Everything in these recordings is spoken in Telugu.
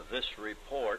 this report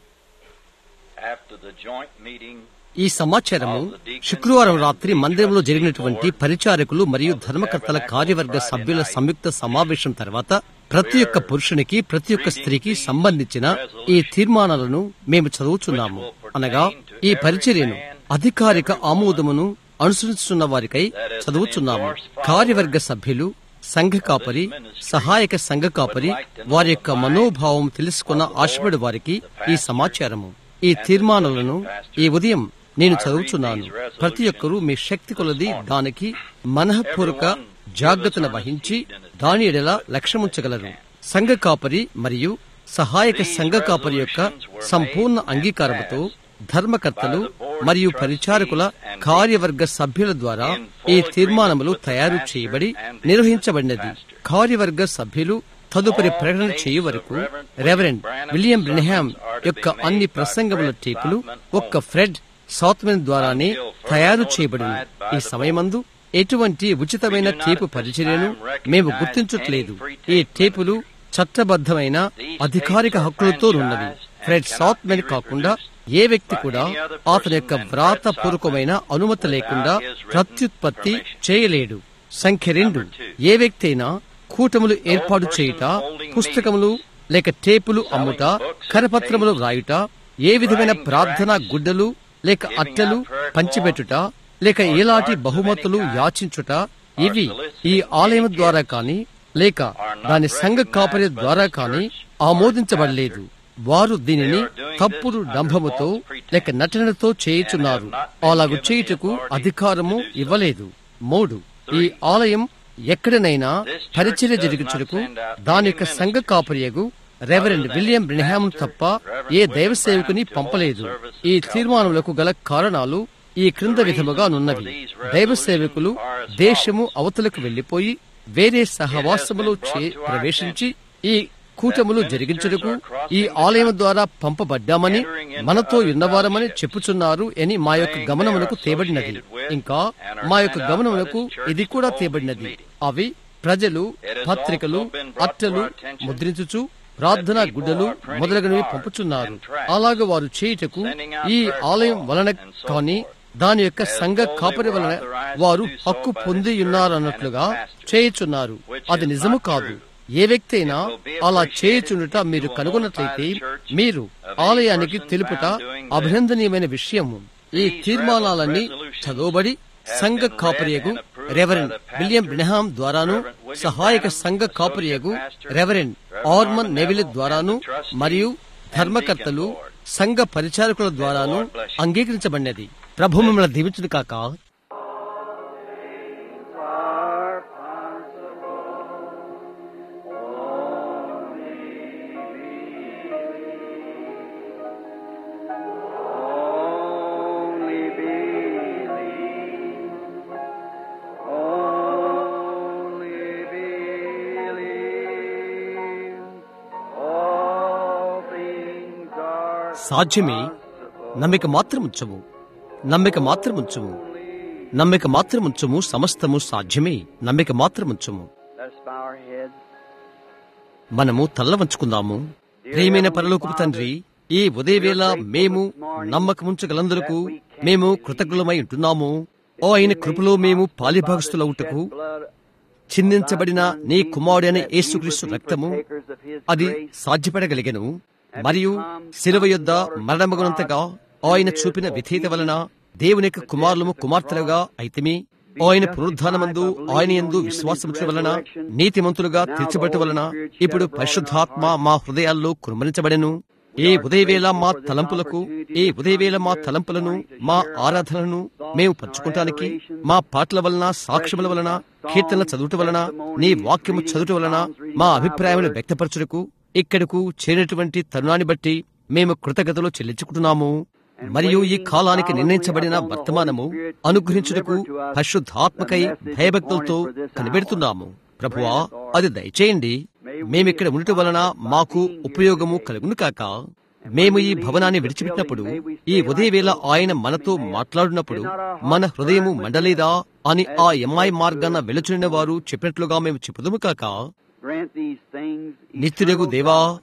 after the joint meeting ఈ సమాచారము శుక్రవారం రాత్రి మందిరంలో జరిగినటువంటి పరిచారకులు మరియు ధర్మకర్తల కార్యవర్గ సభ్యుల సంయుక్త సమావేశం తర్వాత ప్రతి ఒక్క పురుషునికి ప్రతి ఒక్క స్త్రీకి సంబంధించిన ఈ తీర్మానాలను మేము చదువుతున్నాము అనగా ఈ పరిచర్యను అధికారిక ఆమోదమును అనుసరిస్తున్న వారికై చదువుతున్నాము కార్యవర్గ సభ్యులు సంఘ కాపరి సహాయక సంఘ కాపరి వారి యొక్క మనోభావం తెలుసుకున్న ఆశపడి వారికి ఈ సమాచారము ఈ తీర్మానాలను ఈ ఉదయం నేను చదువుచున్నాను ప్రతి ఒక్కరూ మీ శక్తి కొలది దానికి మనఃపూర్వక జాగ్రత్తను వహించి దాని ఎడల లక్ష్యముంచగలరు సంఘ కాపరి మరియు సహాయక సంఘ కాపరి యొక్క సంపూర్ణ అంగీకారముతో ధర్మకర్తలు మరియు పరిచారకుల కార్యవర్గ సభ్యుల ద్వారా ఈ తీర్మానములు తయారు చేయబడి నిర్వహించబడినది కార్యవర్గ సభ్యులు తదుపరి ప్రకటన చేయు వరకు రెవరెండ్ విలియం బ్రినహామ్ యొక్క అన్ని ప్రసంగముల టేపులు ఒక్క ఫ్రెడ్ సౌత్మెన్ ద్వారానే తయారు చేయబడింది ఈ సమయమందు ఎటువంటి ఉచితమైన టేపు పరిచర్యను మేము గుర్తించట్లేదు ఈ టేపులు చట్టబద్ధమైన అధికారిక హక్కులతో ఉన్నవి ఫ్రెడ్ సౌత్మెన్ కాకుండా ఏ వ్యక్తి కూడా అతని యొక్క వ్రాతపూర్వకమైన అనుమతి లేకుండా ప్రత్యుత్పత్తి చేయలేడు సంఖ్య రెండు ఏ వ్యక్తి అయినా కూటములు ఏర్పాటు చేయుట పుస్తకములు లేక టేపులు అమ్ముట కరపత్రములు వ్రాయుట ఏ విధమైన ప్రార్థనా గుడ్డలు లేక అట్టలు పంచిపెట్టుట లేక ఎలాంటి బహుమతులు యాచించుట ఇవి ఈ ఆలయం ద్వారా కాని లేక దాని సంఘ కాపరి ద్వారా కాని ఆమోదించబడలేదు వారు దీనిని తప్పుడు డంభముతో లేక నటనతో చేయుచున్నారు అలాగు చేయుటకు అధికారము ఇవ్వలేదు మూడు ఈ ఆలయం ఎక్కడనైనా పరిచర్య జరిగించుటకు దాని యొక్క సంఘ కాపరియగు రెవరెండ్ విలియం బ్రినహామ్ తప్ప ఏ దైవ సేవకుని పంపలేదు ఈ తీర్మానములకు గల కారణాలు ఈ క్రింద విధముగా నున్నవి దైవ సేవకులు దేశము అవతలకు వెళ్లిపోయి వేరే సహవాసములో చే ప్రవేశించి ఈ కూటములు జరిగించుటకు ఈ ఆలయం ద్వారా పంపబడ్డామని మనతో ఉన్నవారమని చెప్పుచున్నారు అని మా యొక్క గమనమునకు తేబడినది ఇంకా మా యొక్క గమనమునకు ఇది కూడా తేబడినది అవి ప్రజలు పత్రికలు అట్టలు ముద్రించుచు ప్రార్థనా గుడ్డలు మొదలగునవి పంపుచున్నారు అలాగ వారు చేయుటకు ఈ ఆలయం వలన కాని దాని యొక్క సంఘ కాపరి వలన వారు హక్కు పొంది ఉన్నారన్నట్లుగా చేయుచున్నారు అది నిజము కాదు ఏ వ్యక్తి అయినా అలా చేయుచుండుట మీరు కనుగొన్నట్లయితే మీరు ఆలయానికి తెలుపుట అభినందనీయమైన విషయము ఈ తీర్మానాలన్నీ చదవబడి సంఘ కాపరియగు రెవరెండ్ విలియం బ్రినహాం ద్వారాను సహాయక సంఘ కాపరియగు రెవరెండ్ ఆర్మన్ నెవిల్ ద్వారాను మరియు ధర్మకర్తలు సంఘ పరిచారకుల ద్వారాను అంగీకరించబడినది ప్రభు మిమ్మల్ని దీవించును కాక are possible. Only Only believe. Only believe. All things are సాధ్యమే నమ్మిక మాత్రముంచము నమ్మిక మాత్రముంచము నమ్మిక మాత్రముంచము సమస్తము సాధ్యమే నమ్మిక మాత్రముంచము Let's bow our heads. మనము తల్ల వంచుకుందాము ప్రియమైన పరలోకపు తండ్రి ఈ ఉదయవేళ మేము నమ్మకముంచగలందరకు మేము కృతజ్ఞులమై ఉంటున్నాము ఓ అయిన కృపలో మేము పాలిభాగస్తులవుటకు Blood చిందించబడిన నీ కుమారుడైన యేసుక్రీస్తు రక్తము takers of His అది grace. సాధ్యపడగలిగెను మరియు శిలువ యొద్ద మరణమగునంతగా ఆయన చూపిన విధేయత వలన దేవుని యొక్క కుమారులము కుమార్తెలుగా అయితమి ఆయన పునరుద్ధానమందు ఆయన యందు విశ్వాసముచు వలన నీతిమంతులుగా తీర్చబట్టు వలన ఇప్పుడు పరిశుద్ధాత్మ మా హృదయాల్లో కురుమరించబడెను ఈ ఉదయవేళ మా తలంపులకు ఈ ఉదయవేళ మా తలంపులను మా ఆరాధనలను మేము పంచుకుంటానికి మా పాటల వలన సాక్ష్యముల వలన కీర్తనల చదువుట వలన నీ వాక్యము చదువుట వలన మా అభిప్రాయములు వ్యక్తపరచుటకు ఇక్కడకు చేరినటువంటి తరుణాన్ని బట్టి మేము కృతజ్ఞతలు చెల్లించుకుంటున్నాము మరియు ఈ కాలానికి నిర్ణయించబడిన వర్తమానము అనుగ్రహించుటకు పరిశుద్ధాత్మకై భయభక్తులతో కనిపెడుతున్నాము ప్రభువా అది దయచేయండి మేమిక్కడ ఉండటం వలన మాకు ఉపయోగము కలుగును కాక మేము ఈ భవనాన్ని విడిచిపెట్టినప్పుడు ఈ ఉదయవేళ ఆయన మనతో మాట్లాడినప్పుడు మన హృదయము మండలేదా అని ఆ ఎంఐ మార్గాన వెలుచున్న వారు చెప్పినట్లుగా మేము చెప్పుదుము కాక Grant these things. నిత్యుడగు eternal దేవా God,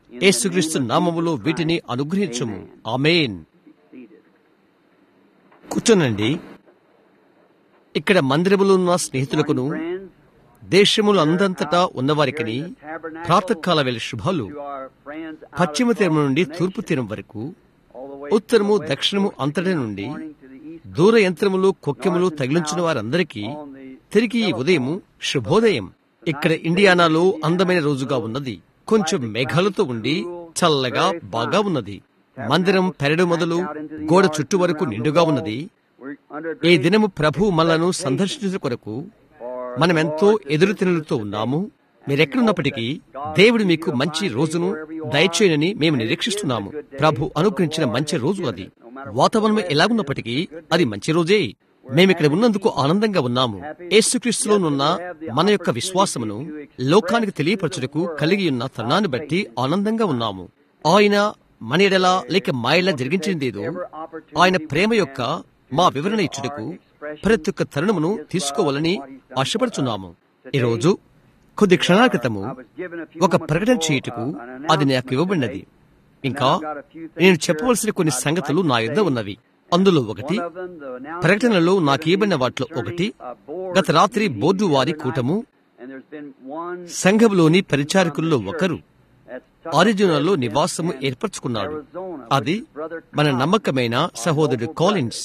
యేసుక్రీస్తు నామములో వీటిని అనుగ్రహించుము ఆమెన్ Seated. కూర్చోనండి ఇక్కడ మందిరములో ఉన్న స్నేహితులకును Friends, దేశములు అందంతటా ఉన్నవారికిని ప్రాతకాల వేళ శుభాలు to our friends out పశ్చిమ తీరం across నుండి the తూర్పు nation, తీరం వరకు all the way ఉత్తరము from the west దక్షిణము coast అంతటి this నుండి morning to the east దూర యంత్రములు కొక్కెములు తగిలించిన వారందరికీ on the తిరిగి ఈ ఉదయము శుభోదయం ఇక్కడ ఇండియానాలో అందమైన రోజుగా ఉన్నది కొంచెం మేఘాలతో ఉండి చల్లగా బాగా ఉన్నది మందిరం పెరడు మొదలు గోడ చుట్టూ వరకు నిండుగా ఉన్నది we're under ఈ great దినము ప్రభు మనలను సందర్శించిన కొరకు for మనమెంతో ఎదురు తినులతో ఉన్నాము మీరెక్కడున్నప్పటికీ దేవుడు మీకు మంచి రోజును దయచేయనని మేము నిరీక్షిస్తున్నాము ప్రభు అనుగ్రహించిన మంచి రోజు అది వాతావరణం ఎలాగున్నప్పటికీ అది మంచి రోజే మేమిక్కడ ఉన్నందుకు ఆనందంగా ఉన్నాము యేసుక్రీస్తులోనున్న మన యొక్క విశ్వాసమును లోకానికి తెలియపరచుటకు కలిగి ఉన్న తరుణాన్ని బట్టి ఆనందంగా ఉన్నాము ఆయన మన ఎడలా లేక మా ఎడలా జరిగించిందేదో ఆయన ప్రేమ యొక్క మా వివరణ ఇచ్చుటకు ప్రతి ఒక్క తరుణమును తీసుకోవాలని ఆశపడుచున్నాము ఈరోజు కొద్ది క్షణాల క్రితము ఒక ప్రకటన చేయుటకు అది నాకు ఇవ్వబడినది ఇంకా నేను చెప్పవలసిన కొన్ని సంగతులు నా యుద్ధ ఉన్నవి అందులో ఒకటి ప్రకటనలో నాకు ఇవ్వబడిన వాటిలో ఒకటి గత రాత్రి బోర్డు వారి కూటము సంఘంలోని పరిచారకుల్లో ఒకరు ఆరిజినల్లో నివాసము ఏర్పరచుకున్నాడు అది మన నమ్మకమైన సహోదరుడు కాలిన్స్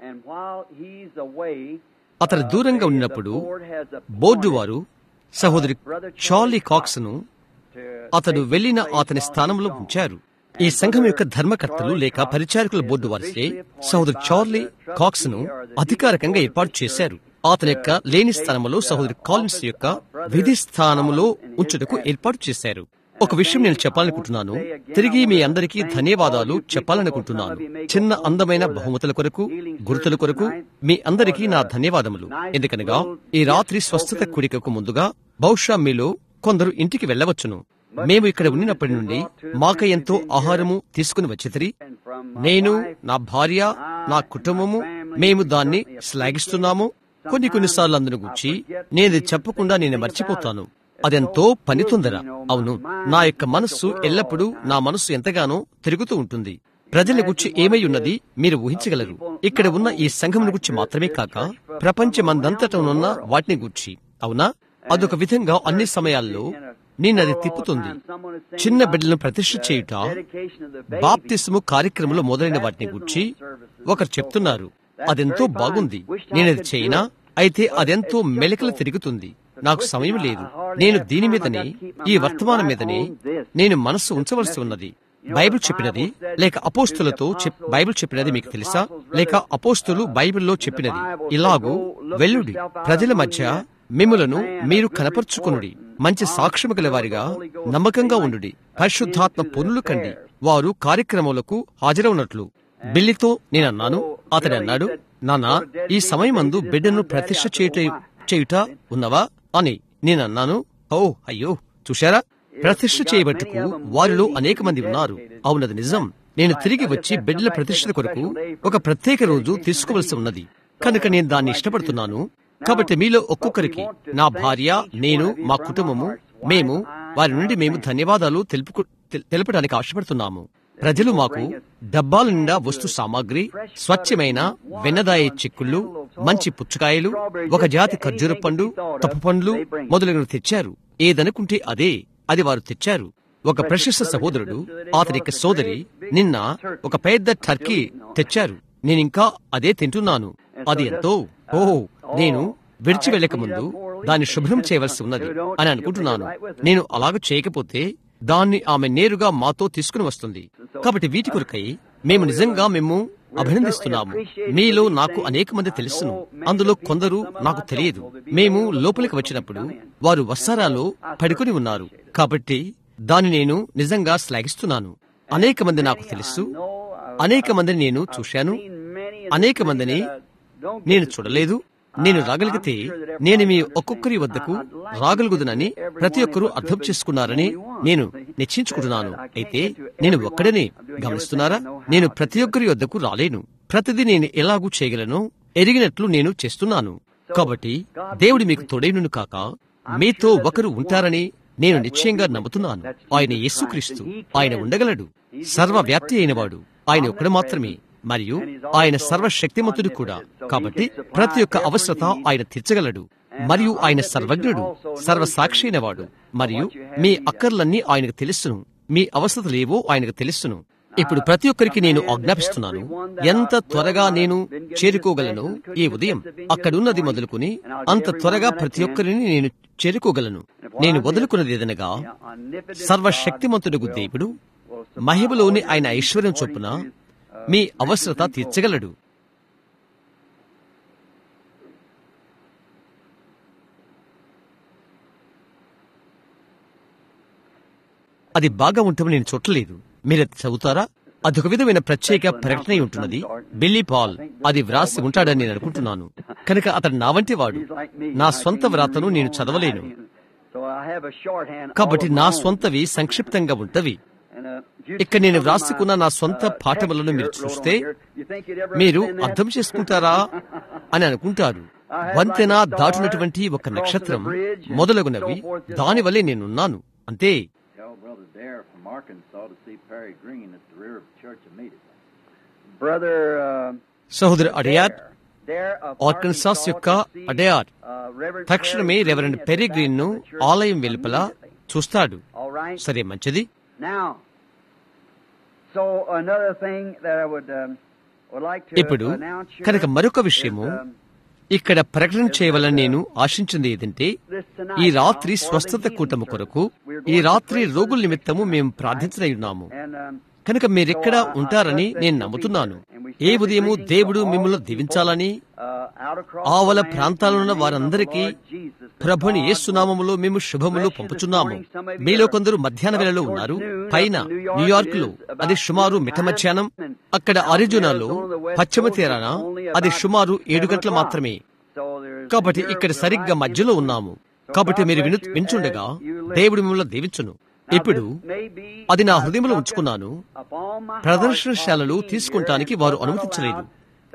అతను దూరంగా ఉన్నప్పుడు బోర్డు వారు సహోదరి చార్లీ కాక్స్ ను అతడు వెళ్లిన అతని స్థానంలో ఉంచారు ఈ సంఘం యొక్క ధర్మకర్తలు లేక పరిచారకుల బోర్డు వారిచే సహోదరు చార్లీ కాక్స్ ను అధికారికంగా ఏర్పాటు చేశారు అతని యొక్క లేని స్థానంలో సహోదరి కాలిన్స్ యొక్క విధి స్థానములో ఉంచుటకు ఏర్పాటు చేశారు ఒక విషయం నేను చెప్పాలనుకుంటున్నాను తిరిగి మీ అందరికీ ధన్యవాదాలు చెప్పాలనుకుంటున్నాను చిన్న అందమైన బహుమతుల కొరకు గుర్తుల కొరకు మీ అందరికీ నా ధన్యవాదములు ఎందుకనగా ఈ రాత్రి స్వస్థత కుడికకు ముందుగా బహుశా మీలో కొందరు ఇంటికి వెళ్ళవచ్చును మేము ఇక్కడ ఉన్నప్పటి నుండి మాక ఎంతో ఆహారము తీసుకుని వచ్చితిరి నేను నా భార్య నా కుటుంబము మేము దాన్ని శ్లాఘిస్తున్నాము కొన్ని కొన్నిసార్లు అందును గురించి నేను చెప్పకుండా నేను మర్చిపోతాను అదెంతో పని తొందర అవును నా యొక్క మనస్సు ఎల్లప్పుడూ నా మనస్సు ఎంతగానో తిరుగుతూ ఉంటుంది ప్రజల గురించి ఏమై ఉన్నది మీరు ఊహించగలరు ఇక్కడ ఉన్న ఈ సంఘం గురించి మాత్రమే కాక ప్రపంచమందంతటనున్న వాటిని గురించి అవునా అదొక విధంగా అన్ని సమయాల్లో నిన్నది తిప్పుతుంది చిన్న బిడ్డలను ప్రతిష్ఠ చేయుట బాప్తిస్ము కార్యక్రమంలో మొదలైన వాటిని గురించి ఒకరు చెప్తున్నారు అదెంతో బాగుంది నేనది చేయనా అయితే అదెంతో మెలకలు తిరుగుతుంది నాకు సమయం లేదు నేను దీని మీదనే ఈ వర్తమానం మీదనే నేను మనస్సు ఉంచవలసి ఉన్నది బైబిల్ చెప్పినది లేక అపోస్తులతో బైబిల్ చెప్పినది మీకు తెలుసా లేక అపోస్తులు బైబిల్లో చెప్పినది ఇలాగూ వెల్లుడి ప్రజల మధ్య మిమ్ములను మీరు కనపరుచుకునుడి మంచి సాక్ష్యము గలవారిగా నమ్మకంగా ఉండుడి పరిశుద్ధాత్మ పొనులు కండి వారు కార్యక్రమాలకు హాజరవునట్లు బిల్లితో నేనన్నాను అతడు అన్నాడు నాన్న ఈ సమయమందు బిడ్డను ప్రతిష్ఠ చేయుట చేయుట ఉన్నవా అని నేనన్నాను ఓ అయ్యో చూశారా ప్రతిష్ఠ చేయబట్టుకు వారిలో అనేక మంది ఉన్నారు అవునది నిజం నేను తిరిగి వచ్చి బిడ్డల ప్రతిష్ఠ కొరకు ఒక ప్రత్యేక రోజు తీసుకోవలసి ఉన్నది కనుక నేను దాన్ని ఇష్టపడుతున్నాను కాబట్టి మీలో ఒక్కొక్కరికి నా భార్య నేను మా కుటుంబము మేము వారి నుండి మేము ధన్యవాదాలు తెలుపు తెలపడానికి ఆశపడుతున్నాము ప్రజలు మాకు డబ్బాల నిండా వస్తు సామాగ్రి స్వచ్ఛమైన వెన్నదాయే చిక్కుళ్ళు మంచి పుచ్చకాయలు ఒక జాతి ఖర్జూర పండు తప్పు పండ్లు మొదలగునవి తెచ్చారు ఏదనుకుంటే అదే అది వారు తెచ్చారు ఒక ప్రశస్త సహోదరుడు అతని యొక్క సోదరి నిన్న ఒక పెద్ద టర్కీ తెచ్చారు నేనింకా అదే తింటున్నాను అది ఎంతో ఓహో నేను విడిచి వెళ్లక ముందు దాన్ని శుభ్రం చేయవలసి ఉన్నది అని అనుకుంటున్నాను నేను అలాగ చేయకపోతే దాన్ని ఆమె నేరుగా మాతో తీసుకుని వస్తుంది కాబట్టి వీటి కొరకై మేము నిజంగా మేము అభినందిస్తున్నాము మీలో నాకు అనేక మంది తెలుసును అందులో కొందరు నాకు తెలియదు మేము లోపలికి వచ్చినప్పుడు వారు వస్సారాలో పడుకుని ఉన్నారు కాబట్టి దాన్ని నేను నిజంగా శ్లాఘిస్తున్నాను అనేక మంది నాకు తెలుసు అనేక మందిని నేను చూశాను అనేక మందిని నేను చూడలేదు నేను రాగలిగితే నేను మీ ఒక్కొక్కరి వద్దకు రాగలుగుదనని ప్రతి ఒక్కరూ అర్థం చేసుకున్నారని నేను నిశ్చయించుకుంటున్నాను అయితే నేను ఒక్కడనే గమనిస్తున్నారా నేను ప్రతి ఒక్కరి వద్దకు రాలేను ప్రతిదీ నేను ఎలాగూ చేయగలను ఎరిగినట్లు నేను చేస్తున్నాను కాబట్టి దేవుడి మీకు తొడైనను కాక మీతో ఒకరు ఉంటారని నేను నిశ్చయంగా నమ్ముతున్నాను ఆయన యేసుక్రీస్తు ఆయన ఉండగలడు సర్వవ్యాప్తి అయినవాడు ఆయన ఒక్కడు మాత్రమే మరియు ఆయన సర్వశక్తిమంతుడు కూడా కాబట్టి ప్రతి ఒక్క అవసరత ఆయన తీర్చగలడు మరియు ఆయన సర్వజ్ఞుడు సర్వసాక్షి అయినవాడు మరియు మీ అక్కర్లన్నీ ఆయనకు తెలుసును మీ అవసరతలేవో ఆయనకు తెలుసును ఇప్పుడు ప్రతి ఒక్కరికి నేను ఆజ్ఞాపిస్తున్నాను ఎంత త్వరగా నేను చేరుకోగలను ఈ ఉదయం అక్కడున్నది మొదలుకుని అంత త్వరగా ప్రతి ఒక్కరిని నేను చేరుకోగలను నేను వదులుకున్నది ఏదనగా సర్వశక్తిమంతుడుగు దేవుడు మహిమలోని ఆయన ఐశ్వర్యం చొప్పున మీ అవసరత తీర్చగలడు అది బాగా ఉంటుందని నేను చూడలేదు మీరు చదువుతారా అదొక విధమైన ప్రత్యేక ప్రకటన ఉంటున్నది బిల్లీ పాల్ అది వ్రాసి ఉంటాడని నేను అనుకుంటున్నాను కనుక అతడు నా వంటి వాడు నా స్వంత వ్రాతను నేను చదవలేను కాబట్టి నా స్వంతవి సంక్షిప్తంగా ఉంటవి ఇక్కడ నేను వ్రాసుకున్న నా సొంత పాఠములను మీరు చూస్తే మీరు అర్థం చేసుకుంటారా అని అనుకుంటారు వంతెన దాటినటువంటి ఒక నక్షత్రం మొదలగునవి దానివల్లే నేనున్నాను అంతే Tell Brother Dare from Arkansas to see Perry Green at the rear of the church immediately. Brother, uh, సహోదరు అడయార్ Dare of ఆర్కన్సాస్ Arkansas యొక్క to see, అడయార్ uh, Reverend తక్షణమే Perry reverend Green at Perry the Green ను back of the church ఆలయం వెలుపల immediately. చూస్తాడు All right. సరే మంచిది Now, so another thing that I would um, would like to ఇప్పుడు announce here కనుక మరొక విషయము is, um, ఇక్కడ ప్రకటన చేయవలని నేను ఆశించింది ఏదంటే ఈ రాత్రి స్వస్థత కూటము కొరకు ఈ రాత్రి రోగుల నిమిత్తము మేము ప్రార్థించనయున్నాము and um, కనుక మీరెక్కడ ఉంటారని నేను నమ్ముతున్నాను ఏ ఉదయము దేవుడు మిమ్మల్ని దీవించాలని uh, out across ఆవల the land ప్రాంతాలున్న in the name of వారందరికీ the Lord Jesus, the ప్రభుని God యేసునామములో మేము శుభములు పంపుచున్నాము మీలో కొందరు మధ్యాహ్న వేళలో ఉన్నారు పైన న్యూయార్క్ లో అది సుమారు మిఠ మధ్యాహ్నం అక్కడ అరిజునాలో పశ్చిమ తీరాన అది సుమారు ఏడు గంటలు మాత్రమే So there's- కాబట్టి ఇక్కడ సరిగ్గా మధ్యలో ఉన్నాము కాబట్టి మీరు విను వించుండగా దేవుడు మిమ్మల్ని దీవించును ఇప్పుడు అది నా హృదయంలో ఉంచుకున్నాను ప్రదర్శనశాలలు తీసుకుంటానికి వారు అనుమతించలేదు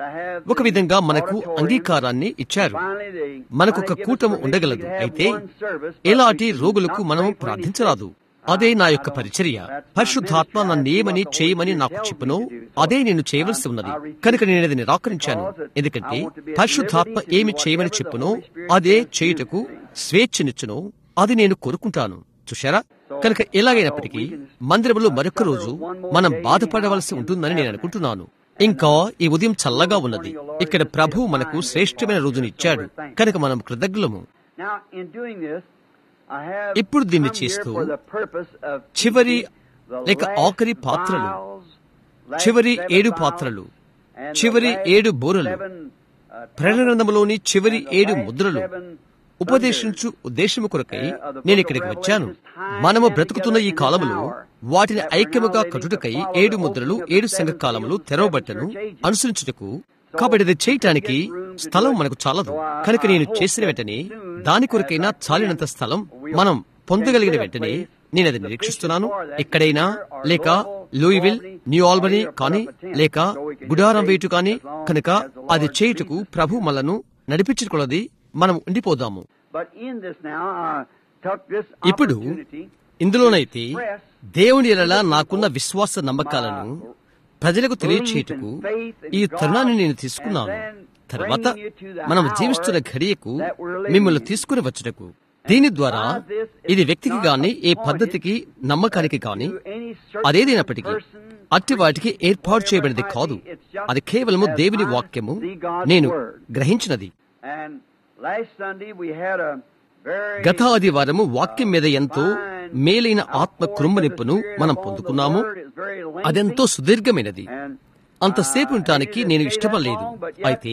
ఒక విధంగా మనకు అంగీకారాన్ని ఇచ్చారు మనకు ఒక కూటము ఉండగలదు అయితే ఎలాంటి రోగులకు మనం ప్రార్థించరాదు అదే నా యొక్క పరిచర్య పరిశుద్ధాత్మ నన్నేమని చేయమని నాకు చెప్పునో అదే నేను చేయవలసి ఉన్నది కనుక నేను అది నిరాకరించాను ఎందుకంటే పరిశుద్ధాత్మ ఏమి చేయమని చెప్పునో అదే చేయుటకు స్వేచ్ఛనిచ్చునో అది నేను కోరుకుంటాను చూశారా కనుక ఎలాగైనప్పటికీ మందిరంలో మరొక రోజు మనం బాధపడవలసి ఉంటుందని నేను అనుకుంటున్నాను ఇంకా ఈ ఉదయం చల్లగా ఉన్నది ఇక్కడ ప్రభు మనకు శ్రేష్టమైన రోజుని ఇచ్చాడు కనుక మనం కృతజ్ఞులము Now, in doing this, I have ఇప్పుడు దీన్ని come here చేస్తూ for the purpose of చివరి teaching the లేక last ఆఖరి పాత్రలు, vials, last చివరి seven ఏడు vials, పాత్రలు, and the చివరి last ఏడు బూరలు, seven, uh, ప్రణనందములోని చివరి and the ఏడు last ముద్రలు seven ఉపదేశించు ఉద్దేశము కొరకై నేను ఇక్కడికి వచ్చాను మనము బ్రతుకుతున్న ఈ కాలములో వాటిని ఐక్యముగా కట్టుటకై ఏడు ముద్రలు ఏడు సంఘ కాలములు తెరవబట్టను అనుసరించుటకు కాబట్టి ఇది చేయటానికి స్థలం మనకు చాలదు కనుక నేను చేసిన వెంటనే దాని కొరకైనా చాలినంత స్థలం మనం పొందగలిగిన వెంటనే నేను అది నిరీక్షిస్తున్నాను ఎక్కడైనా లేక లూయివిల్ న్యూ ఆల్బనీ కానీ లేక గుడారం వేటు కానీ కనుక అది చేయుటకు ప్రభు మనను నడిపించుకున్నది మనం ఉండిపోదాము But in this now, I took this ఇప్పుడు opportunity ఇందులోనైతే దేవుని ఎడల నాకున్న విశ్వాస నమ్మకాలను ప్రజలకు తెలియచేయటకు ఈ తరుణాన్ని నేను తీసుకున్నాను తర్వాత మనం జీవిస్తున్న ఘడియకు మిమ్మల్ని తీసుకుని వచ్చుటకు దీని ద్వారా ఇది వ్యక్తికి గాని ఏ పద్ధతికి నమ్మకానికి గాని అదేదైనప్పటికీ అట్టి వాటికి ఏర్పాటు చేయబడినది కాదు అది కేవలము దేవుని వాక్యము నేను గ్రహించినది And last Sunday we had a very గత ఆదివారము వాక్యం మీద ఎంతో మేలైన ఆత్మ కృమ్మనిప్పును మనం పొందుకున్నాము అదెంతో సుదీర్ఘమైనది అంతసేపు ఉండటానికి నేను ఇష్టపడలేదు అయితే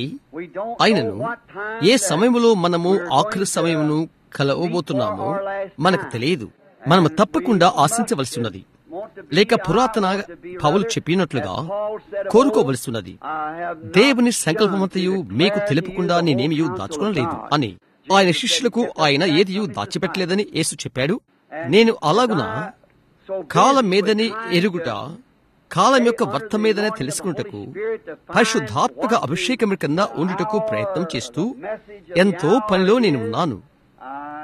ఆయనను ఏ సమయంలో మనము ఆఖరి సమయమును కలవబోతున్నామో మనకు తెలియదు మనము తప్పకుండా ఆశించవలసి ఉన్నది లేక పురాతన పౌలు చెప్పినట్లుగా కోరుకోవలసినది దేవుని సంకల్పమంతయు మీకు తెలుపకుండా నేనేమీ దాచుకోలేదు అని ఆయన శిష్యులకు ఆయన ఏదియు దాచిపెట్టలేదని యేసు చెప్పాడు నేను అలాగున కాలం మీదని ఎరుగుట కాలం యొక్క వర్త మీదనే తెలుసుకున్నటకు పరిశుద్ధాత్మక అభిషేకం కింద ఉండుటకు ప్రయత్నం చేస్తూ ఎంతో పనిలో నేను ఉన్నాను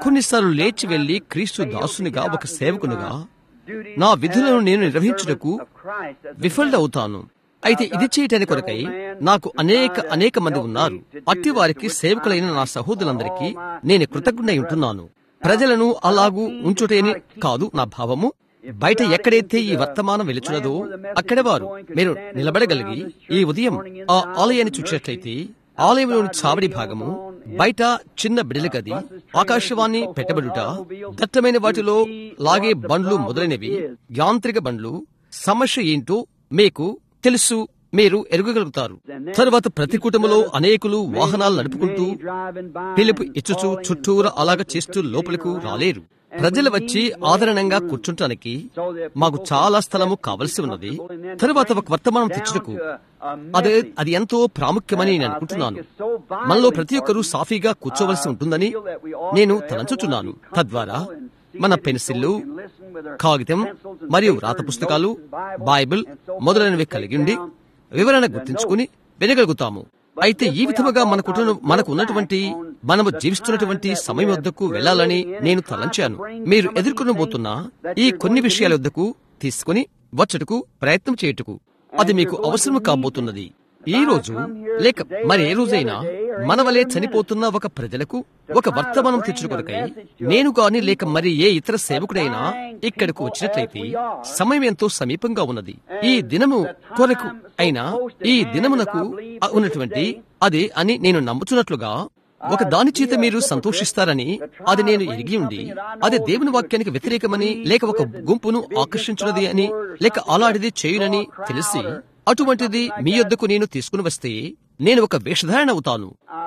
కొన్నిసార్లు లేచి వెళ్లి క్రీస్తు దాసునిగా ఒక సేవకునిగా నా విధులను నేను నిర్వహించుటకు విఫలుడవుతాను అయితే ఇది చేయటానికి కొరకై నాకు అనేక అనేక మంది ఉన్నారు అట్టి వారికి సేవకులైన నా సహోదరులందరికీ నేను కృతజ్ఞుడై ఉంటున్నాను ప్రజలను అలాగూ ఉంచుటేని కాదు నా భావము బయట ఎక్కడైతే ఈ వర్తమానం వెలుచున్నదో అక్కడే వారు మీరు నిలబడగలిగి ఈ ఉదయం ఆ ఆలయాన్ని చూసినట్లయితే ఆలయంలోని చావడి భాగము బయట చిన్న బిడల గది ఆకాశవాణి పెట్టబడుట దట్టమైన వాటిలో లాగే బండ్లు మొదలైనవి యాంత్రిక బండ్లు సమస్య ఏంటో మీకు తెలుసు మీరు ఎరుగగలుగుతారు తరువాత ప్రతి కుటుంబంలో అనేకులు వాహనాలు నడుపుకుంటూ పిలుపు ఇచ్చుచు చుట్టూరా అలాగ చేస్తూ లోపలకు రాలేరు ప్రజలు వచ్చి ఆదరణంగా కూర్చుంటానికి మాకు చాలా స్థలము కావలసి ఉన్నది తరువాత ఒక వర్తమానం తెచ్చుటకు అదే అది ఎంతో ప్రాముఖ్యమని నేను అనుకుంటున్నాను మనలో ప్రతి ఒక్కరూ సాఫీగా కూర్చోవలసి ఉంటుందని నేను తలంచుచున్నాను తద్వారా మన పెన్సిల్లు కాగితం మరియు రాత పుస్తకాలు బైబిల్ మొదలైనవి కలిగి ఉండి వివరణ గుర్తించుకుని వినగలుగుతాము అయితే ఈ విధముగా మన కుటుంబం మనకు ఉన్నటువంటి మనము జీవిస్తున్నటువంటి సమయం వద్దకు వెళ్లాలని నేను తలంచాను మీరు ఎదుర్కొనబోతున్న ఈ కొన్ని విషయాల వద్దకు తీసుకుని వచ్చటకు ప్రయత్నం చేయుటకు అది మీకు అవసరం కాబోతున్నది ఈ రోజు లేక మరి ఏ రోజైనా మన వలె చనిపోతున్న ఒక ప్రజలకు ఒక వర్తమానం తెచ్చుకొరకై నేను గాని లేక మరి ఏ ఇతర సేవకుడైనా ఇక్కడకు వచ్చినట్లయితే సమయం ఎంతో సమీపంగా ఉన్నది ఈ దినము కొరకు అయినా ఈ దినమునకు ఉన్నటువంటి అది అని నేను నమ్ముచున్నట్లుగా ఒక దాని చేత మీరు సంతోషిస్తారని అది నేను ఎరిగి ఉండి అది దేవుని వాక్యానికి వ్యతిరేకమని లేక ఒక గుంపును ఆకర్షించినది అని లేక అలాంటిది చేయునని తెలిసి అటువంటిది మీ యొద్దకు నేను తీసుకుని వస్తే నేను ఒక వేషధారణ అవుతాను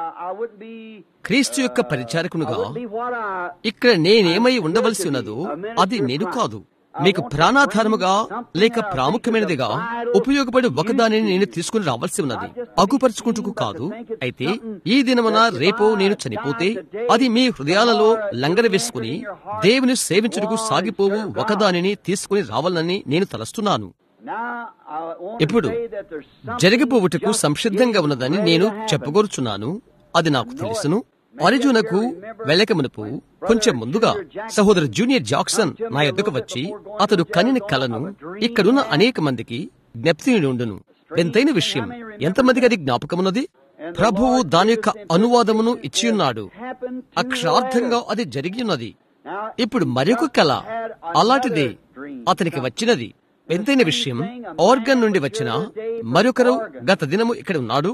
క్రీస్తు యొక్క పరిచారకునుగా ఇక్కడ నేనేమై ఉండవలసి ఉన్నదో అది నేను కాదు మీకు ప్రాణాధారముగా లేక ప్రాముఖ్యమైనదిగా ఉపయోగపడి ఒకదానిని నేను తీసుకుని రావాల్సి ఉన్నది అగుపరుచుకుంటుకు కాదు అయితే ఈ దినమున రేపో నేను చనిపోతే అది మీ హృదయాలలో లంగర వేసుకుని దేవుని సేవించుటకు సాగిపోవు ఒకదానిని తీసుకుని రావాలని నేను తలస్తున్నాను ఇప్పుడు జరిగిపోవుటకు సంసిద్ధంగా ఉన్నదని నేను చెప్పగోరుచున్నాను అది నాకు తెలుసును అరిజునకు వెళ్ళక మునుపు కొంచెం ముందుగా సహోదరు జూనియర్ జాక్సన్ నా ఎద్దుకు వచ్చి అతడు కనిన కలను ఇక్కడున్న అనేక మందికి జ్ఞప్తి ఉండును ఎంతైన విషయం ఎంతమందికి అది జ్ఞాపకమున్నది ప్రభువు దాని యొక్క అనువాదమును ఇచ్చియున్నాడు అక్షరార్థంగా అది జరిగి ఉన్నది ఇప్పుడు మరొక కళ అలాంటిదే అతనికి వచ్చినది ఎంతైన విషయం ఆర్గన్ నుండి వచ్చిన మరొకరు గత దినము ఇక్కడ ఉన్నాడు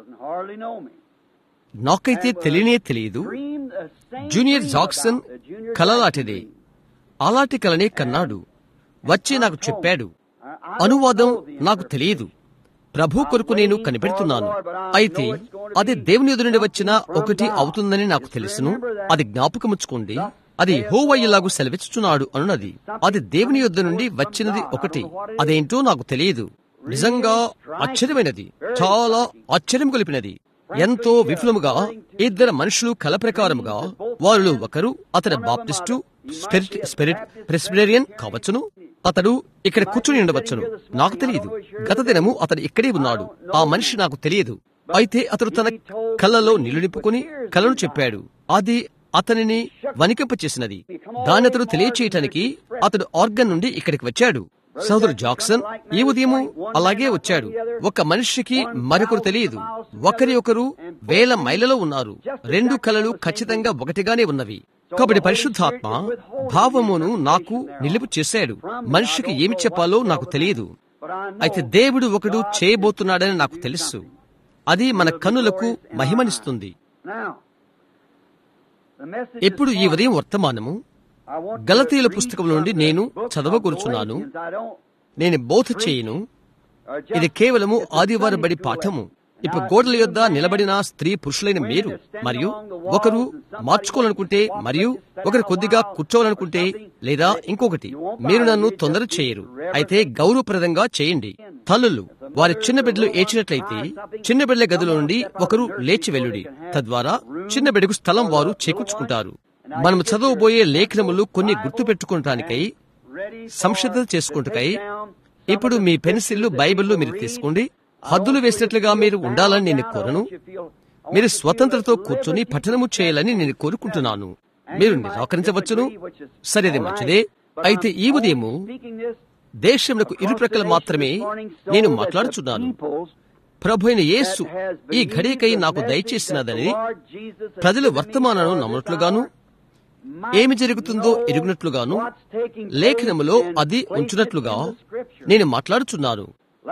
నాకైతే తెలియనే తెలియదు జూనియర్ జాక్సన్ కలలాంటిదే అలాంటి కలనే కన్నాడు వచ్చి నాకు చెప్పాడు అనువాదం నాకు తెలియదు ప్రభు కొరకు నేను కనిపెడుతున్నాను అయితే అది దేవుని ఎదురు నుండి వచ్చిన ఒకటి అవుతుందని నాకు తెలుసును అది జ్ఞాపకముచ్చుకోండి అది హోవయ్యలాగు సెలవిచ్చుచున్నాడు అనున్నది అది దేవుని యొద్ద నుండి వచ్చినది ఒకటి అదేంటో నాకు తెలియదు నిజంగా ఆశ్చర్యమైనది చాలా ఆశ్చర్యం కొలిపినది ఎంతో విఫలముగా ఇద్దరు మనుషులు కల ప్రకారముగా వారిలో ఒకరు అతని బాప్టిస్టు స్పిరిట్ స్పిరిట్ ప్రెస్బిటేరియన్ కావచ్చును అతడు ఇక్కడ కూర్చుని ఉండవచ్చును నాకు తెలియదు గత దినము అతడు ఇక్కడే ఉన్నాడు ఆ మనిషి నాకు తెలియదు అయితే అతడు తన కళ్ళలో నీళ్లు నింపుకుని కలను చెప్పాడు అది అతనిని వణికింప చేసినది దాని అతడు తెలియచేయటానికి అతడు ఆర్గన్ నుండి ఇక్కడికి వచ్చాడు సోదరు జాక్సన్ ఈ ఉదయము అలాగే వచ్చాడు ఒక మనిషికి మరొకరు తెలియదు ఒకరి ఒకరు వేల మైళ్ళలో ఉన్నారు రెండు కళలు ఖచ్చితంగా ఒకటిగానే ఉన్నవి కాబట్టి పరిశుద్ధాత్మ భావమును నాకు నిలుపు చేశాడు మనిషికి ఏమి చెప్పాలో నాకు తెలియదు అయితే దేవుడు ఒకడు చేయబోతున్నాడని నాకు తెలుసు అది మన కన్నులకు మహిమనిస్తుంది ఇప్పుడు ఈ ఉదయం వర్తమానము గలతీయుల పుస్తకం నుండి నేను చదవకూరుచున్నాను నేను బోధ చేయను ఇది కేవలము ఆదివారం బడి పాఠము ఇప్పుడు గోడల యొద్ద నిలబడిన స్త్రీ పురుషులైన మీరు మరియు ఒకరు మార్చుకోవాలనుకుంటే మరియు ఒకరు కొద్దిగా కూర్చోవాలనుకుంటే లేదా ఇంకొకటి మీరు నన్ను తొందర చేయరు అయితే గౌరవప్రదంగా చేయండి తల్లులు వారి చిన్న బిడ్డలు ఏచినట్లయితే చిన్న బిడ్డల గదిలో నుండి ఒకరు లేచి వెల్లుడి తద్వారా చిన్న బిడ్డకు స్థలం వారు చేకూర్చుకుంటారు మనం చదవబోయే లేఖనములు కొన్ని గుర్తు పెట్టుకోవటానికై సంసిద్ధత చేసుకుంటుకై ఇప్పుడు మీ పెన్సిల్లు బైబిల్లు మీరు తీసుకోండి హద్దులు వేసినట్లుగా మీరు ఉండాలని నేను కోరను మీరు స్వతంత్రతో కూర్చొని పఠనము చేయాలని నేను కోరుకుంటున్నాను మీరు నిరాకరించవచ్చును సరేది మంచిదే అయితే ఈ ఉదయము దేశములకు ఇరుప్రక్కల మాత్రమే నేను మాట్లాడుచున్నాను ప్రభు అయిన యేసు ఈ ఘడికై నాకు దయచేసినదని ప్రజలు వర్తమానను నమ్మనట్లుగాను ఏమి జరుగుతుందో ఎరుగునట్లుగాను లేఖనములో అది ఉంచునట్లుగా నేను మాట్లాడుచున్నాను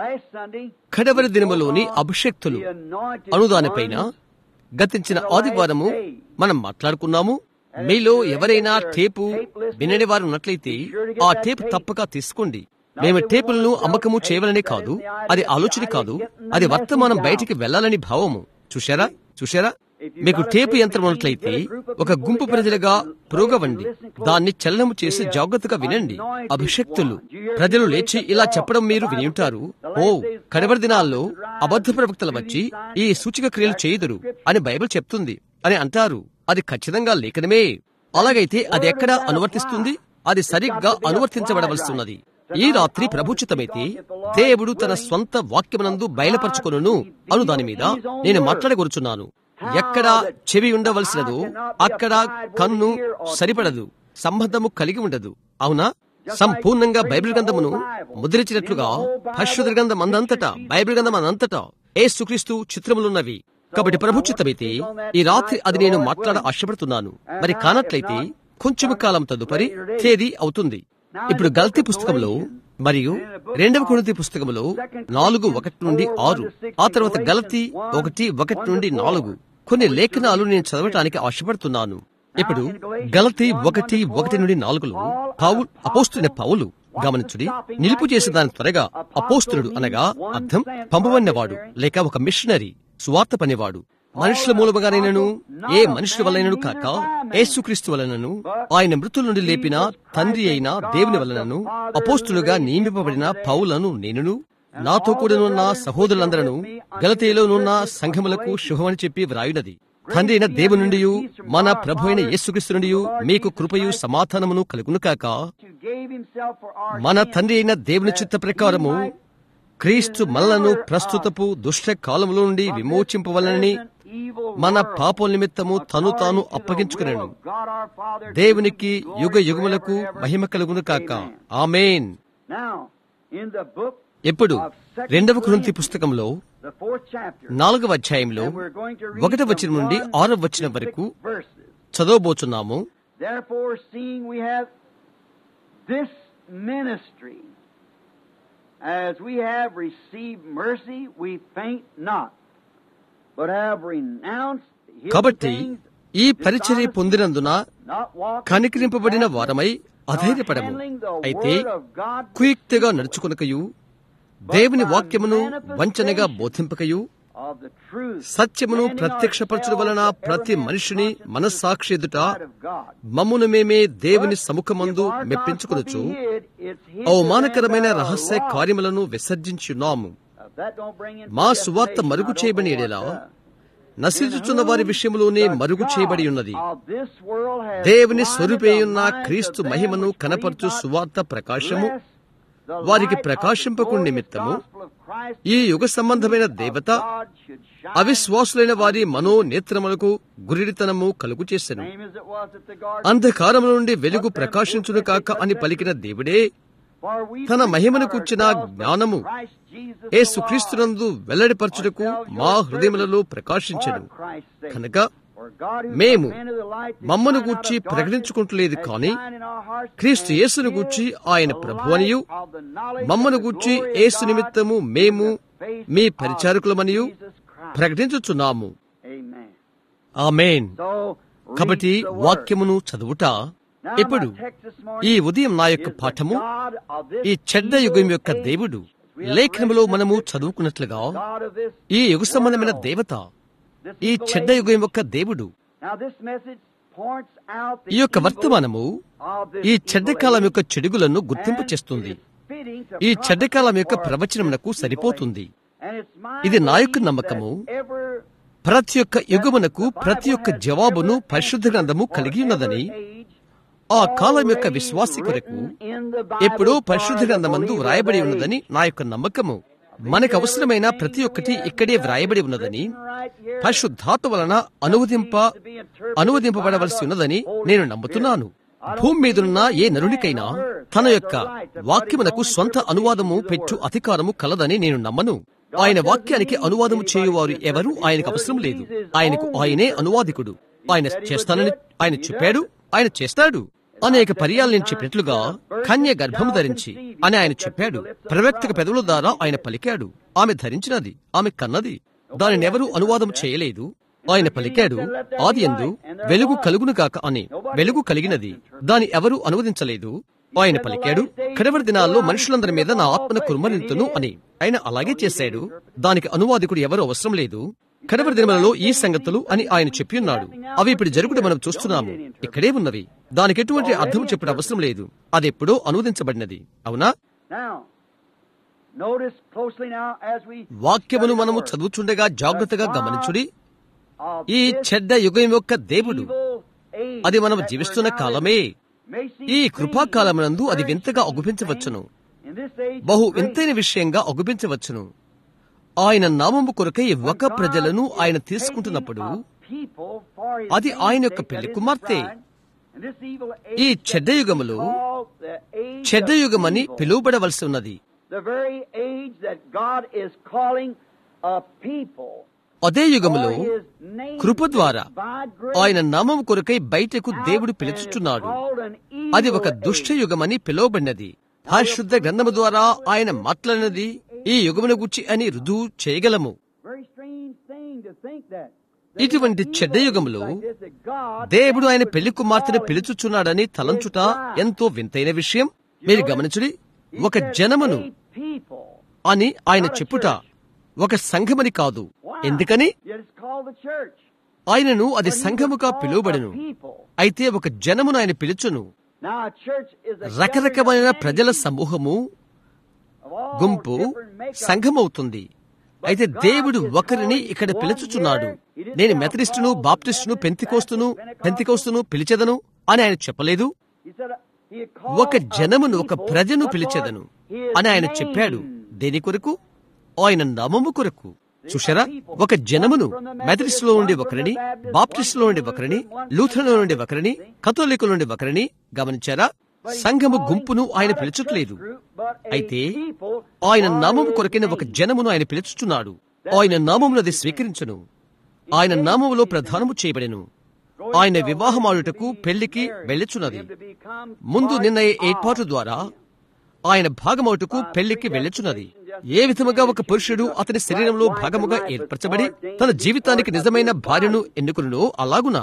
కడవరి దినములోని అభిషక్తులు అనుదానిపైన గతించిన ఆదివారము మనం మాట్లాడుకున్నాము మీలో ఎవరైనా టేపు వినని వారు ఉన్నట్లయితే ఆ టేప్ తప్పక తీసుకోండి మేము టేపులను అమ్మకము చేయవలని కాదు అది ఆలోచన కాదు అది వర్తమానం బయటికి వెళ్లాలని భావము చూశారా చూశారా మీకు టేపు యంత్రం ఉన్నట్లయితే ఒక గుంపు ప్రజలుగా పురోగవండి దాన్ని చలనము చేసి జాగ్రత్తగా వినండి అభిషక్తులు ప్రజలు లేచి ఇలా చెప్పడం మీరు విని ఉంటారు ఓ కడవరి దినాల్లో అబద్ధ ప్రవక్తలు వచ్చి ఈ సూచిక క్రియలు చేయుదురు అని బైబిల్ చెప్తుంది అని అంటారు అది ఖచ్చితంగా లేఖనమే అలాగైతే అది ఎక్కడ అనువర్తిస్తుంది అది సరిగ్గా అనువర్తించబడవలసిన్నది ఈ రాత్రి ప్రభుచితమైతే దేవుడు తన స్వంత వాక్యమునందు బయలుపరచుకొనును అను దాని మీద నేను మాట్లాడగొరుచున్నాను ఎక్కడ చెవి ఉండవలసినదో అక్కడ కన్ను సరిపడదు సంబంధము కలిగి ఉండదు అవునా సంపూర్ణంగా బైబిల్ గ్రంథమును ముద్రించినట్లుగా పరిశుద్ధ గ్రంథం అందంతటా బైబిల్ గ్రంథం అందంతటా ఏసుక్రీస్తు చిత్రములున్నవి కాబట్టి ప్రభుచితమైతే ఈ రాత్రి అది నేను మాట్లాడ ఆశపడుతున్నాను మరి కానట్లయితే కొంచెం కాలం తదుపరి తేదీ అవుతుంది ఇప్పుడు గల్తీ పుస్తకంలో మరియు రెండవ కొనుతి పుస్తకంలో నాలుగు ఒకటి నుండి ఆరు ఆ తర్వాత గలతీ ఒకటి ఒకటి నుండి నాలుగు కొన్ని లేఖనాలు నేను చదవటానికి ఆశపడుతున్నాను ఇప్పుడు గలతీ ఒకటి ఒకటి నుండి నాలుగులో పౌల్ అపోస్తున్న పౌలు గమనించుడి నిలుపు చేసే దాని త్వరగా అపోస్తుడు అనగా అర్థం పంపబడినవాడు లేక ఒక మిషనరీ సువార్త పనివాడు మనుషుల మూలముగానైనను ఏ మనుషుల వలనను కాక యేసుక్రీస్తు వలనను ఆయన మృతుల నుండి లేపిన తండ్రి అయిన దేవుని వలనను అపోస్తులుగా నియమింపబడిన పౌలను నేనును నాతో కూడానున్న సహోదరులందరూ గలతీలోనున్న సంఘములకు శుభమని చెప్పి వ్రాయునది తండ్రి అయిన దేవుని నుండి మన ప్రభు అయిన యేసుక్రీస్తు నుండి మీకు కృపయు సమాధానమును కలుగును కాక మన తండ్రి అయిన దేవుని చిత్త ప్రకారము క్రీస్తు మనలను ప్రస్తుతపు దుష్ట కాలములో నుండి విమోచింపవలనని మన పాపల నిమిత్తము తను తాను అప్పగించుకునేను దేవునికి యుగ యుగములకు మహిమ కలుగును కాక ఆమెన్ ఇప్పుడు రెండవ కృంతి పుస్తకంలో నాలుగవ అధ్యాయంలో ఒకటవ వచనం నుండి ఆరవ వచనం వరకు చదవబోచున్నాము Therefore, seeing we have this ministry, as we have received mercy, we faint not, but have renounced hidden కాబట్టి things, ఈ పరిచర్య పొందినందున not walking కనికరింపబడిన backward, వారమై nor అధైర్యపడము handling the అయితే word of God కుయుక్తిగా నడుచుకొనకయు దేవుని వాక్యమును వంచనగా బోధింపకయు of the truth, సత్యమును standing ప్రత్యక్షపరచడం వలన ourselves ప్రతి ever మనుషుని conscious మనస్సాక్షి ఎదుట sight of God. మమ్మును మేమే దేవుని But సముఖమందు if our మెప్పించుకొనొచ్చు gospel be hid, it's hid అవమానకరమైన to them that are రహస్య lost. కార్యములను విసర్జించున్నాము If that don't bring in మా condemnation, సువార్త మరుగు I don't చేయబడిన know what ఎడల does. నశించుచున్న వారి విషయములోనే మరుగు చేయబడి ఉన్నది దేవుని దేవుని స్వరూపేయున్న క్రీస్తు మహిమను కనపరచు సువార్త ప్రకాశము వారికి ప్రకాశింపకు నిమిత్తము ఈ యుగ సంబంధమైన దేవత అవిశ్వాసులైన వారి మనో నేత్రములకు గురిడితనము కలుగు చేసెను అంధకారము నుండి వెలుగు ప్రకాశించును కాక అని పలికిన దేవుడే తన మహిమను కూర్చిన జ్ఞానము యేసుక్రీస్తునందు వెల్లడిపరచుటకు మా హృదయములలో ప్రకాశించెను కనుక మేము మమ్మను గూర్చి ప్రకటించుకుంటలేదు కాని క్రీస్తు యేసును గూర్చి ఆయన ప్రభు అనియు మమ్మను గూర్చి యేసు నిమిత్తము మేము మీ పరిచారకులమనియు ప్రకటించుచున్నాము ఆమెన్ కాబట్టి వాక్యమును చదువుట ఇప్పుడు ఈ ఉదయం నా యొక్క పాఠము ఈ చెడ్డ యుగం యొక్క దేవుడు లేఖనములో మనము చదువుకున్నట్లుగా ఈ యుగ సంబంధమైన దేవత ఈ చెడ్డ యుగం యొక్క దేవుడు ఈ యొక్క వర్తమానము ఈ చెడ్డకాలం యొక్క చెడుగులను గుర్తింపు చేస్తుంది ఈ చెడ్డకాలం యొక్క ప్రవచనమునకు సరిపోతుంది ఇది నా యొక్క నమ్మకము ప్రతి ఒక్క యుగమునకు ప్రతి ఒక్క జవాబును పరిశుద్ధ గ్రంథము కలిగి ఉన్నదని ఆ కాలం యొక్క విశ్వాసి కొరకు ఎప్పుడో పరిశుద్ధ గ్రంథమందు వ్రాయబడి ఉన్నదని నా యొక్క నమ్మకము మనకు అవసరమైన ప్రతి ఒక్కటి ఇక్కడే వ్రాయబడి ఉన్నదని పరిశుద్ధాత్మ వలన అనువదింప అనువదింపబడవలసి ఉన్నదని నేను నమ్ముతున్నాను భూమి మీదున్న ఏ నరునికైనా తన యొక్క వాక్యమునకు స్వంత అనువాదము పెట్టు అధికారము కలదని నేను నమ్మను ఆయన వాక్యానికి అనువాదము చేయువారు ఎవరు ఆయనకు అవసరం లేదు ఆయనకు ఆయనే అనువాదికుడు ఆయన చేస్తానని ఆయన చెప్పాడు ఆయన చేస్తాడు అనేక పర్యాలు నేను చెప్పినట్లుగా కన్య గర్భము ధరించి అని ఆయన చెప్పాడు ప్రవక్తక పెదవుల ద్వారా ఆయన పలికాడు ఆమె ధరించినది ఆమె కన్నది దానిని ఎవరు అనువాదం చేయలేదు ఆయన పలికాడు ఆది ఎందు వెలుగు కలుగును గాక అని వెలుగు కలిగినది దాని ఎవరు అనువదించలేదు ఆయన పలికాడు కడవరి దినాల్లో మనుషులందరి మీద నా ఆత్మను కుర్మరింతును అని ఆయన అలాగే చేశాడు దానికి అనువాదికుడు ఎవరు అవసరం లేదు కడవరి దినములలో ఈ సంగతులు అని ఆయన చెప్పి ఉన్నాడు అవి ఇప్పుడు జరుగుడు మనం చూస్తున్నాము ఇక్కడే ఉన్నవి దానికి ఎటువంటి అర్థం చెప్పడం అవసరం లేదు అది ఎప్పుడో అనువదించబడినది అవునా Now, notice closely now as we వాక్యమును మనము చదువుచుండగా జాగ్రత్తగా గమనించుడి of ఈ this చెడ్డ యుగం యొక్క దేవుడు evil age అది మనం that we're జీవిస్తున్న now కాలమే in may seem ఈ strange, కృపాకాలమునందు అది very వింతగా strange అగుపించవచ్చును thing. In this age బహు of grace, వింతైన విషయంగా అగుపించవచ్చును ఆయన నామము కొరకై when ఒక God ప్రజలను is ఆయన taking తీసుకుంటున్నప్పుడు a people for his అది name's ఆయన యొక్క sake, పెళ్లి that is the కుమార్తె. bride, and this evil ఈ age చెడ్డ that we యుగములో call the age చెడ్డ of యుగమని evil. పిలువబడవలసి ఉన్నది The very age that God is calling a people అదే యుగములో for his name's కృప ద్వారా sake by grace. ఆయన నామము కొరకై బయటకు Out దేవుడు and పిలుచుచున్నాడు it's called an అది evil ఒక దుష్ట age. యుగమని పిలువబడినది పరిశుద్ధ గ్రంథము ద్వారా ఆయన మాట్లాడినది ఈ యుగమును గుచ్చి అని రుజువు చేయగలము Very strange thing to think that. ఇటువంటి చెడ్డ యుగములో దేవుడు ఆయన పెళ్లి కుమార్తెను పిలుచుచున్నాడని తలంచుట ఎంతో వింతైన విషయం మీరు గమనించుడి ఒక జనమును అని ఆయన చెప్పుట ఒక సంఘమని కాదు ఎందుకని ఆయనను అది సంఘముగా పిలువబడును అయితే ఒక జనమును ఆయన పిలుచును రకరకమైన ప్రజల సమూహము గుంపు సంఘమవుతుంది అయితే దేవుడు ఒకరిని ఇక్కడ పిలుచుచున్నాడు నేను మెథడిస్టును బాప్టిస్టును పెంతికోస్తును పెంతికోస్తును పిలిచెదను అని ఆయన చెప్పలేదు ఒక జనమును ఒక ప్రజను పిలిచెదను అని ఆయన చెప్పాడు దేని కొరకు ఆయన నామము కొరకు చూశారా ఒక జనమును మెథడిస్టులో నుండి ఒకరిని బాప్టిస్టులో నుండి ఒకరిని లూథర్లో నుండి ఒకరిని కథోలికుల నుండి ఒకరిని గమనించారా సంఘము గుంపును ఆయన పిలుచట్లేదు అయితే ఆయన నామము కొరకైన ఒక జనమును ఆయన పిలుచుచున్నాడు ఆయన నామమును అది స్వీకరించును ఆయన నామములో ప్రధానము చేయబడెను ఆయన వివాహమాడుటకు పెళ్లికి వెళ్ళుచున్నది ముందు నిర్ణయ ఏర్పాటు ద్వారా ఆయన భాగమవుటకు పెళ్లికి వెళ్ళుచున్నది ఏ విధముగా ఒక పురుషుడు అతని శరీరంలో భాగముగా ఏర్పరచబడి తన జీవితానికి నిజమైన భార్యను ఎన్నుకును అలాగునా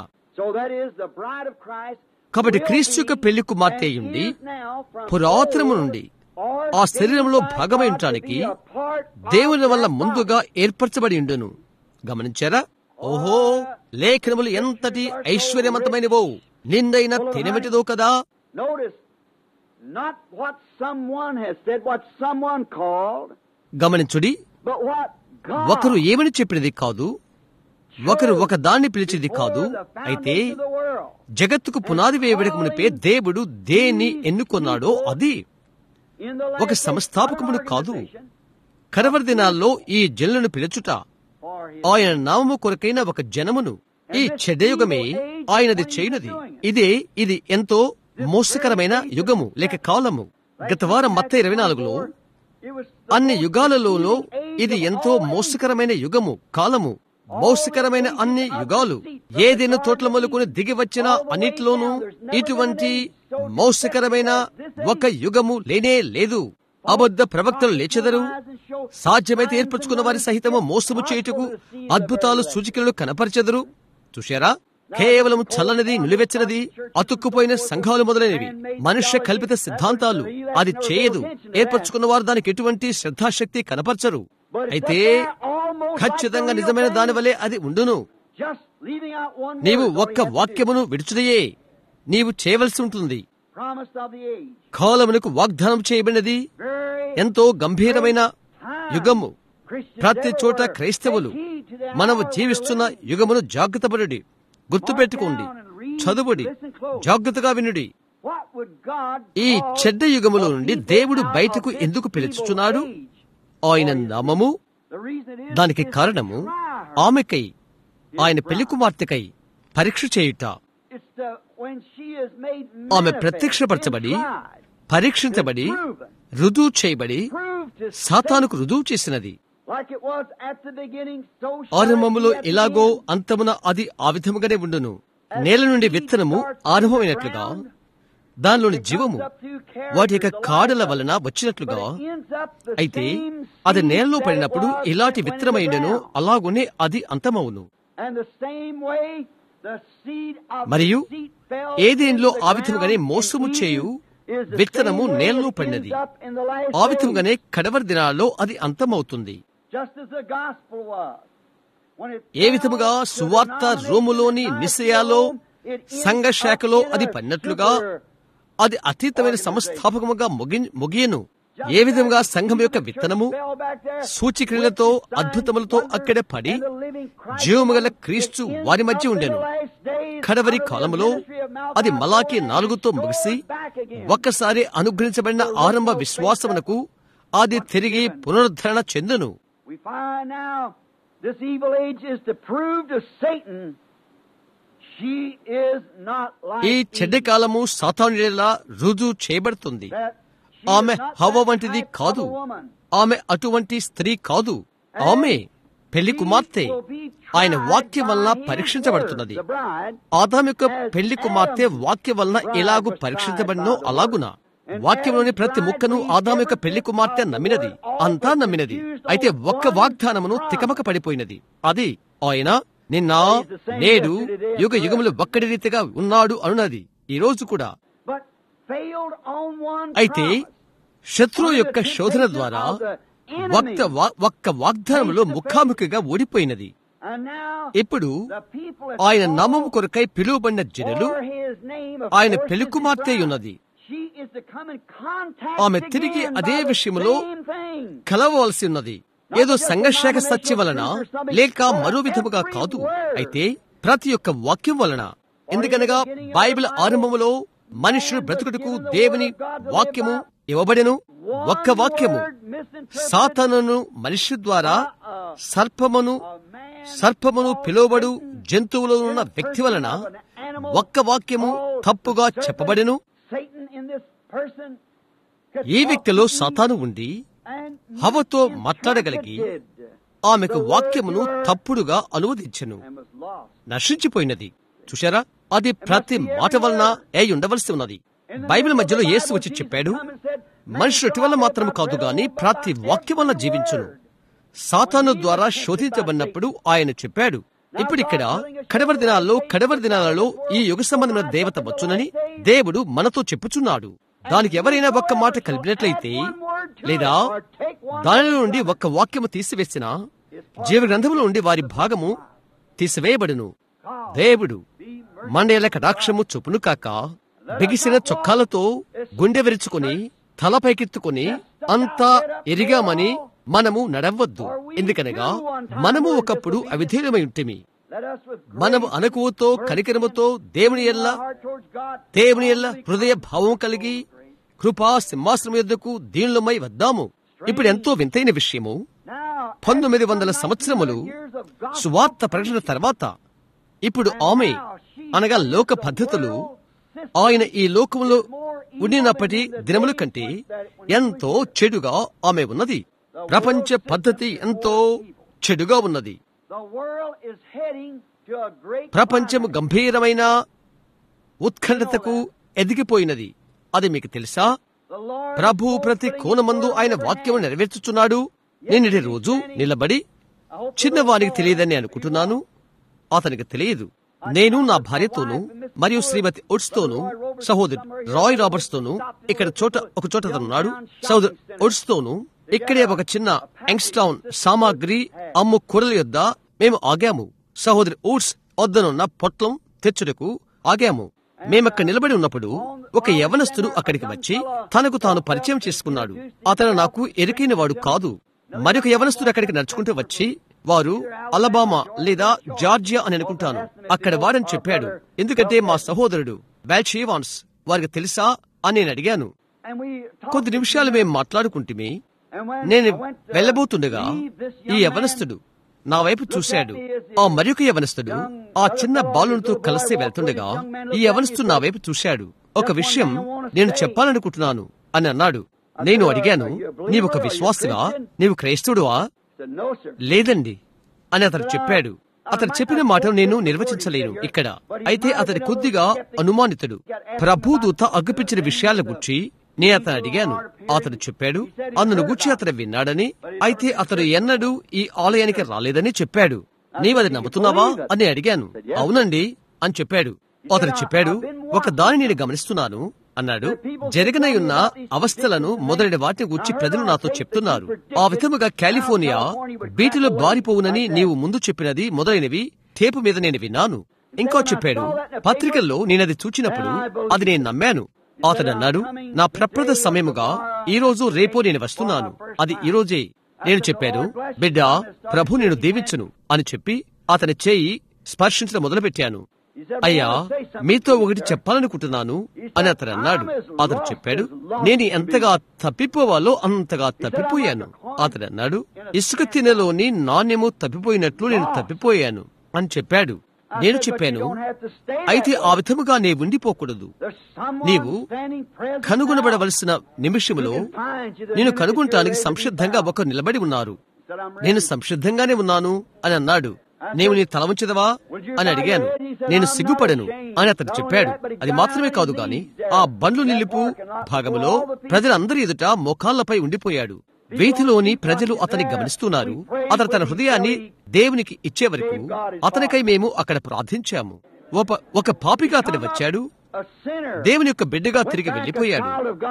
కాబట్టి క్రీస్తు యొక్క పెళ్లి కుమార్తె అయ్యుండి పురాతనము నుండి ఆ శరీరంలో భాగమై ఉండటానికి దేవుని వల్ల ముందుగా ఏర్పరచబడి ఉండును గమనించారా ఓహో లేఖనములు ఎంతటి ఐశ్వర్యవంతమైనవో నిందైన తినమిటిదో కదా not what someone has said, what someone called, గమనించుడి but what God ఒకరు ఏమని చెప్పినది కాదు ఒకరు ఒక దాన్ని పిలిచేది కాదు అయితే జగత్తుకు పునాది వేయబడక మునిపే దేవుడు దేన్ని ఎన్నుకొన్నాడో అది ఒక సంస్థాపకమును కాదు కరవరి దినాల్లో ఈ జనులను పిలుచుట ఆయన నామము కొరకైన ఒక జనమును ఈ చెడ్డయుగమే ఆయనది చేయనది ఇదే ఇది ఎంతో మోసకరమైన యుగము లేక కాలము గత వారం మత్త ఇరవై నాలుగులో అన్ని యుగాలలోనూ ఇది ఎంతో మోసకరమైన యుగము కాలము మోసకరమైన అన్ని యుగాలు ఏదైనా తోట్ల మొలుకొని దిగి వచ్చిన అన్నిటిలోనూ ఇటువంటి మోసకరమైన ఒక యుగము లేనే లేదు అబద్ధ ప్రవక్తలు లేచెదరు సాధ్యమైతే ఏర్పరచుకున్న వారి సహితము మోసము చేయుటకు అద్భుతాలు సూచికలను కనపరచెదరు చూశారా కేవలం చల్లనిది నిలువెచ్చనిది అతుక్కుపోయిన సంఘాలు మొదలైనవి మనుష్య కల్పిత సిద్ధాంతాలు అది చేయదు ఏర్పరచుకున్న వారు దానికి ఎటువంటి శ్రద్ధాశక్తి కనపరచరు అయితే ఖచ్చితంగా నిజమైన దాని వలె అది ఉండును నీవు ఒక్క వాక్యమును విడుచుదయే నీవు చేయవలసి ఉంటుంది కాలమునకు వాగ్దానం చేయబడినది ఎంతో గంభీరమైన యుగము ప్రతి చోట క్రైస్తవులు మనము జీవిస్తున్న యుగమును జాగ్రత్త పడుడి గుర్తుపెట్టుకోండి చదువుడి జాగ్రత్తగా వినుడి ఈ చెడ్డ యుగములో నుండి దేవుడు బయటకు ఎందుకు పిలుచుచున్నాడు ఆయన నామము The reason it is దానికి is కారణము to try her. ఆమెకై ఆయన పెళ్లి కుమార్తెకై పరీక్ష చేయుట It's the, when she is made ఆమె manifest ప్రత్యక్షపరచబడి and tried, పరీక్షించబడి proven, రుజువు చేయబడి proved to సాతానుకు రుజువు చేసినది like it was at the beginning, so shall it ఆరంభములో be at the ఎలాగో end. అంతమున అది ఆ విధముగానే ఉండును నేల నుండి విత్తనము ఆరంభమైనట్లుగా దానిలోని జీవము వాటి యొక్క కాడల వలన వచ్చినట్లుగా అయితే అది నేలలో పడినప్పుడు ఇలాంటి విత్తనమైనను అలాగునే అది అంతమవును మరియు ఏదేంలో ఆ విధముగానే మోసము చేయు విత్తనము నేలలో పడినది ఆ విధముగానే కడవరి దినాల్లో అది అంతమవుతుంది ఏ విధముగా సువార్త రోములోని నిశ్చయాలో సంఘ శాఖలో అది పడినట్లుగా అది అతీతమైన సంస్థాపకముగా ముగి ముగియను ఏ విధంగా సంఘం యొక్క విత్తనము సూచిక్రియలతో అద్భుతములతో అక్కడే పడి జీవముగల క్రీస్తు వారి మధ్య ఉండెను కడవరి కాలములో అది మలాకి నాలుగుతో ముగిసి ఒక్కసారి అనుగ్రహించబడిన ఆరంభ విశ్వాసమునకు అది తిరిగి పునరుద్ధరణ చెందును We find now this evil age is to prove to Satan she is not like ఈ చెడ్డ Eve, కాలము సాతానుడిలా రుజువు చేయబడుతుంది that she ఆమె is not హవ్వ that వంటిది type of కాదు a woman. ఆమె అటువంటి స్త్రీ కాదు ఆమె పెళ్లి కుమార్తె ఆయన వాక్యం వలన పరీక్షించబడుతున్నది ఆదాం యొక్క పెళ్లి కుమార్తె వాక్యం వలన ఎలాగూ పరీక్షించబడినో అలాగునా వాక్యంలోని ప్రతి ముక్కను ఆదాం యొక్క పెళ్లి కుమార్తె నమ్మినది అంతా నమ్మినది అయితే ఒక్క వాగ్దానమును తికమక పడిపోయినది అది ఆయన నిన్న నేడు యుగ యుగములు ఒక్కడి రీతిగా ఉన్నాడు అనున్నది ఈ రోజు కూడా But failed on one అయితే promise. శత్రువు యొక్క శోధన ద్వారా ఒక్క వా- ఒక్క వాగ్దానములో ముఖాముఖిగా ఓడిపోయినది And now ఇప్పుడు the people have ఆయన called నామము కొరకై పిలువబడిన జనులు for his name, of ఆయన course, పెళ్లి is his కుమార్తె bride. ఉన్నది She is to come in contact ఆమె తిరిగి again అదే by the విషయములో same thing. కలవవలసి ఉన్నది ఏదో సంఘర్షక సత్య వలన లేక మరో విధముగా కాదు అయితే ప్రతి ఒక్క వాక్యం వలన ఎందుకనగా బైబిల్ ఆరంభములో మనుషులు బ్రతుకుటకు దేవుని వాక్యము ఇవ్వబడెను ఒక్క వాక్యము సాతనును మనిషి ద్వారా సర్పమును సర్పమును పిలువబడు జంతువులో ఉన్న వ్యక్తి వలన ఒక్క వాక్యము తప్పుగా చెప్పబడెను Satan in this person could ఈ talk వ్యక్తిలో to సాతాను ఉండి and హవతో మాట్లాడగలిగి interpreted ఆమెకు వాక్యమును తప్పుడుగా అనువదించెను and was lost. నశించిపోయినది చూశారా అది ప్రతి మాట వలన ఏ ఉండవలసి ఉన్నది బైబిల్ మధ్యలో యేసు వచ్చి చెప్పాడు మనుషులు ఇటీవల మాత్రం కాదు గాని ప్రతి వాక్యం వలన జీవించును సాతాను ద్వారా శోధించబడినప్పుడు ఆయన చెప్పాడు ఇప్పుడు ఇక్కడ కడవరి దినాల్లో కడవరి దినాలలో ఈ యుగ సంబంధమైన దేవత వచ్చునని దేవుడు మనతో చెప్పుచున్నాడు దానికి ఎవరైనా ఒక్క మాట కలిపినట్లయితే లేదా దానిలో నుండి ఒక్క వాక్యము తీసివేసిన జీవ గ్రంథములో నుండి వారి భాగము తీసివేయబడును దేవుడు మండేల కటాక్షము చొప్పును కాక బిగిసిన చొక్కాలతో గుండె విరుచుకుని తలపైకెత్తుకుని అంతా ఎరిగామని మనము నడవద్దు ఎందుకనగా మనము ఒకప్పుడు అవిధేయమై ఉంటిమి Let us with మనము అనుకువతో కనికరముతో దేవుని ఎల్ల heart towards God దేవుని ఎల్ల హృదయ భావం కలిగి కృపా సింహాసనం యొద్దకు దీనులమై వద్దాము ఇప్పుడు ఎంతో వింతైన విషయము now పంతొమ్మిది వందల సంవత్సరములు సువార్త ప్రకటన తర్వాత ఇప్పుడు ఆమె అనగా లోక పద్ధతులు ఆయన ఈ లోకములో ఉండినప్పటి దినముల కంటే ఎంతో చెడుగా ఆమె ఉన్నది ప్రపంచ పద్ధతి ఎంతో చెడుగా ఉన్నది the world is heading to a great ప్రపంచము గంభీరమైన ఉత్కంఠతకు ఎదిగిపోయినది అది మీకు తెలుసా the Lord ప్రభు ప్రతి కోణమందు ఆయన వాక్యము నెరవేర్చుచున్నాడు నిన్నటి రోజు నిలబడి చిన్నవానికి తెలియదని అనుకుంటున్నాను అతనికి తెలియదు నేను నా భార్యతోనూ మరియు శ్రీమతి ఉడ్స్ తోనూ సహోదరు రాయ్ రాబర్ట్స్ తోనూ ఇక్కడ చోట ఒక చోట అతను ఉన్నాడు సహోదరు ఉడ్స్ తోనూ ఇక్కడే ఒక చిన్న యంగ్స్టౌన్ సామాగ్రి అమ్ము కూరల యొద్ద మేము ఆగాము సహోదరి ఊడ్స్ వద్దనున్న పొట్లం తెచ్చుటకు ఆగాము మేమక్కడ నిలబడి ఉన్నప్పుడు ఒక యవనస్తుడు అక్కడికి వచ్చి తనకు తాను పరిచయం చేసుకున్నాడు అతను నాకు ఎరికైన వాడు కాదు మరొక యవనస్తుడు అక్కడికి నడుచుకుంటూ వచ్చి వారు అలబామా లేదా జార్జియా అని అనుకుంటాను అక్కడ వాడని చెప్పాడు ఎందుకంటే మా సహోదరుడు వాల్షీవాన్స్ వారికి తెలుసా అని నేను అడిగాను and we talked కొద్ది నిమిషాలు మేము మాట్లాడుకుంటుమి నేను వెళ్ళబోతుండగా ఈ యవనస్తుడు నా వైపు చూశాడు ఆ మరొక యవనస్తుడు ఆ చిన్న బాలునితో కలిసి వెళ్తుండగా ఈ యవనస్తుడు నా వైపు చూశాడు ఒక విషయం నేను చెప్పాలనుకుంటున్నాను అని అన్నాడు నేను అడిగాను నీవొక విశ్వాసివా నీవు క్రైస్తవుడువా లేదండి అని అతను చెప్పాడు అతను చెప్పిన మాటను నేను నిర్వచించలేను ఇక్కడ అయితే అతని కొద్దిగా అనుమానితుడు ప్రభుదూత అగ్గిపించిన విషయాల గురించి నేను అతను అడిగాను అతను చెప్పాడు అందును గురించి అతను విన్నాడని అయితే అతను ఎన్నడూ ఈ ఆలయానికి రాలేదని చెప్పాడు నీవది నమ్ముతున్నావా అని అడిగాను అవునండి అని చెప్పాడు అతను చెప్పాడు ఒక దాని నేను గమనిస్తున్నాను అన్నాడు జరగనై ఉన్న అవస్థలను మొదలైన వాటిని గురించి ప్రజలు నాతో చెప్తున్నారు ఆ విధముగా కాలిఫోర్నియా బీటిలో బారిపోవునని నీవు ముందు చెప్పినది మొదలైనవి టేపు మీద నేను విన్నాను ఇంకో చెప్పాడు పత్రికల్లో నేనది చూచినప్పుడు అది నేను నమ్మాను అతడు అన్నాడు నా ప్రప్రద సమయముగా ఈ రోజు రేపో నేను వస్తున్నాను అది ఈ రోజే నేను చెప్పాను బిడ్డ ప్రభు నేను దీవించును అని చెప్పి అతని చేయి స్పర్శించడం మొదలుపెట్టాను అయ్యా మీతో ఒకటి చెప్పాలనుకుంటున్నాను అని అతను అన్నాడు అతను చెప్పాడు నేను ఎంతగా తప్పిపోవాలో అంతగా తప్పిపోయాను అతడు అన్నాడు ఇసుక తినలోని నాణ్యము తప్పిపోయినట్లు నేను తప్పిపోయాను అని చెప్పాడు నేను చెప్పాను అయితే ఆ విధముగా నీ ఉండిపోకూడదు నీవు కనుగొనబడవలసిన నిమిషములో నేను కనుగొనటానికి సంసిద్ధంగా ఒకరు నిలబడి ఉన్నారు నేను సంసిద్ధంగానే ఉన్నాను అని అన్నాడు నీవు నీ తల ఉంచదవా అని అడిగాను నేను సిగ్గుపడను అని అతను చెప్పాడు అది మాత్రమే కాదు గాని ఆ బండ్లు నిలుపు భాగములో ప్రజలందరి ఎదుట మోకాళ్లపై ఉండిపోయాడు వీధిలోని ప్రజలు అతని గమనిస్తున్నారు అతను తన హృదయాన్ని దేవునికి ఇచ్చే వరకు అతనికై మేము అక్కడ ప్రార్థించాము ఒక ఒక పాపిగా అతను వచ్చాడు దేవుని యొక్క బిడ్డగా తిరిగి వెళ్లిపోయాడు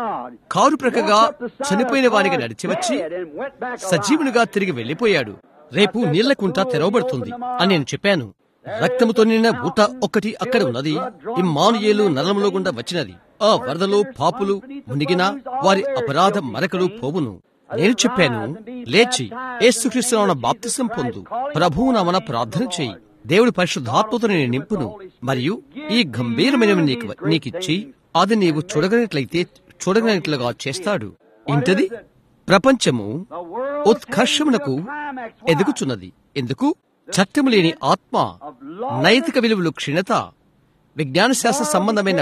కారు ప్రక్కగా చనిపోయిన వానికి నడిచి వచ్చి సజీవునిగా తిరిగి వెళ్లిపోయాడు రేపు నీళ్లకుంట తెరవబడుతుంది అని నేను చెప్పాను రక్తముతో నిన్న ఊట ఒక్కటి అక్కడ ఉన్నది ఇమ్మానుయేలు నలములో గుండా వచ్చినది ఆ వరదలో పాపులు మునిగిన వారి అపరాధ మరకలు పోవును నేను చెప్పాను లేచి ఏసుక్రీస్తున్న బాప్తిసం పొందు ప్రభువు నామన ప్రార్థన చేయి దేవుడి పరిశుద్ధాత్మతో నేను నింపును మరియు ఈ గంభీరమైన నీకు నీకిచ్చి అది నీవు చూడగలిగినట్లయితే చూడగలిగినట్లుగా చేస్తాడు ఇంతది ప్రపంచము ఉత్కర్షమునకు ఎదుగుచున్నది ఎందుకు చట్టము లేని ఆత్మ నైతిక విలువలు క్షీణత విజ్ఞాన శాస్త్ర సంబంధమైన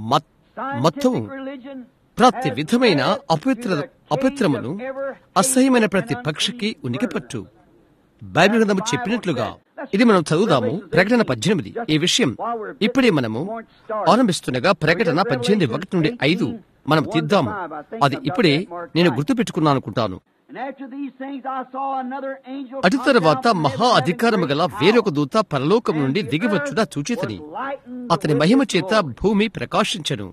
మొత్తం ప్రతి విధమైన అపవిత్ర అపవిత్రమును అసహ్యమైన ప్రతి పక్షికి ఉనికిపట్టు బైబిల్ గ్రంథము చెప్పినట్లుగా ఇది మనం చదువుదాము ప్రకటన పద్దెనిమిది ఈ విషయం ఇప్పుడే మనము ఆరంభిస్తుండగా ప్రకటన పద్దెనిమిది ఒకటి నుండి ఐదు మనం తీద్దాము అది ఇప్పుడే నేను గుర్తు పెట్టుకున్నాను అనుకుంటాను అటు తర్వాత మహా అధికారము గల వేరొక దూత పరలోకం నుండి దిగివచ్చుట చూచితని అతని మహిమ చేత భూమి ప్రకాశించను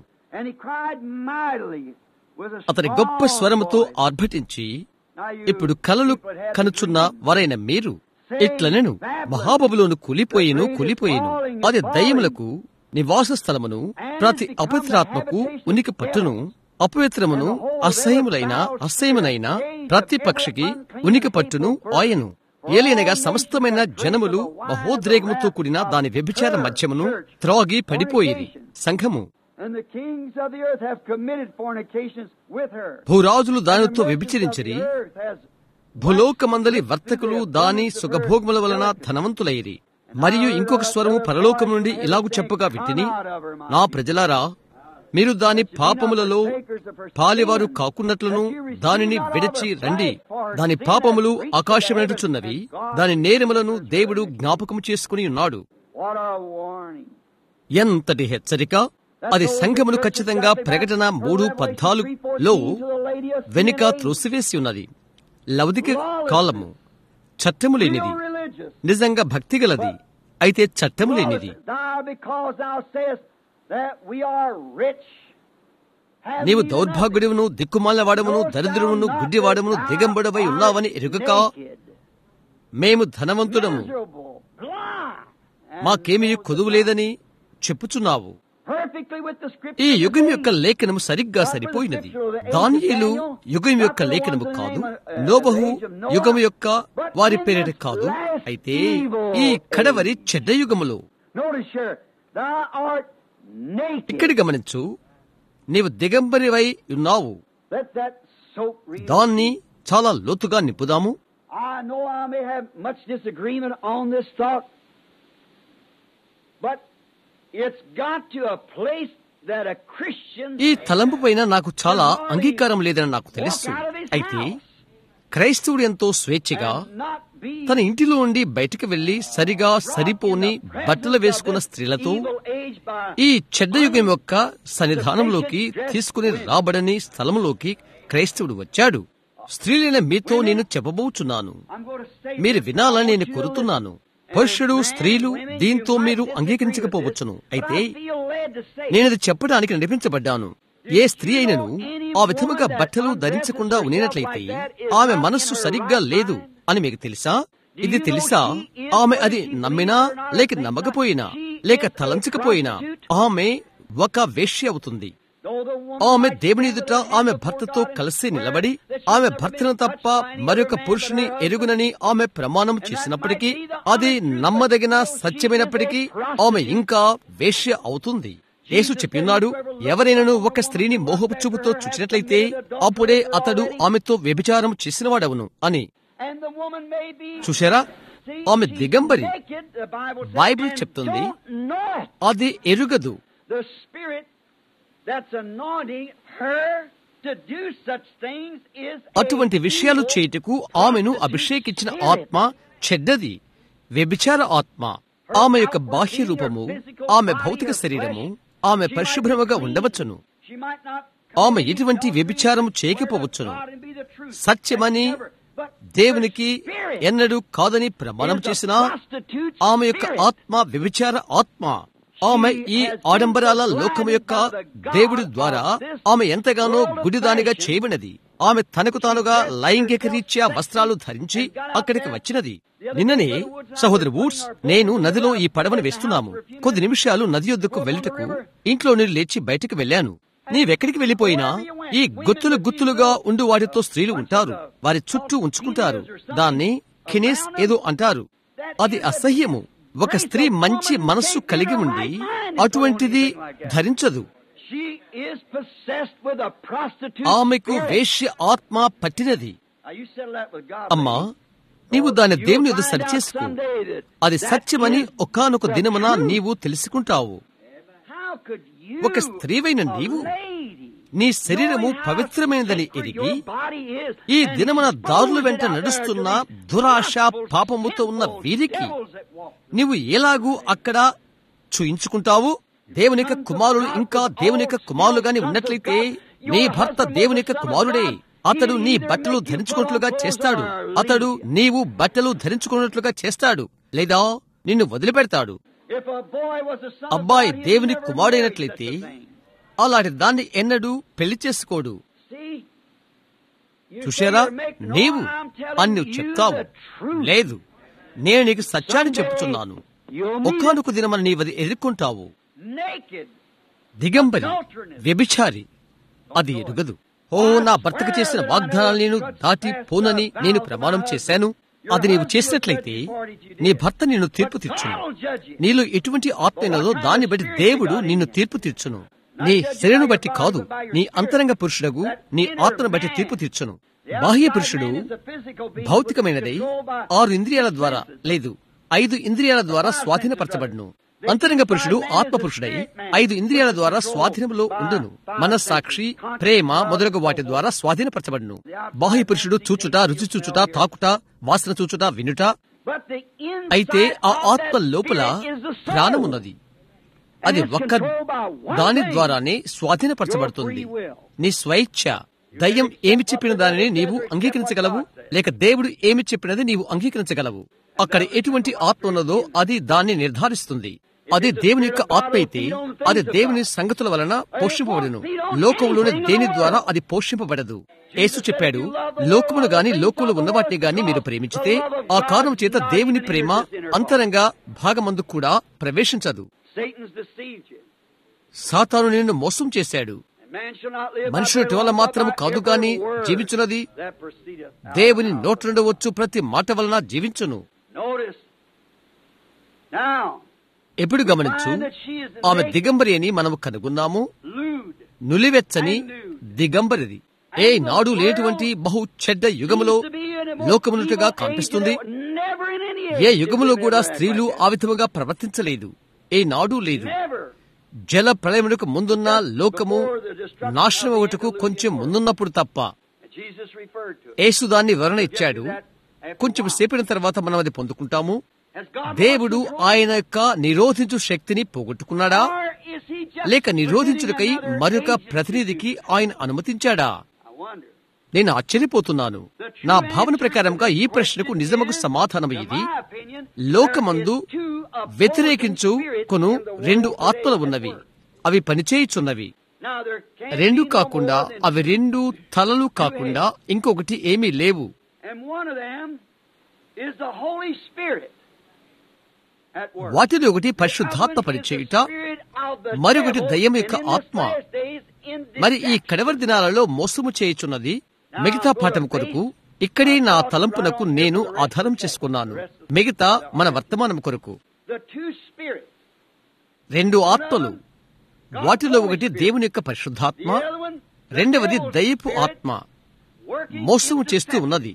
అతని గొప్ప స్వరముతో ఆర్భటించి ఇప్పుడు కలలు కనుచున్న వారైన మీరు ఇట్లనెను మహాబబులోను కూలిపోయిను కూలిపోయిను అది దయ్యములకు నివాస స్థలమును ప్రతి అపవిత్రాత్మకు ఉనికి పట్టును అపవిత్రమును అసహ్యములైన అసహ్యమునైన ప్రతి పక్షికి ఉనికి పట్టును ఆయను ఏలైనగా సమస్తమైన జనములు మహోద్రేగముతో కూడిన దాని వ్యభిచార మధ్యమును త్రాగి పడిపోయేది సంఘము భూరాజులు దానితో వ్యభిచరించరి భూలోకమందలి వర్తకులు దాని సుఖభోగముల వలన ధనవంతులైరి మరియు ఇంకొక స్వరము పరలోకం నుండి ఇలాగు చెప్పగా విట్టిని నా ప్రజలారా మీరు దాని పాపములలో పాలివారు కాకున్నట్లును దానిని విడిచి రండి దాని పాపములు ఆకాశమెడుచున్నవి దాని నేరములను దేవుడు జ్ఞాపకం చేసుకుని ఉన్నాడు ఎంతటి హెచ్చరిక అది సంఘమును ఖచ్చితంగా ప్రకటన మూడు పద్నాలుగులో వెనుక త్రోసివేసి ఉన్నది లౌదిక కాలము చట్టము లేనిది నిజంగా భక్తి గలది అయితే చట్టము లేనిది నీవు దౌర్భాగ్యుడివును దిక్కుమాల వాడమును దరిద్రమును గుడ్డివాడమును దిగంబడవై ఉన్నావని ఎరుగక మేము ధనవంతుడము మాకేమీ కొదువు లేదని చెప్పుచున్నావు ఈ యుగం యొక్క లేఖనము సరిగ్గా సరిపోయినది దానియేలు యుగం యొక్క లేఖనము కాదు నోబహు యుగం యొక్క వారి పేరిట కాదు అయితే ఈ కడవరి చెడ్డ యుగములో ఇక్కడ గమనించు నీవు దిగంబరివై ఉన్నావు దాన్ని చాలా లోతుగా నింపుదాము I know I may have much disagreement on this thought, but it's got to a place that a Christian ఈ తలంపు పైన నాకు చాలా అంగీకారం లేదని నాకు తెలుసు walk out of his అయితే house క్రైస్తవుడు ఎంతో స్వేచ్ఛగా and not be తన ఇంటిలో ఉండి బయటికి వెళ్లి సరిగా సరిపోని బట్టలు వేసుకున్న స్త్రీలతో evil age by ఈ చెడ్డ యుగం యొక్క సన్నిధానంలోకి తీసుకుని రాబడని స్థలములోకి క్రైస్తవుడు వచ్చాడు స్త్రీలైన మీతో నేను చెప్పబోచున్నాను I'm going to say మీరు this. వినాలని I నేను want you to కోరుతున్నాను listen. పురుషుడు And స్త్రీలు men, women, దీంతో you మీరు might disagree అంగీకరించకపోవచ్చును with this, అయితే but I feel led to say నేను అది చెప్పడానికి నడిపించబడ్డాను ఏ స్త్రీ అయినను ఆ విధముగా బట్టలు ధరించకుండా ఉన్నట్లయితే ఆమె మనస్సు సరిగ్గా లేదు అని మీకు తెలుసా ఇది తెలుసా ఆమె అది నమ్మినా లేక నమ్మకపోయినా లేక తలంచకపోయినా ఆమె ఒక వేశ్య అవుతుంది though the woman ఆమె might దేవుని stand ఎదుట before ఆమె God భర్తతో and కలిసి swear నిలబడి that she ఆమె never భర్తను been తప్ప touched by any మరొక other man పురుషుని but her husband. ఎరుగునని ఆమె ప్రమాణం చేసినప్పటికీ అది నమ్మదగిన సత్యమైనప్పటికీ ఆమె ఇంకా వేశ్య అవుతుంది యేసు చెప్పినాడు ఎవరైనాను ఒక స్త్రీని మోహపు చూపుతో చూచినట్లయితే అప్పుడే అతడు ఆమెతో వ్యభిచారం చేసినవాడవును అని And the woman may be చూశారా See, ఆమె she's దిగంబరి naked, the Bible says, Bible and చెప్తుంది don't know it. అది ఎరుగదు The Spirit that's anointing her to do such things is a అటువంటి విషయాలు evil చేయుటకు ఆమెను అభిషేకించిన ఆత్మ చెడ్డది వ్యభిచార ఆత్మ ఆమె యొక్క బాహ్య రూపము ఆమె భౌతిక శరీరము ఆమె పరిశుభ్రముగా ఉండవచ్చును She might not ఆమె ఎటువంటి వ్యభిచారము చేయకపోవచ్చును God and be the truth. సత్యమని Never. But దేవునికి the Spirit ఎన్నడూ కాదని ప్రమాణం is a చేసినా prostitute ఆమె యొక్క spirit. ఆత్మ వ్యభిచార ఆత్మ ఆమె ఈ ఆడంబరాల లోకము యొక్క దేవుడి ద్వారా ఆమె ఎంతగానో గుడిదానిగా చేయబడినది ఆమె తనకు తానుగా లైంగిక రీత్యా వస్త్రాలు ధరించి అక్కడికి వచ్చినది నిన్ననే సహోదరు వూడ్స్ నేను నదిలో ఈ పడవను వేస్తున్నాము కొద్ది నిమిషాలు నది యొద్దకు వెళ్ళుటకు ఇంట్లో నుండి లేచి బయటకు వెళ్ళాను నీవెక్కడికి వెళ్ళిపోయినా ఈ గుత్తులు గుత్తులుగా ఉండు వాటితో స్త్రీలు ఉంటారు వారి చుట్టూ ఉంచుకుంటారు దాన్ని కినేస్ ఏదో అంటారు అది అసహ్యము ఒక స్త్రీ మంచి మనస్సు కలిగి ఉండి అటువంటిది ధరించదు She is possessed with a prostitute ఆమెకు spirit. వేశ్య ఆత్మ పట్టినది Now you settle that with God. అమ్మా lady. నీవు దాని You'll దేవుని ఎదురు find out సరిచేసుకో someday that అది that సత్యమని is ఒకానొక the దినమున truth. నీవు తెలుసుకుంటావు How could you, ఒక స్త్రీవైన a నీవు lady, నీ శరీరము knowing how పవిత్రమైనదని sacred ఎరిగి your body is, ఈ and దినమున exposed దారుల it వెంట out there నడుస్తున్న to these దురాశ lustful పాపముతో ఉన్న symbols, వీరికి devils that walk నీవు ఎలాగూ అక్కడ చూయించుకుంటావు దేవుని యొక్క కుమారులు ఇంకా దేవుని యొక్క కుమారులుగాని ఉన్నట్లయితే నీ భర్త దేవుని యొక్క కుమారుడే అతడు నీ బట్టలు ధరించుకున్నట్లుగా చేస్తాడు అతడు నీవు బట్టలు ధరించుకున్నట్లుగా చేస్తాడు లేదా నిన్ను వదిలిపెడతాడు If a boy was the son of అబ్బాయి God, he'd దేవుని never కుమారుడైనట్లయితే marry such a thing. అలాంటి దాన్ని ఎన్నడూ పెళ్లి చేసుకోడు See? You చూశారా say you're making- No, నీవు I'm telling అని నువ్వు you చెప్తావు the truth. లేదు నేను నీకు సత్యాన్ని Someday చెప్తున్నాను you'll meet ఒక్కనొక దినమని నీవది ఎదుర్కొంటావు naked. దిగంబరి వ్యభిచారి అది ఎరుగదు ఓ నా భర్తకు చేసిన వాగ్దానాలు నేను దాటి పోనని నేను ప్రమాణం చేశాను అది నీవు చేసినట్లయితే నీ భర్త నిన్ను తీర్పు తీర్చును I'll judge you. నీలో ఎటువంటి ఆత్మ ఉన్నదో దాన్ని బట్టి దేవుడు నిన్ను తీర్పు తీర్చును నీ శరీరం బట్టి కాదు నీ అంతరంగ పురుషుడగు నీ ఆత్మను బట్టి తీర్పు తీర్చును బాహ్య పురుషుడు భౌతికమైనదై ఆరు ఇంద్రియాల ద్వారా లేదు ఐదు ఇంద్రియాల ద్వారా స్వాధీనపరచబడును అంతరంగ పురుషుడు ఆత్మ పురుషుడై ఐదు ఇంద్రియాల ద్వారా స్వాధీనములో ఉండును మనస్సాక్షి ప్రేమ మొదలగు వాటి ద్వారా స్వాధీనపరచబడును బాహ్య పురుషుడు చూచుట రుచి చూచుట తాకుట వాసన చూచుట వినుట But the inside అయితే ఆ of ఆత్మ that లోపల spirit is the soul. ప్రాణమున్నది అది And it's ఒక్క controlled by one దాని thing. ద్వారానే స్వాధీనపరచబడుతుంది Your free will. నీ స్వైచ్ఛ దయ్యం ఏమి చెప్పిన దానిని నీవు అంగీకరించగలవు లేక దేవుడు ఏమి చెప్పినది నీవు అంగీకరించగలవు అక్కడ ఎటువంటి ఆత్మ ఉన్నదో అది దాన్ని నిర్ధారిస్తుంది అది దేవుని యొక్క ఆత్మ అయితే అది దేవుని సంగతుల వలన పోషింపబడును లోకంలోని దేని ద్వారా అది పోషింపబడదు యేసు చెప్పాడు లోకమును గాని లోకంలో ఉన్న వాటిని గాని మీరు ప్రేమించితే ఆ కారణం చేత దేవుని ప్రేమ అంతరంగా భాగమందు కూడా ప్రవేశించదు Satan's deceived you. సాతాను నిన్ను మోసం చేశాడు And man shall not live by మనుషుల bread టోల alone, మాత్రము but by కాదు every గాని word జీవించున్నది that proceedeth out దేవుని of the నోటి నుండి వచ్చు ప్రతి మాట వలన జీవించును Notice. Now, ఎప్పుడు గమనించు find that she is ఆమె naked, దిగంబరి అని మనము కనుగొన్నాము lewd. నులివెచ్చని దిగంబరిది ఏ నాడు లేటువంటి బహు చెడ్డ యుగములో లోకమున్నట్టుగా కనిపిస్తుంది ఏ యుగములో కూడా స్త్రీలు ఆ విధముగా ప్రవర్తించలేదు ఏ నాడు లేదు జల ప్రళయములకు ముందున్న లోకము నాశనం ఒకటకు కొంచెం ముందున్నప్పుడు తప్ప యేసు దాన్ని వివరణ ఇచ్చాడు కొంచెం సేపటిన తర్వాత మనం అది పొందుకుంటాము దేవుడు ఆయన యొక్క నిరోధించు శక్తిని పోగొట్టుకున్నాడా లేక నిరోధించుటకై మరొక ప్రతినిధికి ఆయన అనుమతించాడా నేను ఆశ్చర్యపోతున్నాను నా భావన ప్రకారంగా ఈ ప్రశ్నకు నిజముకు సమాధానం ఇది లోకమందు వ్యతిరేకించు కొను రెండు ఆత్మలు ఉన్నవి అవి పనిచేయుచున్నవి రెండు కాకుండా అవి రెండు తలలు కాకుండా ఇంకొకటి ఏమీ లేవు వాటిలో ఒకటి పరిశుద్ధాత్మ పనిచేయుట మరొకటి దయ్యం యొక్క ఆత్మ మరి ఈ కడవరి దినాలలో మోసము చేయుచున్నది మిగతా పాఠం కొరకు ఇక్కడే నా తలంపునకు నేను ఆధారం చేసుకున్నాను మిగతా మన వర్తమానం కొరకు రెండు ఆత్మలు వాటిలో ఒకటి దేవుని యొక్క పరిశుద్ధాత్మ రెండవది దయపు ఆత్మ మోసము చేస్తూ ఉన్నది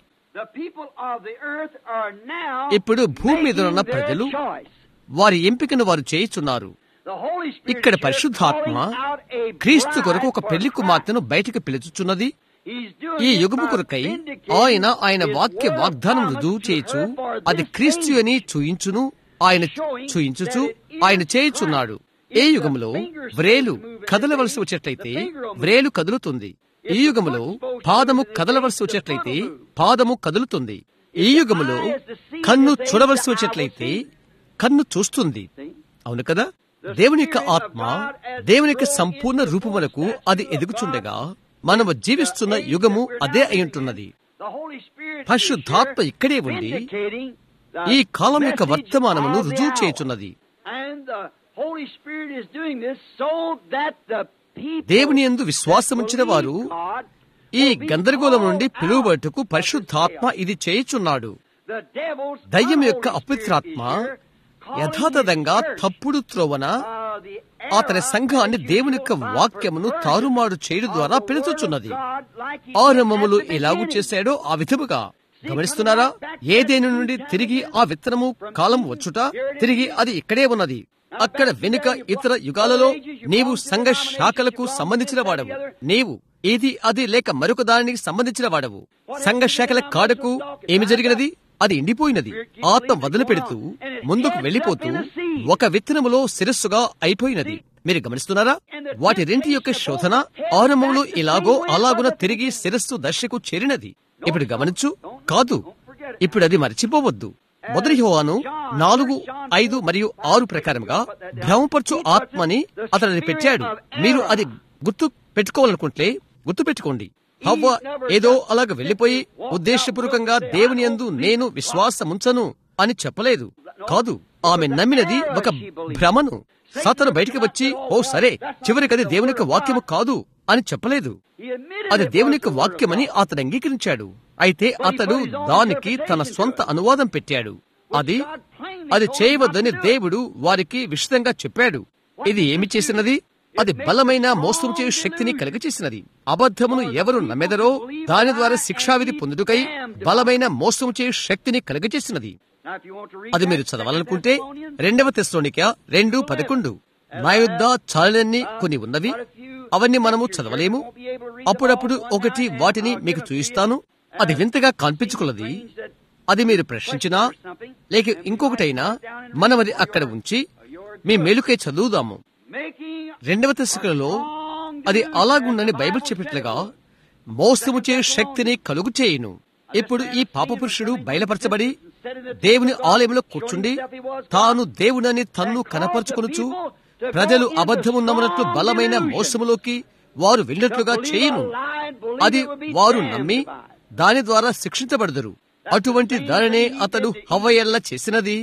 ఇప్పుడు భూమి మీద ఉన్న ప్రజలు వారి ఎంపికను వారు చేయుచున్నారు ఇక్కడ పరిశుద్ధాత్మ క్రీస్తు కొరకు ఒక పెళ్లి కుమార్తెను బయటకు పిలుచుచున్నది ఈ యుగము కొరకై ఆయన ఆయన వాక్య వాగ్దానం రుజువు చేయొచ్చు అది క్రీస్తు అని చూయించును ఆయన చూయించుచు ఆయన చేయుచున్నాడు ఏ యుగములో వ్రేలు కదలవలసి వచ్చేట్లయితే వ్రేలు కదులుతుంది ఈ యుగములో పాదము కదలవలసి వచ్చేట్లయితే పాదము కదులుతుంది ఈ యుగములో కన్ను చూడవలసి వచ్చేట్లయితే కన్ను చూస్తుంది అవును కదా దేవుని యొక్క ఆత్మ దేవుని యొక్క సంపూర్ణ రూపములకు అది ఎదుగుచుండగా మనము జీవిస్తున్న యుగము అదే అయింటున్నది పరిశుద్ధాత్మ ఇక్కడే ఉండి ఈ కాలం యొక్క వర్తమానమును రుజువు చేయుచున్నది దేవుని ఎందు విశ్వాసముంచిన వారు ఈ గందరగోళం నుండి పిలువబట్టుకు పరిశుద్ధాత్మ ఇది చేయుచున్నాడు దయ్యం యొక్క అపవిత్రాత్మ యథాతథంగా తప్పుడు త్రోవన అతని సంఘాన్ని దేవుని యొక్క వాక్యమును తారుమారు చేయడం ద్వారా పిలుచుచున్నది ఆరంభములు ఎలాగూ చేశాడో ఆ విధముగా గమనిస్తున్నారా ఏదేని నుండి తిరిగి ఆ విత్తనము కాలం వచ్చుట తిరిగి అది ఇక్కడే ఉన్నది అక్కడ వెనుక ఇతర యుగాలలో నీవు సంఘ శాఖలకు సంబంధించిన వాడవు నీవు ఇది అది లేక మరొక దానికి సంబంధించిన వాడవు సంఘ శాఖల కాడకు ఏమి జరిగినది అది ఎండిపోయినది ఆత్మ వదిలిపెడుతూ ముందుకు వెళ్లిపోతూ ఒక విత్తనములో శిరస్సుగా అయిపోయినది మీరు గమనిస్తున్నారా వాటి రెంటి యొక్క శోధన ఆరంభంలో ఇలాగో అలాగున తిరిగి శిరస్సు దశకు చేరినది ఇప్పుడు గమనించు కాదు ఇప్పుడు అది మర్చిపోవద్దు మొదటి హోవాను నాలుగు ఐదు మరియు ఆరు ప్రకారంగా భ్రమపరచు ఆత్మని అతడిని పెట్టాడు మీరు అది గుర్తు పెట్టుకోవాలనుకుంటే గుర్తు పెట్టుకోండి హవ్వ ఏదో అలాగ వెళ్లిపోయి ఉద్దేశపూర్వకంగా దేవుని యందు నేను విశ్వాసముంచను అని చెప్పలేదు కాదు ఆమె నమ్మినది ఒక భ్రమను సతను బయటికి వచ్చి ఓ సరే చివరికి అది దేవుని యొక్క వాక్యము కాదు అని చెప్పలేదు అది దేవుని యొక్క వాక్యమని అతను అంగీకరించాడు అయితే అతడు దానికి తన సొంత అనువాదం పెట్టాడు అది అది చేయవద్దని దేవుడు వారికి విషదంగా చెప్పాడు ఇది ఏమి చేసినది అది బలమైన మోసం చేయు శక్తిని కలుగచేసినది అబద్ధమును ఎవరు నమ్మెదరో దాని ద్వారా శిక్షావిధి పొందుటకై బలమైన మోసం చేయు శక్తిని కలుగచేసినది అది మీరు చదవాలనుకుంటే రెండవ తెస్లోనిక రెండు పదకొండు నా యుద్ధ చాలన్నీ కొన్ని ఉన్నవి అవన్నీ మనము చదవలేము అప్పుడప్పుడు ఒకటి వాటిని మీకు చూయిస్తాను అది వింతగా కనిపించుకున్నది అది మీరు ప్రశ్నించినా లేక ఇంకొకటైనా మనం అది అక్కడ ఉంచి మీ మేలుకై చదువుదాము రెండవ తెశకులలో అది అలాగుండని బైబిల్ చెప్పినట్లుగా మోసము చే శక్తిని కలుగు చేయును ఇప్పుడు ఈ పాపపురుషుడు బయలుపరచబడి దేవుని ఆలయంలో కూర్చుండి తాను దేవునని తన్ను కనపరుచుకొనుచు ప్రజలు అబద్ధమున్నమన్నట్లు బలమైన మోసములోకి వారు వెళ్ళినట్లుగా చేయును అది వారు నమ్మి దాని ద్వారా శిక్షించబడదురు అటువంటి దానినే అతడు హవయల్ల చేసినది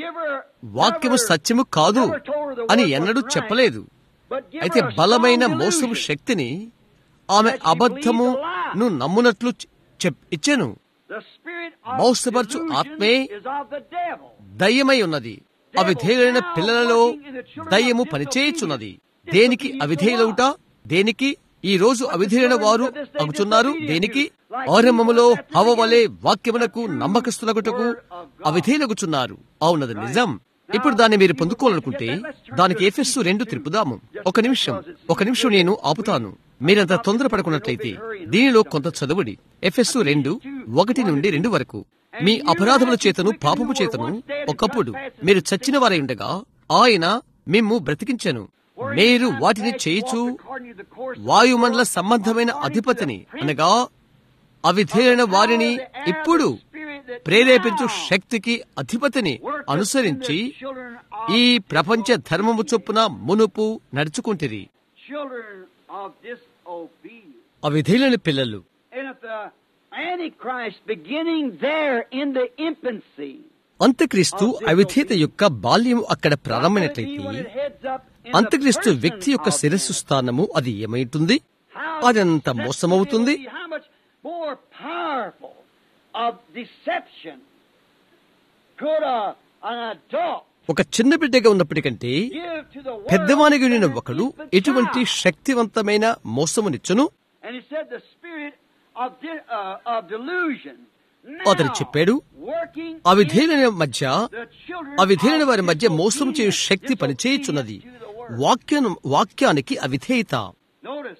వాక్యము సత్యము కాదు అని ఎన్నడూ చెప్పలేదు అయితే బలమైన మోసము శక్తిని ఆమె అబద్ధమును నమ్మునట్లు ఇచ్చాను మోసపరచు ఆత్మే దయ్యమై ఉన్నది అవిధేయులైన పిల్లలలో దయ్యము పనిచేయుచున్నది దేనికి అవిధేయులవుట దేనికి ఈ రోజు అవిధేయుల వారు అగుచున్నారు దేనికి ఆరంభములో హవ వలె వాక్యమునకు నమ్మకస్తులగుటకు అవిధేయులగుచున్నారు అవునది నిజం ఇప్పుడు దాన్ని మీరు పొందుకోవాలనుకుంటే దానికి ఎఫెస్సు రెండు తిరుపుదాము ఒక నిమిషం ఒక నిమిషం నేను ఆపుతాను మీరంత తొందరపడకున్నట్లయితే దీనిలో కొంత చదువుడి ఎఫెస్సు రెండు ఒకటి నుండి రెండు వరకు మీ అపరాధముల చేతను పాపము చేతను ఒకప్పుడు మీరు చచ్చిన వారై ఉండగా ఆయన మిమ్ము బ్రతికించెను మీరు వాటిని చేయుచు వాయుమండల సంబంధమైన అధిపతిని అనగా అవిధేయన వారిని ఇప్పుడు ప్రేరేపించు శక్తికి అధిపతిని అనుసరించి ఈ ప్రపంచ ధర్మము చొప్పున మునుపు నడుచుకుంటిరి children of disobedience. అవిధేయులని పిల్లలు And if the Antichrist beginning there in the infancy, అంత్యక్రీస్తు అవిధేయత యొక్క బాల్యం అక్కడ what would it be ప్రారంభమైనట్లయితే when it heads up in the అంత్యక్రీస్తు person వ్యక్తి యొక్క of శిరస్సు man? స్థానము అది ఏమైంటుంది How అదంత deceptive మోసమవుతుంది it will be, How much more powerful of deception could a, an adult ఒక చిన్న బిడ్డగా ఉన్నప్పటికంటే give to the world పెద్దవానికి than ఉండిన an ఒకడు infant ఎటువంటి child? శక్తివంతమైన మోసమునిచ్చును And he said the spirit of, de- uh, of delusion. అతడు now చెప్పాడు working అవిధేయుల మధ్య in the children అవిధేయుల of వారి మధ్య మోసం చేయు disobedience, Shakti పనిచేయుచున్నది disobedience to the word. వాక్యం వాక్యానికి అవిధేయత Notice.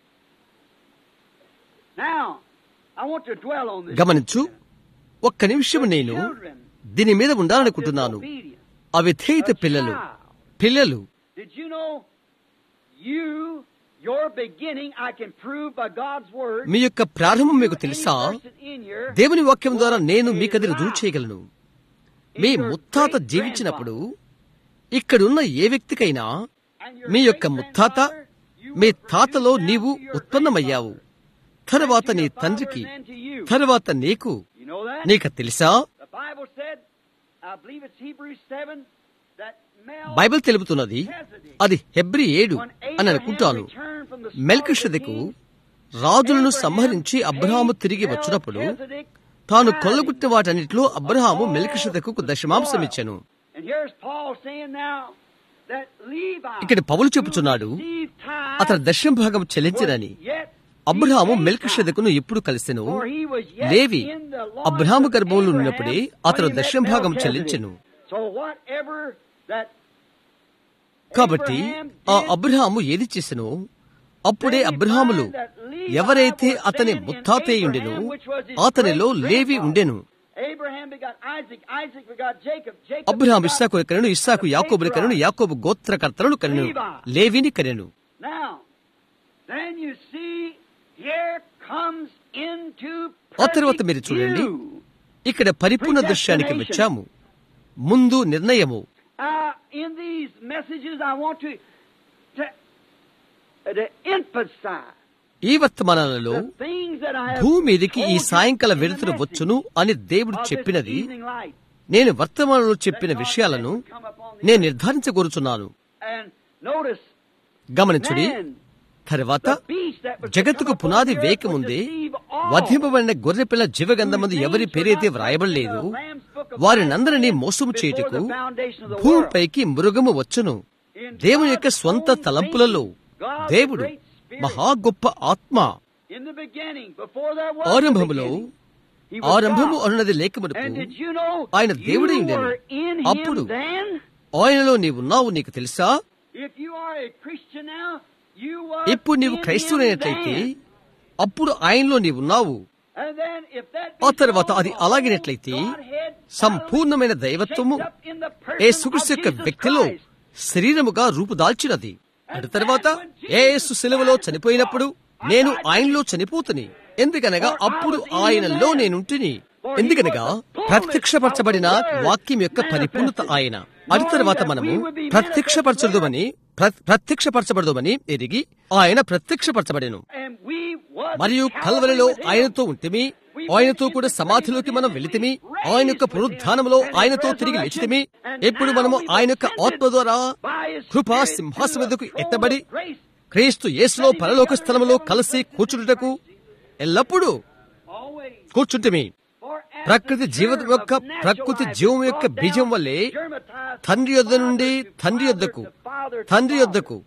Now, I want to dwell on this. గమనించు ఒక్క నిమిషం నేను Children దీని మీద ఉండాలనుకుంటున్నాను disobedience. అవిధేయత పిల్లలు child. పిల్లలు Did you know you, your beginning, I can prove by God's word. మీ యొక్క ప్రారంభం మీకు any తెలుసా person in your, దేవుని వాక్యం ద్వారా నేను మీకది రుజువు చేయగలను మీ ముత్తాత జీవించినప్పుడు ఇక్కడున్న ఏ వ్యక్తికైనా and your మీ యొక్క ముత్తాత great-grandfather, you me were తాతలో produced నీవు after your ఉత్పన్నమయ్యావు తర్వాత నీ తండ్రికి తర్వాత నీకు You know that? నీకు తెలుసా The Bible said, I believe it's Hebrews 7, that Mel- Bible తెలుపుతున్నది అది హెబ్రి ఏడు when అని Abraham అనుకుంటాను returned from the slaughter of the మెల్కిషెదకు kings, రాజులను Abraham సంహరించి అబ్రహాము paid తిరిగి వచ్చినప్పుడు Melchizedek తాను tithing. కొల్లగొట్టిన వాటన్నిటిలో Abraham మెల్కిషెదకు దశమాంశమిచ్చెను And here's Paul saying now that Levi, ఇక్కడ పౌలు చెప్పుచున్నాడు who received tithes, అతని దశమ భాగం చెల్లించినని was yet అబ్రహాము Levi, మెల్కిషెదకును ఎప్పుడు కలిసెను for he was yet Levi in the loins Abraham of గర్భంలో Abraham ఉన్నప్పుడే when అతను he met దశమ భాగం Melchizedek. చెల్లించెను So whatever that కాబట్టి Abraham ఆ did, అబ్రహాము ఏది చేసెనో అప్పుడే అబ్రహాములు ఎవరైతే అతని ముత్తాతేయుండెనో అతనిలో లేవి ఉండెను Abraham begot Isaac, Isaac begot Jacob, Jacob Abraham begot ఇస్సాకు కనెను ఇస్సాకు యాకోబుని కనెను యాకోబు గోత్రకర్తలను కనెను లేవిని కనెను Now, then you see, here comes into ఆ తర్వాత perfect మీరు చూడండి view. ఇక్కడ పరిపూర్ణ దృశ్యానికి వచ్చాము ముందు నిర్ణయము Uh, in these messages, I want to, to, to emphasize ఈ వర్తమానాలలో the things that I have భూమి మీదికి ఈ told you సాయంకాల in the వెలుతురు message వచ్చును అని దేవుడు of this చెప్పినది evening light. నేను వర్తమానంలో చెప్పిన విషయాలను నేను నిర్ధారించగోరుచున్నాను And notice, గమనించుడి man, తర్వాత the beast that was to జగత్తుకు come upon పునాది the earth వేయకముందే would deceive all. వధింపబడిన గొర్రెపిల్ల జీవగంధమందు ఎవరి పేరైతే వ్రాయబడలేదు వారినందరినీ మోసము చేయుటకు భూమిపైకి మృగము వచ్చును దేవుని యొక్క స్వంత తలంపులలో దేవుడు మహా గొప్ప ఆత్మ In the beginning, before there was ఆరంభములో the beginning, he was ఆరంభము God. అనున్నది లేకమునకు And did you know ఆయన దేవుడై you ఉండెను. were in అప్పుడు him then? ఆయనలో నీవున్నావు నీకు తెలుసా If you are a Christian now, you were ఇప్పుడు నీవు in క్రైస్తవులైనట్లయితే him then. అప్పుడు ఆయనలో నీవున్నావు And then if that ఆ be తర్వాత so, అది the అలాగినట్లయితే whole Godhead సంపూర్ణమైన దైవత్వము shaped up in the person A of సుకృష్ యొక్క Jesus వ్యక్తిలో Christ. శరీరముగా రూపుదాల్చినది అటు తర్వాత ఏ యేసు సెలవులో చనిపోయినప్పుడు నేను ఆయనలో చనిపోతుని ఎందుకనగా అప్పుడు ఆయనలో నేనుంటిని ఎందుకనగా ప్రత్యక్షపరచబడిన వాక్యం యొక్క పరిపూర్ణత ఆయన అటు తర్వాత మనము ప్రత్యక్షపరచదుమని ప్రత్యక్షపరచబడదుమని ఎరిగి ఆయన ప్రత్యక్షపరచబడెను And we was మరియు Calvary కల్వరిలో with him. ఆయనతో ఉంటిమి ఆయనతో కూడా సమాధిలోకి మనం వెళితిమి ఆయన యొక్క పునరుద్ధానములో ఆయనతో తిరిగి లేచితిమి ఇప్పుడు మనము ఆయన యొక్క ఆత్మ ద్వారా By his కృపా Spirit సింహాసనం to the మీదకు throne ఎత్తబడి of grace. క్రీస్తు యేసులో పరలోక స్థలములో కలిసి కూర్చుంటుటకు ఎల్లప్పుడూ Always. కూర్చుంటిమి For as ప్రకృతి the జీవం germ యొక్క of natural ప్రకృతి life జీవం is యొక్క brought బీజం down, వల్లే germatized తండ్రి యొద్ద నుండి father to తండ్రి father యొద్దకు to father to తండ్రి father. యొద్దకు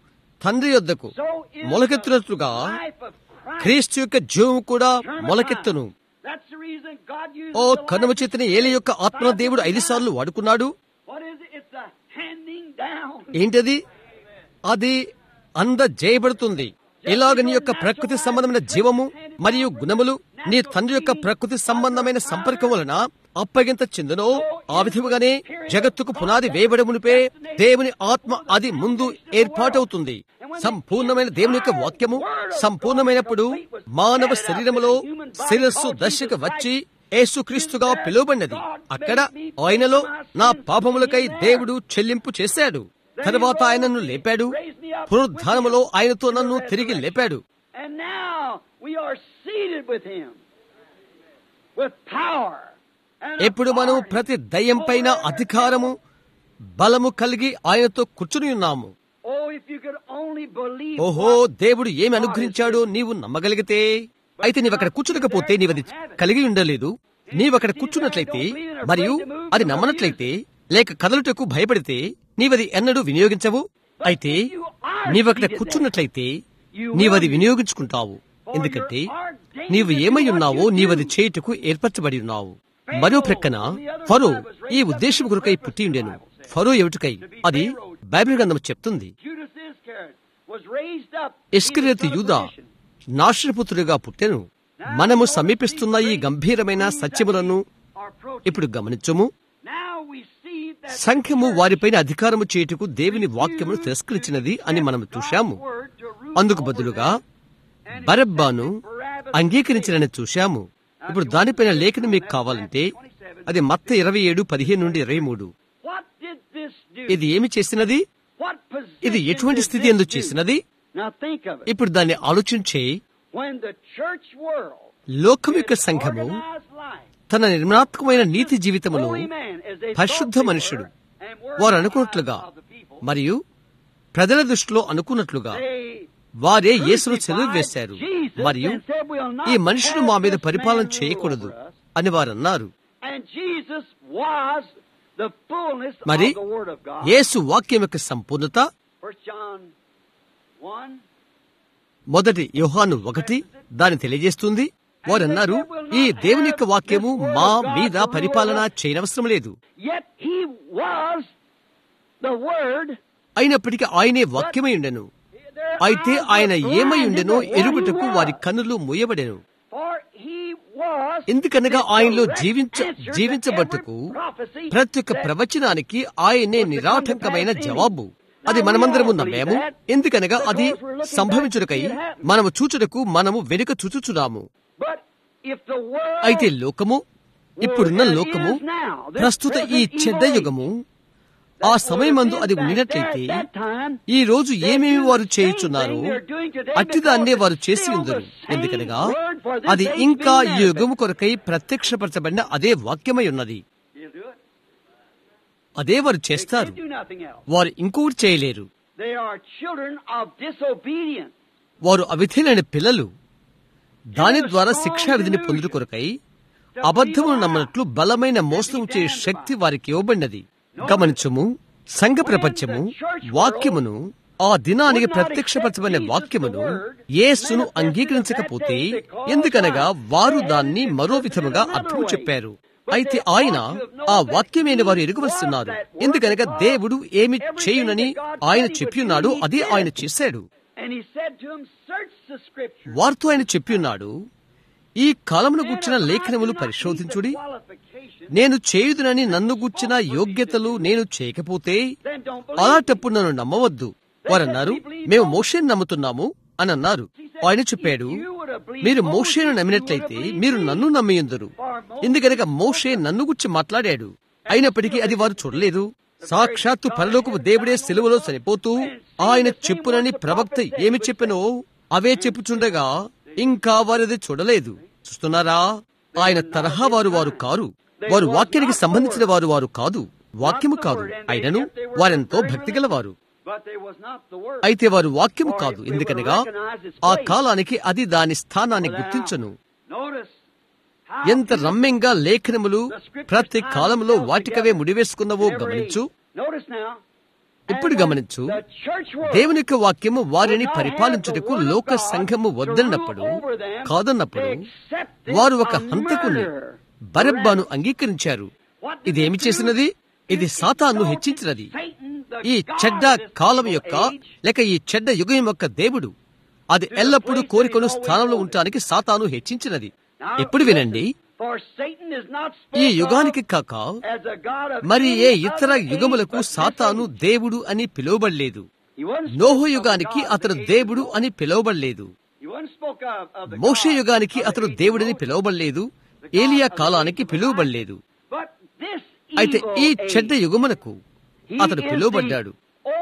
తండ్రి యొద్దకు so is మొలకెత్తినట్లుగా the life of Christ. క్రీస్తు యొక్క జీవం కూడా మొలకెత్తును That's the reason God uses oh the Kanuma life చేతిని ఏలి యొక్క ఆత్మన దేవుడు ఐదు సార్లు వాడుకున్నాడు What is it? It's a handing down. ఏంటది అది అందజేయబడుతుంది ఇలాగ నీ యొక్క ప్రకృతి సంబంధమైన జీవము మరియు గుణములు నీ తండ్రి యొక్క ప్రకృతి సంబంధమైన సంపర్కం వలన అప్పగింత చెందునో ఆ విధముగానే జగత్తుకు పునాది వేయబడి మునిపే దేవుని ఆత్మ అది ముందు ఏర్పాటవుతుంది సంపూర్ణమైన దేవుని యొక్క వాక్యము సంపూర్ణమైనప్పుడు మానవ శరీరములో శిరస్సు దశకు వచ్చి యేసుక్రీస్తుగా పిలువబడినది అక్కడ ఆయనలో నా పాపములకై దేవుడు చెల్లింపు చేశాడు తర్వాత ఆయనను లేపాడు పునరుద్ధానములో ఆయనతో నన్ను తిరిగి లేపాడు And now we are seated with Him with power. and ఇప్పుడు మనం authority ప్రతి దయ్యం పైన over అధికారము బలము కలిగి ఆయనతో కూర్చుని ఉన్నాము Oh, if you could only believe. ఓహో దేవుడు ఏమి అనుగ్రహించాడో నీవు నమ్మగలిగితే అయితే నీవు అక్కడ కూర్చునకపోతే నీవది కలిగి ఉండలేదు నీవు అక్కడ కూర్చున్నట్లయితే మరియు అది నమ్మనట్లయితే లేక కదలుటకు భయపడితే నీవది ఎన్నడూ వినియోగించవు అయితే నీవక్కడ కూర్చున్నట్లయితే నీవది వినియోగించుకుంటావు ఎందుకంటే నీవు ఏమై ఉన్నావో నీవది చేయుటకు ఏర్పరచబడి ఉన్నావు మరో ప్రక్కన ఫరో ఈ ఉద్దేశం కొరకై పుట్టి ఉండెను ఫరో ఎవుటికై అది బైబిల్ గ్రంథం చెప్తుంది Judas Iscariot was raised up. Iscariot he was యూదా son of perdition. నాశనపుత్రుడిగా పుట్టెను మనము సమీపిస్తున్న ఈ గంభీరమైన సత్యములను Our approach. ఇప్పుడు గమనించము Now we see that సంఘము వారిపైన అధికారము చేయుటకు దేవుని వాక్యమును తిరస్కరించినది అని మనం చూశాము అందుకు బదులుగా బరబ్బాను అంగీకరించాలని చూశాము ఇప్పుడు దానిపైన లేఖను మీకు కావాలంటే అది మత్త ఇరవై ఏడు పదిహేను నుండి ఇరవై మూడు What did this do? ఇది ఏమి చేసినది What position ఇది ఎటువంటి did స్థితి this ఎందు do? చేసినది Now think of it. ఇప్పుడు దాన్ని ఆలోచించే When the church world లోకం యొక్క సంఘము organized life, తన నిర్మాత్మకమైన నీతి జీవితములో holy man, as they పరిశుద్ధ thought they మనుషుడు were, and were వారు in the అనుకున్నట్లుగా eyes of the people, మరియు ప్రజల దృష్టిలో అనుకున్నట్లుగా they వారే యేసును crucified చెరువు వేశారు Jesus మరియు and said, "We'll not ఈ మనుషుడు మా మీద have this పరిపాలన man rule చేయకూడదు over us." అని వారు అన్నారు And Jesus was the fullness మరి of the Word of God. యేసు వాక్యం యొక్క సంపూర్ణత First John 1. మొదటి యోహాను ఒకటి దాన్ని తెలియజేస్తుంది వారు అన్నారు ఈ దేవుని యొక్క వాక్యము మా మీద పరిపాలన చేయనవసరం లేదు Yet he was the Word. అయినప్పటికీ ఆయనే వాక్యమై ఉండెను Their అయితే eyes ఆయన were ఏమై blinded ఉండెనో to what he ఎరుగుటకు వారి was. కన్నులు మూయబడెను For he was ఎందుకనగా the ఆయనలో direct జీవించ answer to జీవించబట్టుకు every prophecy ప్రతి ఒక్క that ప్రవచనానికి ఆయనే నిరాటంకమైన జవాబు అది మనమందరము నమ్మాము ఎందుకనగా అది సంభవించుటకై మనము చూచుటకు మనము వెనుక చూచుచున్నాము But if the world అయితే లోకము ఇప్పుడున్న లోకము ప్రస్తుత ఈ చెడ్డ యుగము ఆ సమయమందు అది ఉండినట్లయితే ఈ రోజు ఏమేమి వారు చేయుచున్నారో అట్టిదాన్నే వారు చేసి ఉందరు ఎందుకనగా అది ఇంకా ఈ యుగము కొరకై ప్రత్యక్షపరచబడిన అదే వాక్యమై ఉన్నది They'll do it. అదే వారు They చేస్తారు can't do nothing else. వారు ఇంకొకటి చేయలేరు They are children of disobedience. వారు అవిధేలైన పిల్లలు దాని ద్వారా శిక్షా విధిని పొందుట కొరకై అబద్ధమును నమ్మనట్లు బలమైన మోసం చే శక్తి వారికి ఇవ్వబడినది గమనించము సంఘ ప్రపంచము వాక్యమును ఆ దినానికి ప్రత్యక్షపరచబడిన వాక్యమును యేసును అంగీకరించకపోతే ఎందుకనగా వారు దాన్ని మరో విధముగా అర్థం చెప్పారు అయితే ఆయన ఆ వాక్యమైన వారు ఎరుగవలసిన్నారు ఎందుకనగా దేవుడు ఏమి చేయునని ఆయన చెప్పియున్నాడు అదే ఆయన చేశాడు And he said to him, Search the scriptures. వారితో ఆయన చెప్పియున్నాడు ఈ కాలమును గుర్చిన లేఖనములు పరిశోధించుడి నేను చేయుదునని నన్ను గుర్చిన యోగ్యతలు నేను చేయకపోతే అలాంటప్పుడు నన్ను నమ్మవద్దు వారన్నారు మేము మోషేను నమ్ముతున్నాము అని అన్నారు ఆయన చెప్పాడు మీరు మోషేను నమ్మినట్లయితే మీరు నన్ను నమ్మియుందరు ఎందుకనగా మోషే నన్ను గుర్చి మాట్లాడాడు అయినప్పటికీ అది వారు చూడలేదు సాక్షాత్తు పరలోకపు దేవుడే సెలవులో చనిపోతూ ఆయన చెప్పునని ప్రవక్త ఏమి చెప్పినో అవే చెప్పుచుండగా ఇంకా వారిది చూడలేదు చూస్తున్నారా ఆయన తరహా వారు వారు కారు వారు వాక్యానికి సంబంధించిన వారు వారు కాదు వాక్యము కాదు అయినను వారెంతో భక్తి గలవారు But there was not the word. అయితే వారు వాక్యము కాదు ఎందుకనగా ఆ కాలానికి అది దాని స్థానాన్ని గుర్తించను Notice how ఎంత రమ్యంగా లేఖనములు ప్రతి కాలంలో వాటికవే ముడివేసుకున్నవో గమనించు Notice now. ఇప్పుడు గమనించు దేవుని యొక్క వాక్యము వారిని పరిపాలించుటకు లోక సంఘము వద్దన్నప్పుడు కాదన్నప్పుడు వారు ఒక హంతకుని బరబ్బాను అంగీకరించారు ఇది ఏమి చేసినది ఇది సాతాను హెచ్చించినది ఈ చెడ్డ కాలం యొక్క లేక ఈ చెడ్డ యుగం యొక్క దేవుడు అది ఎల్లప్పుడూ కోరికను స్థానంలో ఉండటానికి సాతాను హెచ్చించినది ఎప్పుడు వినండి ఈ యుగానికి కాక మరి ఏ ఇతర యుగములకు సాతాను దేవుడు అని పిలువబడలేదు నోహు యుగానికి అతడు దేవుడు అని పిలువబడలేదు మోషే యుగానికి అతడు దేవుడిని పిలువబడలేదు ఏలియా కాలానికి పిలువబడలేదు అయితే ఈ చెడ్డ యుగమునకు అతడు పిలువబడ్డాడు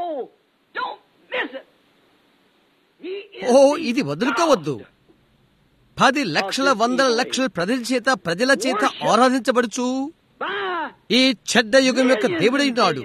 ఓ ఇది వదులుకోవద్దు పది లక్షల వందల లక్షల ప్రజల చేత ప్రజల చేత ఆరాధించబడుచు ఈ చెడ్డ యుగం యొక్క దేవుడైనాడు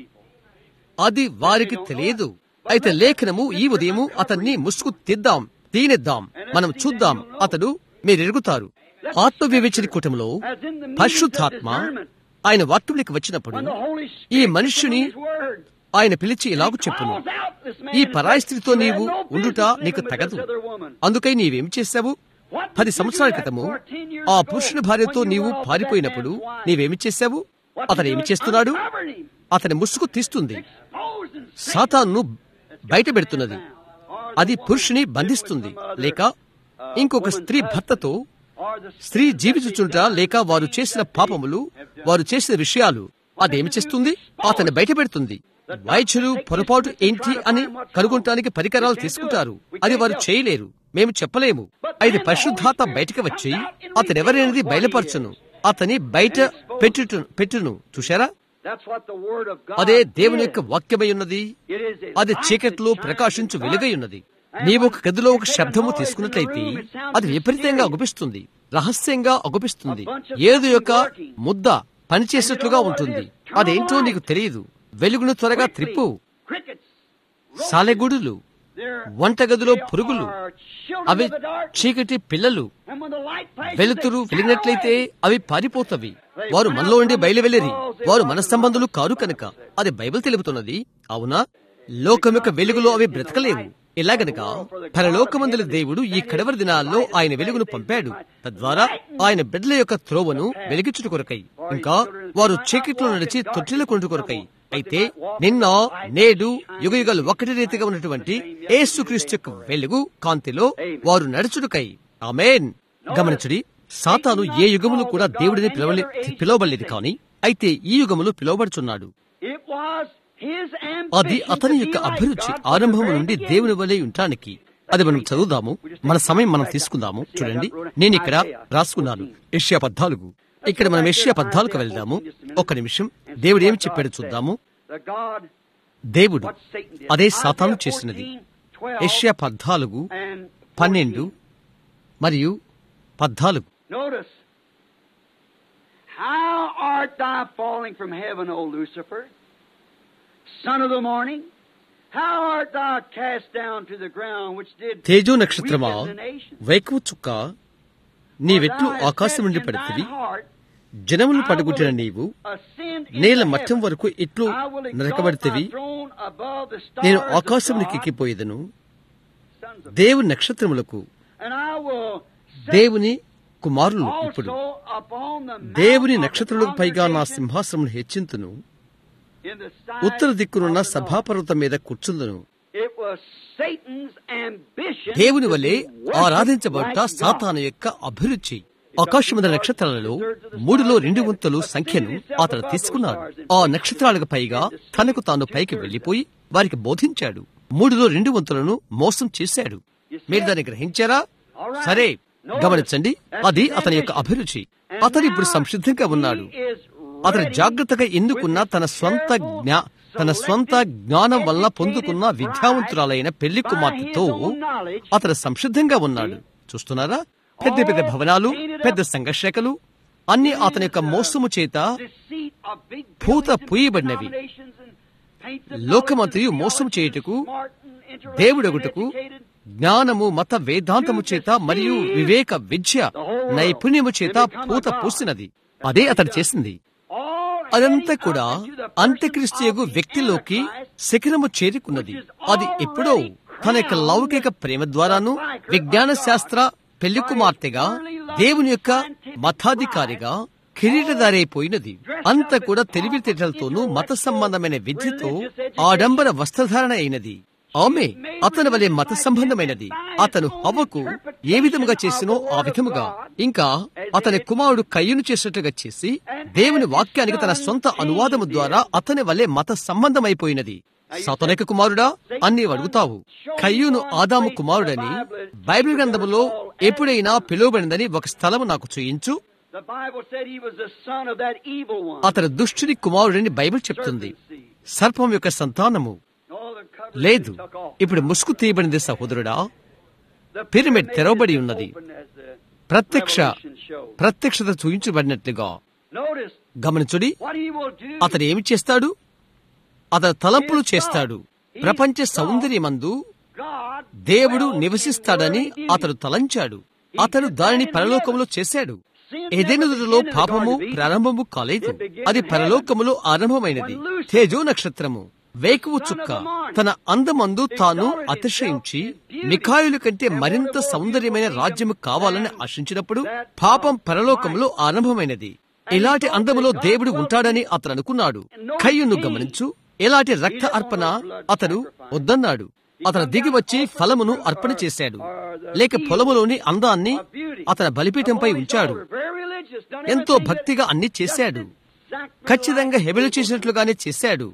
అది వారికి తెలియదు అయితే లేఖనము ఈ ఉదయము అతన్ని ముసుగు తిద్దాం తీనిద్దాం మనం చూద్దాం అతడు మీరు ఎరుగుతారు ఆత్మ వివేచన కూటంలో పరిశుద్ధాత్మ ఆయన వాక్యంలోకి వచ్చినప్పుడు ఈ మనుష్యుని ఆయన పిలిచి ఇలాగూ చెప్పును ఈ పరాయి స్థితితో నీవు ఉండుట నీకు తగదు అందుకై నీవేం చేశావు పది సంవత్సరాల క్రితము ఆ పురుషుని భార్యతో నీవు పారిపోయినప్పుడు నీవేమి చేశావు అతను ఏమి చేస్తున్నాడు అతని ముసుగు తీస్తుంది సాతాన్ను బయట పెడుతున్నది అది పురుషుని బంధిస్తుంది లేక ఇంకొక స్త్రీ భర్తతో స్త్రీ జీవించుచుంట లేక వారు చేసిన పాపములు వారు చేసిన విషయాలు అదేమి చేస్తుంది అతన్ని బయట పెడుతుంది వైద్యులు పొరపాటు ఏంటి అని కనుగొనటానికి పరికరాలు తీసుకుంటారు అది వారు చేయలేరు మేము చెప్పలేము అయితే పరిశుద్ధాత బయటకు వచ్చి అతనెవరైనది బయలుపరచును అతని బయట పెట్టును పెట్టును చూశారా అదే దేవుని యొక్క వాక్యమై ఉన్నది అది చీకట్లో ప్రకాశించు వెలుగై ఉన్నది నీవు ఒక గదిలో ఒక శబ్దము తీసుకున్నట్లయితే అది విపరీతంగా అగుపిస్తుంది రహస్యంగా అగుపిస్తుంది ఏదో యొక్క ముద్ద పనిచేసినట్లుగా ఉంటుంది అదేంటో నీకు తెలియదు వెలుగును త్వరగా త్రిప్పు సాలెగుడులు వంటగదిలో పురుగులు అవి చీకటి పిల్లలు వెలుతురు వెలిగినట్లయితే అవి పారిపోతవి వారు మనలో ఉండి బయలు వెళ్ళిరి వారు మన సంబంధులు కారు కనుక అది బైబిల్ తెలుపుతున్నది అవునా లోకం యొక్క వెలుగులో అవి బ్రతకలేవు ఇలాగనక పరలోకమందుల దేవుడు ఈ కడవరి దినాల్లో ఆయన వెలుగును పంపాడు తద్వారా ఆయన బిడ్డల యొక్క త్రోవను వెలిగించుట కొరకై ఇంకా వారు చీకట్లో నడిచి తొట్టిల కొంటు కొరకై అయితే నిన్న నేడు యుగ యుగాలు ఒకటి రీతిగా ఉన్నటువంటి ఏసుక్రీస్తు యొక్క వెలుగు కాంతిలో వారు నడుచుడుకై ఆమెన్ గమనించుడి సాతాను ఏ యుగములు కూడా దేవుడిని పిలవలే పిలవబడలేదు కాని అయితే ఈ యుగములు పిలువబడుచున్నాడు అది అతని యొక్క అభిరుచి ఆరంభం నుండి దేవుని వలె ఉండటానికి అది మనం చదువుదాము మన సమయం మనం తీసుకుందాము చూడండి నేను ఇక్కడ రాసుకున్నాను ఏషియా పద్నాలుగు ఇక్కడ మనం ఏషియా పద్నాలుగు వెళ్దాము ఒక్క నిమిషం దేవుడు ఏం చెప్పాడు చూద్దాము దేవుడు అదే సాతాను చేసినది ఏషియా పద్నాలుగు పన్నెండు మరియు పద్నాలుగు Notice, how art thou falling from heaven, O Lucifer, son of the morning? How art thou cast down to the ground, which did తేజో నక్షత్రమా weaken the nations? వైకువ చుక్క నీవెట్లు For thou hast ఆకాశం said నుండి in పడుతుంది thine heart, జనములు I పడగొట్టిన will నీవు ascend into నేల heaven. మట్టం వరకు ఇట్లు I will exalt నరకబడితివి my throne above the నేను stars of ఆకాశమునికి God, ఎక్కిపోయేదను sons of దేవుని నక్షత్రములకు And I will set దేవుని కుమారులు ఇప్పుడు also upon the mount దేవుని of the నక్షత్రములకు పైగా నా congregation సింహాసనమును హెచ్చింతును in the side Uttara దిక్కునున్న of the north. సభాపర్వతం మీద కూర్చుందును It was Satan's ambition దేవుని to వలె be worshipped ఆరాధించబడ్డ like God. సాతాను యొక్క అభిరుచి ఆకాశముద నక్షత్రాలలో మూడులో రెండు వంతులు సంఖ్యను అతడు తీసుకున్నాడు ఆ నక్షత్రాలకు పైగా తనకు తాను పైకి వెళ్లిపోయి వారికి బోధించాడు మూడులో రెండు వంతులను మోసం చేశాడు మీరు దాన్ని గ్రహించారా సరే గమనించండి అది అతని యొక్క అభిరుచి అతడు ఇప్పుడు సంసిద్ధంగా ఉన్నాడు He is అతను ready జాగ్రత్తగా ఎన్నుకున్న తన స్వంత జ్ఞా తన స్వంత జ్ఞానం వల్ల పొందుకున్న విద్యావంతురాలైన పెళ్లి కుమార్తెతో అతను సంసిద్ధంగా ఉన్నాడు చూస్తున్నారా పెద్ద పెద్ద భవనాలు పెద్ద సంఘర్షకలు అన్ని అతని యొక్క మోసము చేత deceit of big పూత buildings and పూయబడినవి. denominations and paints of లోకమంతయు knowledge and మోసం theology చేయుటకు and smart and intellectual దేవుడొకటుకు and educated. జ్ఞానము మత వేదాంతము చేత మరియు వివేక విద్య నైపుణ్యము చేత పూత పూసినది అదే అతడు చేసింది All అదంతా కూడా అంత్యక్రిస్తు యొక్క వ్యక్తిలోకి శిఖరము చేరుకున్నది అది ఎప్పుడో తన యొక్క లౌకిక ప్రేమ ద్వారాను విజ్ఞాన శాస్త్ర పెళ్లి కుమార్తెగా దేవుని యొక్క మతాధికారిగా కిరీటదారి అయిపోయినది అంత కూడా తెలివితేటలతోనూ మత సంబంధమైన విద్యతో ఆడంబర వస్త్రధారణ అయినది ఆమె అతని వలె మత సంబంధమైనది అతను హవ్వకు ఏ విధముగా చేసినో ఆ విధముగా ఇంకా అతని కుమారుడు కయ్యను చేసినట్లుగా చేసి దేవుని వాక్యానికి తన సొంత అనువాదము ద్వారా అతని వలె మత సంబంధమైపోయినది సతనిక కుమారుడా అన్ని అడుగుతావు కయ్యూను ఆదాము కుమారుడని బైబిల్ గ్రంథములో ఎప్పుడైనా పిలువబడిందని ఒక స్థలము నాకు చూయించు The Bible said he was the son of that evil one. అతను దుష్టుని కుమారుడని బైబిల్ చెప్తుంది సర్పం యొక్క సంతానము All the covers లేదు he took off. ఇప్పుడు ముసుగు తీయబడింది సహోదరుడా The పిరమిడ్ pyramid తెరవబడి is ఉన్నది. open as the ప్రత్యక్ష Revelation shows. ప్రత్యక్షత చూయించబడినట్లుగా Notice గమనించుడి what he will do. అతను ఏమి చేస్తాడు అతను తలంపులు చేస్తాడు ప్రపంచ సౌందర్యమందు God దేవుడు dwells in నివసిస్తాడని glory deep. అతడు తలంచాడు అతడు దానిని పరలోకములో చేశాడు ఏదైనదులో పాపము ప్రారంభము కాలేదు అది పరలోకములో ఆరంభమైనది తేజో నక్షత్రము వేకువు చుక్క తన అందమందు తాను అతిశయించి మిఖాయుల కంటే మరింత సౌందర్యమైన రాజ్యము కావాలని ఆశించినప్పుడు పాపం పరలోకములో ఆరంభమైనది ఇలాంటి అందములో దేవుడు ఉంటాడని అతను అనుకున్నాడు కయ్యును గమనించు ఎలాంటి రక్త అర్పణ అతను వద్దన్నాడు అతను దిగి వచ్చి ఫలమును అర్పణ చేశాడు లేక పొలములోని అందాన్ని అతని బలిపీఠంపై ఉంచాడు ఎంతో భక్తిగా అన్ని చేశాడు ఖచ్చితంగా హెబెలు చేసినట్లుగానే చేశాడు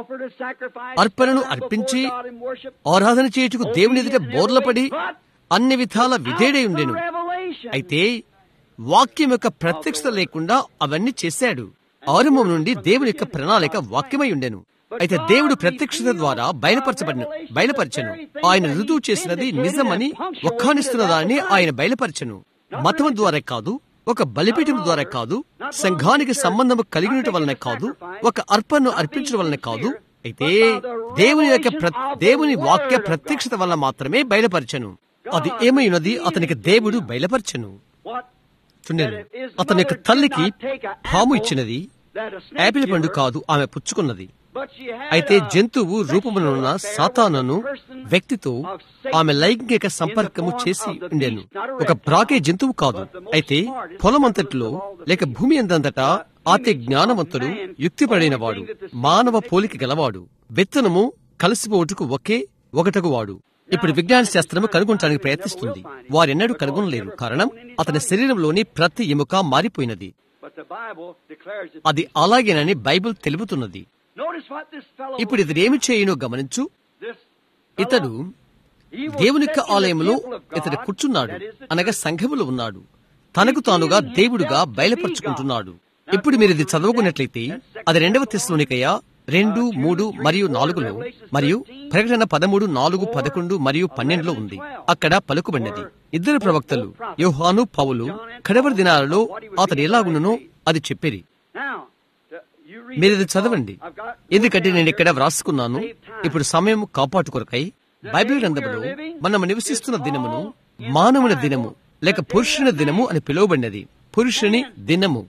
అర్పణను అర్పించి ఆరాధన చేయుటకు దేవుని ఎదుట బోర్లపడి అన్ని విధాల విధేడై ఉండెను అయితే వాక్యం యొక్క ప్రత్యక్షత లేకుండా అవన్నీ చేశాడు ఆరంభం నుండి దేవుని యొక్క ప్రణాళిక వాక్యమై ఉండెను అయితే దేవుడు ప్రత్యక్షత ద్వారా బయలుపరచబడిన బయలుపరచను ఆయన రుజువు చేసినది నిజమని ఒక్కానిస్తున్న దానిని ఆయన బయలుపరచను మతం ద్వారా కాదు ఒక బలిపీఠం ద్వారా కాదు సంఘానికి సంబంధం కలిగినట వలన కాదు ఒక అర్పణను అర్పించడం వలన కాదు అయితే దేవుని యొక్క ప్ర- దేవుని వాక్య ప్రత్యక్షత వలన మాత్రమే బయలుపరచను అది ఏమైనది అతనికి దేవుడు బయలుపరచను చూడండి అతని యొక్క తల్లికి పాము ఇచ్చినది యాపిల్ పండు కాదు ఆమె పుచ్చుకున్నది అయితే జంతువు రూపమునున్న సాతానను వ్యక్తితో ఆమె లైంగిక సంపర్కము చేసి ఉండెను ఒక ప్రాకే జంతువు కాదు అయితే పొలమంతటిలో లేక భూమి అందంతటా అతి జ్ఞానవంతుడు యుక్తిపడినవాడు మానవ పోలిక గలవాడు విత్తనము కలిసిపోటుకు ఒకే ఒకటకు వాడు ఇప్పుడు విజ్ఞాన శాస్త్రము కనుగొనడానికి ప్రయత్నిస్తుంది వారెన్నడూ కనుగొనలేరు కారణం అతని శరీరంలోని ప్రతి ఎముక మారిపోయినది అది అలాగేనని బైబిల్ తెలుపుతున్నది ఇప్పుడు ఇది ఏమి చేయునో గమనించు ఇతడు దేవుని యొక్క ఆలయంలో ఇతడు కూర్చున్నాడు అనగా సంఘములో ఉన్నాడు తనకు తానుగా దేవుడుగా బయలుపరుచుకుంటున్నాడు ఇప్పుడు మీరు ఇది చదువుకున్నట్లయితే అది రెండవ తెస్లోనికయ్య రెండు మూడు మరియు నాలుగులో మరియు ప్రకటన పదమూడు నాలుగు పదకొండు మరియు పన్నెండులో ఉంది అక్కడ పలుకుబడినది ఇద్దరు ప్రవక్తలు యోహాను పౌలు కడవరి దినాలలో అతడు ఎలాగుండునో అది చెప్పిరి మీరు ఇది చదవండి ఎందుకంటే నేను ఇక్కడ వ్రాసుకున్నాను ఇప్పుడు సమయం కాపాటు కొరకై బైబిల్ గ్రంథములో మనం నివసిస్తున్న దినమును మానవుని దినము లేక పురుషుని దినము అని పిలువబడినది పురుషుని దినము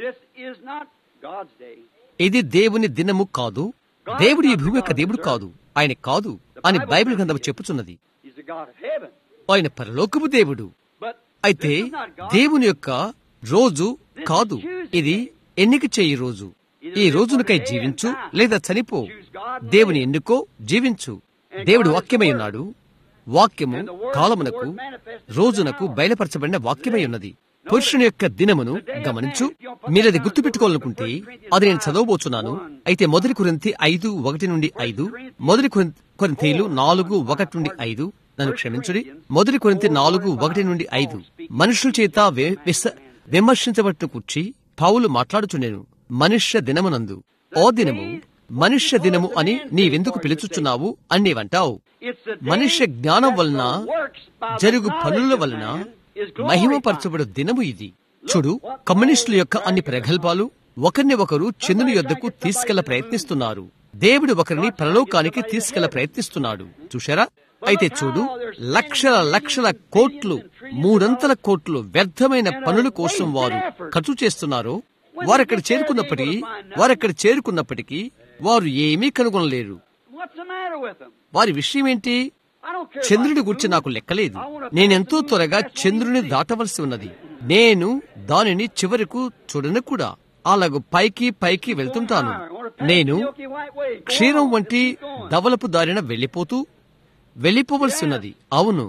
ఇది దేవుని దినము కాదు దేవుడు ఈ భూమి యొక్క దేవుడు కాదు ఆయన కాదు అని బైబిల్ గ్రంథం చెప్పుచున్నది ఆయన పరలోకపు దేవుడు అయితే దేవుని యొక్క రోజు కాదు ఇది ఎన్నిక చేయి రోజు ఈ రోజునకై జీవించు లేదా చనిపో దేవుని ఎన్నుకో జీవించు దేవుడు వాక్యమై ఉన్నాడు వాక్యము కాలమునకు రోజునకు బయలుపరచబడిన వాక్యమై ఉన్నది పురుషుని యొక్క దినమును గమనించు మీరది గుర్తుపెట్టుకోవాలనుకుంటే అది నేను చదవబోచున్నాను అయితే మొదటి కురింతి ఐదు ఒకటి నుండి ఐదు మొదటి కొరింతీలు నాలుగు ఒకటి నుండి ఐదు నన్ను క్షమించుడి మొదటి కొరింతి నాలుగు ఒకటి నుండి ఐదు మనుషుల చేత వి- విస- విమర్శించబట్టు కూర్చి పావులు మాట్లాడుచుండెను మనుష్య దినమునందు ఓ దినము మనుష్య దినము అని నీవెందుకు పిలుచుచున్నావు అని నీవంటావు మనుష్య జ్ఞానం వలన జరుగు పనుల వలన మహిమపరచబడు దినము ఇది చూడు కమ్యూనిస్టుల యొక్క అన్ని ప్రగల్భాలు ఒకరిని ఒకరు చంద్రుని యొద్దకు తీసుకెళ్ల ప్రయత్నిస్తున్నారు దేవుడు ఒకరిని పరలోకానికి తీసుకెళ్ల ప్రయత్నిస్తున్నాడు చూశారా అయితే చూడు లక్షల లక్షల కోట్లు మూడంతల కోట్లు వ్యర్థమైన పనుల కోసం వారు ఖర్చు చేస్తున్నారు వారక్కడ చేరుకున్నప్పటికీ వారక్కడ చేరుకున్నప్పటికీ వారు ఏమీ కనుగొనలేరు What's the matter with them? వారి విషయం ఏంటి I don't care. చంద్రుడి about గురించి food. నాకు లెక్కలేదు నేనెంతో త్వరగా చంద్రుని దాటవలసి ఉన్నది నేను దానిని చివరకు చూడను కూడా అలాగూ పైకి పైకి వెళ్తుంటాను నేను క్షీరం వంటి దవలపు దారిన వెళ్లిపోతూ వెళ్లిపోవలసి ఉన్నది అవును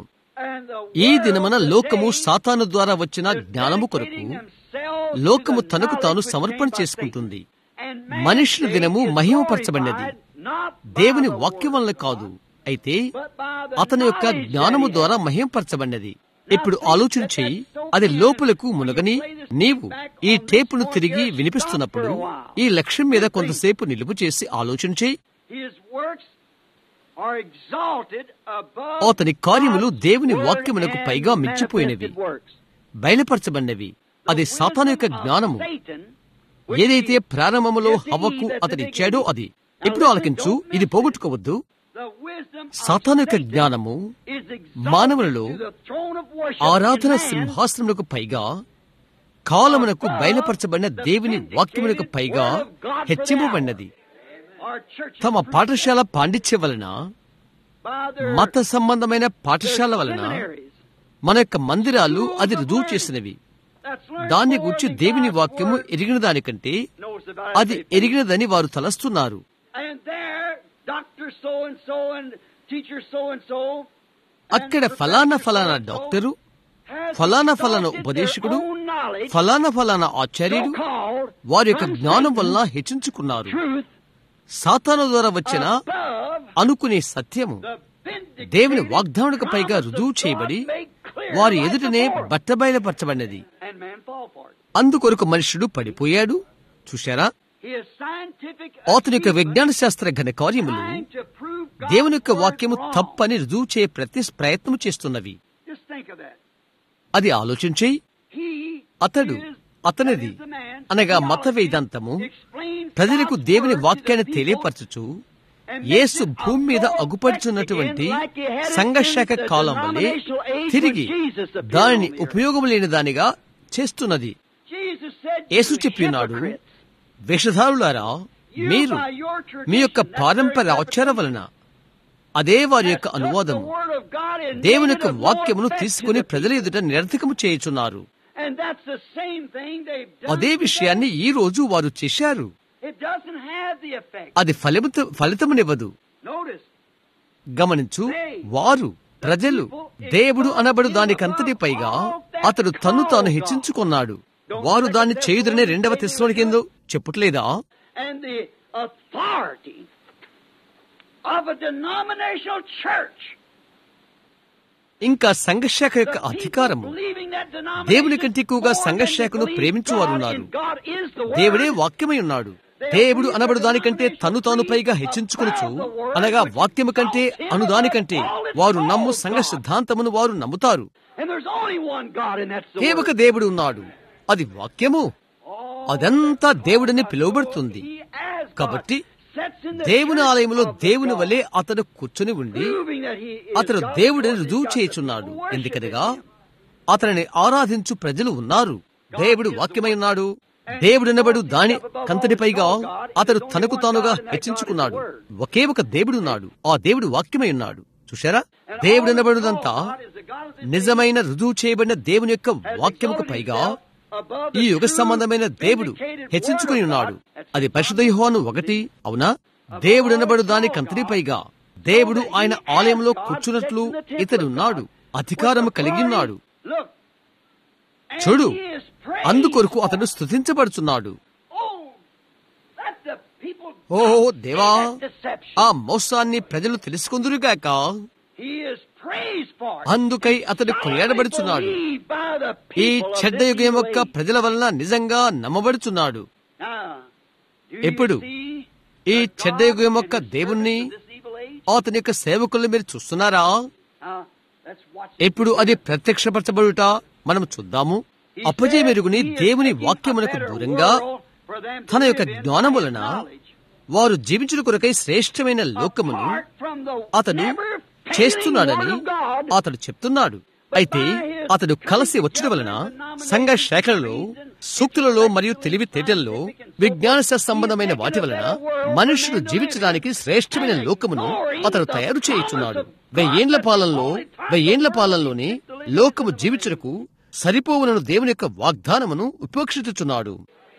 ఈ దినమన లోకము సాతాను ద్వారా వచ్చిన జ్ఞానము కొరకు లోకము తనకు తాను సమర్పణ చేసుకుంటుంది మనుషుల దినము మహిమపరచబడినది దేవుని వాక్యం వల్ల కాదు అయితే అతని యొక్క జ్ఞానము ద్వారా మహింపరచబడినది ఇప్పుడు ఆలోచన చెయ్యి అది లోపలకు మునగని నీవు ఈ టేపును తిరిగి వినిపిస్తున్నప్పుడు ఈ లక్ష్యం మీద కొంతసేపు నిలుపు చేసి ఆలోచన చెయ్యి His works are exalted above అతని కార్యములు God's దేవుని word వాక్యమునకు and పైగా మించిపోయినవి manifested works. బయలుపరచబడినవి అది సాతాను యొక్క జ్ఞానము Satan, ఏదైతే ప్రారంభములో హవ్వకు అతడిచ్చాడో అది ఇప్పుడు ఆలకించు ఇది పోగొట్టుకోవద్దు the wisdom of సాతాను యొక్క Satan జ్ఞానము is exalted మానవులలో to the throne of worship ఆరాధన in man సింహాసనములకు పైగా కాలమునకు బయలుపరచబడిన దేవుని వాక్యమునకు పైగా హెచ్చింపబడినది Our churches తమ పాఠశాల పాండిత్య వలన by their మత సంబంధమైన పాఠశాల their వలన seminaries. మన యొక్క మందిరాలు అది రుజువు చేసినవి That's learned దాన్ని more గురించి than దేవుని God's వాక్యము word ఎరిగిన దానికంటే knows about అది it. ఎరిగినదని వారు తలస్తున్నారు And there, Doctor so and so and teacher so and so అక్కడ ఫలానా ఫలానా డాక్టరు ఫలానా ఫలానా ఉపదేశకుడు ఫలానా ఫలానా ఆచార్యుడు వారి యొక్క జ్ఞానం వలన హెచ్చించుకున్నారు సాతాను ద్వారా వచ్చిన అనుకునే సత్యము దేవుని వాగ్దానుడికి పైగా రుజువు చేయబడి వారి ఎదుటనే బట్టబయలుపరచబడినది అందుకొరకు మనుషుడు పడిపోయాడు చూశారా అతని యొక్క విజ్ఞాన శాస్త్ర ఘన కార్యములు దేవుని యొక్క వాక్యము తప్పని రుజువు చేయ ప్రతి ప్రయత్నం చేస్తున్నవి అది ఆలోచించి అతడు అతనిది అనగా మత వేదాంతము ప్రజలకు దేవుని వాక్యాన్ని తెలియపరచుచు యేసు భూమి మీద అగుపడుచున్నటువంటి సంఘశాఖ కాలం వలె తిరిగి దానిని ఉపయోగం లేని దానిగా చేస్తున్నది యేసు చెప్పినాడు వేషధారులారా మీరు మీ యొక్క పారంపర్య ఆచారం వలన అదే వారి యొక్క అనువాదము దేవుని యొక్క వాక్యమును తీసుకుని ప్రజల ఎదుట నిరర్థకము చేయుచున్నారు అదే విషయాన్ని ఈ రోజు వారు చేశారు అది ఫలిత ఫలితమునివ్వదు గమనించు వారు ప్రజలు దేవుడు అనబడు దానికంతటి పైగా అతడు తన్ను తాను హెచ్చించుకున్నాడు వారు దాన్ని చేయుదరనే రెండవ తెస్లోనికేందో చెప్పుట్లేదా and the authority of a denominational church. ఇంకా సంఘశాఖ యొక్క అధికారము దేవుని కంటే ఎక్కువగా సంఘశాఖను ప్రేమించువారున్నారు దేవుడే వాక్యమై ఉన్నాడు దేవుడు అనబడు దానికంటే తను తాను పైగా హెచ్చించుకొనుచు అనగా వాక్యము కంటే అనుదానికంటే వారు నమ్ము సంఘ సిద్ధాంతమును వారు నమ్ముతారు కేవక దేవుడు ఉన్నాడు అది వాక్యము అదంతా దేవుడని పిలువబడుతుంది కాబట్టి దేవుని ఆలయంలో దేవుని వలె అతడు కూర్చుని ఉండి అతడు దేవుడిని రుజువు చేయుచున్నాడు ఎందుకనగా అతనిని ఆరాధించు ప్రజలు ఉన్నారు దేవుడు వాక్యమై ఉన్నాడు దేవుడనబడు దాని కంతటిపైగా అతడు తనకు తానుగా హెచ్చించుకున్నాడు ఒకే ఒక దేవుడున్నాడు ఆ దేవుడు వాక్యమై ఉన్నాడు చూశారా దేవుడనబడుదంతా నిజమైన రుజువు చేయబడిన దేవుని యొక్క వాక్యముకు పైగా ఈ యుగ సంబంధమైన దేవుడు హెచ్చించుకుని ఉన్నాడు అది పరిశుద్ధ యోహాను ఒకటి అవునా దేవుడు అనబడు దాని కంతని పైగా దేవుడు ఆయన ఆలయంలో కూర్చున్నట్లు ఇతడున్నాడు అధికారము కలిగి ఉన్నాడు చూడు అందుకొరకు అతడు స్థుతించబడుచున్నాడు ఓ దేవా ఆ మోసాన్ని ప్రజలు తెలుసుకుందురుగాక అందుకై అతడు కొనియాడబడుచున్నాడు ఈ చెడ్డ యుగం యొక్క ప్రజల వలన నిజంగా నమ్మబడుచున్నాడు ఎప్పుడు ఈ చెడ్డ యుగం యొక్క దేవుణ్ణి అతని యొక్క సేవకుల్ని మీరు చూస్తున్నారా ఎప్పుడు అది ప్రత్యక్షపరచబడుట మనం చూద్దాము అపజయ మెరుగుని దేవుని వాక్యమునకు దూరంగా తన యొక్క జ్ఞానం వలన వారు జీవించుట కొరకై శ్రేష్టమైన లోకమును అతను చేస్తున్నాడని అతడు చెప్తున్నాడు అయితే అతడు కలిసి వచ్చిన వలన సంఘ శాఖలలో సూక్తులలో మరియు తెలివితేటల్లో విజ్ఞాన సంబంధమైన వాటి వలన మనుషులు జీవించడానికి శ్రేష్టమైన లోకమును అతడు తయారు చేయుచున్నాడు వెయ్యేండ్ల పాలనలో వెయ్యేండ్ల పాలనలోనే లోకము జీవించుటకు సరిపోవునను దేవుని యొక్క వాగ్దానమును ఉపేక్షించుచున్నాడు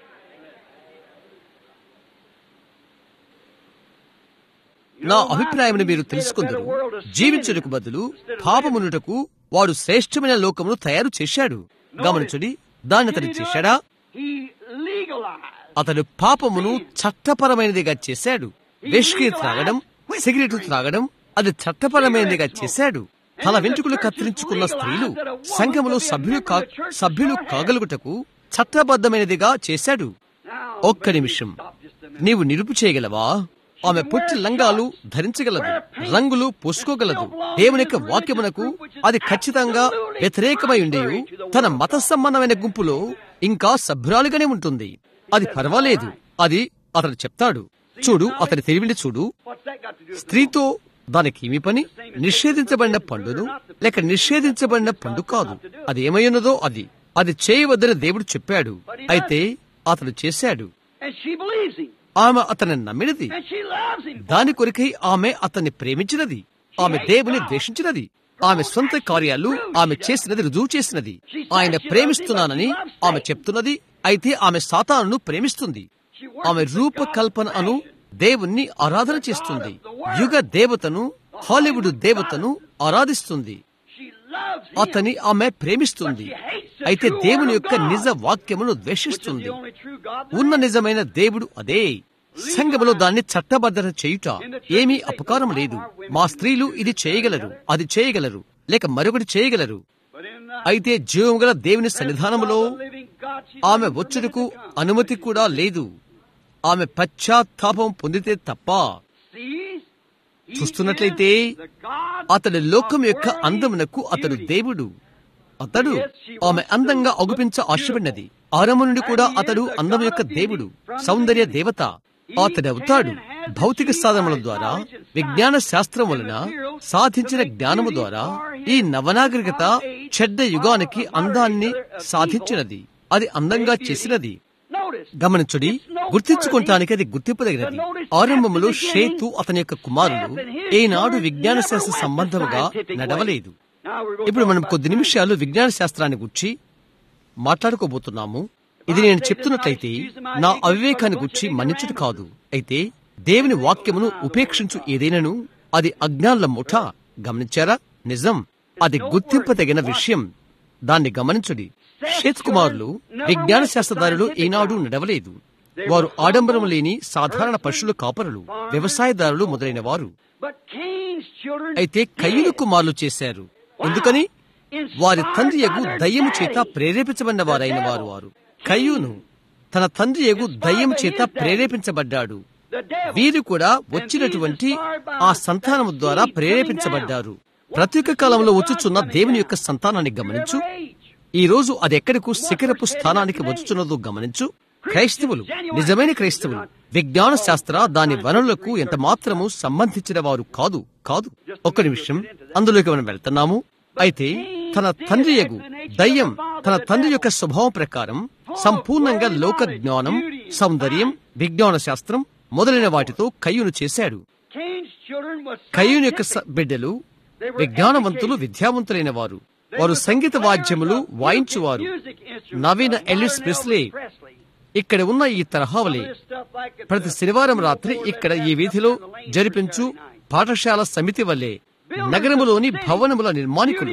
నా అభిప్రాయమును మీరు తెలుసుకుందరు జీవించుటకు బదులు పాపమునుటకు వాడు శ్రేష్టమైన లోకమును తయారు చేశాడు గమనించుడి దాన్ని అతడు చేశాడా He legalized. అతడు పాపమును చట్టపరమైనదిగా చేశాడు విష్కి త్రాగడం సిగరెట్లు త్రాగడం అది చట్టపరమైనదిగా చేశాడు తల వెంట్రుకలు కత్తిరించుకున్న స్త్రీలు సంఘములో సభ్యులు కా సభ్యులు కాగలుగుటకు చట్టబద్ధమైనదిగా చేశాడు Now, ఒక్క నిమిషం నీవు నిరుపు చేయగలవా ఆమె పుట్టి లంగాలు ధరించగలదు రంగులు పూసుకోగలదు దేవుని యొక్క వాక్యమునకు అది ఖచ్చితంగా వ్యతిరేకమై ఉండి తన మత సంబంధమైన గుంపులో ఇంకా సభ్యురాలుగానే ఉంటుంది అది పర్వాలేదు అది అతడు చెప్తాడు చూడు అతని తెలివిని చూడు what's that got to do with స్త్రీతో దానికి ఏమి పని నిషేధించబడిన పండును లేక నిషేధించబడిన పండు కాదు అది ఏమైనదో అది అది చేయవద్దని దేవుడు చెప్పాడు అయితే అతడు చేశాడు And she believes him. ఆమె అతని నమ్మినది And she loves him. దాని కొరకై ఆమె అతన్ని ప్రేమించినది ఆమె దేవుని ద్వేషించినది ఆమె సొంత కార్యాలు ఆమె చేసినది రుజువు చేసినది ఆయన ప్రేమిస్తున్నానని ఆమె చెప్తున్నది అయితే ఆమె సాతానును ప్రేమిస్తుంది ఆమె రూపకల్పన అను దేవుణ్ణి ఆరాధన చేస్తుంది యుగ దేవతను హాలీవుడ్ దేవతను ఆరాధిస్తుంది She loves him. అతని ఆమె ప్రేమిస్తుంది అయితే దేవుని యొక్క నిజ వాక్యమును Which is ద్వేషిస్తుంది the only true God. ఉన్న నిజమైన దేవుడు అదే సంఘములో దాన్ని చట్టబద్ధత చేయుట ఏమీ అపకారం లేదు మా స్త్రీలు ఇది చేయగలరు అది చేయగలరు లేక మరొకటి చేయగలరు But in the అయితే జీవము గల దేవుని సన్నిధానములో of the living God, she ఆమె doesn't వచ్చుటకు permit it to come. అనుమతి కూడా లేదు ఆమె పశ్చాత్తాపం పొందితే తప్ప Sees? He చూస్తున్నట్లయితే is the God అతడి లోకం of యొక్క worldly అందమునకు అతడు beauty. దేవుడు అతడు ఆమె అందంగా అగుపించ ఆశపడినది ఆరంభం నుండి కూడా అతడు అందం యొక్క దేవుడు సౌందర్య దేవత అతడు అవుతాడు భౌతిక సాధనముల ద్వారా విజ్ఞాన శాస్త్రం వలన సాధించిన జ్ఞానము ద్వారా ఈ నవనాగరికత చెడ్డ యుగానికి అందాన్ని సాధించినది అది అందంగా చేసినది Notice. గమనించుడి గుర్తించుకోవటానికి అది గుర్తింపదగినది ఆరంభములో షేతు అతని యొక్క కుమారులు ఈనాడు విజ్ఞాన శాస్త్ర సంబంధముగా నడవలేదు Now we're going ఇప్పుడు మనం కొద్ది నిమిషాలు విజ్ఞాన శాస్త్రాన్ని గురించి మాట్లాడుకోబోతున్నాము ఇది నేను చెప్తున్నట్లయితే నా అవివేకాన్ని గురించి మన్నించుట కాదు అయితే దేవుని వాక్యమును ఉపేక్షించు ఏదైనను అది అజ్ఞానుల ముఠ గమనించారా నిజం అది గుర్తింపదగిన విషయం దాన్ని గమనించుడి షేత్ కుమారులు విజ్ఞాన శాస్త్రదారులు ఈనాడు నడవలేదు వారు ఆడంబరం లేని సాధారణ పశువుల కాపరులు వ్యవసాయదారులు మొదలైన వారు But Cain's children అయితే కయ్యూలు కుమారులు చేశారు ఎందుకని వారి తండ్రి యగు దయ్యము చేత ప్రేరేపించబడిన వారైన వారు వారు కయ్యూను తన తండ్రి యగు దయ్యము చేత ప్రేరేపించబడ్డాడు the devil వీరు కూడా వచ్చినటువంటి ఆ సంతానము ద్వారా ప్రేరేపించబడ్డారు ప్రతి ఒక్క కాలంలో వచ్చుచున్న దేవుని యొక్క సంతానాన్ని గమనించు ఈ రోజు అది ఎక్కడకు శిఖరపు స్థానానికి వచ్చుచున్నదో గమనించు క్రైస్తవులు నిజమైన క్రైస్తవులు విజ్ఞాన శాస్త్ర దాని వనరులకు ఎంత మాత్రము సంబంధించిన వారు కాదు కాదు ఒక్క నిమిషం అందులోకి మనం వెళ్తున్నాము అయితే తన తండ్రి యగు దయ్యం తన తండ్రి యొక్క స్వభావం ప్రకారం సంపూర్ణంగా లోక జ్ఞానం సౌందర్యం విజ్ఞాన శాస్త్రం మొదలైన వాటితో కయ్యూను చేశాడు Cain's children was కయ్యూని యొక్క స- బిడ్డలు విజ్ఞానవంతులు విద్యావంతులైన వారు వారు సంగీత వాద్యములు వాయించువారు నవీన ఎల్లిస్ ప్రెస్లీ ఇక్కడ ఉన్న ఈ తరహావలే ప్రతి శనివారం రాత్రి ఇక్కడ ఈ వీధిలో జరిపించు పాఠశాల సమితి వల్లే నగరములోని భవనముల నిర్మాణికులు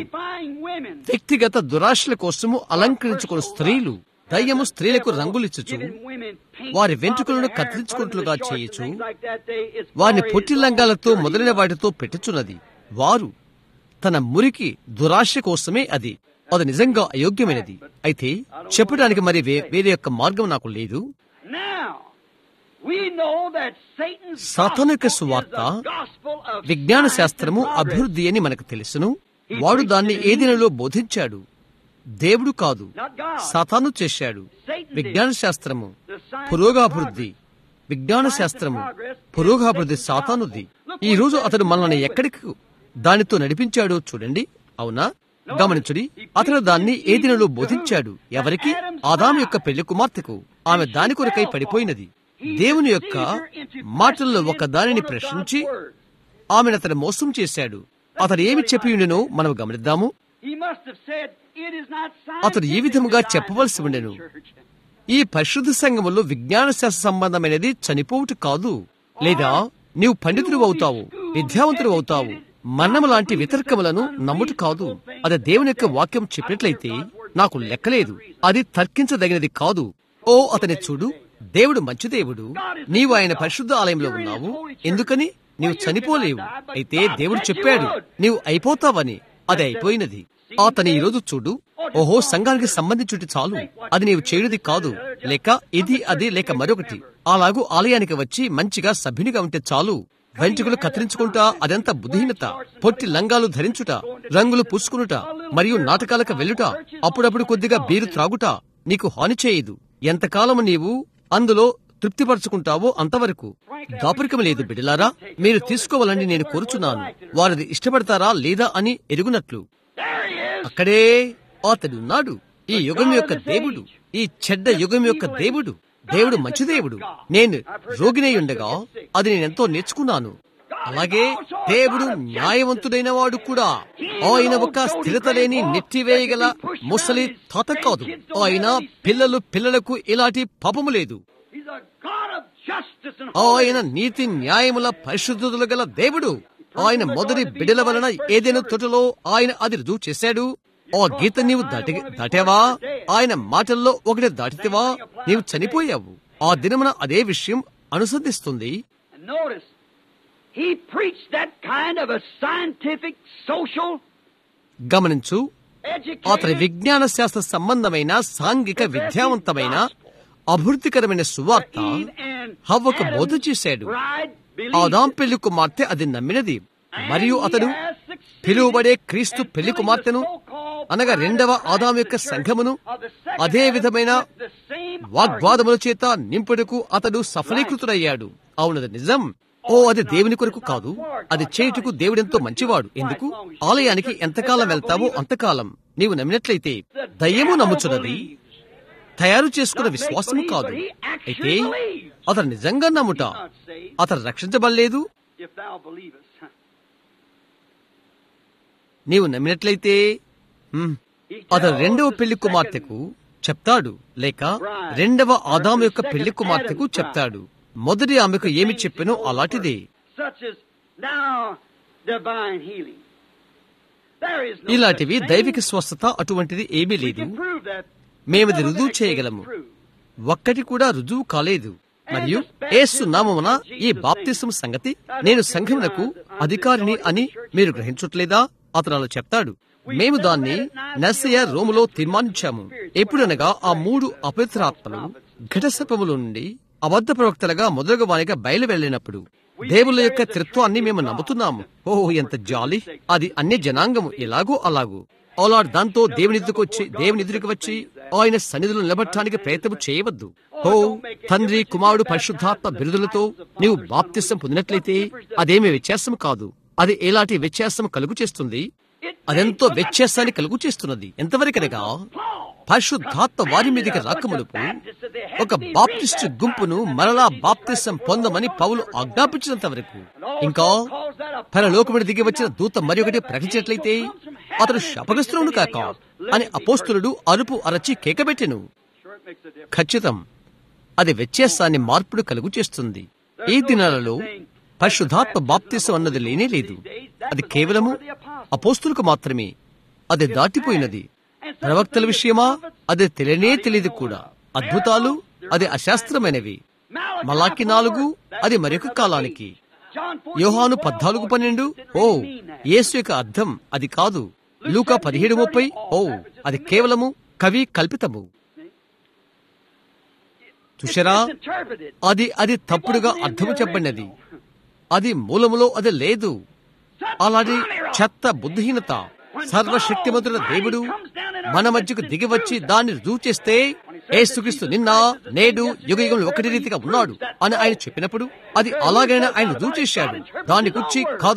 వ్యక్తిగత దురాశల కోసము అలంకరించుకున్న స్త్రీలు దయ్యము స్త్రీలకు రంగులిచ్చుచు వారి వెంట్రుకలను కత్తిరించుకున్నట్లుగా చేయొచ్చు వారిని పొట్టిలంగాలతో మొదలైన వాటితో పెట్టుచున్నది వారు తన మురికి దురాశ కోసమే అది అది నిజంగా అయోగ్యమైనది అయితే చెప్పడానికి మరి వే- వేరే యొక్క మార్గం నాకు లేదు సాతాను యొక్క సువార్త విజ్ఞాన శాస్త్రము అభివృద్ధి అని మనకు తెలుసును వాడు దాన్ని ఏదినలో బోధించాడు దేవుడు కాదు సాతాను చేశాడు విజ్ఞాన శాస్త్రము పురోగాభివృద్ధి విజ్ఞాన శాస్త్రము పురోగాభివృద్ధి సాతానుది ఈ రోజు అతడు మనల్ని ఎక్కడికి దానితో నడిపించాడో చూడండి అవునా గమనించుడి అతను దాన్ని ఏ దినలో బోధించాడు ఎవరికి ఆదాము యొక్క పెళ్లి కుమార్తెకు ఆమె దాని కొరకై పడిపోయినది దేవుని యొక్క మాటల్లో ఒక దానిని ప్రశ్నించి ఆమెను అతను మోసం చేశాడు అతడు ఏమి చెప్పి ఉండెనో మనం గమనిద్దాము అతడు ఏ విధముగా చెప్పవలసి ఉండెను ఈ పరిశుద్ధ సంఘములో విజ్ఞాన శాస్త్ర సంబంధమైనది చనిపోవుట కాదు లేదా నీవు పండితుడు అవుతావు విద్యావంతుడు అవుతావు మరణం లాంటి వితర్కములను నమ్ముట కాదు అది దేవుని యొక్క వాక్యం చెప్పినట్లయితే నాకు లెక్కలేదు అది తర్కించదగినది కాదు ఓ అతని చూడు దేవుడు మంచి దేవుడు నీవు ఆయన పరిశుద్ధ ఆలయంలో ఉన్నావు ఎందుకని నీవు చనిపోలేవు అయితే దేవుడు చెప్పాడు నీవు అయిపోతావని అది అయిపోయినది అతని ఈరోజు చూడు ఓహో సంఘానికి సంబంధించుటి చాలు అది నీవు చేయుడిది కాదు లేక ఇది అది లేక మరొకటి అలాగూ ఆలయానికి వచ్చి మంచిగా సభ్యునిగా ఉంటే చాలు వెంట్రుకలు కత్తిరించుకుంటా అదంతా బుద్ధిహీనత పొట్టి లంగాలు ధరించుట రంగులు పూసుకునుట మరియు నాటకాలకు వెళ్ళుట అప్పుడప్పుడు కొద్దిగా బీరు త్రాగుట నీకు హాని చేయదు ఎంతకాలము నీవు అందులో తృప్తిపరచుకుంటావో అంతవరకు దాపరికం లేదు బిడలారా మీరు తీసుకోవాలని నేను కోరుచున్నాను వారిది ఇష్టపడతారా లేదా అని ఎరుగునట్లు అక్కడే అతడున్నాడు ఈ యుగం యొక్క దేవుడు ఈ చెడ్డ యుగం యొక్క దేవుడు దేవుడు మంచి దేవుడు నేను రోగినై ఉండగా అది నేనెంతో నేర్చుకున్నాను అలాగే దేవుడు న్యాయవంతుడైన వాడు కూడా ఆయన ఒక స్థిరత లేని నెట్టివేయగల ముసలి తాత కాదు ఆయన పిల్లలు పిల్లలకు ఇలాంటి పాపము లేదు ఆయన నీతి న్యాయముల పరిశుద్ధులు గల దేవుడు ఆయన మొదటి బిడల వలన ఏదైనా తోటలో ఆయన అది రుజువు చేశాడు ఆ గీత నీవు దాటి దాటావా ఆయన మాటల్లో ఒకటి దాటితేవా నీవు చనిపోయావు ఆ దినమున అదే విషయం అనుసంధిస్తుంది Notice, he preached that kind of a scientific, social, గమనించు అతని educated, విజ్ఞాన శాస్త్ర సంబంధమైన సాంఘిక విద్యావంతమైన అభివృద్ధికరమైన సువార్త Eve and హవ్వకు Adam's బోధ చేశాడు bride believed ఆదాం it. పెళ్లి కుమార్తె అది నమ్మినది And మరియు he అతడు has succeeded పిలువబడే క్రీస్తు in పెళ్లి filling కుమార్తెను the so-called అనగా bride రెండవ of Christ, ఆదాం the యొక్క church సంఘమును of the second అదే Adam, విధమైన with the same వాగ్వాదముల చేత నింపుటకు అతడు సఫలీకృతుడయ్యాడు అవునది నిజం ఓ అది దేవుని కొరకు కాదు అది చేయుటకు దేవుడెంతో మంచివాడు ఎందుకు ఆలయానికి ఎంతకాలం వెళ్తావో అంతకాలం నీవు నమ్మినట్లయితే దయ్యము నమ్ముచున్నది తయారు చేసుకున్న విశ్వాసము కాదు అయితే అతను నిజంగా నమ్ముట అతను రక్షించబడలేదు If thou believest. నీవు నమ్మినట్లయితే హ్మ్, He అతను tells రెండవ the పెళ్లి second కుమార్తెకు చెప్తాడు లేక రెండవ ఆదాము యొక్క పెళ్లి కుమార్తెకు చెప్తాడు మొదటి ఆమెకు ఏమి చెప్పెనో అలాంటిదే such as now divine healing. There is no ఇలాంటివి such దైవిక thing. స్వస్థత అటువంటిది ఏమీ We లేదు can prove that. మేమది Never రుజువు that చేయగలము case proved. ఒక్కటి కూడా రుజువు కాలేదు మరియు ఏసు నామమున ఈ బాప్తిసం సంగతి నేను సంఘమునకు అధికారిని అని మీరు గ్రహించట్లేదా అతను అలా చెప్తాడు మేము దాన్ని నర్సయ్య రోములో తీర్మానించాము ఎప్పుడనగా ఆ మూడు అపవిత్రాత్మలు ఘటసర్పముల నుండి అబద్ధ ప్రవక్తలుగా మొదలుగా వానిగా బయలు వెళ్ళినప్పుడు దేవుళ్ళ యొక్క త్రిత్వాన్ని మేము నమ్ముతున్నాము ఓ ఎంత జాలి అది అన్ని జనాంగము ఎలాగో అలాగూ అలాడు దాంతో దేవుని ఎదురుకు వచ్చి దేవుని ఎదురుకు వచ్చి ఆయన సన్నిధిలో నిలబట్టడానికి ప్రయత్నం చేయవద్దు ఓ తండ్రి కుమారుడు పరిశుద్ధాత్మ బిరుదులతో నీవు బాప్తిసం పొందినట్లయితే అదేమీ వ్యత్యాసం కాదు అది ఎలాంటి వ్యత్యాసం కలుగు చేస్తుంది అదెంతో వ్యత్యాసాన్ని కలుగు చేస్తున్నది ఎంతవరకనగా పరిశుద్ధాత్మ వారి మీదకి రాకమునుపు ఒక బాప్టిస్టు గుంపును మరలా బాప్తిసం పొందమని పౌలు ఆజ్ఞాపించినంత వరకు ఇంకా పరలోకముడి దిగి వచ్చిన దూత మరి ఒకటి ప్రకటించినట్లయితే అతడు శపగ్రస్తుడు కాక అని అపోస్తులుడు అరుపు అరచి కేకబెట్టెను Sure, it makes a difference. ఖచ్చితం అది వ్యత్యాసాన్ని మార్పుడు కలుగు చేస్తుంది ఈ దినాలలో పరిశుద్ధాత్మ బాప్తిసం అన్నది లేనే లేదు అది కేవలము అపోస్తులకు మాత్రమే అది దాటిపోయినది ప్రవక్తల విషయమా అది తెలియనే తెలియదు కూడా అద్భుతాలు అది అశాస్త్రమైనవి మలాకి నాలుగు అది మరొక కాలానికి John 14, యోహాను పద్నాలుగు పన్నెండు ఓ యేసు యొక్క అర్థం అది కాదు లూకా పదిహేడు ముప్పై ఓ అది కేవలము కవి కల్పితము చూశారా it's interpreted. అది అది తప్పుడుగా అర్థము చెప్పబడినది అది మూలములో అది లేదు అలాంటి చెత్త బుద్ధిహీనత సర్వశక్తిమంతుడ దేవుడు మన మధ్యకు దిగి వచ్చి దాన్ని రుజువు చేస్తే ఏసుక్రీస్తు నిన్న నేడు యుగ యుగంలో ఒకటి రీతిగా ఉన్నాడు అని ఆయన చెప్పినప్పుడు అది అలాగైనా ఆయన రుజువు చేశాడు దాన్ని గుర్చి కాదని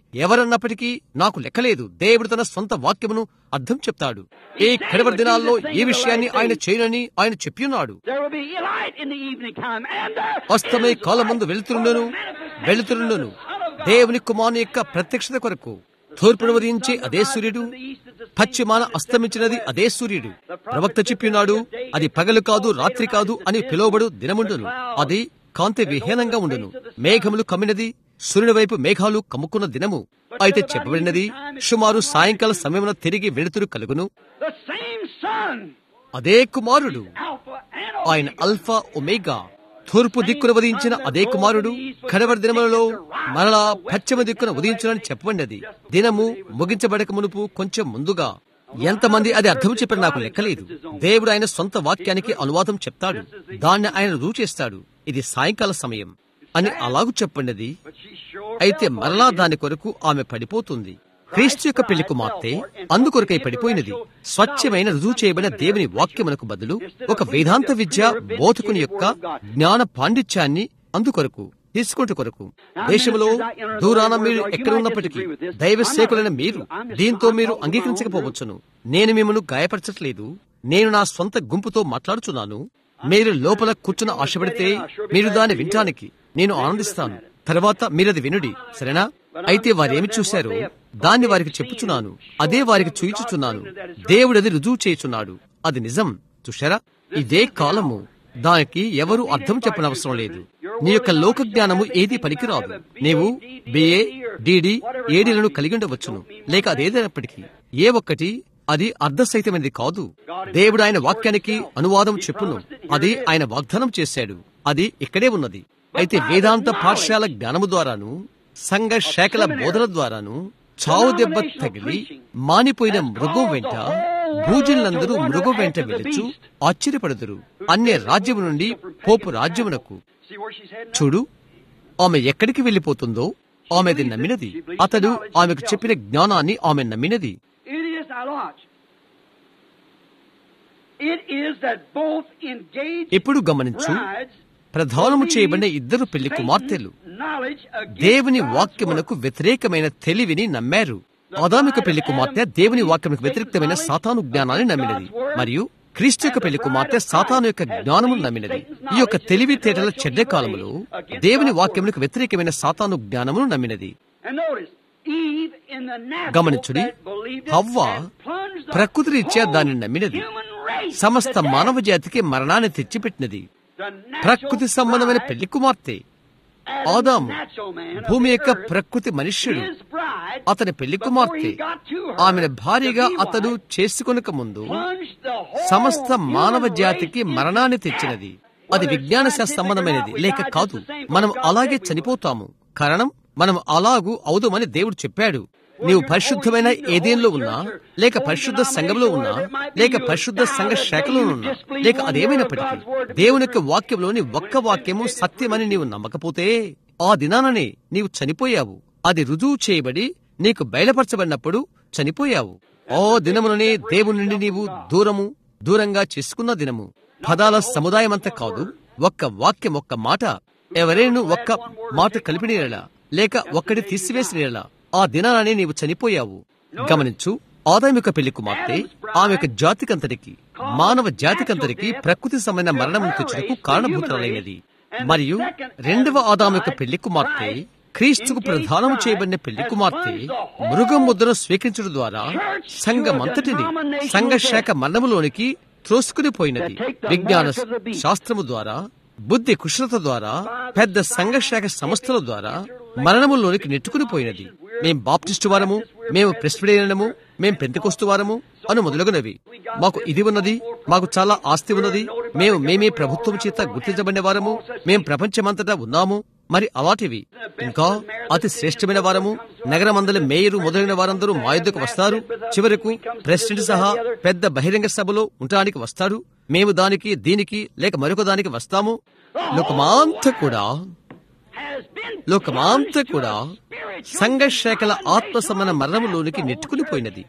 ఎవరన్నప్పటికీ నాకు లెక్కలేదు దేవుడు తన సొంత వాక్యమును అర్థం చెప్తాడు ఈ కడవరి దినాల్లో ఈ విషయాన్ని ఆయన చేయనని ఆయన చెప్పియున్నాడు There will be light in the evening time, and there అస్తమయ కాలమందు వెళుతుండను వెళుతుండను దేవుని కుమారుని యొక్క ప్రత్యక్షత కొరకు తూర్పును ఉదయించే అదే సూర్యుడు పశ్చిమాన అస్తమించినది అదే సూర్యుడు ప్రవక్త చెప్పినాడు అది పగలు కాదు రాత్రి కాదు అని పిలువబడు దినముండును అది కాంతి విహీనంగా ఉండును మేఘములు కమ్మినది సూర్యుని వైపు మేఘాలు కమ్ముకున్న దినము అయితే చెప్పబడినది సుమారు సాయంకాల సమయమున తిరిగి వెలుతురు కలుగును the same sun, అదే కుమారుడు Alpha and ఆయన అల్ఫా ఒమేగా తూర్పు దిక్కున ఉదయించిన అదే కుమారుడు కడవరి దినములలో మరలా పశ్చిమ దిక్కున ఉదయించునని చెప్పబడినది దినము ముగించబడక మునుపు కొంచెం ముందుగా ఎంతమంది అది అర్థం చెప్పిన నాకు లెక్కలేదు దేవుడు ఆయన సొంత వాక్యానికి అనువాదం చెప్తాడు దాన్ని ఆయన రుజువు చేస్తాడు ఇది సాయంకాల సమయం అని అలాగూ చెప్పండిది But she sure అయితే fell for మరలా it. దాని కొరకు ఆమె పడిపోతుంది క్రీస్తు యొక్క పెళ్లి కుమార్తె అందుకొరకై పడిపోయినది స్వచ్ఛమైన రుజువు చేయబడిన దేవుని వాక్యమునకు బదులు ఒక వేదాంత విద్య బోధకుని యొక్క జ్ఞాన పాండిత్యాన్ని అందుకొరకు తీసుకుంటు కొరకు దేశంలో దూరాన మీరు ఎక్కడ ఉన్నప్పటికీ దైవ సేకులైన మీరు దీంతో మీరు అంగీకరించకపోవచ్చును నేను మిమ్మల్ని గాయపరచట్లేదు నేను నా సొంత గుంపుతో మాట్లాడుచున్నాను మీరు లోపల కూర్చున్న ఆశపడితే మీరు దాన్ని వినటానికి నేను ఆనందిస్తాను తర్వాత మీరది వినుడి సరేనా అయితే వారేమి చూశారో దాన్ని వారికి చెప్పుచున్నాను అదే వారికి చూయించుచున్నాను దేవుడది రుజువు చేయుచున్నాడు అది నిజం చూశారా ఇదే కాలము దానికి ఎవరు అర్థం చెప్పనవసరం లేదు నీ యొక్క లోక జ్ఞానము ఏది పనికిరాదు నీవు బిఏ డిడి ఏడీలను కలిగి ఉండవచ్చును లేక అదేదైనప్పటికీ ఏ ఒక్కటి అది అర్ధసహితమైనది కాదు దేవుడు ఆయన వాక్యానికి అనువాదం చెప్పును అది ఆయన వాగ్దానం చేశాడు అది ఇక్కడే ఉన్నది అయితే వేదాంత పాఠశాల జ్ఞానము ద్వారాను సంఘ శాఖల బోధన ద్వారాను చావు దెబ్బ తగిలి మానిపోయిన మృగం వెంట భూజనులందరూ మృగం వెంట వెళ్ళచ్చు ఆశ్చర్యపడుదురు అన్య రాజ్యము నుండి పోపు రాజ్యమునకు See where she's heading? చూడు ఆమె ఎక్కడికి వెళ్ళిపోతుందో ఆమెది నమ్మినది అతడు ఆమెకు చెప్పిన జ్ఞానాన్ని ఆమె నమ్మినది It is, now watch. It is that both engaged ఇప్పుడు గమనించు brides ప్రధానము చేయబడిన ఇద్దరు పెళ్లి కుమార్తెలు knowledge against దేవుని God's వాక్యమునకు వ్యతిరేకమైన తెలివిని నమ్మారు ఆదామిక పెళ్లి కుమార్తె దేవుని వాక్యమునకు వ్యతిరేకమైన సాతాను జ్ఞానాన్ని నమ్మినది మరియు క్రీస్తు యొక్క పెళ్లి కుమార్తె సాతాను యొక్క జ్ఞానమును నమ్మినది ఈ యొక్క తెలివితేటల చెడ్డ కాలములో దేవుని వాక్యమునకు వ్యతిరేకమైన సాతాను జ్ఞానమును నమ్మినది And notice, Eve in the natural గమనించుడి that believed it హవ్వ and plunged the ప్రకృతి రీత్యా whole దానిని నమ్మినది human race సమస్త to death. మానవ జాతికి మరణాన్ని తెచ్చిపెట్టినది The natural ప్రకృతి సంబంధమైన bride, పెళ్లి కుమార్తె Adam, ఆదాము the natural man of భూమి the యొక్క earth, ప్రకృతి మనుష్యుడు his bride, అతని పెళ్లి before కుమార్తె he got to her, ఆమెను భార్యగా to be అతడు wife, చేసుకొనక ముందు plunged the whole సమస్త మానవ human జాతికి race మరణాన్ని into తెచ్చినది death. అది Whether విజ్ఞాన it's శాస్త్ర scientific or సంబంధమైనది not, we లేక die కాదు just the same, మనం because God అలాగే said we would. చనిపోతాము కారణం మనం అలాగూ అవుదామని దేవుడు చెప్పాడు నీవు పరిశుద్ధమైన ఏదేంలో ఉన్నా లేక పరిశుద్ధ సంఘంలో ఉన్నా లేక పరిశుద్ధ సంఘ శాఖలో ఉన్నా లేక అదేమైనప్పటికీ దేవుని యొక్క వాక్యంలోని ఒక్క వాక్యము సత్యమని నీవు నమ్మకపోతే ఆ దినాననే నీవు చనిపోయావు అది రుజువు చేయబడి నీకు బయలుపరచబడినప్పుడు చనిపోయావు ఓ దినముననే దేవుని నుండి నీవు దూరము దూరంగా చేసుకున్న దినము పదాల సముదాయమంతా కాదు ఒక్క వాక్యం ఒక్క మాట ఎవరైనా ఒక్క మాట కలిపినేలా లేక ఒక్కటి తీసివేసినేలా ఆ దినాన్ని నీవు చనిపోయావు గమనించు ఆదామిక పెళ్లి కుమార్తె ఆమె యొక్క జాతికంతటికి మానవ జాతికంతటికి ప్రకృతి సంబంధ మరణం తెచ్చుటకు కారణభూతులైనది మరియు రెండవ ఆదాము యొక్క పెళ్లి కుమార్తె క్రీస్తుకు ప్రధానము చేయబడిన పెళ్లి కుమార్తె మృగం ముద్రను స్వీకరించడం ద్వారా సంఘమంతటిని సంఘ శాఖ మరణములోనికి త్రోసుకుని పోయినది విజ్ఞాన శాస్త్రము ద్వారా బుద్ధి కుశలత ద్వారా పెద్ద సంఘ శాఖ సంస్థల ద్వారా మరణములోనికి నెట్టుకుని పోయినది మేం బాప్టిస్టు వారము మేము ప్రెస్పిడేనము మేం పెంతకొస్తు వారము అను మొదలగునవి మాకు ఇది ఉన్నది మాకు చాలా ఆస్తి ఉన్నది మేము మేమే ప్రభుత్వం చేత గుర్తించబడిన వారము మేం ప్రపంచమంతటా ఉన్నాము మరి అలాంటివి ఇంకా అతి శ్రేష్టమైన వారము నగరమందలి మేయరు మొదలైన వారందరూ మా యుద్ధకు వస్తారు చివరకు ప్రెసిడెంట్ సహా పెద్ద బహిరంగ సభలో ఉండడానికి వస్తాడు మేము దానికి దీనికి లేక మరొక దానికి వస్తాము లోకమాంత కూడా has been లోకమాంత plunged to కూడా a spiritual సంఘ శాఖల ఆత్మ సమాన మరణములోనికి నెట్టుకుని పోయినది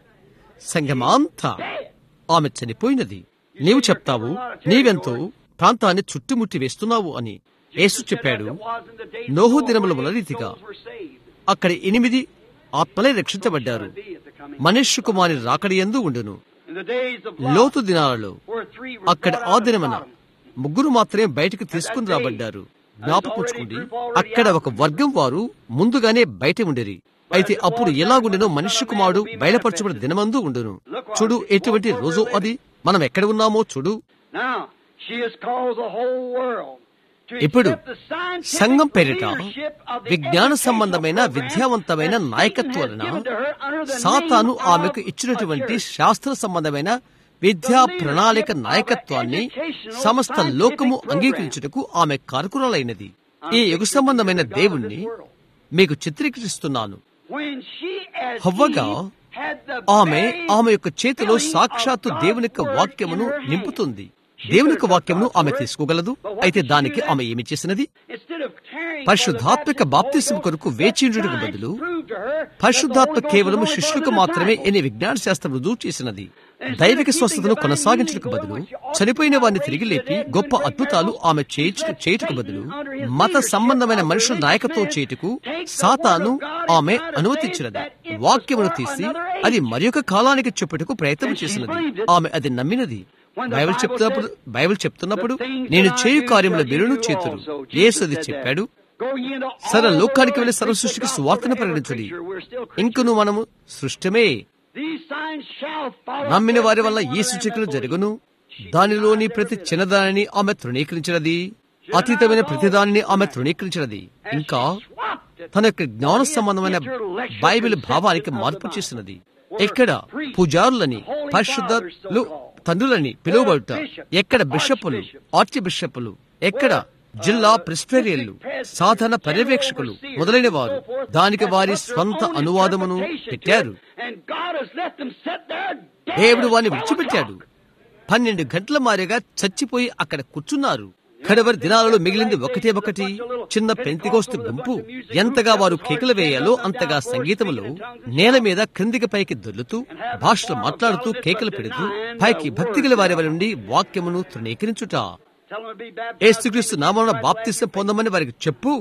సంఘమాంతా ఆమె చనిపోయినది నీవు చెప్తావు నీవెంతో ప్రాంతాన్ని చుట్టుముట్టి వేస్తున్నావు అని యేసు చెప్పాడు నోహు దినముల వల్ల రీతిగా అక్కడ ఎనిమిది ఆత్మలే రక్షించబడ్డారు be at the coming. మనుష్య కుమారి రాకడి ఎందు ఉండును In the days of Lot, లోతు దినాలలో where three were అక్కడ brought ఆ out of దినమన Sodom. ముగ్గురు మాత్రమే బయటకు తీసుకుని రాబడ్డారు జ్ఞాపకుంచుకోండి అక్కడ ఒక వర్గం వారు ముందుగానే బయట ఉండేరి అయితే అప్పుడు ఎలాగుండెనో మనుష్య కుమారుడు బయలుపరచబడిన దినమందు ఉండును చూడు ఎటువంటి రోజు అది మనం ఎక్కడ ఉన్నామో చూడు Now, she has caused the whole world to ఇప్పుడు accept the scientific సంఘం పేరిట leadership of the విజ్ఞాన educational సంబంధమైన program విద్యావంతమైన that Satan నాయకత్వం has వలన given to her under the సాతాను name of ఆమెకు a ఇచ్చినటువంటి church. శాస్త్ర సంబంధమైన విద్యా ప్రణాళిక నాయకత్వాన్ని సమస్త లోకము అంగీకరించుటకు ఆమె కారకురాలైనది ఈ యుగ సంబంధమైన దేవుణ్ణి మీకు చిత్రీకరిస్తున్నాను When she as హవ్వగా Eve had the ఆమె very ఆమె యొక్క చేతిలో filling సాక్షాత్తు of దేవుని యొక్క God's word వాక్యమును in her hand. నింపుతుంది She దేవుని could యొక్క have వాక్యమును God's ఆమె word, తీసుకోగలదు but what అయితే did she దానికి do ఆమె then? ఏమి చేసినది Instead of caring పరిశుద్ధాత్మక for the బాప్తిసం baptism కొరకు of the వేచి Holy ఉండుటకు Ghost, బదులు science proved to her that the పరిశుద్ధాత్మ Holy Ghost కేవలం was only శిష్యులకు for the మాత్రమే disciples. ఎన్ని విజ్ఞాన శాస్త్రం రుజువు చేసినది దైవిక స్వస్థతను కొనసాగించుటకు బదులు చనిపోయిన వారిని తిరిగి లేపి గొప్ప అద్భుతాలు ఆమె చేయుట- చేయుటకు బదులు మత సంబంధమైన మనుషుల నాయకత్వం చేయుటకు సాతాను ఆమె అనుమతించినది వాక్యమును తీసి అది మరొక కాలానికి చెప్పుటకు ప్రయత్నం చేసినది ఆమె అది నమ్మినది బైబిల్ చెప్తున్నప్పుడు బైబిల్ చెప్తున్నప్పుడు నేను చేయు కార్యముల బిరును చేతురు యేసు అది చెప్పాడు Go ye into all సర్వ the లోకానికి world వెళ్లి and సర్వ preach the సృష్టికి gospel సువార్తను to every ప్రకటించుడి creature. We're still creatures. ఇంకను మనము సృష్టమే These signs shall follow నమ్మిన వారి వల్ల every ఈ one of them సూచకులు that జరుగును believe. దానిలోని ప్రతి చిన్నదానిని ఆమె తృణీకరించినది అతీతమైన ప్రతిదానిని ఆమె తృణీకరించినది ఇంకా తన యొక్క జ్ఞాన సంబంధమైన బైబిల్ భావానికి మార్పు చేసినది ఎక్కడ పూజారులని పరిశుద్ధులు తండ్రులని పిలువబడుట ఎక్కడ బిషప్పులు ఆర్చి బిషప్పులు ఎక్కడ జిల్లా ప్రెస్టేరియన్లు సాధారణ పర్యవేక్షకులు మొదలైన వారు దానికి వారి స్వంత అనువాదమును పెట్టారు And God has let them sit there dead. దేవుడు వారిని విడిచిపెట్టాడు పన్నెండు గంటల మారిగా చచ్చిపోయి అక్కడ కూర్చున్నారు కడవరి దినాలలో మిగిలింది ఒకటే ఒకటి చిన్న పెంతికోస్తు గుంపు ఎంతగా వారు కేకలు వేయాలో అంతగా సంగీతములో నేల మీద క్రిందికి పైకి దొర్లుతూ భాషలు మాట్లాడుతూ కేకలు పెడుతూ పైకి భక్తి గల వారి వారి నుండి వాక్యమును తృణీకరించుట Tell them to be baptized. ఏసుక్రీస్తు నామమున బాప్తిసం పొందమని వారికి చెప్పు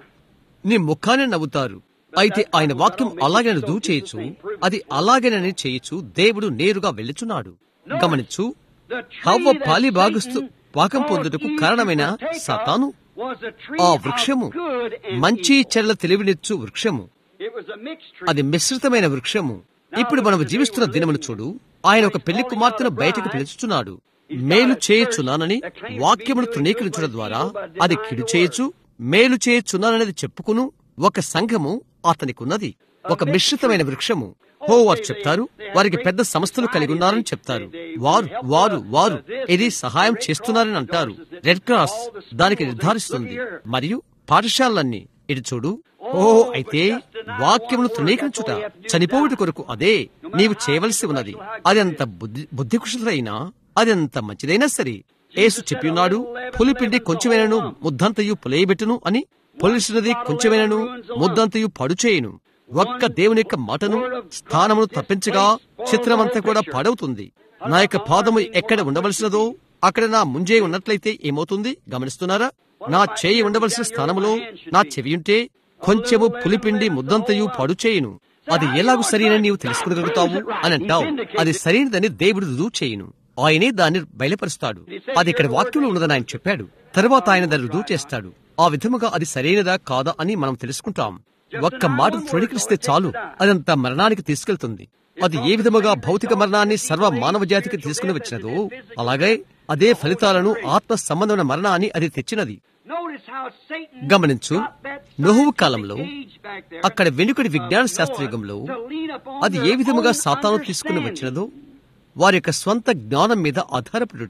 నీ ముఖాన్ని నవ్వుతారు అయితే ఆయన వాక్యం అలాగే రుజువు చేయొచ్చు అది అలాగేనని చేయొచ్చు దేవుడు నేరుగా వెళ్ళుచున్నాడు గమనించు The tree హవ్వ that పాలి భాగస్తు Satan పాకం caused పొందుటకు Eve to కారణమైన partake of సాతాను was a tree ఆ of వృక్షము good and మంచి evil. చెడ్ల తెలివినిచ్చు వృక్షము It was a mixed tree. అది మిశ్రితమైన వృక్షము ఇప్పుడు మనం జీవిస్తున్న దినమును చూడు ఆయన ఒక పెళ్లి కుమార్తెను బయటకు పిలుచుచున్నాడు మేలు చేయుచున్నానని వాక్యమును తృణీకరించడం ద్వారా అది కిడు చేయొచ్చు మేలు చేయుచున్నాననేది చెప్పుకును ఒక సంఘము అతనికున్నది ఒక మిశ్రితమైన వృక్షము హో వారు చెప్తారు వారికి పెద్ద సంస్థలు కలిగి ఉన్నారని చెప్తారు వారు వారు వారు ఇది సహాయం చేస్తున్నారని అంటారు రెడ్ క్రాస్ దానికి నిర్ధారిస్తుంది మరియు పాఠశాలలన్నీ ఇటు చూడు ఓ అయితే వాక్యమును తృణీకరించుట చనిపోవుట కొరకు అదే నీవు చేయవలసి ఉన్నది అది అంత బుద్ధి బుద్ధి కుశలైనా అది అంత మంచిదైనా సరే యేసు చెప్పినాడు పులిపిండి కొంచెమైనను ముద్దంతయు పులేయబెట్టును అని పొలిసినది కొంచెమైనను ముద్దంతయు పడుచేయును ఒక్క దేవుని యొక్క మాటను స్థానమును తప్పించగా చిత్రమంతా కూడా పాడవుతుంది నా యొక్క పాదము ఎక్కడ ఉండవలసినదో అక్కడ నా ముంజే ఉన్నట్లయితే ఏమవుతుంది గమనిస్తున్నారా నా చేయి ఉండవలసిన స్థానములో నా చెవి ఉంటే కొంచెము పులిపిండి ముద్దంతయు పాడు చేయును అది ఎలాగూ సరైనని నీవు తెలుసుకోగలుగుతావు అని అంటావు అది సరైనదని దేవుడు రుజువు చేయును ఆయనే దాన్ని బయలుపరుస్తాడు అది ఇక్కడ వాక్యంలో ఉన్నదని ఆయన చెప్పాడు తర్వాత ఆయన దాన్ని రుజువు చేస్తాడు ఆ విధముగా అది సరైనదా కాదా అని మనం తెలుసుకుంటాం ఒక్క మాట తృణీకరిస్తే చాలు అదంతా మరణానికి తీసుకెళ్తుంది అది ఏ విధముగా భౌతిక మరణాన్ని సర్వ మానవ జాతికి తీసుకుని వచ్చినదో అలాగే అదే ఫలితాలను ఆత్మ సంబంధమైన mరణాన్ని అది తెచ్చినది Notice how Satan గమనించు got that నోహువు scientific కాలంలో age back there అక్కడ వెనుకటి of విజ్ఞాన Noah శాస్త్రయుగంలో to lean upon అది their ఏ విధముగా own సాతాను తీసుకుని understanding. వచ్చినదో వారి యొక్క స్వంత జ్ఞానం మీద ఆధారపడుట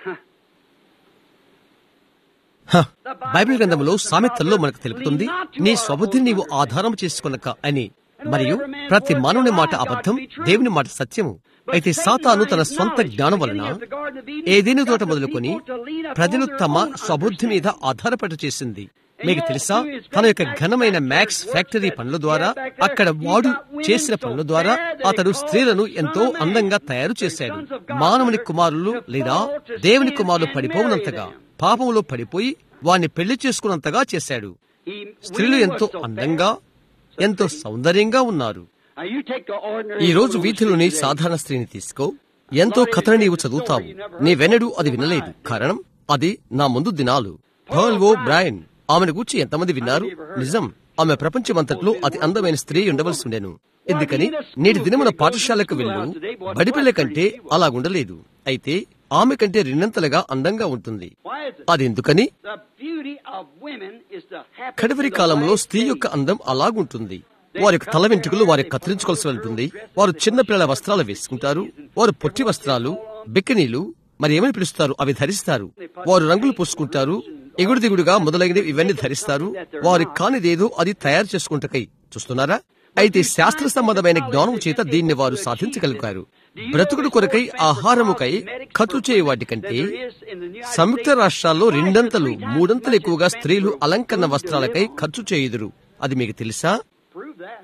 హ, బైబిల్ గ్రంథంలో సామెతల్లో మనకు తెలుపుతుంది నీ స్వబుద్ధిని నీవు ఆధారం చేసుకునక అని మరియు ప్రతి మానవుని మాట అబద్ధం దేవుని మాట సత్యము అయితే సాతాను తన స్వంత జ్ఞానం వలన ఏదేని తోట మొదలుకొని ప్రజలు తమ స్వబుద్ధి మీద ఆధారపడి చేసింది మీకు తెలుసా తన యొక్క ఘనమైన మ్యాక్స్ ఫ్యాక్టరీ పనుల ద్వారా అక్కడ వాడు చేసిన పనుల ద్వారా అతడు స్త్రీలను ఎంతో అందంగా తయారు చేశాడు మానవుని కుమారులు లేదా దేవుని కుమారులు పడిపోవునంతగా పాపంలో పడిపోయి వాణ్ణి పెళ్లి చేసుకున్నంతగా చేశాడు స్త్రీలు ఎంతో అందంగా ఎంతో సౌందర్యంగా ఉన్నారు Now you take the ordinary ఈ రోజు little వీధిలోని today. సాధారణ స్త్రీని తీసుకో ఎంతో కథను నీవు చదువుతావు నీవెన్నడూ అది వినలేదు కారణం అది నా ముందు దినాలు పర్ల్ ఓ బ్రాయన్ ఆమెను గూర్చి ఎంతమంది విన్నారు నిజం ఆమె ప్రపంచమంతట్లో అతి అందమైన స్త్రీ ఉండవలసి ఉండెను ఎందుకని నేటి దినమున పాఠశాలకు వెళ్ళు బడిపిల్ల కంటే అలాగుండలేదు అయితే ఆమె కంటే రెండంతలుగా అందంగా ఉంటుంది Why is it? అది ఎందుకని The beauty of women is the happiness కడవరి of the కాలంలో last స్త్రీ days. యొక్క అందం అలాగుంటుంది వారి యొక్క తల వెంట్రుకలు వారి కత్తిరించుకోవాల్సి ఉంటుంది వారు చిన్న పిల్లల వస్త్రాలు వేసుకుంటారు వారు పొట్టి వస్త్రాలు బికినీలు మరి ఏమని పిలుస్తారు అవి ధరిస్తారు వారు రంగులు పూసుకుంటారు ఎగుడు దిగుడుగా మొదలైనవి ఇవన్నీ ధరిస్తారు వారి కానిదేదో అది తయారు చేసుకుంటకై చూస్తున్నారా అయితే శాస్త్ర సంబంధమైన జ్ఞానం చేత దీన్ని వారు సాధించగలిగారు బ్రతుకుడు కొరకై ఆహారముకై ఖర్చు చేయ వాటి కంటే సంయుక్త రాష్ట్రాల్లో రెండంతలు మూడంతలు ఎక్కువగా స్త్రీలు అలంకరణ వస్త్రాలకై ఖర్చు చేయుదురు అది మీకు తెలుసా Prove that.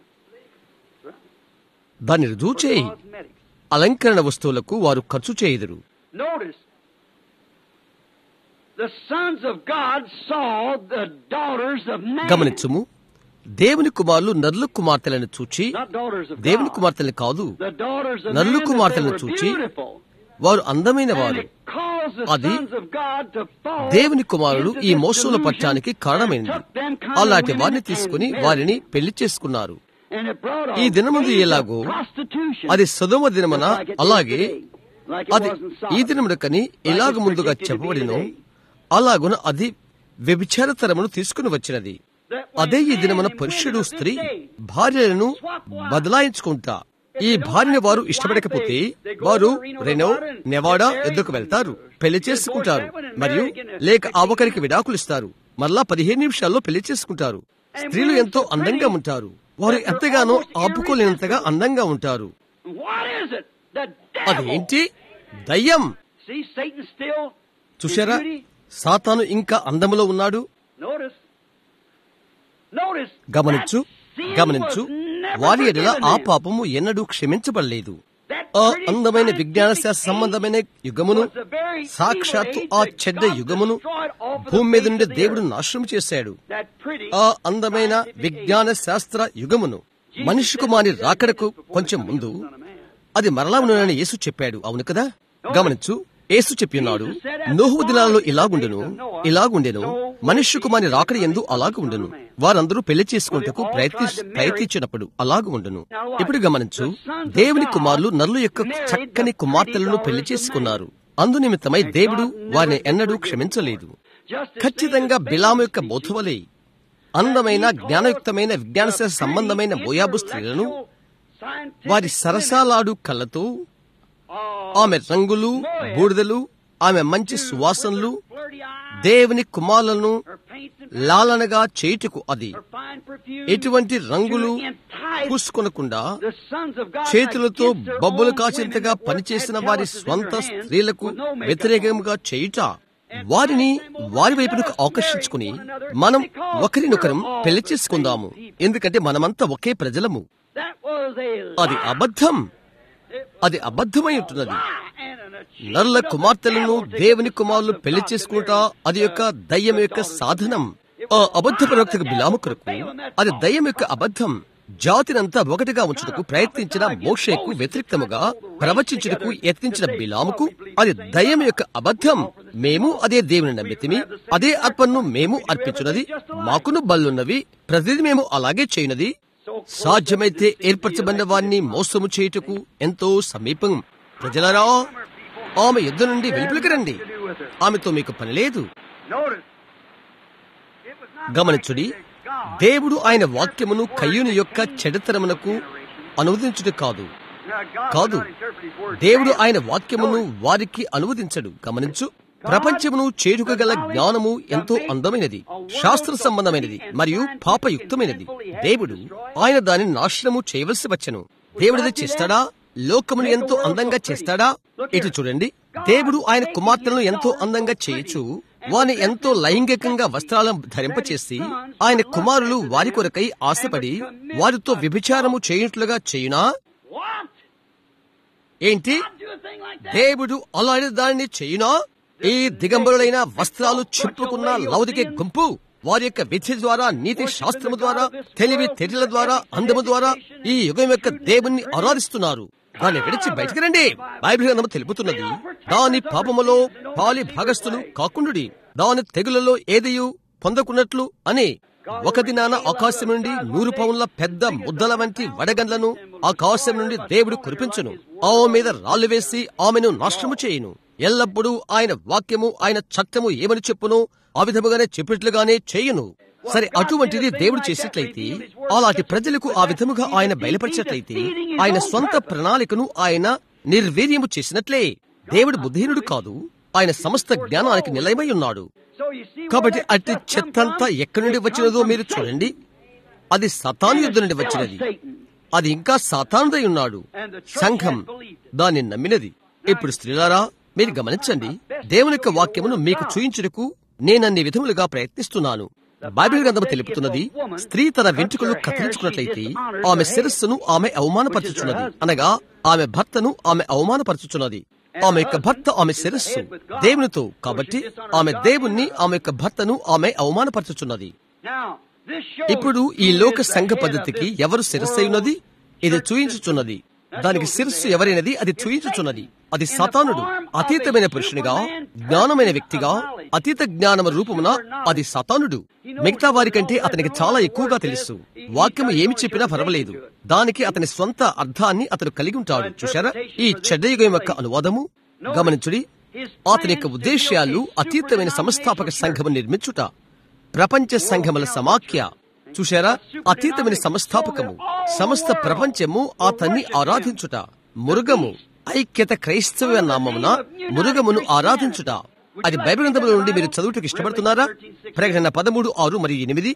దాన్ని రుజువు చేయి Cosmetics. అలంకరణ వస్తువులకు వారు ఖర్చు చేయుదురు Notice, the sons of God saw the daughters of man. గమనించుము దేవుని కుమారులు నర్లు కుమార్తెలను చూచి Not daughters of దేవుని God. కుమార్తెలను కాదు The daughters of నరులు man, that they కుమార్తెలను were చూచి beautiful. వారు అందమైన And వారు it caused the అది sons of God to fall దేవుని కుమారులు into ఈ this మోసంలో delusion పట్టడానికి కారణమైంది and took them kind of అలాంటి women వారిని and తీసుకుని married వారిని పెళ్లి చేసుకున్నారు And it brought ఈ a దినమందు wave of ఎలాగో prostitution, అది సదోమ దినమున just like it did అలాగే today, like it అది was in ఈ Sodom. దినమునకని ఇలాగ ముందుగా చెప్పబడిను అలాగున అది వ్యభిచారతరమును తీసుకుని వచ్చినది That when అదే ఈ men దినమున and పురుషుడు women of స్త్రీ this day భార్యలను బదలాయించుకుంటా ఈ భార్యను వారు ఇష్టపడకపోతే వారు రెనో నెవాడా ఎద్దుకు వెళ్తారు పెళ్లి చేసుకుంటారు మరియు లేక ఆ ఒకరికి విడాకులు ఇస్తారు మరలా పదిహేను నిమిషాల్లో పెళ్లి చేసుకుంటారు స్త్రీలు ఎంతో అందంగా ఉంటారు వారు ఎంతగానో ఆపుకోలేనంతగా అందంగా ఉంటారు What is it? The అది devil. ఏంటి దయ్యం See, Satan still in చూశారా beauty. సాతాను ఇంకా అందములో ఉన్నాడు Notice. Notice. గమనించు that sin గమనించు was never వారి ఎడల forgiven ఆ them. పాపము ఎన్నడూ క్షమించబడలేదు That ఆ pretty అందమైన విజ్ఞాన scientific శాస్త్ర సంబంధమైన యుగమును was the very సాక్షాత్తు evil ఆ age that చెడ్డ God యుగమును destroyed off of the భూమి మీద face నుండి of the దేవుడు earth. నాశనం చేశాడు That pretty ఆ అందమైన scientific విజ్ఞాన age. శాస్త్ర యుగమును మనిషి కుమారి రాకడకు కొంచెం ముందు అది మరలా ఉన్నదని యేసు చెప్పాడు అవును కదా గమనించు యేసు చెప్పినాడు నోహు దినాలలో ఇలాగుండెను ఇలాగుండెను మనుష్య కుమారి రాకడ ఎందు అలాగ ఉండును వారందరూ పెళ్లి చేసుకుంటకు ప్రయత్ని ప్రయత్నించినప్పుడు అలాగ ఉండును ఇప్పుడు గమనించు దేవుని కుమారులు నరుల యొక్క చక్కని కుమార్తెలను పెళ్లి చేసుకున్నారు అందు నిమిత్తమై దేవుడు వారిని ఎన్నడూ క్షమించలేదు Just as ఖచ్చితంగా Satan బిలాము యొక్క బోధవలే అందమైన జ్ఞానయుక్తమైన విజ్ఞాన శాస్త్ర సంబంధమైన మోయాబు స్త్రీలను వారి సరసాలాడు కళ్ళతో ఆమె రంగులు బూడిదలు ఆమె మంచి సువాసనలు దేవుని కుమారులను లాలనగా చేయుటకు అది ఎటువంటి రంగులు పూసుకొనకుండా చేతులతో బొబ్బలు కాచేంతగా పనిచేసిన వారి స్వంత స్త్రీలకు వ్యతిరేకంగా చేయుట వారిని వారి వైపునకు ఆకర్షించుకుని మనం ఒకరినొకరం పెళ్లి చేసుకుందాము ఎందుకంటే మనమంతా ఒకే ప్రజలము అది అబద్ధం అది అబద్ధమై ఉంటున్నది నల్ల కుమార్తెలను దేవుని కుమారులు పెళ్లి చేసుకుంటా అది యొక్క దయ్యం యొక్క సాధనం ఆ అబద్ధ ప్రవక్తకు బిలాము కొరకు అది దయ్యం యొక్క అబద్ధం జాతినంతా ఒకటిగా ఉంచుటకు ప్రయత్నించిన మోషేకు వ్యతిరేక్తముగా ప్రవచించుటకు యత్నించిన బిలాముకు అది దయ్యం యొక్క అబద్ధం మేము అదే దేవుని నమ్మితిమి అదే ఆత్మను మేము అర్పించున్నది మాకును బల్లున్నవి ప్రతిదీ మేము అలాగే చేయనది సాధ్యమైతే ఏర్పరచబడిన వారిని మోసము చేయుటకు ఎంతో సమీపం ప్రజలరా ఆమె యుద్ధ నుండి వెలుపులకి రండి ఆమెతో మీకు పని లేదు గమనించుడి దేవుడు ఆయన వాక్యమును కయ్యూని యొక్క చెడతరమునకు అనువదించుట కాదు కాదు దేవుడు ఆయన వాక్యమును వారికి అనువదించడు గమనించు ప్రపంచమును చేరుకగల జ్ఞానము ఎంతో అందమైనది శాస్త్ర సంబంధమైనది మరియు పాపయుక్తమైనది దేవుడు ఆయన దానిని నాశనము చేయవలసి వచ్చను దేవుడిది చేస్తాడా లోకమును ఎంతో అందంగా చేస్తాడా ఇటు చూడండి దేవుడు ఆయన కుమార్తెలను ఎంతో అందంగా చేయొచ్చు వారిని ఎంతో లైంగికంగా వస్త్రాలను ధరింపచేసి ఆయన కుమారులు వారి కొరకై ఆశపడి వారితో వ్యభిచారము చేయనట్లుగా చేయునా ఏంటి దేవుడు అలాంటి దానిని చేయునా ఈ దిగంబరులైన వస్త్రాలు చింపుకున్న లౌదికే గుంపు వారి యొక్క విద్య ద్వారా నీతి శాస్త్రము ద్వారా తెలివి తెరిల ద్వారా అందము ద్వారా ఈ యుగం యొక్క దేవుణ్ణి ఆరాధిస్తున్నారు దాన్ని విడిచి బయటికి రండి బైబిల్ గ్రంథము తెలుపుతున్నది దాని పాపములో పాలి భాగస్థులు కాకుండుడి దాని తెగులలో ఏదియు పొందకున్నట్లు అని ఒక దినాన ఆకాశం నుండి నూరు పౌన్ల పెద్ద ముద్దల వంటి వడగండ్లను ఆకాశం నుండి దేవుడు కురిపించును ఆమె మీద రాళ్లు వేసి ఆమెను నాశనము చేయును ఎల్లప్పుడూ ఆయన వాక్యము ఆయన చట్టము ఏమని చెప్పును ఆ విధముగానే చెప్పినట్లుగానే చేయును సరే అటువంటిది దేవుడు చేసినట్లయితే అలాంటి ప్రజలకు ఆ విధముగా ఆయన బయలుపరిచినట్లయితే ఆయన సొంత ప్రణాళికను ఆయన నిర్వీర్యము చేసినట్లే దేవుడు బుద్ధిహీనుడు కాదు ఆయన సమస్త జ్ఞానానికి నిలయమై ఉన్నాడు కాబట్టి అట్టి చెత్తంతా ఎక్కడి నుండి వచ్చినదో మీరు చూడండి అది సతాను యుద్ధ నుండి వచ్చినది అది ఇంకా సాతానుదై ఉన్నాడు సంఘం దాన్ని నమ్మినది ఇప్పుడు స్త్రీలారా మీరు గమనించండి దేవుని యొక్క వాక్యమును మీకు చూయించుటకు నేనన్ని విధములుగా ప్రయత్నిస్తున్నాను బైబిల్ గ్రంథము తెలుపుతున్నది స్త్రీ తన వెంట్రుకలు కత్తిరించుకున్నట్లయితే ఆమె శిరస్సును ఆమె అవమానపరచుచున్నది అనగా ఆమె భర్తను ఆమె అవమానపరచుచున్నది ఆమె యొక్క భర్త ఆమె శిరస్సు దేవునితో కాబట్టి ఆమె దేవుణ్ణి ఆమె యొక్క భర్తను ఆమె అవమానపరచుచున్నది ఇప్పుడు ఈ లోక సంఘ పద్ధతికి ఎవరు శిరస్సు ఉన్నది ఇది చూయించుచున్నది దానికి శిరస్సు ఎవరైనది అది చూయించుచున్నది అది సతానుడు అతీతమైన పురుషునిగా జ్ఞానమైన వ్యక్తిగా అతీత జ్ఞానమ రూపమున అది సతానుడు మిగతా వారి కంటే అతనికి చాలా ఎక్కువగా తెలుసు వాక్యము ఏమి చెప్పినా పర్వాలేదు దానికి అతని స్వంత అర్థాన్ని అతను కలిగి ఉంటాడు చూశారా ఈ చెడ్డయుగం యొక్క అనువాదము గమనించుడి అతని యొక్క ఉద్దేశ్యాలు అతీతమైన సంస్థాపక సంఘము నిర్మించుట ప్రపంచ సంఘముల సమాఖ్య చూశారా అతీతమైన సంస్థాపకము సమస్త ప్రపంచము అతన్ని ఆరాధించుట మురుగము ఐక్యత క్రైస్తవ నామమున మురుగమును ఆరాధించుట అది బైబిల్ గ్రంథముల నుండి మీరు చదువుటకు ఇష్టపడుతున్నారా ప్రకటన పదమూడు ఆరు మరియు ఎనిమిది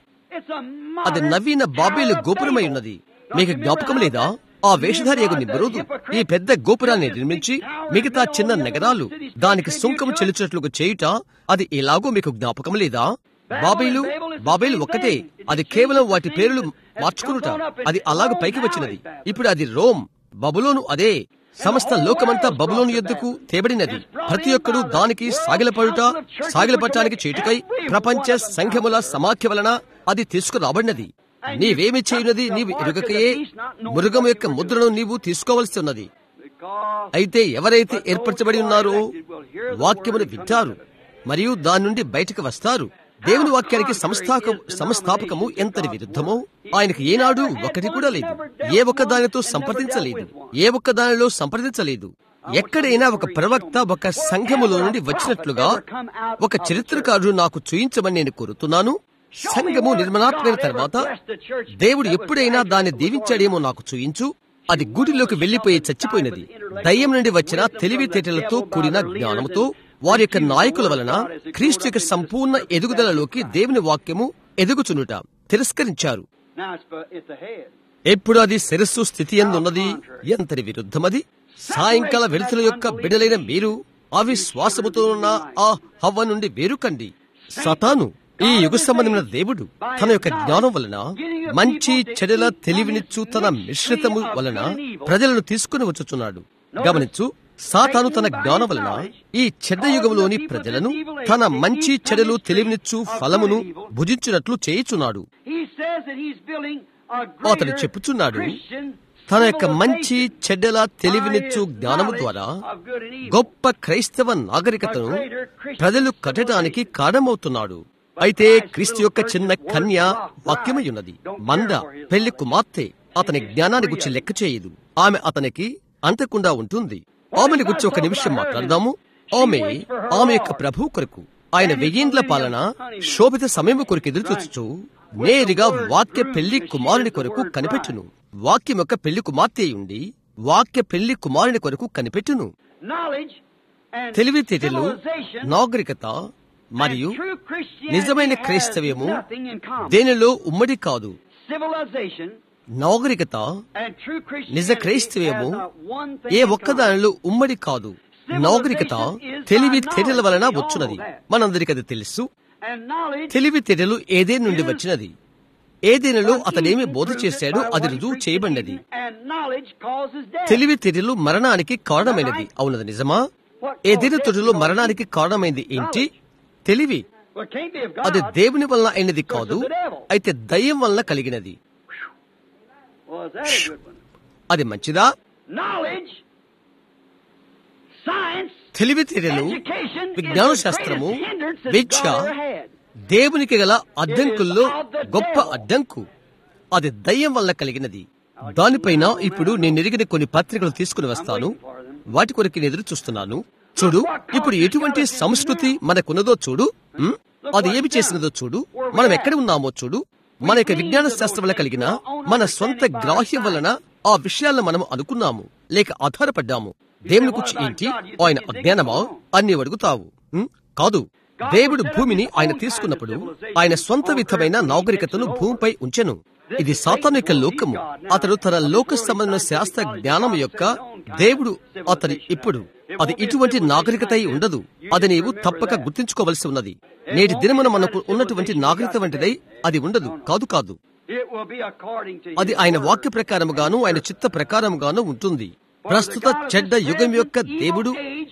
అది నవీన బాబేలు గోపురమై ఉన్నది మీకు జ్ఞాపకం లేదా ఆ వేషధారి యొక్క నిబ్బరోదు ఈ పెద్ద గోపురాన్ని నిర్మించి మిగతా చిన్న నగరాలు దానికి సుంకం చెల్లించినట్లుగా చేయుట అది ఎలాగో మీకు జ్ఞాపకం లేదా బాబేలు బాబేలు ఒక్కటే అది కేవలం వాటి పేర్లు మార్చుకునుట అది అలాగ పైకి వచ్చినది ఇప్పుడు అది రోమ్ బబులోను అదే సమస్త లోకమంతా బబులోను ఎద్దుకు తేబడినది ప్రతి ఒక్కడు దానికి సాగిలపడుట సాగిలపడటానికి చేటుకై ప్రపంచ సంఘముల సమాఖ్య వలన అది తీసుకురాబడినది నీవేమి చేయునది నీవు ఎరుగకయే మృగము యొక్క ముద్రను నీవు తీసుకోవలసి ఉన్నది అయితే ఎవరైతే ఏర్పరచబడి ఉన్నారో వాక్యమును వింటారు మరియు దాని నుండి బయటకు వస్తారు దేవుని వాక్యానికి సంస్థాక సంస్థాపకము ఎంతటి విరుద్ధమో ఆయనకు ఏనాడు ఒకటి కూడా లేదు ఏ ఒక్క దానితో సంప్రదించలేదు ఏ ఒక్క దానిలో సంప్రదించలేదు ఎక్కడైనా ఒక ప్రవక్త ఒక సంఘములో నుండి వచ్చినట్లుగా ఒక చరిత్రకారుడు నాకు చూయించమని నేను కోరుతున్నాను సంఘము నిర్మలాత్మైన తర్వాత దేవుడు ఎప్పుడైనా దాన్ని దీవించాడేమో నాకు చూయించు అది గుడిలోకి వెళ్లిపోయి చచ్చిపోయినది దయ్యం నుండి వచ్చిన తెలివితేటలతో కూడిన జ్ఞానముతో వారి యొక్క నాయకుల వలన క్రీస్తు యొక్క సంపూర్ణ ఎదుగుదలలోకి దేవుని వాక్యము ఎదుగుచునుట తిరస్కరించారు ఎప్పుడు అది శిరస్సు స్థితి ఎందున్నది ఎంతటి విరుద్ధమది సాయంకాల వెలుతుల యొక్క బిడలైన మీరు అవిశ్వాసముతో ఉన్న ఆ హవ్వ నుండి వేరుకండి సతాను ఈ యుగ సంబంధమైన దేవుడు తన యొక్క జ్ఞానం వలన మంచి చెడుల తెలివినిచ్చు తన మిశ్రితము వలన ప్రజలను తీసుకుని వచ్చుచున్నాడు గమనించు సాతాను తన జ్ఞానం వలన ఈ చెడ్డ యుగంలోని ప్రజలను తన మంచి చెడులు తెలివినిచ్చు ఫలమును భుజించినట్లు చేయుచున్నాడు అతడు చెప్పుచున్నాడు తన యొక్క మంచి చెడ్డల తెలివినిచ్చు జ్ఞానము ద్వారా గొప్ప క్రైస్తవ నాగరికతను ప్రజలు కట్టడానికి కారణమవుతున్నాడు అయితే క్రీస్తు యొక్క చిన్న కన్య వాక్యమై ఉన్నది మంద పెళ్లి కుమార్తె అతని జ్ఞానాన్ని గురించి లెక్క చేయదు ఆమె అతనికి అంతకుండా ఉంటుంది ఆమెను గురించి ఒక నిమిషం మాట్లాడదాము ఆమె ఆమె యొక్క ప్రభు కొరకు ఆయన వెయ్యేండ్ల పాలన శోభిత సమయం కొరకు ఎదురు చూచుచు నేరుగా వాక్య పెళ్లి కుమారుని కొరకు కనిపెట్టును వాక్యం యొక్క పెళ్లి కుమార్తె ఉండి వాక్య పెళ్లి కుమారుని కొరకు కనిపెట్టును తెలివితేటలు నాగరికత మరియు నిజమైన క్రైస్తవ్యము దేనిలో ఉమ్మడి కాదు నాగరికత నిజ క్రైస్తవ్యము ఏ ఒక్కదానిలో ఉమ్మడి కాదు నాగరికత తెలివి తేటల వలన వచ్చున్నది మనందరికి అది తెలుసు తెలివి తేటలు ఏదే నుండి వచ్చినది ఏదేనలో అతనేమి బోధ చేశాడో అది రుజువు చేయబడినది తెలివి తేటలు మరణానికి కారణమైనది అవునది నిజమా ఏదైనా తొటిలో మరణానికి కారణమైంది ఏంటి తెలివి Well, it can't be of అది God. దేవుని వలన అయినది కాదు అయితే దయ్యం వలన కలిగినది Well, is that a good one? అది మంచిదా Knowledge, science, తెలివితేటలు education విజ్ఞాన is the శాస్త్రము greatest hindrance that Vidya God ever had. దేవునికి గల అడ్డంకుల్లో గొప్ప అడ్డంకు అది దయ్యం వల్ల కలిగినది దానిపైన ఇప్పుడు నేను ఎరిగిన కొన్ని పత్రికలు తీసుకుని వస్తాను వాటి కొరకు నేను ఎదురు చూస్తున్నాను చూడు ఇప్పుడు ఎటువంటి సంస్కృతి మనకున్నదో చూడు ఉం? అది ఏమి చేసినదో చూడు మనం ఎక్కడ ఉన్నామో చూడు మన యొక్క విజ్ఞాన శాస్త్రం వల్ల కలిగిన మన సొంత గ్రాహ్యం వలన ఆ విషయాలను మనం అనుకున్నాము లేక ఆధారపడ్డాము దేవుని గురించి ఏంటి ఆయన అజ్ఞానమా అన్ని అడుగుతావు ఉం? కాదు దేవుడు భూమిని ఆయన తీసుకున్నప్పుడు ఆయన సొంత విధమైన నాగరికతను భూమిపై ఉంచెను ఇది సాతానిక లోకము అతడు తన లోక సంబంధమైన శాస్త్ర జ్ఞానం యొక్క దేవుడు అతని ఇప్పుడు అది ఇటువంటి నాగరికత అయి ఉండదు అది నీవు తప్పక గుర్తించుకోవలసి ఉన్నది నేటి దినమున మనకు ఉన్నటువంటి నాగరికత వంటిదై అది ఉండదు కాదు కాదు It will be according to అది His ఆయన word. వాక్య ప్రకారముగాను ఆయన చిత్త ప్రకారముగాను ఉంటుంది ప్రస్తుత చెడ్డ యుగం యొక్క దేవుడు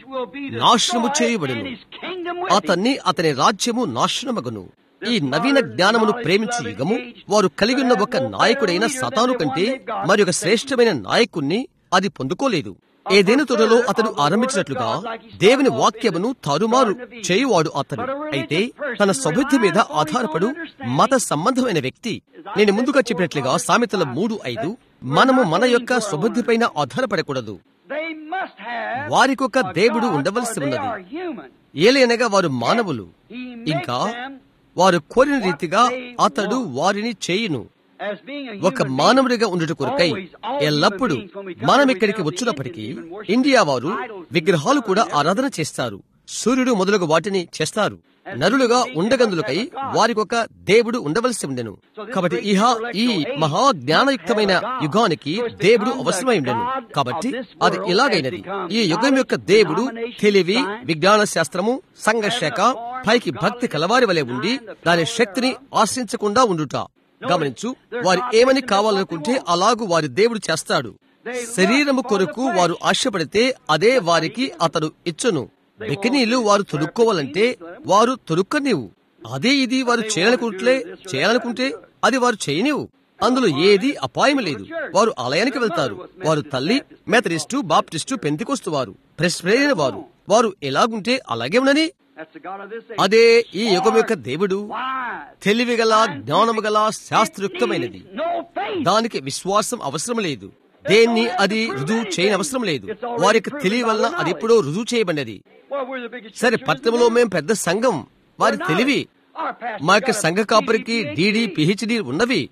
నాశనము చేయబడును అతన్ని అతని రాజ్యము నాశనమగును ఈ నవీన జ్ఞానమును ప్రేమించు యుగము వారు కలిగి ఉన్న ఒక నాయకుడైన సతాను కంటే మరి ఒక శ్రేష్టమైన నాయకుణ్ణి అది పొందుకోలేదు ఏదైనా తొడలో అతడు ఆరంభించినట్లుగా దేవుని వాక్యమును తారుమారు చేయువాడు అతడు అయితే తన సౌబుద్ధి మీద ఆధారపడు మత సంబంధమైన వ్యక్తి నేను ముందుగా చెప్పినట్లుగా సామెతల మూడు ఐదు మనము మన యొక్క స్వబుద్ధిపైన ఆధారపడకూడదు They must have వారికొక a దేవుడు God, ఉండవలసి for they ఉన్నది are human. ఏలైనగా వారు మానవులు He ఇంకా makes them వారు కోరిన రీతిగా అతడు వారిని చేయును as being a ఒక human మానవుడిగా ఉండుట కొరకై Always, all ఎల్లప్పుడూ human beings, when we come మనం to ఇక్కడికి rebel, వచ్చినప్పటికీ the Indians even worship India వారు idols and విగ్రహాలు కూడా gods. ఆరాధన చేస్తారు సూర్యుడు మొదలగు వాటిని చేస్తారు నరులుగా ఉండగందులకై వారికొక దేవుడు ఉండవలసి ఉండెను కాబట్టి ఇహ ఈ మహా జ్ఞానయుక్తమైన యుగానికి దేవుడు అవసరమై ఉండెను కాబట్టి అది ఇలాగైనది ఈ యుగం యొక్క దేవుడు తెలివి విజ్ఞాన శాస్త్రము సంఘశాఖ పైకి భక్తి కలవారి వలె ఉండి దాని శక్తిని ఆశ్రయించకుండా ఉండుట గమనించు వారు ఏమని కావాలనుకుంటే అలాగు వారి దేవుడు చేస్తాడు శరీరము కొరకు వారు ఆశపడితే అదే వారికి అతడు ఇచ్చును బికినీలు వారు తొడుక్కోవాలంటే వారు తొడుక్కనివు అదే ఇది వారు చేయాలనుకుంటే చేయాలనుకుంటే అది వారు చేయనివు అందులో ఏది అపాయం లేదు వారు ఆలయానికి వెళ్తారు వారు తల్లి మెథడిస్టు బాప్టిస్టు పెంతికొస్తు వారు ప్రెస్ప్రేరిన వారు వారు ఎలాగుంటే అలాగే ఉండని That's the God of this age. అదే ఈ యుగం యొక్క దేవుడు Wise. తెలివిగల జ్ఞానము గల శాస్త్రయుక్తమైనది No faith. దానికి విశ్వాసం అవసరం లేదు దేన్ని అది రుజువు చేయని అవసరం లేదు వారి యొక్క తెలివి వలన అది ఎప్పుడో రుజువు చేయబడినది Well, we're the biggest సరే church పట్టణంలో here. మేము పెద్ద సంఘం వారి We're not. తెలివి Our pastor మా యొక్క got a సంఘ కాపరికి PhD. డిడి పిహెచ్డి ఉన్నవి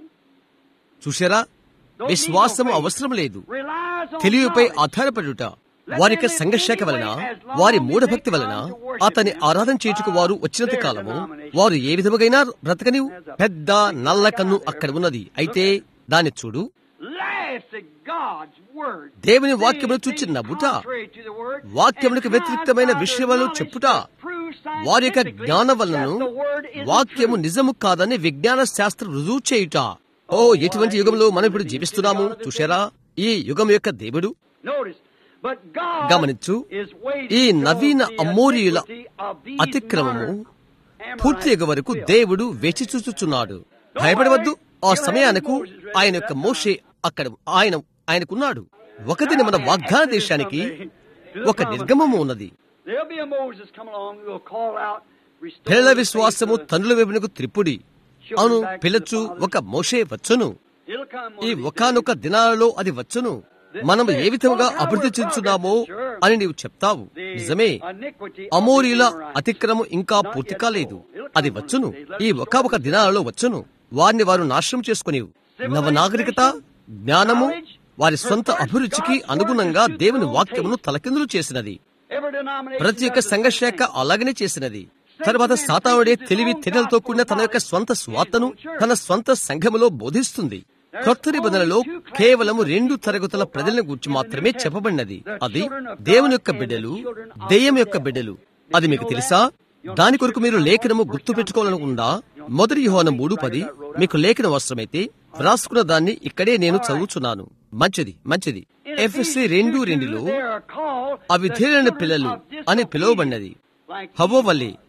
చూసారా విశ్వాసం అవసరం లేదు Relies on తెలివిపై knowledge. ఆధారపడుట వారి యొక్క సంఘర్షక వలన వారి మూఢభక్తి వలన అతని ఆరాధన చేయుటకు వారు వచ్చినంత కాలము వారు ఏ విధముగైనా బ్రతకని పెద్ద నల్ల కన్ను అక్కడ ఉన్నది అయితే దాన్ని చూడు Laughs at God's word. దేవుని వాక్యమును చూచి నవ్వుట Contrary to the word, వాక్యమునకు and వ్యతిరేక్తమైన tries by విషయములను their knowledge చెప్పుట to prove వారి యొక్క scientifically జ్ఞానం వలనను that the word isn't వాక్యము true. నిజము కాదని విజ్ఞాన శాస్త్ర రుజువు చేయుట ఓ ఎటువంటి యుగంలో మనం ఇప్పుడు జీవిస్తున్నాము చూశారా ఈ యుగం యొక్క దేవుడు Notice, but God గమనించు is waiting ఈ till నవీన the అమోరీయుల iniquity of these అతిక్రమము modern పూర్తి వరకు Amorites దేవుడు వేచి చూచుచున్నాడు భయపడవద్దు ఆ సమయానికి ఆయన యొక్క మోషే అక్కడ ఆయన ఆయనకున్నాడు ఒక దిన మన వాగ్దాన దేశానికి ఒక నిర్గమము ఉన్నది There'll be a Moses come along who will call out, restore పిల్లల the faith విశ్వాసము of the తండ్రుల వైపునకు త్రిప్పుడి అను పిలచు ఒక మోషే వచ్చును It'll come one ఈ of these ఒకానొక దినాలలో అది వచ్చును మనం ఏ విధముగా అభివృద్ధి చెందుతున్నామో అని నీవు చెప్తావు నిజమే అమోరీల అతిక్రమం ఇంకా పూర్తి కాలేదు అది వచ్చును ఈ ఒక ఒక దినాలలో వచ్చును వారిని వారు నాశనం చేసుకునేవు నవ నాగరికత జ్ఞానము వారి సొంత అభిరుచికి అనుగుణంగా దేవుని వాక్యమును తలకిందులు చేసినది Every denomination ప్రతి ఒక్క does the సంఘశాఖ same. అలాగనే చేసినది తర్వాత సాతానుడే తెలివి తెరలతో కూడిన తన యొక్క స్వంత స్వాతను తన స్వంత సంఘములో బోధిస్తుంది కొత్త నిబంధనలో కేవలం రెండు తరగతుల ప్రజలను గురించి మాత్రమే చెప్పబడినది అది దేవుని యొక్క బిడ్డలు దెయ్యం యొక్క బిడ్డలు అది మీకు తెలుసా దాని కొరకు మీరు లేఖనము గుర్తు పెట్టుకోవాలనుకుందా మొదటి యోహాన మూడు పది మీకు లేఖనం అవసరమైతే వ్రాసుకున్న దాన్ని ఇక్కడే నేను చదువుచున్నాను మంచిది మంచిది ఎఫ్ఎస్సి రెండు రెండులో They are called అవిధేయులైన the పిల్లలు children of అని disobedience. పిలువబడినది Like హవో వల్లే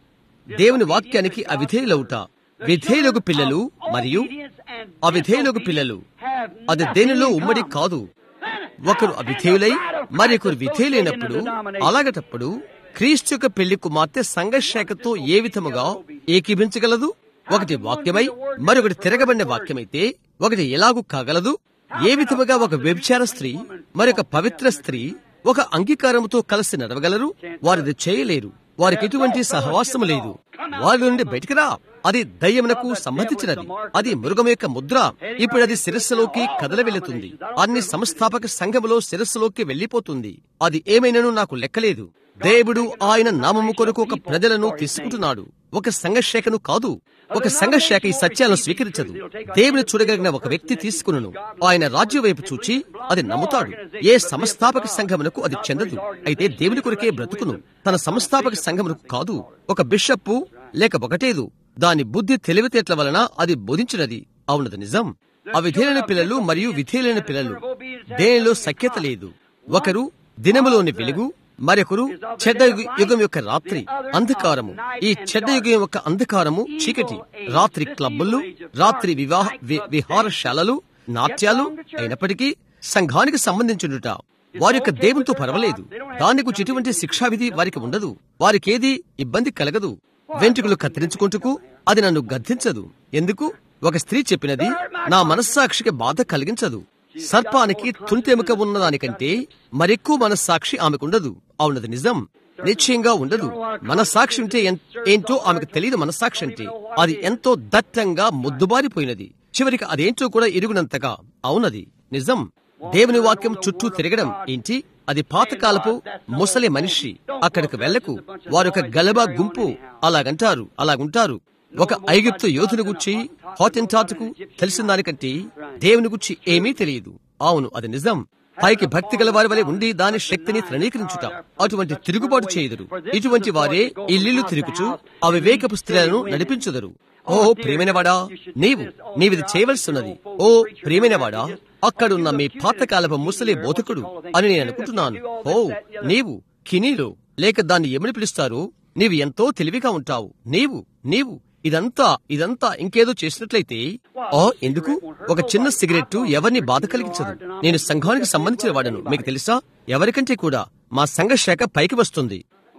దేవుని వాక్యానికి అవిధేయులవుట విధేయులకు పిల్లలు మరియు అవిధేయులకు పిల్లలు అది దేనిలో ఉమ్మడి కాదు ఒకరు అవిధేయులై మరొకరు విధేయులైనప్పుడు అలాగటప్పుడు క్రీస్తు యొక్క పెళ్లి కుమార్తె సంఘశాఖతో ఏ విధముగా ఏకీభించగలదు ఒకటి వాక్యమై మరొకటి తిరగబడిన వాక్యమైతే ఒకటి ఎలాగూ కాగలదు ఏ విధముగా ఒక వ్యభిచార స్త్రీ మరొక పవిత్ర స్త్రీ ఒక అంగీకారముతో కలిసి నడవగలరు వారిది చేయలేరు వారికి ఎటువంటి సహవాసము లేదు వారి నుండి బయటికి రా అది దయ్యమునకు సంబంధించినది అది మృగం యొక్క ముద్ర ఇప్పుడు అది శిరస్సులోకి కదల వెళుతుంది అన్ని సంస్థాపక సంఘములో శిరస్సులోకి వెళ్లిపోతుంది అది ఏమైనను నాకు లెక్కలేదు దేవుడు ఆయన నామము కొరకు ఒక ప్రజలను తీసుకుంటున్నాడు ఒక సంఘశాఖను కాదు ఒక సంఘశాఖ ఈ సత్యాలను స్వీకరించదు దేవుని చూడగలిగిన ఒక వ్యక్తి తీసుకును ఆయన రాజ్య వైపు చూచి అది నమ్ముతాడు ఏ సంస్థాపక సంఘమునకు అది చెందదు అయితే దేవుని కొరకే బ్రతుకును తన సంస్థాపక సంఘమునకు కాదు ఒక బిషప్పు లేక ఒకటేదు దాని బుద్ధి తెలివితేటల వలన అది బోధించినది అవునది నిజం అవిధేయులైన పిల్లలు మరియు విధేయులైన పిల్లలు దేనిలో సఖ్యత లేదు ఒకరు దినములోని వెలుగు మరొకరు చెడ్డ యుగ- యుగం యొక్క రాత్రి అంధకారము ఈ చెడ్డ యుగం యొక్క అంధకారము చీకటి రాత్రి క్లబ్బులు రాత్రి వివాహ వి- విహారశాలలు నాట్యాలు అయినప్పటికీ సంఘానికి సంబంధించినట వారి యొక్క దేవునితో పర్వాలేదు దాని గురించి ఎటువంటి శిక్షావిధి వారికి ఉండదు వారికేది ఇబ్బంది కలగదు వెంట్రుకలు కత్తిరించుకుంటుకు అది నన్ను గద్దించదు ఎందుకు ఒక స్త్రీ చెప్పినది నా మనస్సాక్షికి బాధ కలిగించదు సర్పానికి తుంటెముక ఉన్నదానికంటే మరెక్కువ మనస్సాక్షి ఆమెకుండదు అవునది నిజం నిశ్చయంగా ఉండదు మనస్సాక్షి ఉంటే ఎన్- ఏంటో ఆమెకు తెలియదు మనస్సాక్షి అంటే అది ఎంతో దట్టంగా ముద్దుబారిపోయినది చివరికి అదేంటో కూడా ఎరుగునంతగా అవునది నిజం దేవుని వాక్యం చుట్టూ తిరగడం ఏంటి అది పాతకాలపు ముసలి మనిషి అక్కడికి వెళ్లకు వారొక గలబా గుంపు అలాగంటారు అలాగుంటారు ఒక ఐగుప్తు యోధుని గుచ్చి హాటెంటాటుకు తెలిసిన దానికంటే దేవుని గుచ్చి ఏమీ తెలియదు అవును అది నిజం పైకి భక్తి గల వారి వలె ఉండి దాని శక్తిని తృణీకరించుట అటువంటి తిరుగుబాటు చేయుదురు ఇటువంటి వారే ఇల్లు తిరుగుచు అవివేకపు స్త్రీలను నడిపించుదరు ఓ ప్రియమైనవాడా నీవు నీవిది చేయవలసిన్నది ఓ ప్రియమైనవాడా అక్కడున్న మీ పాతకాలపు ముసలి బోధకుడు అని నేను అనుకుంటున్నాను ఓ నీవు కినీలో లేక దాన్ని ఏమని పిలుస్తారో నీవు ఎంతో తెలివిగా ఉంటావు నీవు నీవు ఇదంతా ఇదంతా ఇంకేదో చేసినట్లయితే ఓ ఎందుకు ఒక చిన్న సిగరెట్ ఎవరిని బాధ కలిగించదు నేను సంఘానికి సంబంధించిన వాడను మీకు తెలుసా ఎవరికంటే కూడా మా సంఘ శాఖ పైకి వస్తుంది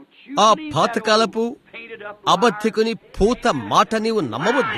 ఆ పాతకాలపు అబద్ధికుని పూత మాట నీవు నమ్మవద్దు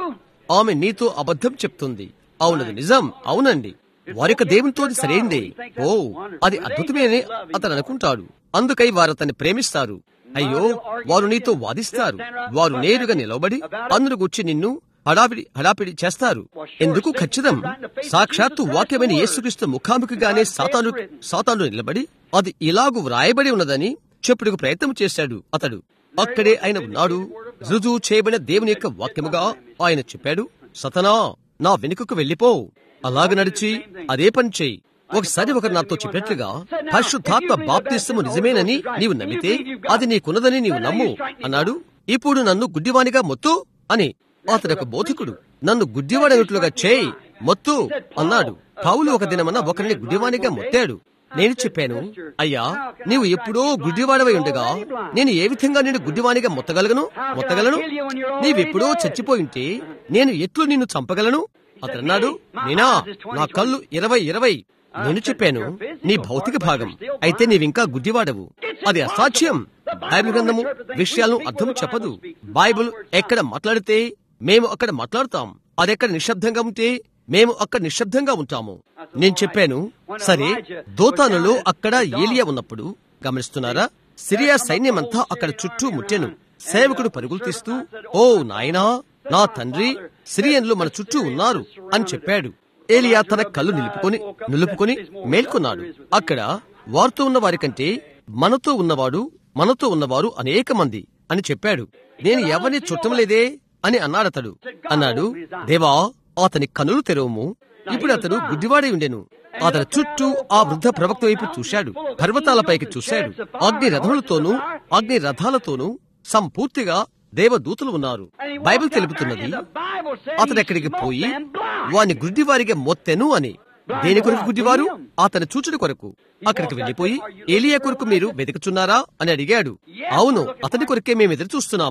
ఆమె నీతో అబద్ధం చెప్తుంది అవునది నిజం అవునండి వారి యొక్క దేవునితో అది సరైందే ఓ అది అద్భుతమేనే అతను అనుకుంటాడు అందుకై వారు అతన్ని ప్రేమిస్తారు అయ్యో వారు నీతో వాదిస్తారు వారు నేరుగా నిలబడి అందరు గుచ్చి నిన్ను హడాపిడి హడాపిడి చేస్తారు ఎందుకు ఖచ్చితం సాక్షాత్తు వాక్యమైన యేసుక్రీస్తు ముఖాముఖిగానే సాతాను సాతాను నిలబడి అది ఇలాగు వ్రాయబడి ఉన్నదని చెప్పుడుకు ప్రయత్నం చేశాడు అతడు అక్కడే ఆయన ఉన్నాడు రుజువు చేయబడిన దేవుని యొక్క వాక్యముగా ఆయన చెప్పాడు సతనా నా వెనుకకు వెళ్ళిపో అలాగ నడిచి అదే పని చేయి ఒకసారి ఒకరు నాతో చెప్పినట్లుగా పరిశుద్ధాత్మ బాప్తిస్తము నిజమేనని నీవు నమ్మితే అది నీకున్నదని నీవు నమ్ము అన్నాడు ఇప్పుడు నన్ను గుడ్డివానిగా మొత్తు అని అతడు ఒక బోధకుడు నన్ను గుడ్డివాడనట్లుగా చేయి మొత్తు అన్నాడు పౌలు ఒక దినమన్న ఒకరిని గుడ్డివానిగా మొత్తాడు నేను చెప్పాను అయ్యా నీవు ఎప్పుడో గుడ్డివాడవై ఉండగా నేను ఏ విధంగా నేను గుడ్డివానిగా మొత్తగలను మొత్తగలను నీవెప్పుడో చచ్చిపోయింటే నేను ఎట్లు నిన్ను చంపగలను అతన్నాడు నేనా నా కళ్ళు ఇరవై ఇరవై నేను చెప్పాను నీ భౌతిక భాగం అయితే నీవింకా గుడ్డివాడవు అది అసాధ్యం బైబిల్ గ్రంథము విషయాలను అర్థం చెప్పదు బైబిల్ ఎక్కడ మాట్లాడితే మేము అక్కడ మాట్లాడతాం అది ఎక్కడ నిశ్శబ్దంగా ఉంటే మేము అక్కడ నిశ్శబ్దంగా ఉంటాము నేను చెప్పాను సరే దోతానులో అక్కడ ఏలియా ఉన్నప్పుడు గమనిస్తున్నారా సిరియా సైన్యమంతా అక్కడ చుట్టూ ముట్టెను సేవకుడు పరుగులు తీస్తూ ఓ నాయనా నా తండ్రి సిరియన్లు మన చుట్టూ ఉన్నారు అని చెప్పాడు ఏలియా తన కళ్ళు నిలుపుకొని నిలుపుకొని మేల్కొన్నాడు అక్కడ వారితో ఉన్న వారి కంటే మనతో ఉన్నవాడు మనతో ఉన్నవారు అనేక మంది అని చెప్పాడు నేను ఎవరిని చుట్టం లేదే అని అన్నాడతడు అన్నాడు దేవా అతని కనులు తెరవము ఇప్పుడు అతడు గుడ్డివాడై ఉండెను అతని చుట్టూ ఆ వృద్ధ ప్రవక్త వైపు చూశాడు పర్వతాలపైకి చూశాడు అగ్ని రథములతోనూ అగ్ని రథాలతోనూ సంపూర్తిగా దేవదూతలు ఉన్నారు బైబిల్ తెలుపుతున్నది అతడు ఎక్కడికి పోయి వాని గుడ్డివారిగా మొత్తెను అని దేని కొరకు గుడ్డివారు అతని చూచుడు కొరకు అక్కడికి వెళ్లిపోయి ఏలియా కొరకు మీరు వెతుకుచున్నారా అని అడిగాడు అవును అతని కొరకే మేము ఎదురు చూస్తున్నాము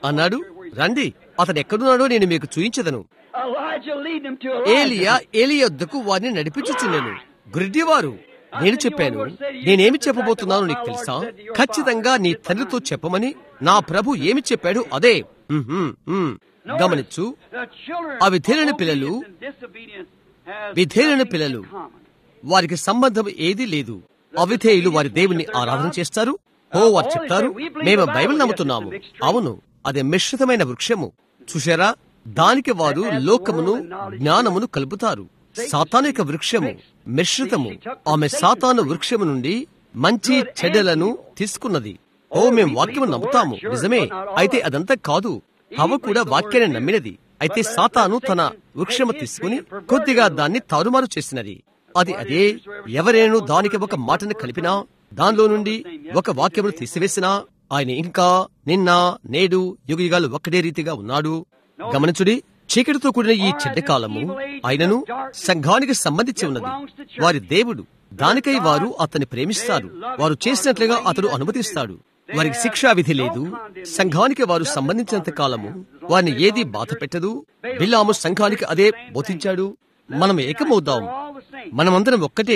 అన్నాడు రండి అతను ఎక్కడున్నాడో నేను మీకు చూయించదను Elijah leading him to ఏలియా Elijah. ఏలియా వద్దకు వారిని నడిపించుచున్నాను గురిడివారు నేను చెప్పాను నేనేమి చెప్పబోతున్నానో నీకు తెలుసా ఖచ్చితంగా నీ తండ్రితో చెప్పమని నా ప్రభు ఏమి చెప్పాడు అదే ఉహుం, ఉమ్. గమనించు The children ఆ విధేయులైన పిల్లలు, obedience and disobedience has విధేయులైన nothing పిల్లలు in common. వారికి సంబంధం ఏదీ లేదు అవిధేయులు వారి దేవుని ఆరాధన చేస్తారు ఓ వారు చెప్తారు మేము బైబిల్ నమ్ముతున్నాము అవును అది మిశ్రితమైన వృక్షము చూశారా దానికి వారు లోకమును జ్ఞానమును కలుపుతారు సాతానిక వృక్షము మిశ్రితము ఆమె సాతాను వృక్షము నుండి మంచి చెడ్డలను తీసుకున్నది ఓ మేము వాక్యము నమ్ముతాము నిజమే అయితే అదంతా కాదు హవ కూడా వాక్యాన్ని నమ్మినది అయితే సాతాను తన వృక్షము తీసుకుని కొద్దిగా దాన్ని తారుమారు చేసినది అది అదే ఎవరేను దానికి ఒక మాటను కలిపినా దానిలో నుండి ఒక వాక్యమును తీసివేసినా ఆయన ఇంకా నిన్న నేడు యుగయుగాలు ఒక్కడే రీతిగా ఉన్నాడు గమనించుడి చీకటితో కూడిన ఈ చెడ్డ కాలము ఆయనను సంఘానికి సంబంధించి ఉన్నది వారి దేవుడు దానికై వారు అతన్ని ప్రేమిస్తారు వారు చేసినట్లుగా అతడు అనుమతిస్తాడు వారికి శిక్షా విధి లేదు సంఘానికి వారు సంబంధించినంత కాలము వారిని ఏది బాధ పెట్టదు బిల్లాము సంఘానికి అదే బోధించాడు మనం ఏకమవుదాం మనమందరం ఒక్కటే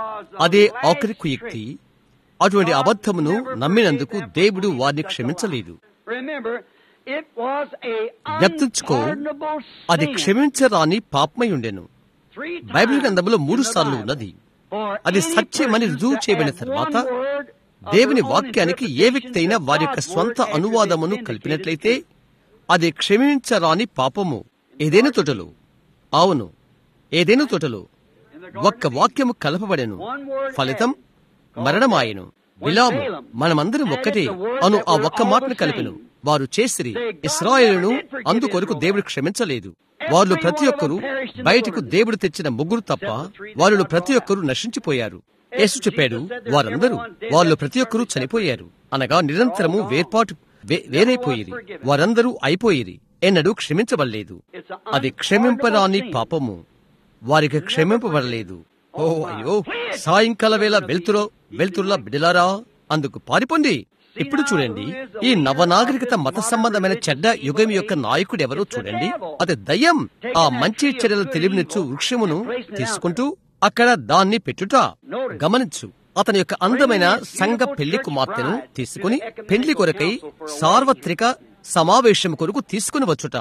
అదే ఆఖరి కుయుక్తి అటువంటి అబద్ధమును నమ్మినందుకు దేవుడు వారిని క్షమించలేదు Remember, it was a జ్ఞప్తించుకో unpardonable అది sin. క్షమించరాని పాపమై ఉండెను Three బైబిల్ times గ్రంథంలో మూడు in the సార్లు Bible. ఉన్నది For అది any సత్యమని person రుజువు to చేయబడిన add తర్వాత one word of దేవుని their own వాక్యానికి ఏ వ్యక్తి అయినా వారి యొక్క interpretation స్వంత of God's word అనువాదమును after కలిపినట్లయితే vindicated అది క్షమించరాని పాపము ఏదైనా తోటలో అవును ఏదైనా తోటలో ఒక్క వాక్యము కలపబడెను ఫలితం మరణమాయను విలాము మనమందరం ఒక్కటే అను ఆ ఒక్క మాటను కలిపెను వారు చేసిరి ఇస్రాయేలును అందుకొరకు దేవుడు క్షమించలేదు వాళ్ళు ప్రతి ఒక్కరూ బయటకు దేవుడు తెచ్చిన ముగ్గురు తప్ప వాళ్ళు ప్రతి ఒక్కరూ నశించిపోయారు యేసు చెప్పాడు వారందరూ వాళ్ళు ప్రతి ఒక్కరూ చనిపోయారు అనగా నిరంతరము వేర్పాటు వే- వేరైపోయిరి వారందరూ అయిపోయిరి ఎన్నడూ క్షమించబడలేదు అది క్షమింపరాని పాపము వారికి క్షమింపబడలేదు ఓ అయ్యో సాయంకాల వేళ వెళ్తురో వెళ్తుర్లా బిడలారా అందుకు పారిపోండి ఇప్పుడు చూడండి ఈ నవనాగరికత మత సంబంధమైన చెడ్డ యుగం యొక్క నాయకుడు ఎవరో చూడండి అది దయ్యం ఆ మంచి చెడ్డల తెలివినిచ్చు వృక్షమును తీసుకుంటూ అక్కడ దాన్ని పెట్టుట గమనించు అతని యొక్క అందమైన సంఘ పెళ్లి కుమార్తెను తీసుకుని పెళ్లి కొరకై సార్వత్రిక సమావేశం కొరకు తీసుకుని వచ్చుట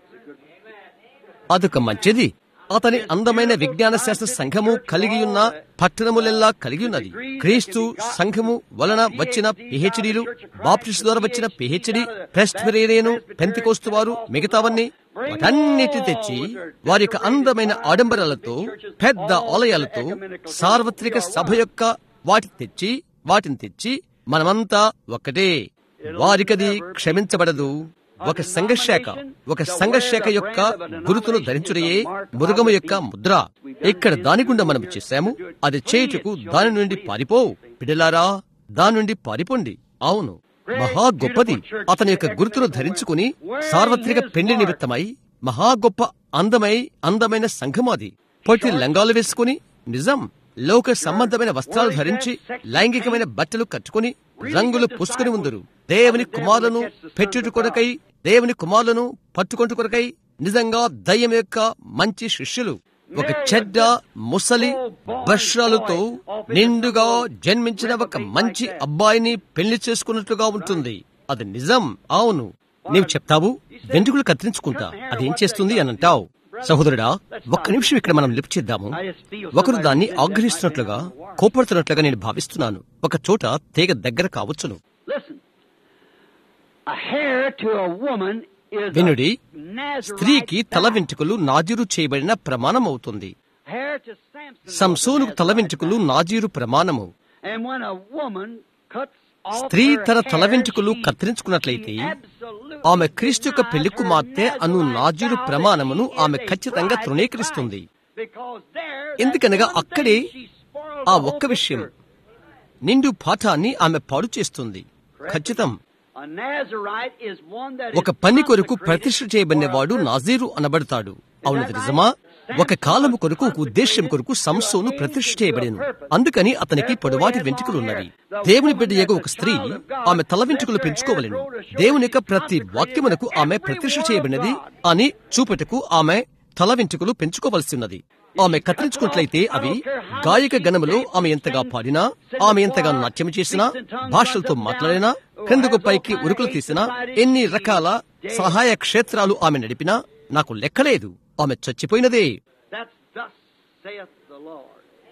అదొక మంచిది అతని అందమైన విజ్ఞాన శాస్త్ర సంఘము కలిగి ఉన్న పట్టణములెల్లా కలిగి ఉన్నది క్రీస్తు సంఘము వలన వచ్చిన పిహెచ్డీలు బాప్టిస్ట్ ద్వారా వచ్చిన పిహెచ్డి ప్రెస్టరేరియను పెంతికోస్తు వారు మిగతావన్నీ వాటన్నిటి తెచ్చి వారి యొక్క అందమైన ఆడంబరాలతో పెద్ద ఆలయాలతో సార్వత్రిక సభ యొక్క వాటి తెచ్చి వాటిని తెచ్చి మనమంతా ఒక్కటే వారికది క్షమించబడదు ఒక సంఘశాఖ ఒక సంఘశాఖ యొక్క గురుతును ధరించుడయే మృగము యొక్క ముద్ర ఇక్కడ దాని గుండా మనం చేశాము అది చేయుటకు దాని నుండి పారిపో పిడలారా దాని నుండి పారిపోండి అవును మహా గొప్పది అతని యొక్క గుర్తును ధరించుకుని సార్వత్రిక పెండి నిమిత్తమై మహా గొప్ప అందమై అందమైన సంఘం అది పొట్టి లంగాలు వేసుకుని నిజం లోక సంబంధమైన వస్త్రాలు ధరించి లైంగికమైన బట్టలు కట్టుకుని రంగులు పూసుకుని ఉందరు దేవుని కుమారులను పెట్టుట కొరకై దేవుని కుమారులను పట్టుకొంటు కొరకై నిజంగా దయ్యం యొక్క మంచి శిష్యులు ఒక చెడ్డ ముసలి బష్రాలతో నిండుగా జన్మించిన ఒక మంచి అబ్బాయిని పెళ్లి చేసుకున్నట్లుగా ఉంటుంది అది నిజం అవును నీవు చెప్తావు వెంట్రుకలు కత్తిరించుకుంటా అదేం చేస్తుంది అని అంటావు సహోదరుడా ఒక్క నిమిషం ఇక్కడ మనం లిఫ్ట్ చేద్దాము ఒకరు దాన్ని ఆగ్రహిస్తున్నట్లుగా కోపడుతున్నట్లుగా నేను భావిస్తున్నాను ఒక చోట తీగ దగ్గర కావచ్చును Listen. A hair to a woman is వినుడి a Nazarite స్త్రీకి తల vow. వెంట్రుకలు నాజీరు చేయబడిన ప్రమాణం అవుతుంది Hair to Samson was a సంసోనుకు తల Nazarite వెంట్రుకలు vow. నాజీరు ప్రమాణము And when a woman cuts off స్త్రీ her తన తల hair, వెంట్రుకలు she- కత్తిరించుకున్నట్లయితే she absolutely ఆమె క్రీస్తు యొక్క denies పెళ్లి her కుమార్తె అను Nazarite నాజీరు vow that ప్రమాణమును she ఆమె is a ఖచ్చితంగా bride to తృణీకరిస్తుంది Christ. Because there, ఎందుకనగా that's one అక్కడే thing she spoiled ఆ the whole ఒక్క విషయం picture. నిండు పాఠాన్ని ఆమె పాడు చేస్తుంది ఖచ్చితం A Nazarite is one that ఒక is పని కొరకు consecrated ప్రతిష్ఠ చేయబడిన for a వాడు purpose. నాజీరు అనబడతాడు అవునది నిజమా ఒక కాలము కొరకు ఒక ఉద్దేశం కొరకు సంసోను ప్రతిష్ఠ చేయబడిను అందుకని అతనికి పొడవాటి వెంట్రుకలు ఉన్నవి దేవుని బిడ్డ యొక్క ఒక స్త్రీ ఆమె తల వెంట్రుకలు పెంచుకోవలను దేవుని యొక్క ప్రతి వాక్యమునకు ఆమె ప్రతిష్ఠ చేయబడినది అని చూపుటకు ఆమె తల వెంట్రుకలు పెంచుకోవలసి ఉన్నది ఆమె కత్తిరించుకున్నట్లయితే అవి గాయక గణములో ఆమె ఎంతగా పాడినా ఆమె ఎంతగా నాట్యం చేసినా భాషలతో మాట్లాడినా క్రిందకు పైకి ఉరుకులు తీసినా ఎన్ని రకాల సహాయ క్షేత్రాలు ఆమె నడిపినా నాకు లెక్కలేదు ఆమె చచ్చిపోయినదే That's thus saith the Lord.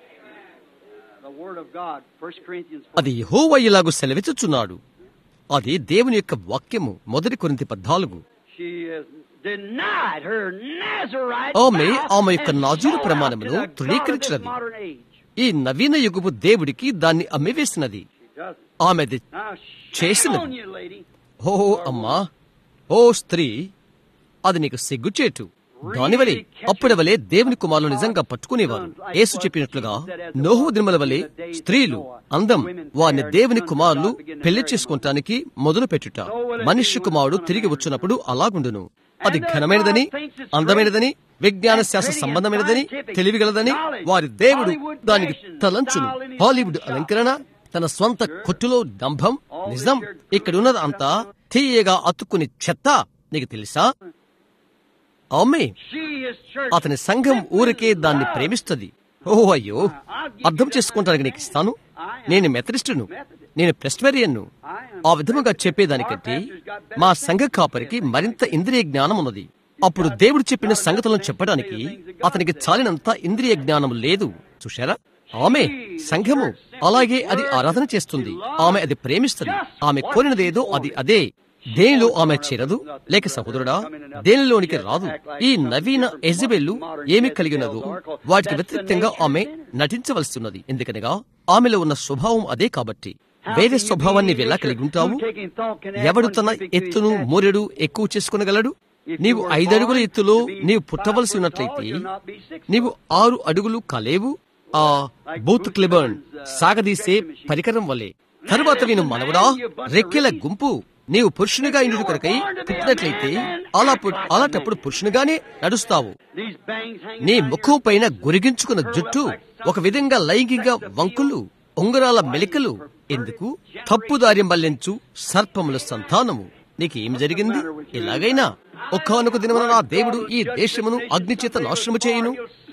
The Word of God, 1 Corinthians 4. అది యెహోవా ఇలాగు సెలవిచ్చుచున్నాడు అది దేవుని యొక్క వాక్యము మొదటి కొరింతి పద్నాలుగు She has denied her Nazarite ఆమె vow ఆమె యొక్క and నాజూరు sold out ప్రమాణమును to the God of this తృణీకరించినది. modern age. ఈ నవీన యుగపు దేవుడికి దాన్ని అమ్మివేసినది She doesn't. ఆమెది Now, చేసినది. shame on you, lady. ఓ అమ్మా ఓ స్త్రీ అది నీకు సిగ్గుచేటు దానివలే అప్పటి వలె దేవుని కుమారులు నిజంగా పట్టుకునేవారు యేసు చెప్పినట్లుగా నోహు దినముల వలె స్త్రీలు అందం వారిని దేవుని కుమారులు పెళ్లి చేసుకుంటానికి మొదలు పెట్టుట మనుష్య కుమారుడు తిరిగి వచ్చినప్పుడు అలాగుండును అది ఘనమైనదని అందమైనదని విజ్ఞాన శాస్త్ర సంబంధమైనదని తెలివిగలదని వారి దేవుడు దానికి తలంచును హాలీవుడ్ అలంకరణ తన స్వంత కొట్టులో డంభం నిజం ఇక్కడున్నది అంతా తీయగా అతుక్కుని చెత్త నీకు తెలుసా ఆమె She is church. అతని సంఘం ఊరికే దాన్ని ప్రేమిస్తుంది ఓ అయ్యో అర్థం చేసుకుంటానికి నీకు ఇస్తాను నేను మెథడిస్టును నేను ప్రెస్టేరియన్ను ఆ విధముగా చెప్పేదానికంటే మా సంఘ కాపరికి మరింత ఇంద్రియ జ్ఞానం ఉన్నది అప్పుడు దేవుడు చెప్పిన సంగతులను చెప్పడానికి అతనికి చాలినంత ఇంద్రియ జ్ఞానం లేదు చూశారా ఆమె సంఘము అలాగే అది ఆరాధన చేస్తుంది ఆమె అది ప్రేమిస్తుంది ఆమె కోరినదేదో అది అదే దేనిలో ఆమె చేరదు లేక సహోదరుడా దేనిలోనికి రాదు ఈ నవీన ఎజబెల్లు ఏమి కలిగినదో వాటికి వ్యతిరేకంగా ఆమె నటించవలసిన్నది ఎందుకనగా ఆమెలో ఉన్న స్వభావం అదే కాబట్టి వేరే స్వభావాన్ని ఎలా కలిగి ఉంటావు ఎవడు తన ఎత్తును మూరెడు ఎక్కువ చేసుకునగలడు నీవు ఐదడుగుల ఎత్తులో నీవు పుట్టవలసి ఉన్నట్లయితే నీవు ఆరు అడుగులు కలేవు ఆ బూత్ క్లిబర్న్ సాగదీసే పరికరం వలె తరువాత నేను మనవడా రెక్కెల గుంపు నీవు పురుషునిగా ఇంటి కొరకై పుట్టినట్లయితే అలా పు- అలాంటప్పుడు పురుషునిగానే నడుస్తావు These bangs hang నీ ముఖం పైన గురిగించుకున్న జుట్టు ఒక విధంగా లైంగిక వంకులు ఉంగరాల మెలికలు ఎందుకు తప్పుదారి మళ్లించు సర్పముల సంతానము నీకు ఏం జరిగింది ఎలాగైనా ఒక్కానొక దినమున నా దేవుడు ఈ దేశమును అగ్నిచేత నాశనము చేయును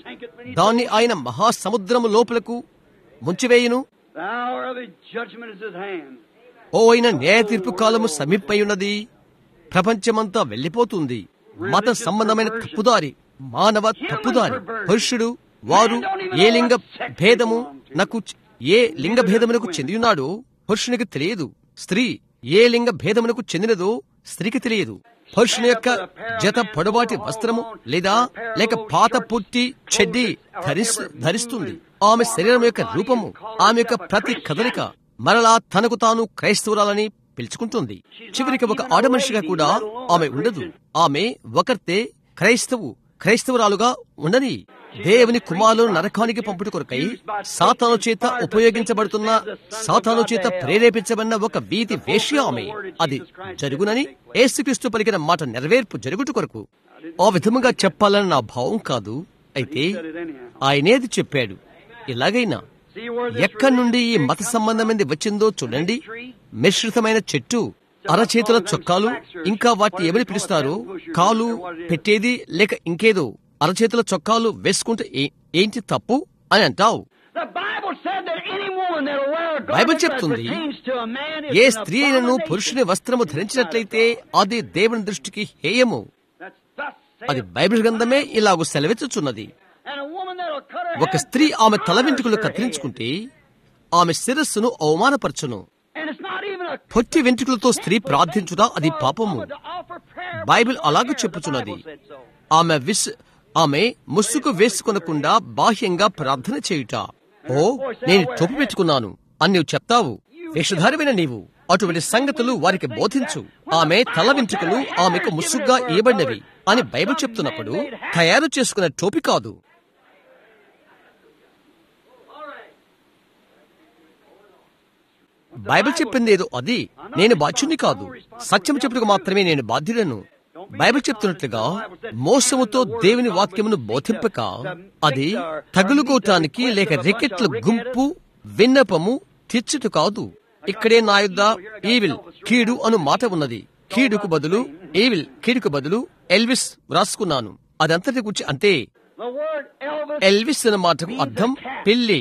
దాన్ని ఆయన మహాసముద్రము లోపలకు ముంచివేయును The hour of his judgment is at hand. ఓ అయిన న్యాయ తీర్పు కాలము సమీపై ఉన్నది ప్రపంచమంతా వెళ్ళిపోతుంది మత సంబంధమైన తప్పుదారి మానవ తప్పుదారి పురుషుడు వారు ఏ లింగ భేదము నాకు చ- ఏ లింగ భేదమునకు చెంది ఉన్నాడో పురుషునికి తెలియదు స్త్రీ ఏ లింగ భేదమునకు చెందినదో స్త్రీకి తెలియదు పురుషుని యొక్క జత పొడవాటి వస్త్రము లేదా లేక పాత పుట్టి చెడ్డి ధరిస్ ధరిస్తుంది ఆమె శరీరం యొక్క రూపము ఆమె యొక్క ప్రతి కదలిక మరలా తనకు తాను క్రైస్తవురాలని పిలుచుకుంటుంది చివరికి ఒక ఆడమనిషిగా కూడా ఆమె ఉండదు ఆమె ఒకర్తే క్రైస్తవు క్రైస్తవురాలుగా ఉండని దేవుని కుమారులు నరకానికి పంపుట కొరకై సాతాను చేత ఉపయోగించబడుతున్న సాతాను చేత ప్రేరేపించబడిన ఒక వీధి వేశ్య ఆమె అది జరుగునని యేసుక్రీస్తు పలికిన మాట నెరవేర్పు జరుగుట కొరకు ఆ విధముగా చెప్పాలని నా భావం కాదు అయితే ఆయనేది చెప్పాడు ఎలాగైనా See where this ఎక్కడి నుండి ఈ మత సంబంధమైనది వచ్చిందో చూడండి మిశ్రితమైన చెట్టు అరచేతుల చొక్కాలు ఇంకా వాటిని ఎవరు పిలుస్తారు కాలు పెట్టేది లేక ఇంకేదో అరచేతుల చొక్కాలు వేసుకుంటే ఏ- ఏంటి తప్పు అని అంటావు The Bible said that any woman that will wear a Bible garment that చెప్తుంది pertains to a man is ఏ an స్త్రీ అయినను abomination. పురుషుని వస్త్రము ధరించినట్లయితే అది దేవుని దృష్టికి హేయము That's thus అది saith బైబిల్ గ్రంథమే ఇలాగు సెలవిచ్చుచున్నది And a woman that'll cut her ఒక head స్త్రీ ఆమె తల honors వెంట్రుకలు her కత్తిరించుకుంటే ఆమె శిరస్సును అవమానపరచును head. And it's not even a పొట్టి వెంట్రుకలతో స్త్రీ ప్రార్థించుట అది పాపము to offer prayer Bible before అలాగూ hair. The చెప్పుచున్నది Bible said so. ఆమె విస్ ఆమె ముసుగు వేసుకొనకుండా బాహ్యంగా ప్రార్థన చేయుట ఓ నేను టోపి పెట్టుకున్నాను అని నీవు చెప్తావు వేషధారమైన నీవు అటువంటి సంగతులు వారికి బోధించు ఆమె తల వెంట్రుకలు ఆమెకు ముసుగ్గా ఇవ్వబడినవి అని బైబిల్ చెప్తున్నప్పుడు తయారు చేసుకున్న టోపి కాదు బైబిల్ చెప్పింది ఏదో అది నేను బాధ్యుని కాదు సత్యం చెప్పుటకు మాత్రమే నేను బాధ్యులను బైబిల్ చెప్తున్నట్లుగా మోసముతో దేవుని వాక్యమును బోధింపక అది తగులుకోటానికి లేక రికెట్ల గుంపు విన్నపము తెచ్చుట కాదు ఇక్కడే నా యుద్ధ ఈవిల్ కీడు అను మాట ఉన్నది కీడుకు బదులు ఈవిల్ కీడుకు బదులు ఎల్విస్ వ్రాసుకున్నాను అదంతటి గురించి అంతే The word Elvis ఎల్విస్ అన్న మాటకు అర్థం పిల్లి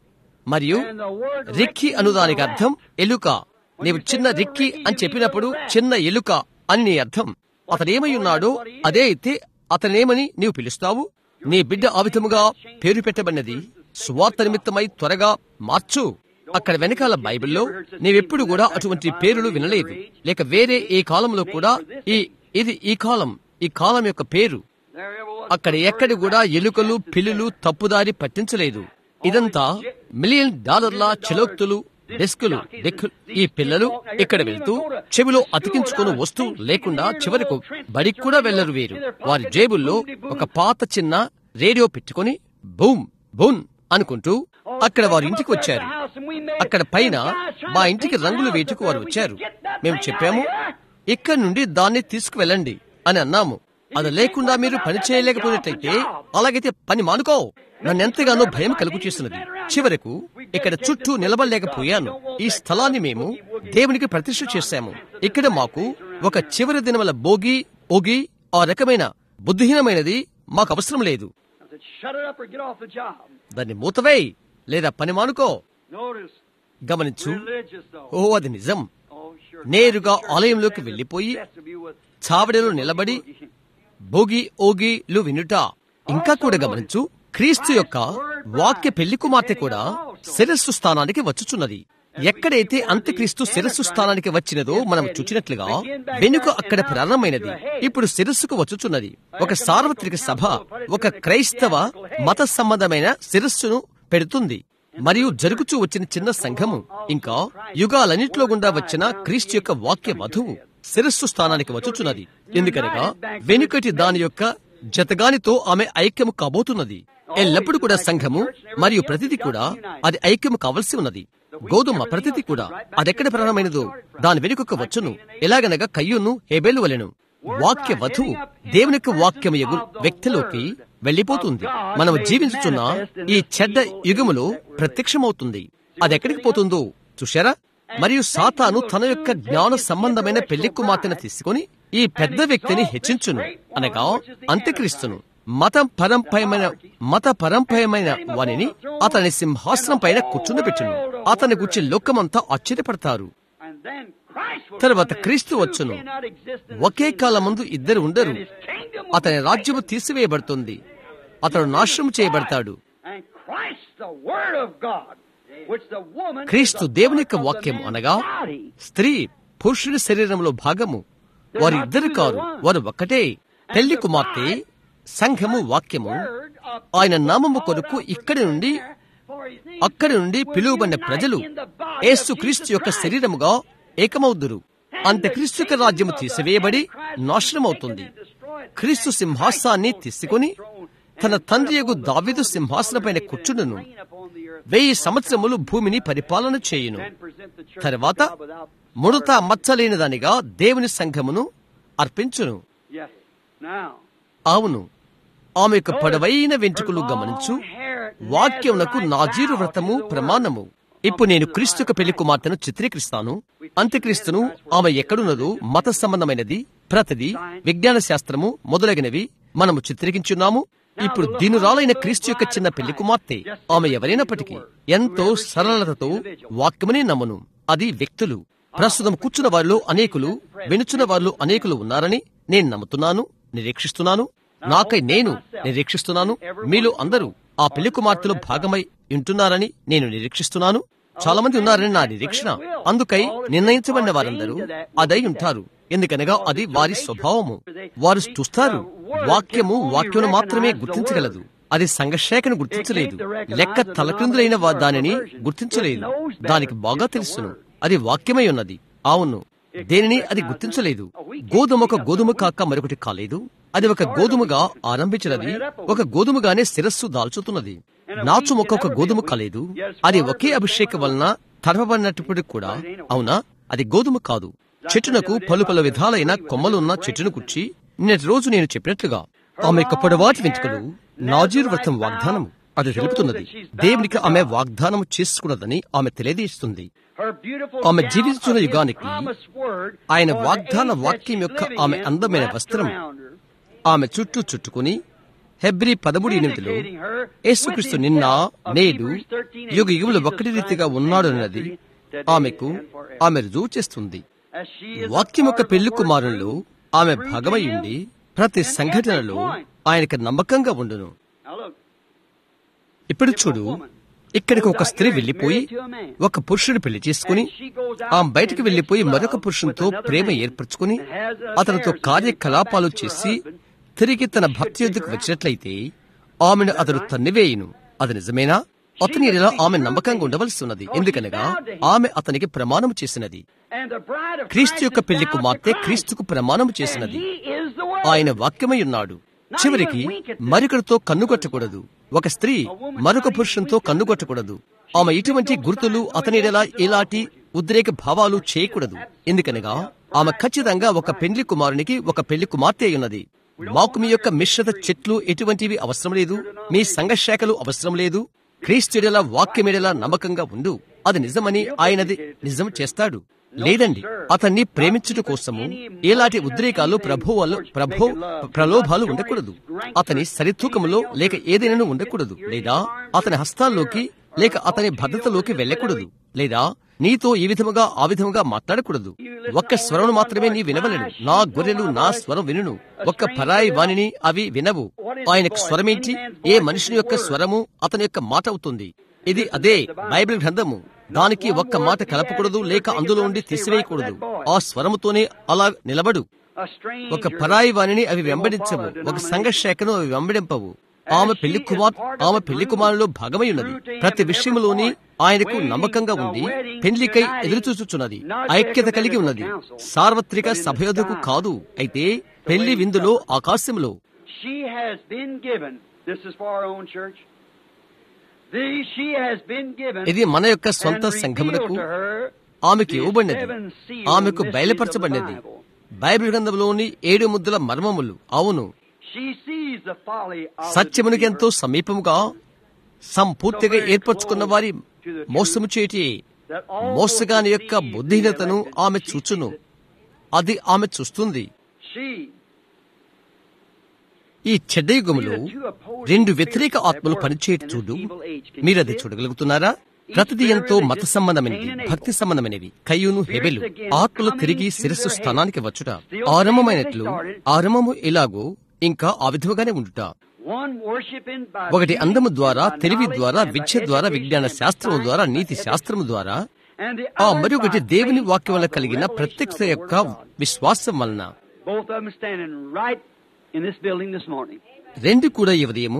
మరియు రిక్కీ అనుదానికి అర్థం ఎలుక నీవు చిన్న రిక్కీ అని చెప్పినప్పుడు చిన్న ఎలుక అని నీ అర్థం అతనేమై ఉన్నాడో అదే అయితే అతనేమని నీవు పిలుస్తావు నీ బిడ్డ ఆ విధముగా పేరు పెట్టబడినది సువార్త నిమిత్తమై త్వరగా మార్చు అక్కడ వెనకాల బైబిల్లో నీవెప్పుడు కూడా అటువంటి పేరులు వినలేదు లేక వేరే ఏ కాలంలో కూడా ఈ ఇది ఈ కాలం ఈ కాలం యొక్క పేరు there ever was అక్కడ ఎక్కడి కూడా ఎలుకలు పిల్లులు తప్పుదారి పట్టించలేదు ఇదంతా మిలియన్ డాలర్ల చెలోక్తులు డెస్కులు డెక్కులు ఈ పిల్లలు ఇక్కడ వెళ్తూ చెవిలో అతికించుకుని వస్తూ లేకుండా చివరకు బడికి కూడా వెళ్లరు వీరు వారి జేబుల్లో ఒక పాత చిన్న రేడియో పెట్టుకుని బూమ్ బూన్ అనుకుంటూ అక్కడ వారి ఇంటికి వచ్చారు అక్కడ పైన మా ఇంటికి రంగులు వేటుకు వారు వచ్చారు మేము చెప్పాము ఇక్కడ నుండి దాన్ని తీసుకువెళ్ళండి అని అన్నాము అది లేకుండా మీరు పని చేయలేకపోయినట్లయితే అలాగైతే పని మానుకో నన్నెంతగానో భయం కలుగు చేస్తున్నది చివరకు ఇక్కడ చుట్టూ నిలబడలేకపోయాను ఈ స్థలాన్ని మేము దేవునికి ప్రతిష్ఠ చేశాము ఇక్కడ మాకు ఒక చివరి దినముల భోగి ఓగి ఆ రకమైన బుద్ధిహీనమైనది మాకు అవసరం లేదు I said, shut it up or get off the job. దాన్ని మూతవేయ్ లేదా పని మానుకో Notice, గమనించు religious though. ఓ అది నిజం Oh, sure. నేరుగా ఆలయంలోకి వెళ్లిపోయి Best of you with చావడిలో నిలబడి భోగి ఓగిలు వినుట ఇంకా కూడా గమనించు క్రీస్తు యొక్క వాక్య పెళ్లి కుమార్తె కూడా శిరస్సు స్థానానికి వచ్చుచున్నది ఎక్కడైతే అంత్యక్రీస్తు శిరస్సు స్థానానికి వచ్చినదో మనం చూచినట్లుగా వెనుక అక్కడ ప్రారంభమైనది ఇప్పుడు శిరస్సుకు వచ్చుచున్నది ఒక సార్వత్రిక సభ ఒక క్రైస్తవ మత సంబంధమైన శిరస్సును పెడుతుంది మరియు జరుగుచూ వచ్చిన చిన్న సంఘము ఇంకా యుగాలన్నింటిలో గుండా వచ్చిన క్రీస్తు యొక్క వాక్య వధువు శిరస్సు స్థానానికి వచ్చుచున్నది ఎందుకనగా వెనుకటి దాని యొక్క జతగానితో ఆమె ఐక్యము కాబోతున్నది ఎల్లప్పుడూ కూడా సంఘము మరియు ప్రతిది కూడా అది ఐక్యము కావలసి ఉన్నది గోధుమ ప్రతిది కూడా అదెక్కడ ప్రారంభమైనదో దాని వెనుకకు వచ్చును ఎలాగనగా కయ్యూను హేబేలు వలెను వాక్య వధువు దేవుని యొక్క వాక్యము ఎగు వ్యక్తిలోకి వెళ్లిపోతుంది మనము జీవించుచున్న ఈ చెడ్డ యుగములో ప్రత్యక్షమవుతుంది అది ఎక్కడికి పోతుందో చూశారా మరియు సాతాను తన యొక్క జ్ఞాన సంబంధమైన పెళ్లి కుమార్తెను తీసుకుని ఈ పెద్ద వ్యక్తిని హెచ్చించును అనగా అంత్యక్రీస్తును మత పరంపరమైన మత పరంపరమైన వానిని అతని సింహాసనం పైన కూర్చుండబెట్టును అతని గురించి లోకమంతా ఆశ్చర్యపడతారు And then Christ will తర్వాత come in. క్రీస్తు Two వచ్చును cannot exist in the okay same కాలం ముందు ఇద్దరు ఉండరు And his kingdom will అతని be రాజ్యము taken. తీసివేయబడుతుంది అతడు నాశనం చేయబడతాడు And Christ, the Word of God, which the woman is క్రీస్తు the దేవుని part యొక్క of the వాక్యం man's అనగా body. స్త్రీ పురుషుని శరీరంలో భాగము వారు ఇద్దరు కారు వారు ఒక్కటే పెళ్లి కుమార్తె సంఘము వాక్యము Word of ఆయన నామము కొరకు ఇక్కడి నుండి for his name అక్కడి నుండి పిలువబడిన ప్రజలు యేసు క్రీస్తు యొక్క శరీరముగా ఏకమవుదురు అంత క్రీస్తు యొక్క రాజ్యము తీసివేయబడి నాశనమవుతుంది క్రీస్తు సింహాసాన్ని తీసుకుని తన తండ్రి యొక్క దావిదు సింహాసనపైన కూర్చుండును వెయ్యి సంవత్సరములు భూమిని పరిపాలన చేయును తర్వాత ముడత మచ్చలేని దానిగా దేవుని సంఘమును అర్పించును Yes. Now, అవును ఆమె యొక్క పొడవైన వెంట్రుకలు గమనించు వాక్యమునకు నాజీరు వ్రతము ప్రమాణము ఇప్పుడు నేను క్రీస్తు యొక్క పెళ్లి కుమార్తెను చిత్రీకరిస్తాను అంత్యక్రీస్తును ఆమె ఎక్కడున్నదో మత సంబంధమైనది ప్రతిది విజ్ఞాన శాస్త్రము మొదలగినవి మనము చిత్రీకరించున్నాము ఇప్పుడు దీనురాలైన క్రీస్తు యొక్క చిన్న పెళ్లి కుమార్తె ఆమె ఎవరైనప్పటికీ ఎంతో సరళతతో వాక్యమునే నమ్మును అది వ్యక్తులు ప్రస్తుతం కూర్చున్న వారిలో అనేకులు వినుచున్న వారిలో అనేకులు ఉన్నారని నేను నమ్ముతున్నాను నిరీక్షిస్తున్నాను నాకై నేను నిరీక్షిస్తున్నాను మీలో అందరూ ఆ పెళ్లి కుమార్తెలో భాగమై ఉంటున్నారని నేను నిరీక్షిస్తున్నాను చాలా మంది ఉన్నారని నా నిరీక్షణ అందుకై నిర్ణయించబడిన వారందరూ అదై ఉంటారు ఎందుకనగా అది వారి స్వభావము వారు చూస్తారు వాక్యము వాక్యమును మాత్రమే గుర్తించగలదు అది సంఘర్షేకను గుర్తించలేదు లెక్క తలక్రిందులైన వా- దానిని గుర్తించలేదు దానికి బాగా తెలుసును అది వాక్యమై ఉన్నది అవును దేనిని అది గుర్తించలేదు గోధుమ ఒక గోధుమ కాక మరొకటి కాలేదు అది ఒక గోధుమగా ఆరంభించినది ఒక గోధుమగానే శిరస్సు దాల్చుతున్నది నాచు మొక్క ఒక గోధుమ కాలేదు అది ఒకే అభిషేకం వలన తడపబడినప్పటికీ కూడా అవునా అది గోధుమ కాదు చెట్టునకు పలు పలు విధాలైన కొమ్మలున్న చెట్టును గుర్చి నిన్నటి రోజు నేను చెప్పినట్లుగా ఆమె యొక్క పొడవాటి వెంట్రుకలు నాజీరు వ్రతం వాగ్దానము అది తెలుపుతున్నది దేవునికి ఆమె వాగ్దానం చేసుకున్నదని ఆమె తెలియజేస్తుంది Her beautiful ఆమె gown జీవిస్తున్న of his యుగానికి promised word ఆయన for the వాగ్దాన age that వాక్యం she's యొక్క living ఆమె in అందమైన wrapped వస్త్రం around her. ఆమె చుట్టూ చుట్టుకుని హెబ్రి పదమూడు ఎనిమిదిలో Vindicating her యేసుక్రీస్తు with నిన్న himself of నేడు Hebrews 13, యుగ యుగములు Jesus ఒక్కటి Christ రీతిగా the ఉన్నాడు same అన్నది yesterday, today, ఆమెకు and forever. ఆమె రుజువు చేస్తుంది As she is a వాక్యం part యొక్క of the పెళ్లి word కుమారుల్లో truth, ఆమె true to భాగమై him, ఉండి ప్రతి and సంఘటనలో every point. ఆయనకు నమ్మకంగా ఉండును Now look, ఇప్పుడు చూడు ఇక్కడికి ఒక స్త్రీ వెళ్లిపోయి ఒక పురుషుడు పెళ్లి చేసుకుని ఆమె బయటికి వెళ్లిపోయి మరొక పురుషునితో ప్రేమ ఏర్పరచుకుని అతనితో కార్యకలాపాలు చేసి తిరిగి తన భక్తి యుద్ధకు వచ్చినట్లయితే ఆమెను అతడు తన్నివేయును అది నిజమేనా అతని ఇలా ఆమె నమ్మకంగా ఉండవలసి ఉన్నది ఎందుకనగా ఆమె అతనికి ప్రమాణం చేసినది and the bride of క్రీస్తు Christ యొక్క is పెళ్లి bound to కుమార్తె Christ. క్రీస్తుకు ప్రమాణం And చేసినది he is the word. ఆయన వాక్యమై ఉన్నాడు చివరికి మరొకరితో కన్నుగొట్టకూడదు ఒక స్త్రీ మరొక పురుషునితో కన్నుగొట్టకూడదు ఆమె ఇటువంటి గుర్తులు అతనిడలా ఇలాంటి ఉద్రేక భావాలు చేయకూడదు ఎందుకనగా ఆమె ఖచ్చితంగా ఒక పెళ్లి కుమారునికి ఒక పెళ్లి కుమార్తె అయి ఉన్నది మాకు మీ యొక్క మిశ్రత చెట్లు ఎటువంటివి అవసరం లేదు మీ సంఘశాఖలు అవసరం లేదు క్రీస్తుడెలా వాక్యమేడలా నమ్మకంగా ఉండు అది నిజమని ఆయనది నిజం చేస్తాడు లేదండి అతన్ని ప్రేమించుట కోసము ఎలాంటి ఉద్రేకాలు ప్రభువులు ప్రభు ప్రలోభాలు ఉండకూడదు అతని సరితూకములో లేక ఏదైనా ఉండకూడదు లేదా అతని హస్తాల్లోకి లేక అతని భద్రతలోకి వెళ్ళకూడదు లేదా నీతో ఈ విధముగా ఆ విధముగా మాట్లాడకూడదు ఒక్క స్వరం మాత్రమే నీ వినవలను నా గొర్రెలు నా స్వరం వినును ఒక్క పరాయి వాణిని అవి వినవు ఆయనకు స్వరమేంటి ఏ మనుషుని యొక్క స్వరము అతని యొక్క మాట అవుతుంది ఇది అదే బైబిల్ గ్రంథము దానికి ఒక్క మాట కలపకూడదు లేక అందులో ఉండి తీసివేయకూడదు ఆ స్వరముతోనే అలా నిలబడు A stranger ఒక పరాయి వాణిని అవి వెంబడించవు ఒక సంఘ శాఖను అవి వెంబడింపవు ఆమె పెళ్లి కుమార్ ఆమె పెళ్లి కుమారులో భాగమై ఉన్నది ప్రతి విషయంలోని ఆయనకు నమ్మకంగా ఉండి పెళ్లికై ఎదురుచూచుచున్నది ఐక్యత కలిగి ఉన్నది సార్వత్రిక సభయోధకు కాదు అయితే పెళ్లి విందులో ఆకాశంలో She has been given. This is for our own church. The, she has been given. ఇది మన యొక్క and సొంత revealed సంఘమునకు to her ఆమెకు the ఇవ్వబడినది seven sealed ఆమెకు mysteries బయలుపరచబడినది of the Bible. బైబిల్ గ్రంథంలోని ఏడు ముద్దుల మర్మములు అవును She sees the folly of the సత్యమునికి ఎంతో deceiver, సమీపముగా సంపూర్తిగా ఏర్పరచుకున్న వారి మోసము చేటి that all మోసగాని those యొక్క deceived బుద్ధిహీనతను elect, ఆమె she చూచును sees it. అది ఆమె చూస్తుంది She ఈ చెడ్డ యుగములో రెండు వ్యతిరేక ఆత్మలు పనిచేయట చూడు మీరది చూడగలుగుతున్నారా ప్రతిది ఎంతో మత సంబంధమైనది భక్తి సంబంధమైనవి కయ్యూను హెబెలు ఆత్మలు తిరిగి శిరస్సు స్థానానికి వచ్చుట ఆరంభమైనట్లు ఆరంభము ఎలాగో ఇంకా ఆ విధముగానే ఉండుట one worshiping by ఒకటి beauty, అందము ద్వారా by తెలివి knowledge, ద్వారా and by విద్య ద్వారా education, విజ్ఞాన and శాస్త్రము science, ద్వారా and నీతి by శాస్త్రము ద్వారా and the ఆ other మరొకటి by దేవుని faith వాక్యం వల్ల of the కలిగిన revelation ప్రత్యక్ష of the యొక్క Word of God. విశ్వాసం వలన Both of them standing right in this building this morning. రెండు కూడా ఈ ఉదయము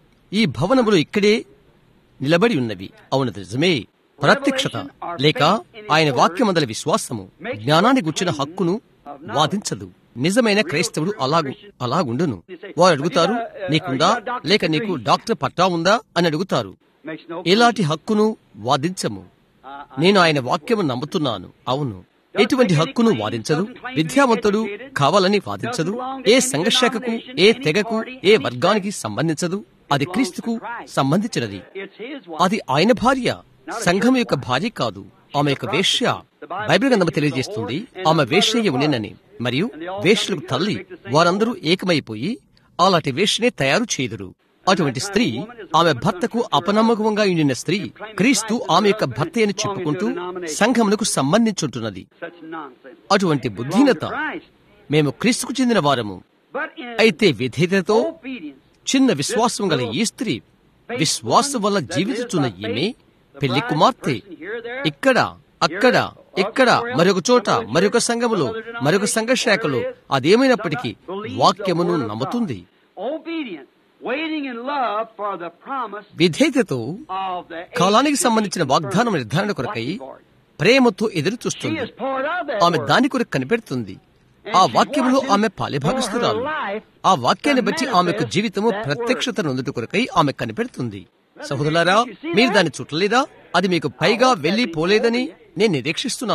ఈ భవనములో ఇక్కడే నిలబడి ఉన్నవి అవును నిజమే ప్రత్యక్షత లేక ఆయన వాక్యమందల విశ్వాసము జ్ఞానాన్ని గుర్చిన హక్కును వాదించదు నిజమైన క్రైస్తవుడు అలాగు అలాగుండును వారు అడుగుతారు నీకుందా లేక నీకు డాక్టర్ పట్టా ఉందా అని అడుగుతారు Makes no ఎలాంటి హక్కును వాదించము నేను ఆయన వాక్యము నమ్ముతున్నాను అవును ఎటువంటి హక్కును వాదించదు విద్యావంతుడు కావాలని వాదించదు ఏ సంఘశాఖకు ఏ తెగకు ఏ వర్గానికి సంబంధించదు అది క్రీస్తుకు సంబంధించినది It's his wife. అది ఆయన భార్య సంఘం యొక్క భార్య కాదు ఆమె యొక్క వేశ్య బైబిల్ గ్రంథం తెలియజేస్తుంది ఆమె వేశ్య ఉండేనని మరియు వేశ్యలకు తల్లి వారందరూ ఏకమైపోయి అలాంటి వేశ్యనే తయారు చేయుదురు అటువంటి స్త్రీ ఆమె భర్తకు అపనమ్మకంగా ఉండిన స్త్రీ క్రీస్తు ఆమె యొక్క భర్త అని చెప్పుకుంటూ సంఘమునకు సంబంధించుంటున్నది Such nonsense. అటువంటి బుద్ధిహీనత Christ. మేము క్రీస్తుకు చెందిన వారము But in అయితే విధేయతతో obedience, చిన్న విశ్వాసం గల ఈ స్త్రీ విశ్వాసం వల్ల జీవిస్తున్న ఈమె పెళ్లి కుమార్తె ఇక్కడ అక్కడ ఇక్కడ మరొక చోట మరొక సంఘములో మరొక సంఘ శాఖలో అదేమైనప్పటికీ వాక్యమును నమ్ముతుంది obedient, waiting in love for the promise విధేయతతో of the కాలానికి సంబంధించిన వాగ్దానం నిర్ధారణ కొరకై ప్రేమతో ఎదురు She చూస్తుంది is part of that ఆమె word. దాని కొరకు కనిపెడుతుంది ఆ వాక్యములో ఆమె పాలిభాగస్తురాలు ఆ వాక్యాన్ని బట్టి ఆమెకు జీవితము ప్రత్యక్షత నొందుట కొరకై ఆమె కనిపెడుతుంది సహోదరులారా మీరు దాన్ని చుట్టలేదా అది మీకు పైగా వెళ్లి పోలేదని నేను నిరీక్షిస్తున్నాను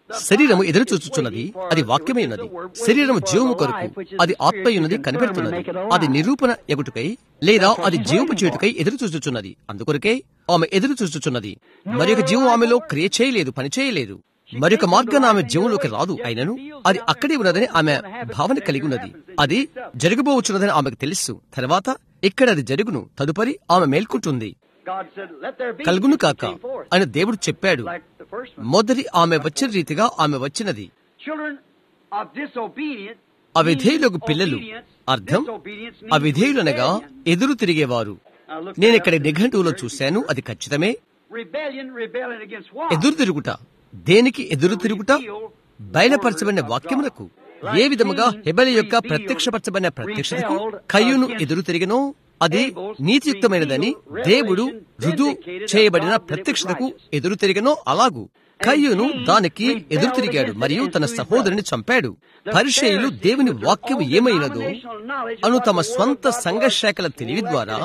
శరీరము ఎదురు చూచుచున్నది అది వాక్యమై ఉన్నది శరీరము జీవము కొరకు అది ఆత్మయున్నది కనిపెడుతున్నది అది నిరూపణ ఎగుటుకై లేదా అది జీవపు చేటుకై ఎదురు చూచుచున్నది అందుకొరకే ఆమె ఎదురు చూచుచున్నది మరొక జీవం ఆమెలో క్రియ చేయలేదు పని చేయలేదు మరొక మార్గాన్ని ఆమె జీవంలోకి రాదు అయినను అది అక్కడే ఉన్నదని ఆమె భావన కలిగి ఉన్నది అది జరగబోవచ్చున్నదని ఆమెకు తెలుసు తర్వాత ఇక్కడ అది జరుగును తదుపరి ఆమె మేల్కుంటుంది God said, Let there be. కలుగును కాక Came forth. అని దేవుడు చెప్పాడు Like the first one. మొదటి ఆమె వచ్చిన రీతిగా ఆమె వచ్చినది Children of disobedience. అవిధేయులకు means పిల్లలు obedience. అర్థం Disobedience means అవిధేయులనగా rebellion. ఎదురు తిరిగేవారు Now look నేను that ఇక్కడ up. నిఘంటువులో చూశాను అది ఖచ్చితమే Rebellion, rebellion against what? ఎదురు తిరుగుట దేనికి ఎదురు తిరుగుట బయలుపరచబడిన వాక్యములకు ఏ విధముగా హెబెల యొక్క ప్రత్యక్షపరచబడిన ప్రత్యక్షతకు కయ్యును ఎదురు తిరిగినో అది నీతియుక్తమైనదని దేవుడు రుజు చేయబడిన ప్రత్యక్షతకు ఎదురు తిరిగినో అలాగు కయ్యును దానికి ఎదురు తిరిగాడు మరియు తన సహోదరుని చంపాడు పరిచయులు దేవుని వాక్యం ఏమైనదో అను తమ స్వంత సంఘశాఖల తెలివి ద్వారా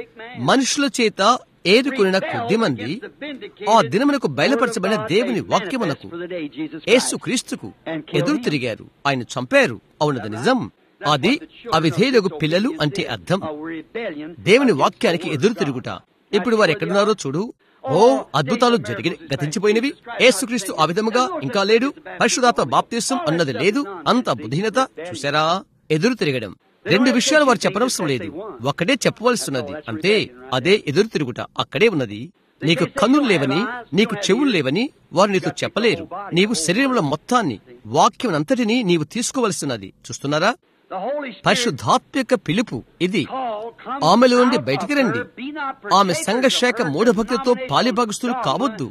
మనుషుల చేత ఏరుకున్న కొద్ది మంది ఆ దినమునకు బయలుపరచబడిన దేవుని వాక్యమునకు యేసు క్రీస్తుకు ఎదురు తిరిగారు ఆయన చంపారు అవునది నిజం అది అవిధేయులకు పిల్లలు అంటే అర్థం దేవుని వాక్యానికి ఎదురు తిరుగుట ఇప్పుడు వారు ఎక్కడున్నారో చూడు ఓ అద్భుతాలు జరిగి గతించిపోయినవి యేసుక్రీస్తు ఆ విధముగా ఇంకా లేడు పరిశుధాత్మ బాప్తీసం అన్నది లేదు అంత బుద్ధిహీనత చూసారా ఎదురు తిరగడం రెండు విషయాలు వారు చెప్పనవసరం లేదు ఒక్కడే చెప్పవలసినది అంతే అదే ఎదురు తిరుగుట అక్కడే ఉన్నది నీకు కన్నులు లేవని నీకు చెవులు లేవని వారు నీతో చెప్పలేరు నీవు శరీరంలో మొత్తాన్ని వాక్యం అంతటిని నీవు తీసుకోవలసినది చూస్తున్నారా పరిశుద్ధాత్మ యొక్క పిలుపు ఇది ఆమెలో నుండి బయటికి రండి ఆమె సంఘశాఖ మూఢభక్తితో పాలిభాగస్తులు కావద్దు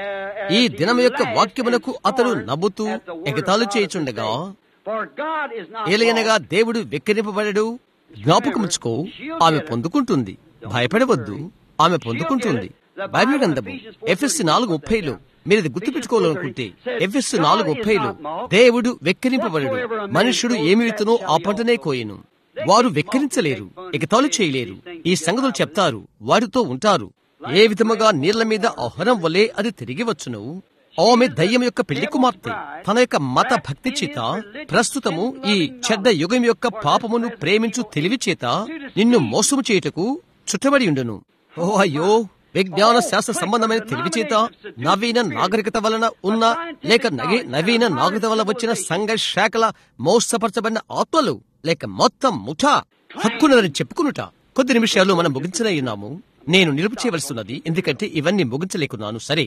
ఈ దినం యొక్క వాక్యమునకు అతడు నవ్వుతూ ఎగతాలు చేయుచుండగా ఏలయనగా దేవుడు వెక్కిరింపబడడు జ్ఞాపకముచ్చుకో ఆమె పొందుకుంటుంది భయపడవద్దు ఆమె పొందుకుంటుంది బైబిల్ గ్రంథము ఎఫ్ఎస్సి నాలుగు ముప్పైలో మీరు ఇది గుర్తుపెట్టుకోవాలనుకుంటే ఎఫ్ఎస్ నాలుగు ముప్పైలో దేవుడు వెక్కిరింపబడడు మనుష్యుడు ఏమి విత్తునో ఆ పంటనే కోయను వారు వెక్కిరించలేరు ఎగతాళి చేయలేరు ఈ సంగతులు చెప్తారు వారితో ఉంటారు ఏ విధముగా నీళ్ల మీద ఆహారం వలె అది తిరిగి వచ్చును ఆమె దయ్యం యొక్క పెళ్లి కుమార్తె తన యొక్క మత భక్తి చేత ప్రస్తుతము ఈ చెడ్డ యుగం యొక్క పాపమును ప్రేమించు తెలివి చేత నిన్ను మోసము చేయుటకు చుట్టబడి ఉండును ఓ అయ్యో విజ్ఞాన శాస్త్ర సంబంధమైన తెలివి చేత నవీన నాగరికత వలన ఉన్న లేక నగి నవీన నాగరికత వల్ల వచ్చిన సంఘ శాఖల మోసపరచబడిన ఆత్మలు లేక మొత్తం ముఠా హక్కునదని చెప్పుకునుట కొద్ది నిమిషాలు మనం ముగించనయ్యున్నాము నేను నిలుపు చేయవలసినది ఎందుకంటే ఇవన్నీ ముగించలేకున్నాను సరే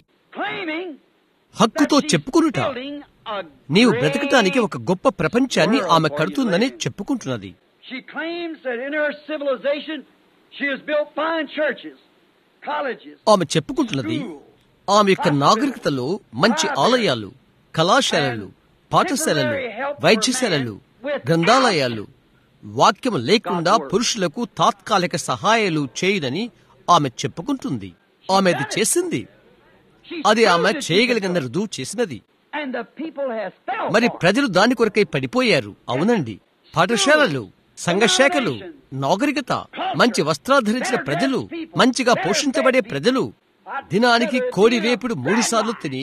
హక్కుతో చెప్పుకునుట నీవు బ్రతకటానికి ఒక గొప్ప ప్రపంచాన్ని ఆమె కడుతుందని చెప్పుకుంటున్నది She claims that in her civilization she has built fine churches, colleges, ఆమె చెప్పుకుంటున్నది ఆమె యొక్క నాగరికతలో మంచి ఆలయాలు కళాశాలలు పాఠశాలలు వైద్యశాలలు గ్రంథాలయాలు వాక్యం లేకుండా పురుషులకు తాత్కాలిక సహాయాలు చేయదని ఆమె చెప్పుకుంటుంది ఆమె అది చేసింది అది ఆమె చేయగలిగిన రుజువు చేసినది and the people has fell మరి for it. ప్రజలు దాని కొరకై పడిపోయారు అవునండి పాఠశాలలు సంఘశాఖలు నాగరికత మంచి వస్త్రాలు ధరించిన ప్రజలు మంచిగా పోషించబడే ప్రజలు దినానికి కోడి వేపుడు మూడు సార్లు తిని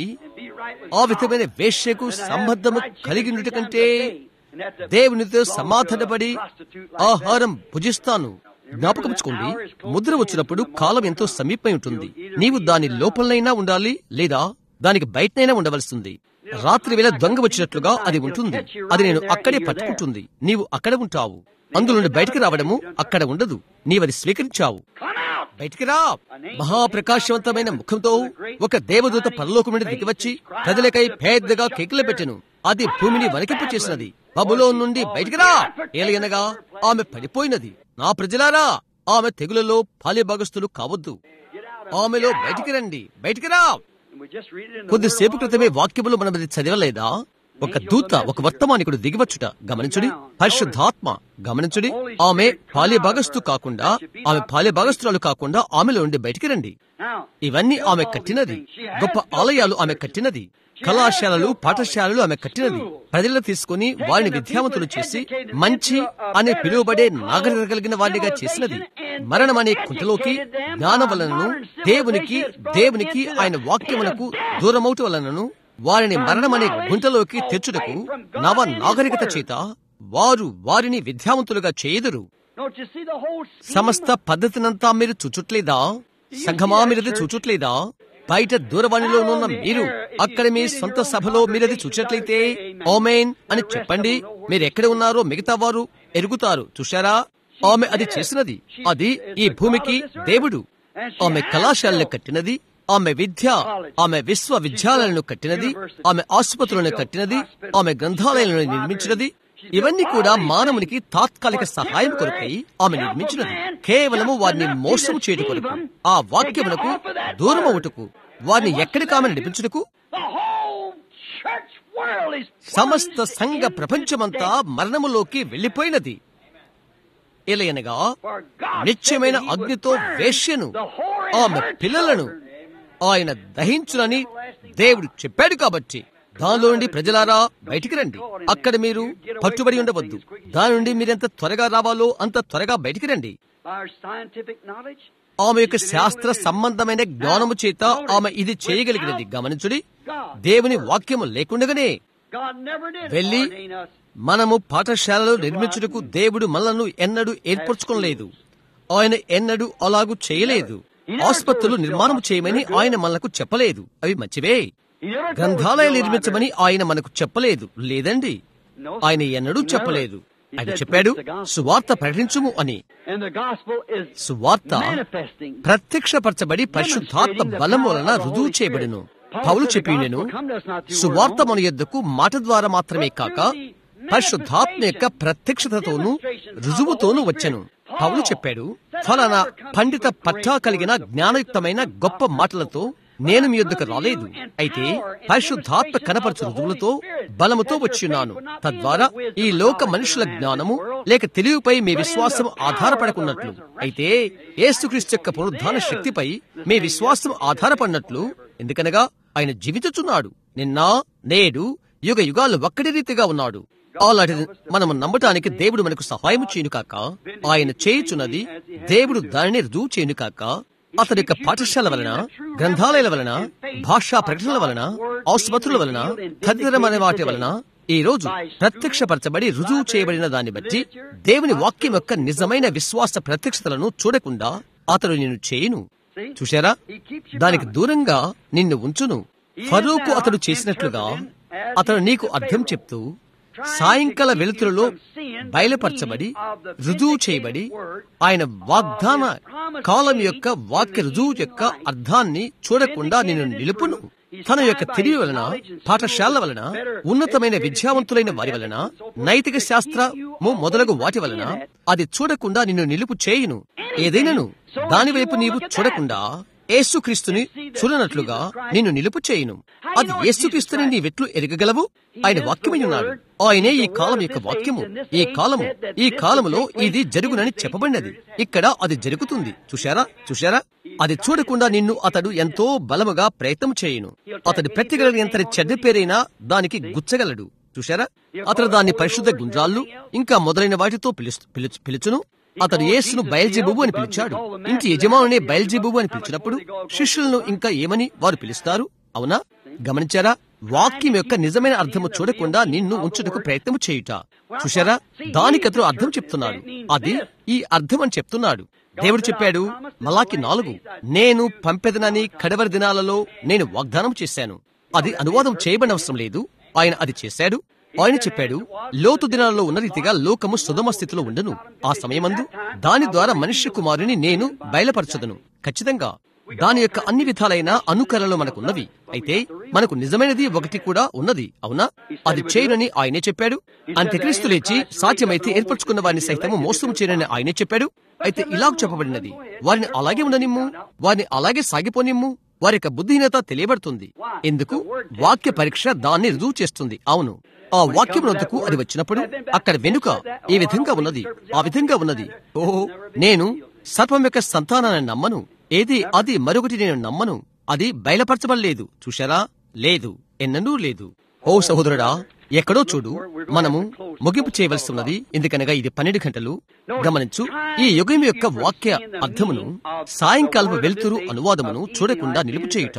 ఆ విధమైన వేశ్యకు సంబంధము కలిగినట కంటే దేవునితో సమాధానపడి ఆహారం భుజిస్తాను జ్ఞాపకముచ్చుకోండి ముద్ర వచ్చినప్పుడు కాలం ఎంతో సమీపమై ఉంటుంది నీవు దాని లోపలనైనా ఉండాలి లేదా దానికి బయటనైనా ఉండవలసింది రాత్రి వేళ దొంగ వచ్చినట్లుగా అది ఉంటుంది అది నేను అక్కడే పట్టుకుంటుంది నీవు అక్కడ ఉంటావు అందులో నుండి బయటికి రావడము అక్కడ ఉండదు నీవది స్వీకరించావు Come out! బయటికి రా మహాప్రకాశవంతమైన ముఖంతో ఒక దేవదూత పరలోకం నుండి దిగివచ్చి ప్రజలకై పెద్దగా కేకలు పెట్టెను అది భూమిని వణికింపు చేసినది బబులో నుండి బయటికి రా ఏలయనగా ఆమె పడిపోయినది నా ప్రజలారా ఆమె తెగులలో పాలిభాగస్తులు కావద్దు ఆమెలో బయటికి రండి బయటికి రా And we just read it in the కొద్దిసేపు Word క్రితమే వాక్యములు మనం అది చదవలేదా ఒక దూత ఒక వర్తమానికుడు దిగివచ్చుట గమనించుడి పరిశుద్ధాత్మ గమనించుడి ఆమె పాలే భాగస్తు కాకుండా ఆమె పాలే భాగస్తురాలు కాకుండా ఆమెలో ఉండి బయటికి రండి Now, ఇవన్నీ ఆమె కట్టినది గొప్ప ఆలయాలు ఆమె కట్టినది కళాశాలలు పాఠశాలలు ఆమె కట్టినది ప్రజలను తీసుకుని వారిని విద్యావంతులు చేసి మంచి అనే పిలువబడే నాగరికత కలిగిన వారినిగా చేసినది మరణం అనే కుంటలోకి జ్ఞానం వలనను దేవునికి దేవునికి ఆయన వాక్యమునకు దూరమవుట వలనను వారిని మరణమనే గుంటలోకి తెచ్చుటకు నవ నాగరికత చేత వారు వారిని విద్యావంతులుగా చేయుదురు Don't you see the whole scheme? సమస్త పద్ధతినంతా మీరు చూచుట్లేదా సంఘమా మీరది చూచుట్లేదా బయట దూరవాణిలోనున్న మీరు అక్కడ మీ సొంత సభలో మీరది చూచట్లయితే ఓమెన్ అని చెప్పండి మీరు ఎక్కడ ఉన్నారో మిగతా వారు ఎరుగుతారు చూశారా ఆమె అది చేసినది అది ఈ భూమికి దేవుడు ఆమె కళాశాలను కట్టినది ఆమె విద్య ఆమె విశ్వవిద్యాలయాలను కట్టినది ఆమె ఆసుపత్రులను కట్టినది ఆమె గ్రంథాలయాలను నిర్మించినది ఇవన్నీ కూడా మానవునికి తాత్కాలిక సహాయం కొరకై ఆమె నిర్మించినది కేవలము వారిని మోసము చేయట కొరకు ఆ వాక్యమునకు దూరమవుటకు వారిని ఎక్కడికి ఆమె నడిపించుటకు The whole church world is సమస్త plunged సంఘ in ప్రపంచమంతా మరణములోకి వెళ్లిపోయినది ఎలయనగా For God నిత్యమైన said he would అగ్నితో burn వేశ్యను the whore and ఆమె her పిల్లలను children. ఆయన దహించునని దేవుడు చెప్పాడు కాబట్టి దానిలో నుండి ప్రజలారా బయటికి రండి అక్కడ మీరు పట్టుబడి ఉండవద్దు దాని నుండి మీరెంత త్వరగా రావాలో అంత త్వరగా బయటికి రండి By our scientific knowledge, ఆమె యొక్క శాస్త్ర సంబంధమైన జ్ఞానము చేత ఆమె ఇది చేయగలిగినది గమనించుడి దేవుని వాక్యము లేకుండగానే God never did వెళ్ళి ordain us. మనము పాఠశాలలు నిర్మించుటకు దేవుడు మనలను ఎన్నడూ ఏర్పరచుకోలేదు ఆయన ఎన్నడూ అలాగూ చేయలేదు ఆసుపత్రులు నిర్మాణం చేయమని ఆయన మనకు చెప్పలేదు అవి మంచివే He never told us to గ్రంథాలయాలు build నిర్మించమని ఆయన మనకు చెప్పలేదు లేదండి ఆయన ఎన్నడూ చెప్పలేదు ఆయన చెప్పాడు సువార్త ప్రకటించుము అని And the gospel is సువార్త manifesting. ప్రత్యక్షపరచబడి పరిశుద్ధాత్మ బలం వలన రుజువు చేయబడును పౌలు చెప్పి నేను సువార్త మన యొద్దకు మాట ద్వారా మాత్రమే కాక పరిశుద్ధాత్మ యొక్క ప్రత్యక్షతతోనూ రుజువుతోనూ వచ్చెను పౌలు చెప్పాడు ఫలానా పండిత పట్టా కలిగిన జ్ఞానయుక్తమైన గొప్ప మాటలతో నేను మీ యొద్దకు రాలేదు అయితే పరిశుద్ధాత్మ కనపరచు రుజువులతో బలముతో వచ్చిన్నాను తద్వారా ఈ లోక మనుషుల జ్ఞానము లేక తెలివిపై మీ విశ్వాసం ఆధారపడకున్నట్లు అయితే యేసుక్రీస్తు యొక్క పునరుద్ధాన శక్తిపై మీ విశ్వాసం ఆధారపడినట్లు ఎందుకనగా ఆయన జీవించుచున్నాడు నిన్న నేడు యుగ యుగాలు ఒక్కడి రీతిగా ఉన్నాడు అలాంటిది మనము నమ్మటానికి దేవుడు మనకు సహాయం చేయను కాక ఆయన చేయుచున్నది దేవుడు దానిని రుజువు చేయను కాక అతని యొక్క పాఠశాల వలన గ్రంథాలయాల వలన భాషా ప్రకటనల వలన ఆసుపత్రుల వలన తదితరమైన వాటి వలన ఈ రోజు ప్రత్యక్షపరచబడి రుజువు చేయబడిన దాన్ని బట్టి దేవుని వాక్యం యొక్క నిజమైన విశ్వాస ప్రత్యక్షతలను చూడకుండా అతడు నిన్ను చేయును చూశారా దానికి దూరంగా నిన్ను ఉంచును ఫరూకు అతడు చేసినట్లుగా అతడు నీకు అర్థం చెప్తూ సాయంకాల వెలుతురులో బయలుపరచబడి రుజువు చేయబడి ఆయన వాగ్దాన కాలం యొక్క వాక్య రుజువు యొక్క అర్థాన్ని చూడకుండా నిన్ను నిలుపును తన యొక్క తెలివి వలన పాఠశాల వలన ఉన్నతమైన విద్యావంతులైన వారి వలన నైతిక శాస్త్రము మొదలగు వాటి వలన అది చూడకుండా నిన్ను నిలుపు చేయును ఏదైనాను దాని వైపు నీవు చూడకుండా యేసుక్రీస్తుని చూడనట్లుగా నిన్ను నిలుపు చేయును అది యేసుక్రీస్తుని నీవెట్లు ఎరగగలవు ఆయన వాక్యమై ఉన్నాడు ఆయనే ఈ కాలం యొక్క వాక్యము ఈ కాలము ఈ కాలములో ఇది జరుగునని చెప్పబడినది ఇక్కడ అది జరుగుతుంది చూశారా చూశారా అది చూడకుండా నిన్ను అతడు ఎంతో బలముగా ప్రయత్నం చేయును అతడు ప్రతిగలిగినంతటి చెడ్డ పేరైనా దానికి గుచ్చగలడు చూశారా అతడు దాన్ని పరిశుద్ధ గుండ్రాళ్ళు ఇంకా మొదలైన వాటితో పిలుచు పిలుచు- పిలుచును అతడు యేసును బయల్జెబుబు అని పిలిచాడు ఇంటి యజమానునే బయల్జెబుబు అని పిలిచినప్పుడు శిష్యులను ఇంకా ఏమని వారు పిలుస్తారు అవునా గమనించారా వాక్యం యొక్క నిజమైన అర్థము చూడకుండా నిన్ను ఉంచుటకు ప్రయత్నము చేయుట చూశారా దానికి అతడు అర్థం చెప్తున్నాడు అది ఈ అర్థం అని చెప్తున్నాడు దేవుడు చెప్పాడు మలాకి నాలుగు నేను పంపెదనని కడవరి దినాలలో నేను వాగ్దానం చేశాను అది అనువాదం చేయబడిన అవసరం లేదు ఆయన అది చేశాడు ఆయన చెప్పాడు లోతు దినాలలో ఉన్న రీతిగా లోకము సుధమ స్థితిలో ఉండను ఆ సమయమందు దాని ద్వారా మనుష్య కుమారుని నేను బయలుపరచదను ఖచ్చితంగా దాని యొక్క అన్ని విధాలైన అనుకరణలు మనకున్నవి అయితే మనకు నిజమైనది ఒకటి కూడా ఉన్నది అవునా అది చేయనని ఆయనే చెప్పాడు అంత్యక్రీస్తు లేచి సాధ్యమైతే ఏర్పరచుకున్న వారిని సైతము మోసం చేయనని ఆయనే చెప్పాడు అయితే ఇలాగ చెప్పబడినది వారిని అలాగే ఉండనిమ్ము వారిని అలాగే సాగిపోనిమ్ము వారి యొక్క బుద్ధిహీనత తెలియబడుతుంది ఎందుకు వాక్య పరీక్ష దాన్ని రుజువు చేస్తుంది అవును ఆ వాక్యం వద్దకు అది వచ్చినప్పుడు అక్కడ వెనుక ఈ విధంగా ఉన్నది ఆ విధంగా ఉన్నది ఓహో నేను సర్పం యొక్క సంతానాన్ని నమ్మను ఏది అది మరొకటి నేను నమ్మను అది బయలుపరచబడలేదు చూశారా లేదు ఎన్ననూ లేదు ఓ సహోదరుడా ఎక్కడో చూడు మనము ముగింపు చేయవలసి ఉన్నది ఎందుకనగా ఇది పన్నెండు గంటలు గమనించు ఈ యుగం యొక్క వాక్య అర్థమును సాయంకాలపు వెలుతురు అనువాదమును చూడకుండా నిలుపు చేయుట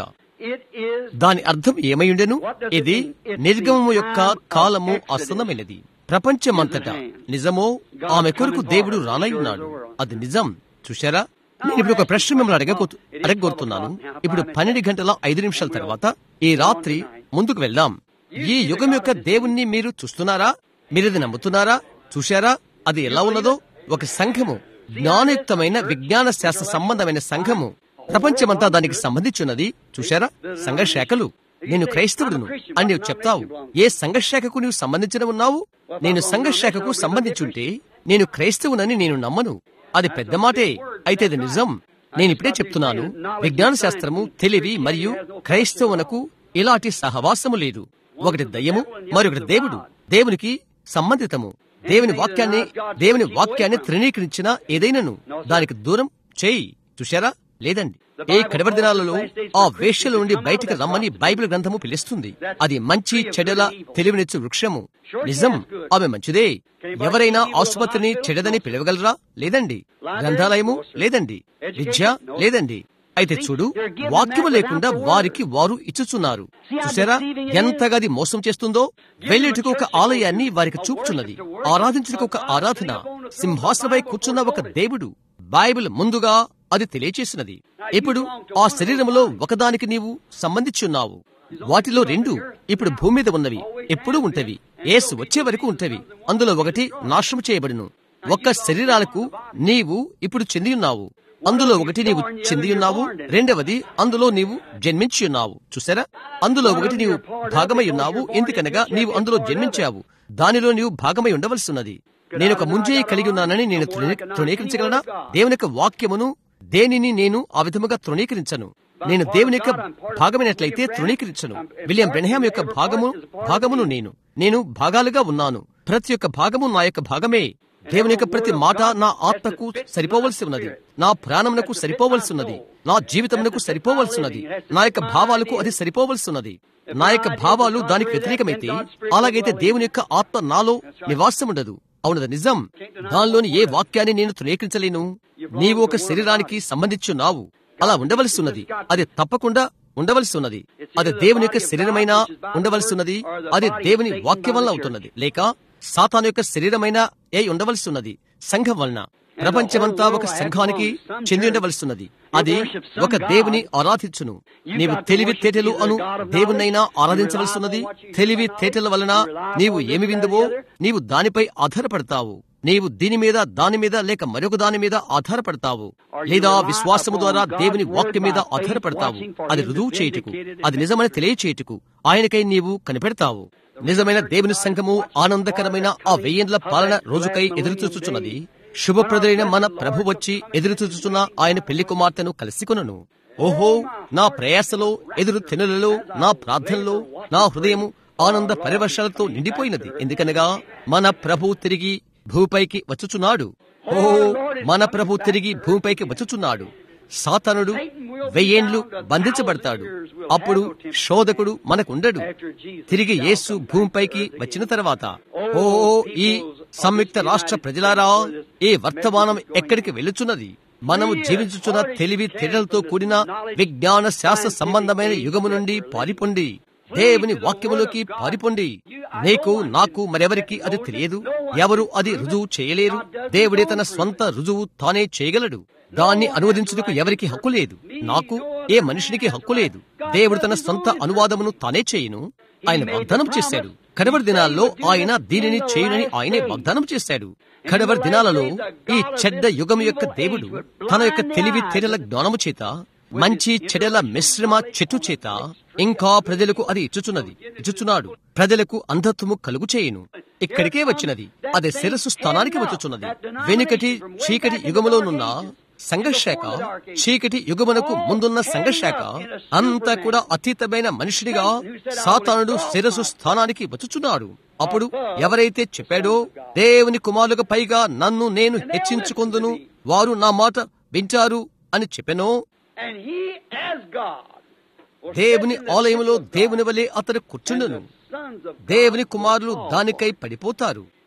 it is దాని అర్థం ఏమైయుండెను ఇది నిర్గమము యొక్క కాలము ఆసన్నమైనది ప్రపంచమంతటా నిజమో ఆమె కొరకు దేవుడు రానయ్యున్నాడు అది నిజం చూశారా నేను ఇప్పుడు ఒక ప్రశ్న మిమ్మల్ని అడగకూతు అడగగోరుతున్నాను ఇప్పుడు పన్నెండు గంటల ఐదు నిమిషాల తర్వాత ఈ రాత్రి ముందుకు వెళ్దాం ఈ యుగం యొక్క దేవుణ్ణి మీరు చూస్తున్నారా మీరు ఇది నమ్ముతున్నారా చూశారా అది ఎలా ఉన్నదో ఒక సంఘము జ్ఞానయుక్తమైన విజ్ఞాన శాస్త్ర సంబంధమైన సంఘము ప్రపంచమంతా దానికి సంబంధించున్నది చూశారా సంఘ శాఖలు నేను క్రైస్తవుడును అని నీవు చెప్తావు ఏ సంఘ శాఖకు నీవు సంబంధించిన ఉన్నావు నేను సంఘ శాఖకు సంబంధించుంటే నేను క్రైస్తవునని నేను నమ్మను అది పెద్ద మాటే అయితే అది నిజం నేను ఇప్పుడే చెప్తున్నాను విజ్ఞాన శాస్త్రము తెలివి మరియు క్రైస్తవునకు ఇలాంటి సహవాసము లేదు ఒకటి దయ్యము మరొకటి దేవుడు దేవునికి సంబంధితము దేవుని వాక్యాన్ని దేవుని వాక్యాన్ని తృణీకరించిన ఏదైనాను దానికి దూరం చేయి చూశారా లేదండి ఏ కడవరి దినాలలో ఆ వేష్యల నుండి బయటికి రమ్మని బైబిల్ గ్రంథము పిలుస్తుంది అది మంచి చెడల తెలివినిచ్చు వృక్షము నిజం ఆమె మంచిదే ఎవరైనా ఆసుపత్రిని చెడదని పిలవగలరా లేదండి గ్రంథాలయము లేదండి విద్య లేదండి అయితే చూడు వాక్యము లేకుండా వారికి వారు ఇచ్చుచున్నారు చూసారా ఎంతగా అది మోసం చేస్తుందో వెళ్ళేటికి ఒక ఆలయాన్ని వారికి చూపుచున్నది ఆరాధించుటకు ఒక ఆరాధన సింహాసనపై కూర్చున్న ఒక దేవుడు బైబిల్ ముందుగా అది తెలియచేసినది ఇప్పుడు ఆ శరీరములో ఒకదానికి నీవు సంబంధించున్నావు వాటిలో రెండు ఇప్పుడు భూమి మీద ఉన్నవి ఎప్పుడూ ఉంటవి ఏసు వచ్చే వరకు ఉంటవి అందులో ఒకటి నాశనం చేయబడును ఒక్క శరీరాలకు నీవు ఇప్పుడు చెంది ఉన్నావు అందులో ఒకటి నీవు చెంది ఉన్నావు రెండవది అందులో నీవు జన్మించి ఉన్నావు చూసారా అందులో ఒకటి నీవు భాగమై ఉన్నావు ఎందుకనగా నీవు అందులో జన్మించావు దానిలో నీవు భాగమై ఉండవలసి ఉన్నది నేను ఒక ముంజేయి కలిగి ఉన్నానని నేను తృణీ- తృణీకరించగలనా దేవుని యొక్క వాక్యమును దేనిని నేను ఆ విధముగా తృణీకరించను నేను దేవుని యొక్క భాగమైనట్లయితే తృణీకరించను విలియం బ్రెనహాం యొక్క భాగము భాగమును నేను నేను భాగాలుగా ఉన్నాను ప్రతి ఒక్క భాగము నా యొక్క భాగమే దేవుని యొక్క ప్రతి మాట నా ఆత్మకు సరిపోవలసి ఉన్నది నా ప్రాణమునకు సరిపోవలసి ఉన్నది నా జీవితమునకు సరిపోవలసి ఉన్నది నా యొక్క భావాలకు అది సరిపోవలసి ఉన్నది నా యొక్క భావాలు దానికి వ్యతిరేకమైతే అలాగైతే దేవుని యొక్క ఆత్మ నాలో నివాసం ఉండదు అవునది నిజం దానిలోని ఏ వాక్యాన్ని నేను తృణీకరించలేను నీవు ఒక శరీరానికి సంబంధించున్నావు అలా ఉండవలసి ఉన్నది అది తప్పకుండా ఉండవలసి ఉన్నది అది దేవుని యొక్క శరీరమైనా ఉండవలసి ఉన్నది అది దేవుని వాక్యం వల్ల అవుతున్నది లేక సాతాను యొక్క శరీరమైన ఏ ఉండవలసి ఉన్నది సంఘం వలన ప్రపంచమంతా ఒక సంఘానికి చెంది ఉండవలసి ఉన్నది అది ఒక దేవుని ఆరాధించును నీవు తెలివి తేటలు అను దేవునైనా ఆరాధించవలసి ఉన్నది తెలివి తేటల వలన నీవు ఏమి విందువో నీవు దానిపై ఆధారపడతావు నీవు దీని మీద దాని మీద లేక మరొక దాని మీద ఆధారపడతావు లేదా విశ్వాసము ద్వారా దేవుని వాక్యం మీద ఆధారపడతావు అది రుజువు చేయుటకు అది నిజమని తెలియచేయుటకు ఆయనకై నీవు కనిపెడతావు నిజమైన దేవుని సంఘము ఆనందకరమైన ఆ వెయ్యేండ్ల పాలన రోజుకై ఎదురుచూచుచున్నది శుభప్రదులైన మన ప్రభు వచ్చి ఎదురుచూచుచున్న ఆయన పెళ్లి కుమార్తెను కలిసికొనను ఓహో నా ప్రయాసలో ఎదురు తెనులలో నా ప్రార్థనలో నా హృదయము ఆనంద పరివర్షాలతో నిండిపోయినది ఎందుకనగా మన ప్రభు తిరిగి భూపైకి వచ్చుచున్నాడు ఓ మన ప్రభు తిరిగి భూమిపైకి వచ్చుచున్నాడు సాతనుడు వెయ్యేండ్లు బంధించబడతాడు అప్పుడు శోధకుడు మనకుండడు తిరిగి యేసు భూమిపైకి వచ్చిన తర్వాత ఓ ఈ సంయుక్త రాష్ట్ర ప్రజలారా ఈ వర్తమానం ఎక్కడికి వెళ్ళుచున్నది మనము జీవించుచున్న తెలివి తెరలతో కూడిన విజ్ఞాన శాస్త్ర సంబంధమైన యుగము నుండి పారిపోండి దేవుని వాక్యములోకి పారిపోండి నీకు నాకు మరెవరికి అది తెలియదు ఎవరు అది రుజువు చేయలేరు దేవుడే తన స్వంత రుజువు తానే చేయగలడు దాన్ని అనువదించుటకు ఎవరికి హక్కు లేదు నాకు ఏ మనిషినికి హక్కు లేదు దేవుడు తన సొంత అనువాదమును తానే చేయును ఆయన వాగ్దానం చేశాడు కడవరి దినాల్లో ఆయన దీనిని చేయునని ఆయనే వాగ్దానం చేశాడు కడవరి దినాలలో ఈ చెడ్డ యుగం యొక్క దేవుడు తన యొక్క తెలివి తెరల జ్ఞానము చేత మంచి చెడల మిశ్రమ చెట్టు చేత ఇంకా ప్రజలకు అది ఇచ్చుచున్నది ఇచ్చుచున్నాడు ప్రజలకు అంధత్వము కలుగు చేయును ఇక్కడికే వచ్చినది అది శిరస్సు స్థానానికి వచ్చుచున్నది వెనుకటి చీకటి యుగములోనున్న సంఘశాఖ చీకటి యుగమునకు ముందున్న సంఘశాఖ అంతా కూడా అతీతమైన మనిషినిగా సాతానుడు శిరస్సు స్థానానికి వచ్చుచున్నాడు అప్పుడు ఎవరైతే చెప్పాడో దేవుని కుమారులకు పైగా నన్ను నేను హెచ్చించుకొందును వారు నా మాట వింటారు అని చెప్పెనో And he, as God, was దేవుని set in the ఆలయములో temple of God, దేవుని వలె అతడు and కూర్చుండును the sons of God దేవుని కుమారులు will fall దానికై పడిపోతారు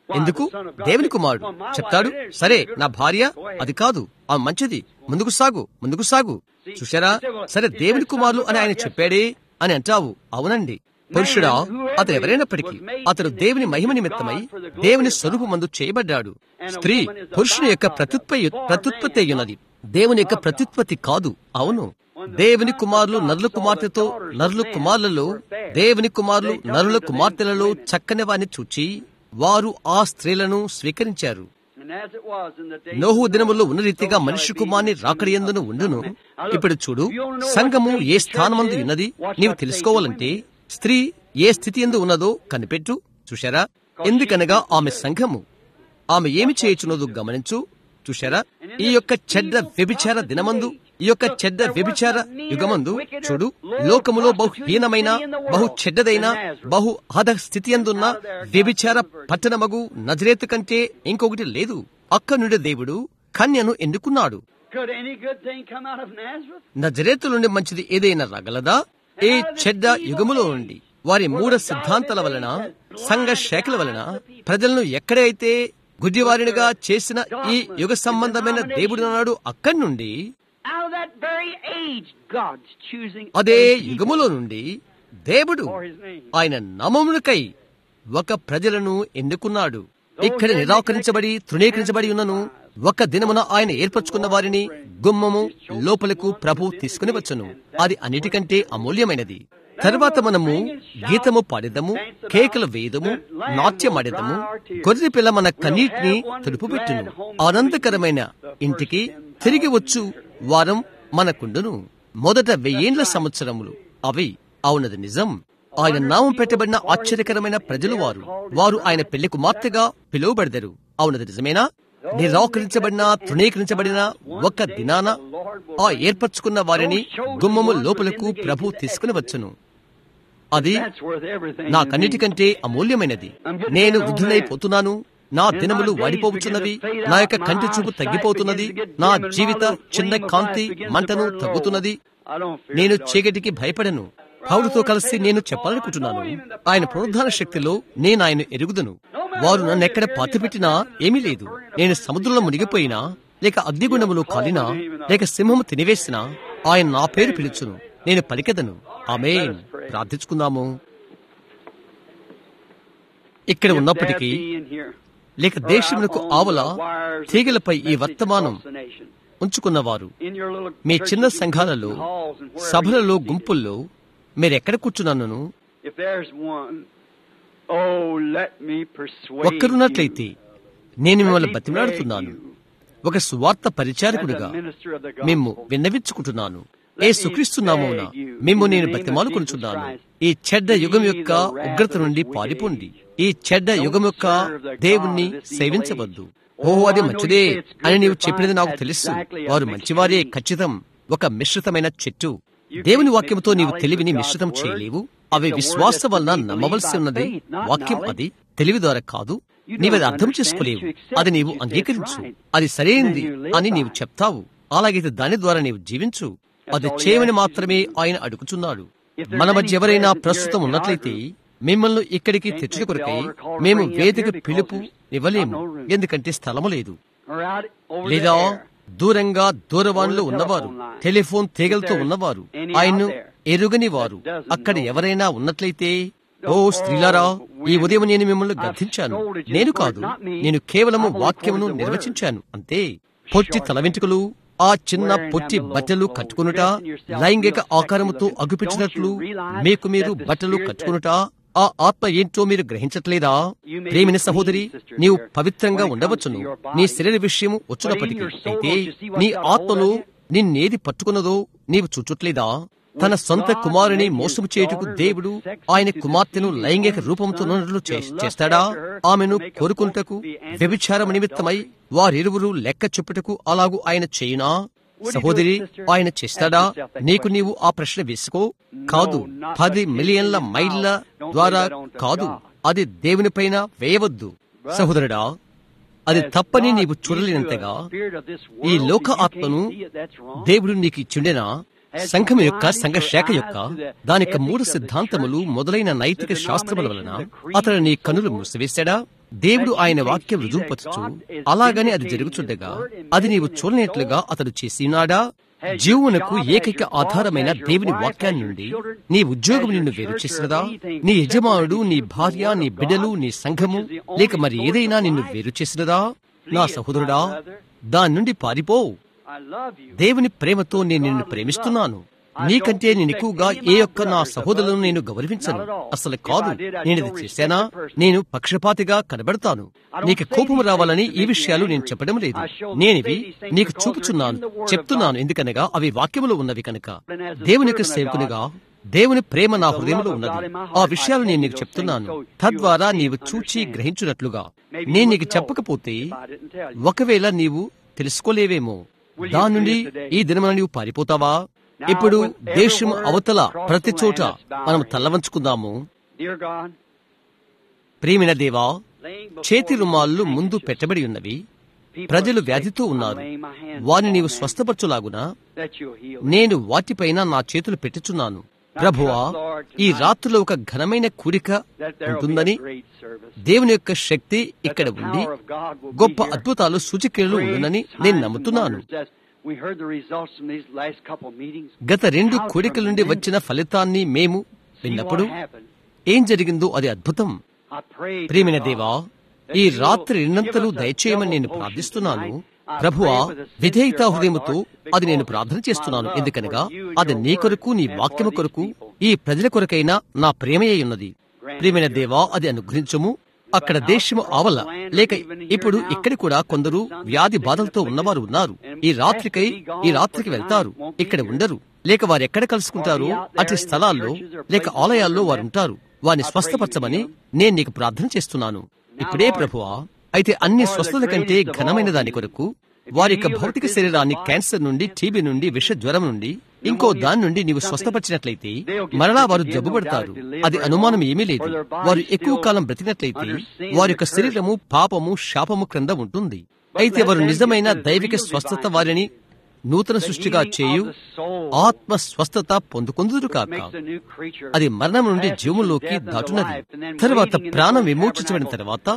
ఎందుకు దేవుని కుమారుడు చెప్తాడు సరే నా భార్య అది కాదు ఆ మంచిది ముందుకు సాగు ముందుకు సాగు చూశారా సరే దేవుని కుమారులు అని ఆయన చెప్పాడే అని అంటావు అవునండి పురుషుడా అతను ఎవరైనప్పటికీ అతడు దేవుని మహిమ నిమిత్తమై దేవుని స్వరూపమందు చేయబడ్డాడు స్త్రీ పురుషుని యొక్క ప్రత్యుత్పై ప్రత్యుత్పత్తి అయ్యున్నది దేవుని యొక్క ప్రత్యుత్పత్తి కాదు అవును దేవుని కుమారులు నరుల కుమార్తెతో నరుల కుమారులలో దేవుని కుమారులు నరుల కుమార్తెలలో చక్కని వారిని చూచి వారు ఆ స్త్రీలను స్వీకరించారు And as it was in the days నోహు of దినములో Noah, ఉన్న రీతిగా so మనిషి shall it be కుమార్ని in the రాకడి days ఎందును of ఉండును the Lord. ఇప్పుడు చూడు If you wanna know what సంఘము state A the స్థానమందు church is, ఉన్నది watch నీవు what తెలుసుకోవాలంటే state the స్త్రీ ఏ స్థితి ఎందు ఉన్నదో కనిపెట్టు చూశారా ఎందుకనగా ఆమె సంఘము ఆమె ఏమి చేయుచున్నదో గమనించు చూశారా ఈ యొక్క చెడ్డ వ్యభిచార దినమందు ఈ యొక్క చెడ్డ వ్యభిచార యుగమందు చూడు లోకములో బహు హీనమైన బహు చెడ్డదైన బహు హద స్థితి అందున్న వ్యభిచార పట్టణమగు నజరేతు కంటే ఇంకొకటి లేదు అక్క నుండి దేవుడు కన్యను ఎన్నుకున్నాడు Could any good thing come out of Nazareth? నజరేతు నుండి మంచిది ఏదైనా రాగలదా ఈ చెడ్డ యుగములో నుండి వారి మూఢ సిద్ధాంతాల వలన సంఘ శాఖల వలన ప్రజలను ఎక్కడైతే గుడ్డివారినిగా చేసిన ఈ యుగ సంబంధమైన దేవుడు నాడు అక్కడి నుండి Out of that very age, God's choosing అదే a people యుగములో నుండి దేవుడు for His name. ఆయన నామమునకై ఒక ప్రజలను ఎన్నుకున్నాడు ఇక్కడ నిరాకరించబడి తృణీకరించబడి ఉన్నను ఒక దినమున ఆయన ఏర్పరచుకున్న వారిని గుమ్మము లోపలకు ప్రభు తీసుకుని వచ్చును అది అన్నిటికంటే అమూల్యమైనది తర్వాత మనము గీతము పాడేదము కేకలు వేయదము నాట్యమాడేదము గొర్రె పిల్ల మన కన్నీటిని తుడుపు పెట్టును ఆనందకరమైన ఇంటికి తిరిగి వచ్చు వారం మనకుండును మొదట వెయ్యేండ్ల సంవత్సరములు అవి అవునది నిజం ఆయన నామం పెట్టబడిన ఆశ్చర్యకరమైన ప్రజలు వారు వారు ఆయన పెళ్లి కుమార్తెగా పిలువబడతారు అవునది నిజమేనా నిరాకరించబడిన తృణీకరించబడిన ఒక దినాన ఆ ఏర్పరచుకున్న వారిని గుమ్మము లోపలకు ప్రభు తీసుకుని వచ్చును అది That's worth everything. నాకన్నిటికంటే అమూల్యమైనది నేను వృద్ధులైపోతున్నాను నా దినములు వాడిపోవచ్చున్నవి నా యొక్క కంటి చూపు తగ్గిపోతున్నది నా జీవిత చిన్న కాంతి మంటను తగ్గుతున్నది I don't fear నేను God. చీకటికి భయపడను పౌరుతో కలిసి నేను చెప్పాలనుకుంటున్నాను ఆయన పునరుద్ధాన శక్తిలో నేను ఆయన ఎరుగుదును వారు నన్ను ఎక్కడ పాతిపెట్టినా ఏమీ లేదు నేను సముద్రంలో మునిగిపోయినా లేక అగ్నిగుండములో కాలినా లేక సింహము తినివేసినా ఆయన నా పేరు పిలుచును నేను పలికెదను ఆమె ప్రార్థించుకుందాము ఇక్కడ If ఉన్నప్పటికీ there be in here, లేక దేశమునకు ఆవల తీగలపై ఈ వర్తమానం ఉంచుకున్నవారు in your little me churches చిన్న and సంఘాలలో halls and wherever సభలలో you see గుంపుల్లో మీరెక్కడ కూర్చున్నాను If there's one, oh, let me persuade ఒక్కరున్నట్లయితే నేను మిమ్మల్ని బతిమలాడుతున్నాను ఒక సువార్త పరిచారకుడిగా మేము విన్నవించుకుంటున్నాను ఏ సుక్రీస్తున్నామోన మేము నేను బతిమాలుకొనుచున్నాను ఈ చెడ్డ యుగం యొక్క ఉగ్రత నుండి పారిపోండి ఈ చెడ్డ యుగం యొక్క దేవుణ్ణి సేవించవద్దు ఓ అది మంచిదే అని నీవు చెప్పినది నాకు తెలుసు వారు మంచివారే ఖచ్చితం ఒక మిశ్రితమైన చెట్టు దేవుని వాక్యంతో నీవు తెలివిని మిశ్రితం చేయలేవు అవి విశ్వాస వలన నమ్మవలసి ఉన్నది వాక్యం అది తెలివి ద్వారా కాదు నీవది అర్థం చేసుకోలేవు అది నీవు అంగీకరించు అది సరైనది అని నీవు చెప్తావు అలాగైతే దాని ద్వారా నీవు జీవించు అది చేయమని మాత్రమే ఆయన అడుగుచున్నాడు మన మధ్య ఎవరైనా ప్రస్తుతం ఉన్నట్లయితే మిమ్మల్ని ఇక్కడికి తెచ్చుట కొరకై మేము వేదిక పిలుపు ఇవ్వలేము ఎందుకంటే స్థలము లేదు or out over లేదా the air. దూరంగా దూరవాణిలో ఉన్నవారు టెలిఫోన్ తీగలతో ఉన్నవారు ఆయన్ను ఎరుగని వారు అక్కడ ఎవరైనా ఉన్నట్లయితే ఓ స్త్రీలారా ఈ ఉదయం నేను మిమ్మల్ని గద్దించాను నేను కాదు నేను కేవలము వాక్యమును నిర్వచించాను అంతే పొట్టి తల వెంట్రుకలు ఆ చిన్న పొట్టి బట్టలు కట్టుకునుట లైంగిక ఆకారముతో అగుపించినట్లు మీకు మీరు బట్టలు కట్టుకునుట ఆ ఆత్మ ఏంటో మీరు గ్రహించట్లేదా ప్రేమిన సహోదరి నీవు పవిత్రంగా ఉండవచ్చును నీ శరీర విషయము వచ్చినప్పటికీ అయితే నీ ఆత్మలో నిన్నేది పట్టుకున్నదో నీవు చూచుట్లేదా తన సొంత కుమారుని మోసము చేయుటకు దేవుడు ఆయన కుమార్తెను లైంగిక రూపంతో ఉన్నట్లు చే- చేస్తాడా ఆమెను కోరుకుంటకు వ్యభిచారం నిమిత్తమై వారిరువురు లెక్క చెప్పుటకు అలాగు ఆయన చేయునా సహోదరి ఆయన చేస్తాడా నీకు నీవు ఆ ప్రశ్న వేసుకో కాదు పది మిలియన్ల మైళ్ళ ద్వారా కాదు అది దేవుని పైన వేయవద్దు సహోదరుడా అది తప్పని నీవు చూడలేనంతగా ఈ లోక ఆత్మను దేవుడు నీకు ఇచ్చిండెనా సంఘం యొక్క సంఘ శాఖ యొక్క దాని యొక్క మూడు సిద్ధాంతములు మొదలైన నైతిక శాస్త్రముల వలన అతడు నీ కనులు మూసివేశాడా దేవుడు ఆయన వాక్యం రుజువుపరచు అలాగని అది జరుగుచుండగా అది నీవు చూడనట్లుగా అతడు చేసినాడా జీవునకు ఏకైక ఆధారమైన దేవుని వాక్యాన్ని నుండి నీ ఉద్యోగం నిన్ను వేరు చేసినదా నీ యజమానుడు నీ భార్య నీ బిడ్డలు నీ సంఘము లేక మరి ఏదైనా నిన్ను వేరు చేసినదా నా సహోదరుడా దాని నుండి పారిపో I love you. దేవుని ప్రేమతో నేను నిన్ను ప్రేమిస్తున్నాను నీకంటే నేను ఎక్కువగా ఏ ఒక్క నా సహోదరులను నేను గౌరవించను అసలు కాదు నేను ఇది చేశానా నేను పక్షపాతిగా కనబడతాను నీకు కోపం రావాలని ఈ విషయాలు నేను చెప్పడం లేదు నేనివి నీకు చూపుచున్నాను చెప్తున్నాను ఎందుకనగా అవి వాక్యములో ఉన్నవి కనుక దేవునికి సేవకునిగా దేవుని ప్రేమ నా హృదయంలో ఉన్నది ఆ విషయాలు నేను నీకు చెప్తున్నాను తద్వారా నీవు చూచి గ్రహించున్నట్లుగా నేను నీకు చెప్పకపోతే ఒకవేళ నీవు తెలుసుకోలేవేమో దాని నుండి ఈ దినమున నీవు పారిపోతావా ఇప్పుడు దేశం అవతల ప్రతి చోట మనం తల్లవంచుకుందాము Dear God, ప్రేమిన దేవా laying before చేతి you రుమాళ్ళు the ముందు handkerchief, పెట్టబడి ఉన్నవి people ప్రజలు are sick. వ్యాధితో I'm ఉన్నారు laying my hands వారిని upon నీవు them, స్వస్థపరచులాగునా that you'll heal them. నేను వాటిపైన నా చేతులు పెట్టుచున్నాను ప్రభువా ఈ రాత్రిలో ఒక ఘనమైన కూడిక That there will be ఉంటుందని a great service. దేవుని యొక్క శక్తి That ఇక్కడ the ఉండి power of God will be గొప్ప here. అద్భుతాలు సూచిక్రియలు Great ఉండునని signs నేను and నమ్ముతున్నాను wonders as We heard the results from these last couple meetings. గత రెండు కూడికల నుండి వచ్చిన ఫలితాన్ని మేము See విన్నప్పుడు what happened. ఏం జరిగిందో అది అద్భుతం I pray, dear ప్రియమైన God, దేవా that ఈ you will రాత్రి give రెండంతలు us a దయచేయమని నేను double ప్రార్థిస్తున్నాను portion tonight. I ప్రభువా pray with a sincere విధేయతా heart, హృదయముతో Lord, అది నేను because ప్రార్థన my చేస్తున్నాను love ఎందుకనగా for you and అది your నీ కొరకు నీ word and వాక్యము for these కొరకు people. ఈ ప్రజల కొరకైనా నా ప్రేమయ్య ఉన్నది ప్రియమైన దేవా అది అనుగ్రహించము అక్కడ దేశము ఆవల లేక ఇప్పుడు ఇక్కడ కూడా కొందరు వ్యాధి బాధలతో ఉన్నవారు ఉన్నారు ఈ రాత్రికై ఈ రాత్రికి వెళ్తారు ఇక్కడ ఉండరు లేక వారు ఎక్కడ కలుసుకుంటారు అటు స్థలాల్లో లేక ఆలయాల్లో వారు ఉంటారు వారిని స్వస్థపరచమని నేను నీకు ప్రార్థన చేస్తున్నాను ఇప్పుడే ప్రభువా అయితే అన్ని స్వస్థత కంటే ఘనమైన దాని కొరకు వారి యొక్క భౌతిక శరీరాన్ని క్యాన్సర్ నుండి టీబీ నుండి విష జ్వరం నుండి ఇంకో దాని నుండి నీవు స్వస్థపరిచినట్లయితే మరలా వారు జబ్బుపడతారు అది అనుమానం ఏమీ లేదు వారు ఎక్కువ కాలం బ్రతికినట్లయితే వారి యొక్క శరీరము పాపము శాపము క్రింద ఉంటుంది అయితే వారు నిజమైన దైవిక స్వస్థత వారిని నూతన సృష్టిగా చేయు ఆత్మ స్వస్థత పొందుకొందురు కాక makes a new creature. అది మరణం నుండి జీవుల్లోకి దాటునది తరువాత ప్రాణం విమోచించబడిన తర్వాత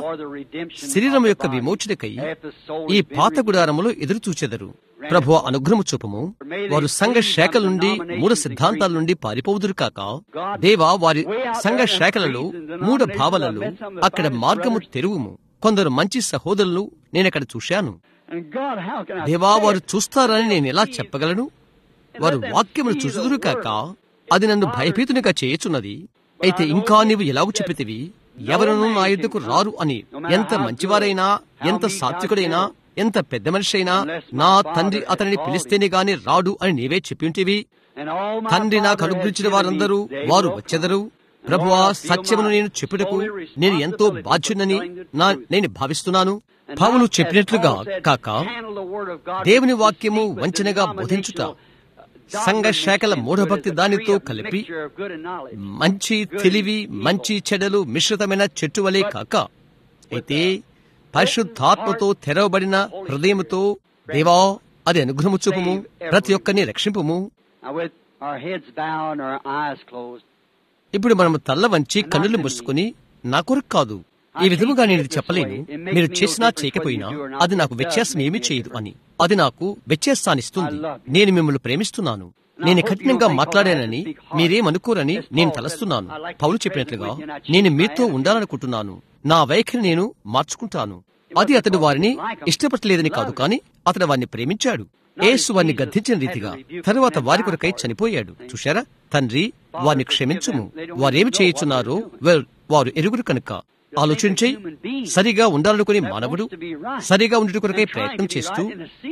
శరీరం యొక్క విమోచనకై ఈ పాత గుడారములో ఎదురు చూచెదరు ప్రభు అనుగ్రహము చూపము వారు సంఘ శాఖల నుండి మూఢ సిద్ధాంతాల నుండి పారిపోదురు కాక దేవా వారి సంఘ శాఖలలో మూఢ భావాలలో అక్కడ మార్గము తెరువుము కొందరు మంచి సహోదరులు నేనక్కడ చూశాను And God, how can I దేవా say వారు it? చూస్తారని నేను ఎలా చెప్పగలను వారు వాక్యమును చూసుదురు కాక అది నన్ను భయభీతునిగా చేయుచున్నది అయితే ఇంకా నీవు ఎలాగూ చెప్పితివి ఎవరునూ నా యుద్ధకు రారు అని ఎంత మంచివారైనా ఎంత సాత్వికుడైనా ఎంత పెద్ద మనిషి అయినా నా తండ్రి అతనిని పిలిస్తేనే గాని రాడు అని నీవే చెప్పిఉంటివి And all my తండ్రి నాకు Father has అనుగ్రహించిన given me, వారందరూ they వారు will వచ్చెదరు come. ప్రభువా Lord, I feel సత్యమును my నేను చెప్పుటకు holy నేను ఎంతో responsibility బాధ్యునని for telling the నా truth. నేను భావిస్తున్నాను And పౌలు not as చెప్పినట్లుగా Paul said, కాక handle the word of God దేవుని with వాక్యము deceit, with వంచనగా denominational, బోధించుట uh, సంఘ doctrine శాఖల mixed మూఢభక్తి into it as a దానితో tree of కలిపి mixture of good and knowledge. మంచి తెలివి మంచి చెడలు మిశ్రితమైన చెట్టు వలె కాక అయితే పరిశుద్ధాత్మతో తెరవబడిన హృదయముతో దేవా అది అనుగ్రహము చూపుము ప్రతి ఒక్కరిని రక్షింపుము Now with our heads bowed and our eyes closed, ఇప్పుడు మనము తల్ల వంచి కన్నులు మూసుకుని నా కొరకు కాదు ఈ విధముగా నేను ఇది చెప్పలేను మీరు చేసినా చేయకపోయినా అది నాకు వ్యత్యాసం ఏమీ చేయదు అని అది నాకు వ్యత్యాసాన్నిస్తుంది నేను మిమ్మల్ని ప్రేమిస్తున్నాను నేను కఠినంగా మాట్లాడానని మీరేమనుకోరని నేను తలస్తున్నాను పౌలు చెప్పినట్లుగా నేను మీతో ఉండాలనుకుంటున్నాను నా వైఖరి నేను మార్చుకుంటాను అది అతడు వారిని ఇష్టపడలేదని కాదు కాని అతడు వారిని ప్రేమించాడు యేసు వారిని గద్దించిన రీతిగా తరువాత వారి కొరకై చనిపోయాడు చూశారా తండ్రి వారిని క్షమించుము వారేమి చేయుచున్నారో వెల్ వారు ఎరుగురు కనుక ఆలోచించి సరిగా ఉండాలనుకునే మానవుడు సరిగా ఉండుట కొరకై ప్రయత్నం చేస్తూ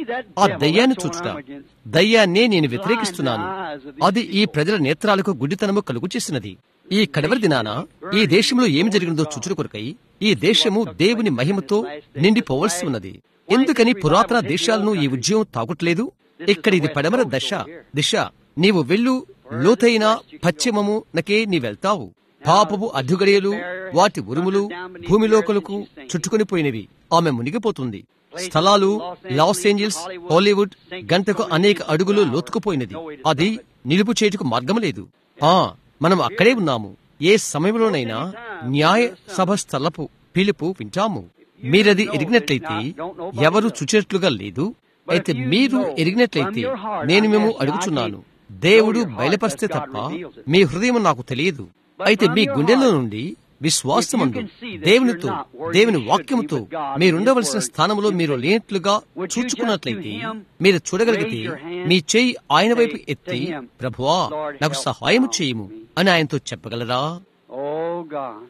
ఆ దయ్యాన్ని చూచుట దయ్యాన్నే నేను వ్యతిరేకిస్తున్నాను అది ఈ ప్రజల నేత్రాలకు గుడ్డితనము కలుగు చేసినది ఈ కడవరి దినాన ఈ దేశంలో ఏమి జరిగినదో చూచుట కొరకై ఈ దేశము దేవుని మహిమతో నిండిపోవలసి ఉన్నది ఎందుకని పురాతన దేశాలను ఈ ఉద్యమం తాగుట్లేదు ఇక్కడ ఇది పడమర దశ దిశ నీవు వెళ్ళు లోతైన పశ్చిమము నకే నీ వెళ్తావు పాపపు అడ్డుగడియలు వాటి ఉరుములు భూమిలోకలకు చుట్టుకొని పోయినవి ఆమె మునిగిపోతుంది స్థలాలు లాస్ ఏంజల్స్ హాలీవుడ్ గంటకు అనేక అడుగులు లోతుకుపోయినది అది నిలుపు చేటుకు మార్గం లేదు ఆ మనం అక్కడే ఉన్నాము ఏ సమయంలోనైనా న్యాయ సభ స్థలపు పిలుపు వింటాము మీరది ఎరిగినట్లయితే ఎవరు చుచేట్లుగా లేదు అయితే మీరు ఎరిగినట్లయితే నేను మేము అడుగుచున్నాను దేవుడు బయలుపరిస్తే తప్ప మీ హృదయం నాకు తెలియదు అయితే మీ గుండెల నుండి విశ్వాసమందు దేవునితో దేవుని వాక్యముతో మీరుండవలసిన స్థానంలో మీరు లేనట్లుగా చూచుకున్నట్లయితే మీరు చూడగలిగితే మీ చేయి ఆయన వైపు ఎత్తి ప్రభువా నాకు సహాయం చేయము అని ఆయనతో చెప్పగలరా Oh God.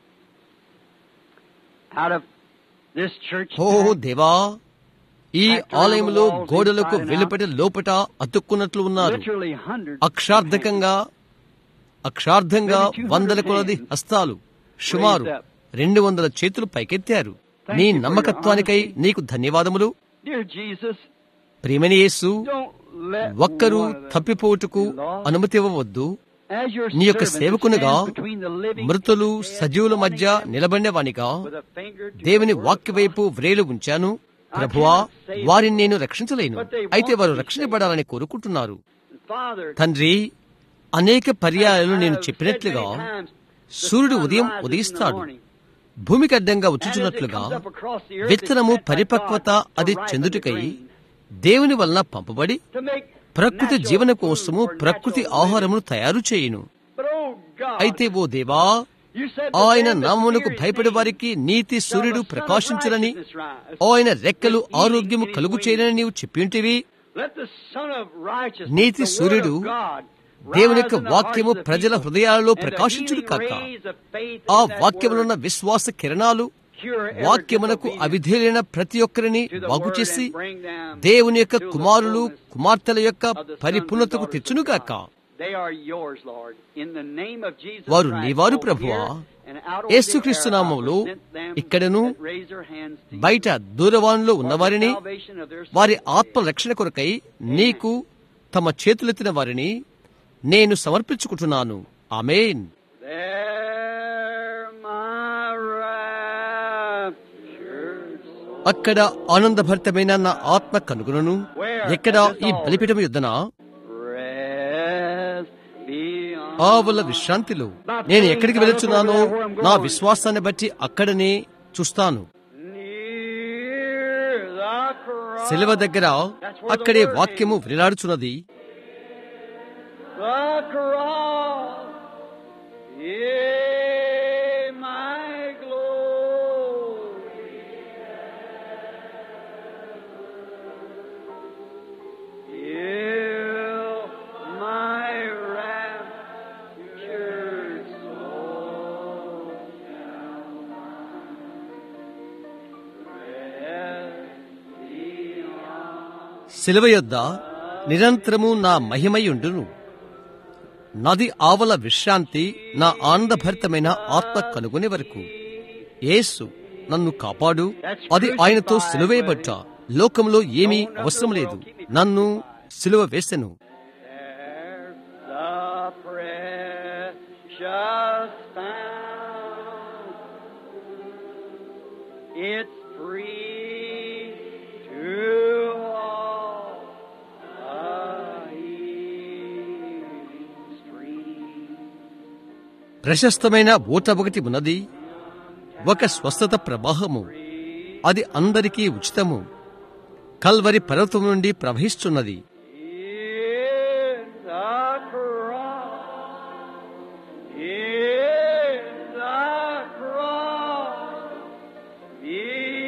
Out of this church ఓ దేవా ఈ ఆలయంలో గోడలకు వెలుపట లోపట అతుక్కున్నట్లు ఉన్నారు literally hundreds అక్షార్థకంగా అక్షార్థంగా వందల కొలది హస్తాలు సుమారు రెండు వందల చేతులు పైకెత్తారు నీ నమ్మకత్వానికై నీకు ధన్యవాదములు Dear Jesus, ప్రియమని Yesu don't let ఒక్కరూ one of them తప్పిపోటుకు be lost. అనుమతి ఇవ్వవద్దు As your నీ యొక్క servant who సేవకునిగా stands between the living మృతులు and the dead, సజీవుల మధ్య warning them నిలబడినవానిగా with a finger to దేవుని the word వాక్య of వైపు వ్రేలు ఉంచాను ప్రభువా వారిని నేను రక్షించలేను అయితే వారు రక్షించబడాలని కోరుకుంటున్నారు God. Father, తండ్రి అనేక పర్యాయాలు నేను I have చెప్పినట్లుగా said many times, the సూర్యుడు sun ఉదయం rises in the ఉదయిస్తాడు morning, భూమికి అడ్డంగా and as it వచ్చుచున్నట్లుగా comes up across the earth, విత్తనము it's sent by పరిపక్వత God to అది ripen the చెందుటకై grain, దేవుని వలన పంపబడి to make ప్రకృతి natural జీవన food కోసము for ప్రకృతి natural ఆహారమును తయారు చేయును living. But oh God, అయితే ఓ దేవా you said ఆయన that నామమునకు the భయపడే name వారికి నీతి shall సూర్యుడు the sun of ప్రకాశించునని righteousness rise. ఆయన రెక్కలు With healing ఆరోగ్యము in his కలుగు wings. చేయనని నీవు చెప్పింటివి Let the Son of Righteousness, నీతి the Word సూర్యుడు of God, దేవుని rise యొక్క in the వాక్యము hearts of the ప్రజల people, హృదయాలలో and the ప్రకాశించుడు healing కాక rays of faith ఆ in that వాక్యములున్న word విశ్వాస కిరణాలు cure every వాక్యమునకు disobedience అవిధేయులైన ప్రతి ఒక్కరిని to the బాగు word చేసి and bring them దేవుని యొక్క to the కుమారులు fullness కుమార్తెల యొక్క of the sons and పరిపూర్ణతకు daughters of తెచ్చునుగాక God. They are yours, Lord. In the name of Jesus వారు Christ, నీవారు both ప్రభువా here and out over యేసుక్రీస్తు the air, I నామములో present them ఇక్కడను that raise their hands to you బయట దూరవాణిలో for the ఉన్నవారిని salvation of their వారి souls. ఆత్మ రక్షణ కొరకై నీకు తమ చేతులెత్తిన వారిని నేను సమర్పించుకుంటున్నాను amen There my raptured soul అక్కడ ఆనందభరితమైన నా ఆత్మ కనుగొనను ఎక్కడ ఈ బలిపీఠం యుద్ధన rest beyond ఆవుల విశ్రాంతిలో నేను ఎక్కడికి వెళుచున్నానో నా విశ్వాసాన్ని బట్టి అక్కడనే చూస్తాను near the cross. శిలువ దగ్గర అక్కడే వాక్యము వ్రేలాడుచున్నది The cross is my glory. Heal my raptured soul. Rest beyond శిలువ యొద్ద నిరంతరము నా మహిమయుండును నది ఆవల విశ్రాంతి నా ఆనందభరితమైన ఆత్మ కనుగొనే వరకు యేసు నన్ను కాపాడు అది ఆయనతో సిలువేయబట్ట లోకంలో ఏమీ అవసరం లేదు నన్ను సిలువ వేసెను There's the precious found. It's free to all a healing stream. ప్రశస్తమైన ఊట ఒకటి ఉన్నది ఒక స్వస్థత ప్రవాహము అది అందరికీ ఉచితము కల్వరి పర్వతం నుండి ప్రవహిస్తున్నది In the cross, in the cross, be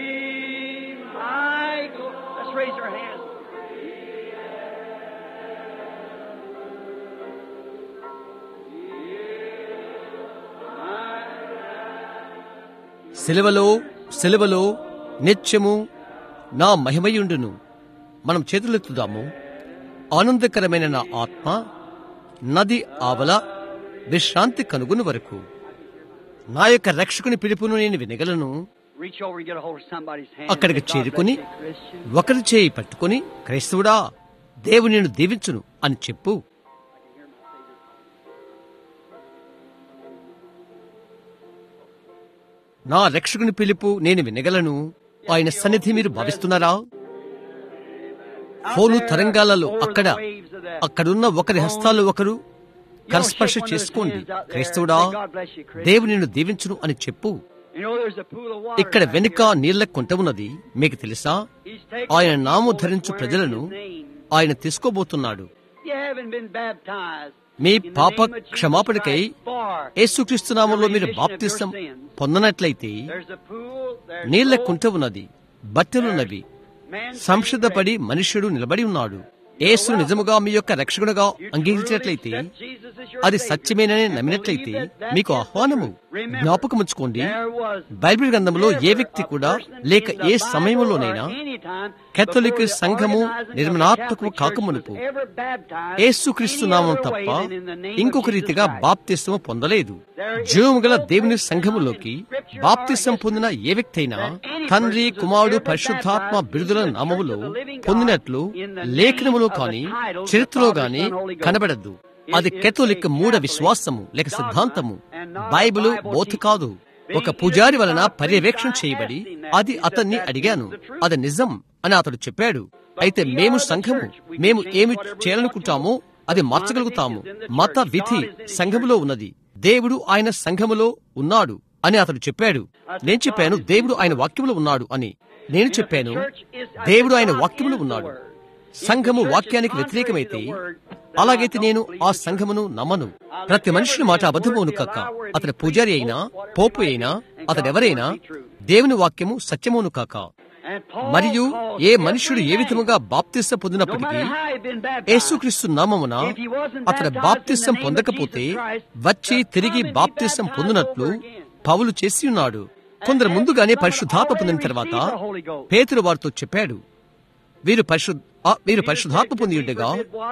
my gl- Let's raise our hands. సెలవలో సెలవలో నిత్యము నా మహిమయుండును మనం చేతులెత్తుదాము ఆనందకరమైన నా ఆత్మ నది ఆవల విశ్రాంతి కనుగొని వరకు నా యొక్క రక్షకుని పిలుపును నేను వినగలను Reach over and get a hold of somebody's hand. అక్కడికి Say, "God చేరుకుని bless you, Christian." ఒకరి చేయి పట్టుకుని క్రైస్తవుడా దేవుని నిన్ను దీవించును అని చెప్పు నా రక్షకుని పిలుపు నేను వినగలను ఆయన సన్నిధి మీరు భావిస్తున్నారా ఫోను తరంగాలలో అక్కడ అక్కడున్న ఒకరి హస్తాలు ఒకరు కరస్పర్శ చేసుకోండి క్రైస్తవుడా దేవుని నిన్ను దీవించును అని చెప్పు You know, there's a pool of water. ఇక్కడ back వెనుక here. నీళ్ల కుంట ఉన్నది మీకు తెలుసా He's taking ఆయన people నాము that's ధరించు wearing ప్రజలను his name. ఆయన తీసుకోబోతున్నాడు You haven't been baptized me in the పాప name of Jesus క్షమాపణకై Christ for యేసుక్రీస్తు నామంలో మీరు బాప్తిసం పొందనట్లయితే There's a pool, there's నీళ్ల rope, కుంట ఉన్నది బట్టెలున్నవి man సంసిద్ధపడి మనుష్యుడు నిలబడి ఉన్నాడు యేసు నిజముగా మీ యొక్క రక్షకుడుగా అంగీకరించినట్లయితే అది సత్యమేనని నమ్మినట్లయితే మీకు ఆహ్వానము జ్ఞాపకముంచుకోండి బైబిల్ గ్రంథంలో ఏ వ్యక్తి కూడా లేక ఏ సమయంలోనైనా కేథలిక్ సంఘము నిర్మణాత్మకము కాకమునుపు యేసుక్రీస్తు నామం తప్ప ఇంకొక రీతిగా బాప్తిస్మము పొందలేదు జీవము గల దేవుని సంఘములోకి బాప్తిస్వం పొందిన ఏ వ్యక్తి అయినా తండ్రి కుమారుడు పరిశుద్ధాత్మ బిరుదుల నామములో పొందినట్లు లేఖనములో కాని చరిత్రలో గాని కనబడద్దు అది కెథోలిక్ మూఢ విశ్వాసము లేక సిద్ధాంతము బైబిలు బోధ కాదు ఒక పూజారి వలన పర్యవేక్షణ చేయబడి అది అతన్ని అడిగాను అది నిజం అని అతడు చెప్పాడు అయితే మేము సంఘము మేము ఏమి చేయాలనుకుంటామో అది మార్చగలుగుతాము మత విధి సంఘములో ఉన్నది దేవుడు ఆయన సంఘములో ఉన్నాడు అని అతడు చెప్పాడు నేను చెప్పాను దేవుడు ఆయన వాక్యములో ఉన్నాడు అని నేను చెప్పాను దేవుడు ఆయన వాక్యములో ఉన్నాడు సంఘము వాక్యానికి వ్యతిరేకమైతే అలాగైతే నేను ఆ సంఘమును నమ్మను ప్రతి మనుషుని మాట అబద్ధమవును కక్క అతని పూజారి అయినా పోపు అయినా అతడెవరైనా దేవుని వాక్యము సత్యమవును కాక మరియు ఏ మనుష్యుడు ఏ విధముగా బాప్తిస్సం పొందినప్పటికీ యేసుక్రీస్తు నామమున అతడు బాప్తిస్సం పొందకపోతే వచ్చి తిరిగి బాప్తిస్సం పొందినట్లు పౌలు చేసి ఉన్నాడు కొందరు ముందుగానే పరిశుద్ధాత్మ పొందిన తర్వాత పేతురు వారితో చెప్పాడు వీరు పరిశుద్ధ ఆ, వీరు పరిశుద్ధాత్మ పొంది ఉండగా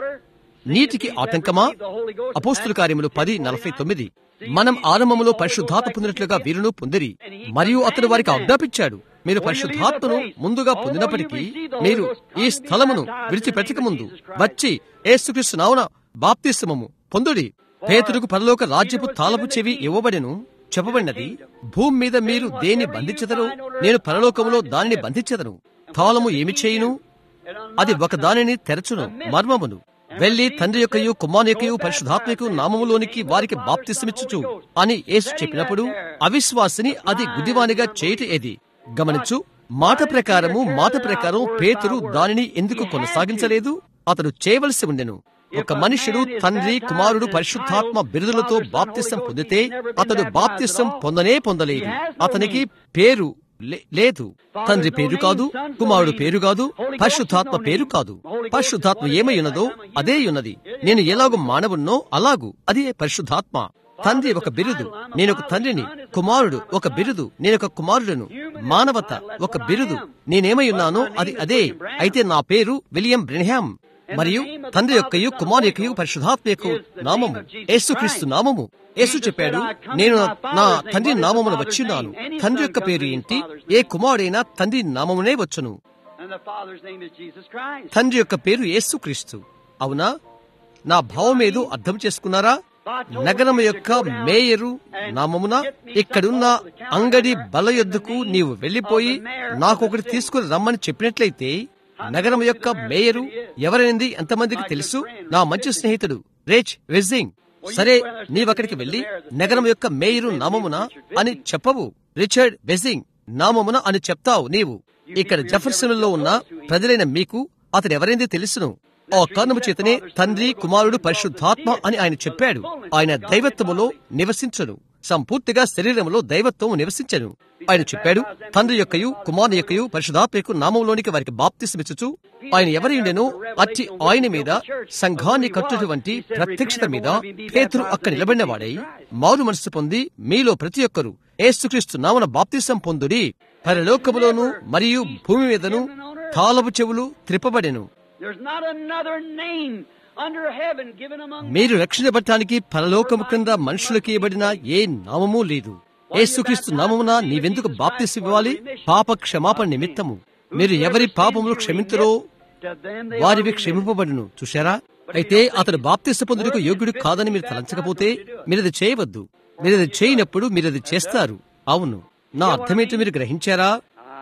నీటికి ఆటంకమా అపోస్తుల కార్యములు పది నలభై తొమ్మిది మనం ఆరంభములో పరిశుద్ధాత్మ పొందినట్లుగా వీరును పొందిరి మరియు అతడు వారికి ఆజ్ఞాపించాడు మీరు పరిశుద్ధాత్మను ముందుగా పొందినప్పటికీ మీరు ఈ స్థలమును విడిచిపెట్టక ముందు వచ్చి ఏసుక్రీస్తు నావున బాప్తిస్మము పొందుడి పేతురుకు పరలోక రాజ్యపు తాళపు చెవి ఇవ్వబడెను చెప్పబడినది భూమి మీద మీరు దేన్ని బంధించెదరో నేను పరలోకములో దానిని బంధించెదను తాళము ఏమి చేయును అది ఒక దానిని తెరచును మర్మమును వెళ్లి తండ్రి యొక్కయు కుమారు యొక్కయు పరిశుధాత్మకు నామములోనికి వారికి బాప్తిసమిచ్చుచు అని యేసు చెప్పినప్పుడు అవిశ్వాసిని అది గుదివానిగా చేయుట ఏది గమనించు మాట ప్రకారము మాట ప్రకారం పేతురు దానిని ఎందుకు కొనసాగించలేదు అతడు చేయవలసి ఉండెను ఒక మనుషుడు తండ్రి కుమారుడు పరిశుద్ధాత్మ బిరుదులతో బాప్తిసం పొందితే అతడు బాప్తిసం పొందనే పొందలేదు అతనికి పేరు లే- లేదు తండ్రి పేరు కాదు కుమారుడు పేరు కాదు పరిశుద్ధాత్మ పేరు కాదు పరిశుద్ధాత్మ ఏమై ఉన్నదో అదే ఉన్నది నేను ఎలాగో మానవున్నో అలాగు అదే పరిశుద్ధాత్మ తండ్రి ఒక బిరుదు నేను ఒక తండ్రిని కుమారుడు ఒక బిరుదు నేను ఒక కుమారుడును మానవత ఒక బిరుదు నేనేమై ఉన్నానో అది అదే అయితే నా పేరు విలియం బ్రెన్హామ్ మరియు తండ్రి యొక్కయు కుమారు యొక్కయు పరిశుధాత్మ యొక్క నామము యేసుక్రీస్తు నామము యేసు చెప్పాడు నేను నా తండ్రి నామమున వచ్చిన్నాను తండ్రి యొక్క పేరు ఏంటి ఏ కుమారుడైనా తండ్రి నామమునే వచ్చును And the Father's name is Jesus Christ. తండ్రి యొక్క పేరు యేసుక్రీస్తు అవునా నా భావమేదో అర్థం చేసుకున్నారా నగరము యొక్క మేయరు నామమున ఇక్కడున్న అంగడి బల యొద్దకు నీవు వెళ్లిపోయి నాకొకటి తీసుకుని రమ్మని చెప్పినట్లయితే నగరం యొక్క మేయరు ఎవరైంది ఎంతమందికి తెలుసు నా మంచి స్నేహితుడు రేచ్ వెజ్జింగ్ సరే నీవక్కడికి వెళ్లి నగరం యొక్క మేయరు నామమున అని చెప్పవు రిచర్డ్ వెజింగ్ నామమున అని చెప్తావు నీవు ఇక్కడ జఫర్సన్ లో ఉన్న ప్రజలైన మీకు అతడు ఎవరైంది తెలుసును ఆ కారణము చేతనే తండ్రి కుమారుడు పరిశుద్ధాత్మ అని ఆయన చెప్పాడు ఆయన దైవత్వములో నివసించను సంపూర్తిగా శరీరములో దైవత్వము నివసించను ఆయన చెప్పాడు తండ్రి యొక్కయు కుమారు యొక్కయు పరిశుధాత్మ యొక్క నామంలోనికి వారికి బాప్తిసమిచ్చుచు ఆయన ఎవరి ఉండెనో అట్టి ఆయన మీద సంఘాన్ని కట్టుటువంటి ప్రత్యక్షత మీద పేతురు అక్కడ నిలబడిన వాడై మారు మనసు పొంది మీలో ప్రతి ఒక్కరు ఏసుక్రీస్తు నామన బాప్తిసం పొందుడి పరలోకములోను మరియు భూమి మీదను తాళపు చెవులు త్రిప్పబడెను There's not another name under heaven given among మీరు రక్షించబడటానికి పరలోకము క్రింద మనుషులకు ఇవ్వబడిన ఏ నామము లేదు యేసుక్రీస్తు నామమున నీవెందుకు బాప్తిసి ఇవ్వాలి పాప క్షమాపణ నిమిత్తము మీరు ఎవరి పాపములు క్షమించరో to them they వారివి క్షమింపబడును చూశారా అయితే అతడు బాప్తిస్త పొందుటకు యోగ్యుడు కాదని మీరు తలంచకపోతే మీరది చేయవద్దు మీరది చేయనప్పుడు మీరది చేస్తారు అవును నా అర్థమేంటో మీరు గ్రహించారా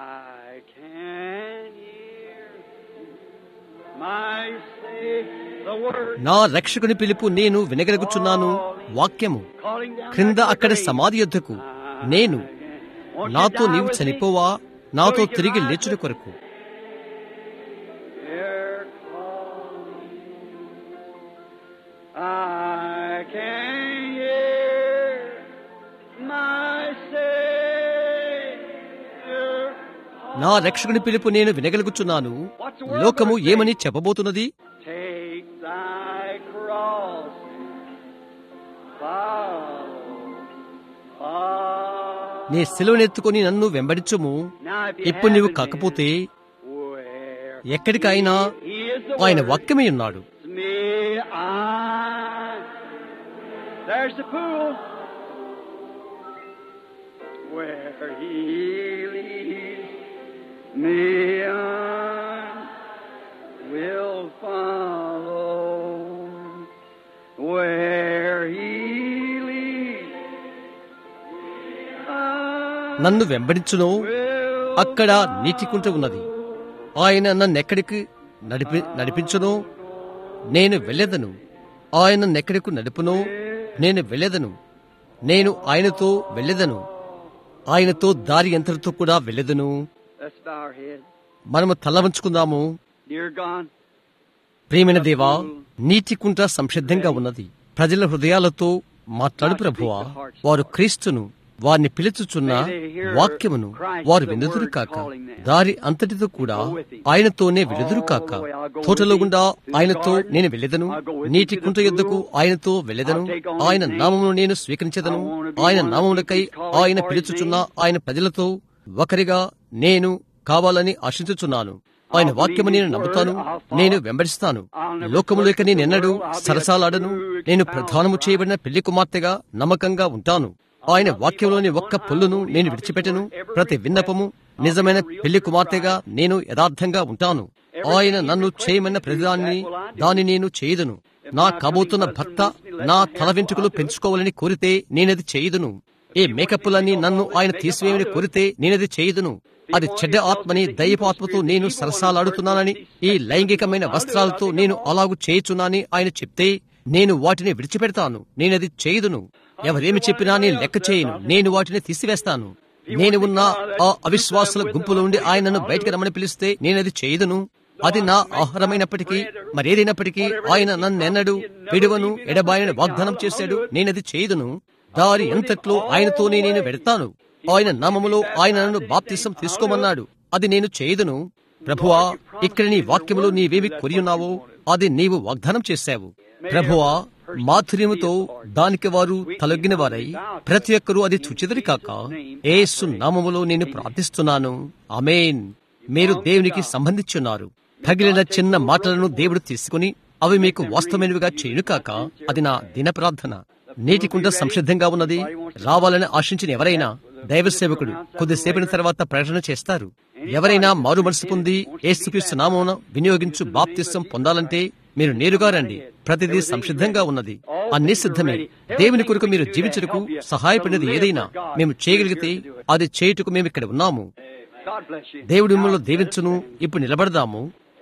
I can hear my say the word నా రక్షకుని పిలుపు నేను వినగలుగుచున్నాను వాక్యము calling down క్రింద అక్కడ సమాధి యొద్దకు నేను నాతో నీవు చనిపోవా నాతో తిరిగి లేచుట కొరకు Dear calling, I can hear my Savior. నా రక్షకుని పిలుపు నేను వినగలుగుచున్నాను లోకము ఏమని చెప్పబోతున్నది Take thy cross, follow, follow. నీ సిలువనెత్తుకొని నన్ను వెంబడించుము Now, if you ఇప్పుడు నీవు haven't కాకపోతే been, where ఎక్కడికైనా he is the ఆయన word. వాక్యమే ఉన్నాడు me I. There's the pool where he leads me on will follow where he leads on నన్ను వెంబడించును will అక్కడ నీటి కుంట ఉన్నది ఆయన నన్నెక్కడికి నడిపి నడిపించును నేను వెళ్ళెదను ఆయన నన్నెక్కడికి నడుపును నేను వెళ్ళెదను నేను ఆయనతో వెళ్ళెదను ఆయనతో దారి యంత్రంతో కూడా వెళ్ళెదను Let's bow our heads. మనము తల వంచుకుందాము Dear God, ప్రియమైన దేవా నీటి కుంట సంసిద్ధంగా ఉన్నది ప్రజల హృదయాలతో మాట్లాడు ప్రభువా వారు క్రీస్తును వారిని పిలుచుచున్న వాక్యమును వారు వెనుదురు కాక దారి అంతటితో కూడా ఆయనతోనే వెలుదురు కాక తోటలో గుండా ఆయనతో నేను వెళ్ళెదను నీటి కుంట యొద్దకు ఆయనతో వెళ్ళెదను ఆయన నామమును నేను స్వీకరించదను ఆయన నామములకై ఆయన పిలుచుచున్న ఆయన ప్రజలతో ఒకరిగా నేను కావాలని ఆశించుచున్నాను ఆయన వాక్యము నేను నమ్ముతాను నేను వెంబడిస్తాను లోకములోక నేనెన్నడూ సరసాలాడను నేను ప్రధానము చేయబడిన పెళ్లి కుమార్తెగా నమ్మకంగా ఉంటాను ఆయన వాక్యంలోని ఒక్క పొల్లును నేను విడిచిపెట్టను ప్రతి విన్నపము నిజమైన పెళ్లి కుమార్తెగా నేను యథార్థంగా ఉంటాను ఆయన నన్ను చేయమన్న ప్రతిదాన్ని దాన్ని నేను చేయదును నా కాబోతున్న భర్త నా తల వెంట్రుకలు పెంచుకోవాలని కోరితే నేనది చేయదును ఏ మేకప్పులన్నీ నన్ను ఆయన తీసివేయమని కోరితే నేనది చేయదును అది చెడ్డ ఆత్మని దయ్యపు ఆత్మతో నేను సరసాలాడుతున్నానని ఈ లైంగికమైన వస్త్రాలతో నేను అలాగు చేయుచున్నానని ఆయన చెప్తే నేను వాటిని విడిచిపెడతాను నేనది చేయదును ఎవరేమి చెప్పినా నేను లెక్క చేయను నేను వాటిని తీసివేస్తాను నేను ఉన్న ఆ అవిశ్వాసుల గుంపులో ఉండి ఆయనను బయటకు రమ్మని పిలిస్తే నేనది చేయదును అది నా ఆహారమైనప్పటికీ మరేదైనప్పటికీ ఆయన నన్నెన్నడు విడువను ఎడబాయని వాగ్దానం చేశాడు నేనది చేయదును దారి ఎంతట్లో ఆయనతోనే నేను వెడతాను ఆయన నామములో ఆయన నన్ను బాప్తిసం తీసుకోమన్నాడు అది నేను చేయదును ప్రభువా ఇక్కడ నీ వాక్యములో నీవేమి కొరియున్నావో అది నీవు వాగ్దానం చేశావు ప్రభువా మాధుర్యముతో దానికి వారు తలొగ్గిన వారై ప్రతి ఒక్కరూ అది చుచిదరి కాక ఏసు నామములో నేను ప్రార్థిస్తున్నాను అమేన్ మీరు దేవునికి సంబంధించున్నారు తగిలిన చిన్న మాటలను దేవుడు తీసుకుని అవి మీకు వాస్తవమైనవిగా చేయును కాక అది నా దిన ప్రార్థన నీటి కుంట సంసిద్ధంగా ఉన్నది రావాలని ఆశించిన ఎవరైనా దైవ సేవకుడు కొద్దిసేపటి తర్వాత ప్రకటన చేస్తారు ఎవరైనా మారు మనసు పొంది ఏసుక్రీస్తు నామమున వినియోగించు బాప్తిస్సం పొందాలంటే మీరు నేరుగా రండి ప్రతిదీ సంసిద్ధంగా ఉన్నది అన్ని సిద్ధమే దేవుని కొరకు మీరు జీవించుటకు సహాయపడినది ఏదైనా మేము చేయగలిగితే అది చేయుటకు మేము ఇక్కడ ఉన్నాము God bless you. దేవుడి మిమ్మల్ని దీవించును ఇప్పుడు నిలబడదాము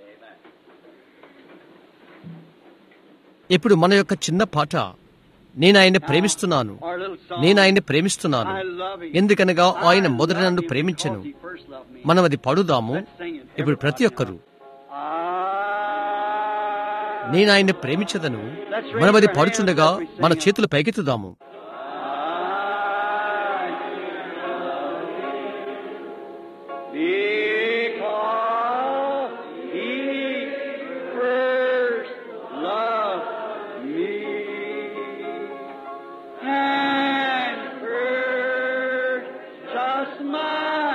ఇప్పుడు మన యొక్క చిన్న పాట నేను ఆయన్ని ప్రేమిస్తున్నాను Our little song. నేను ఆయన్ని ప్రేమిస్తున్నాను I love him. ఎందుకనగా ఆయన I మొదట love నన్ను him ప్రేమించను because he first loved me. మనం అది పాడుదాము Let's sing it. ఇప్పుడు ప్రతి ఒక్కరు I నేను ఆయన్ని ప్రేమించదను మనం అది పాడుచుండగా మన చేతులు పైకెత్తుదాము Because he first loved me and purchased my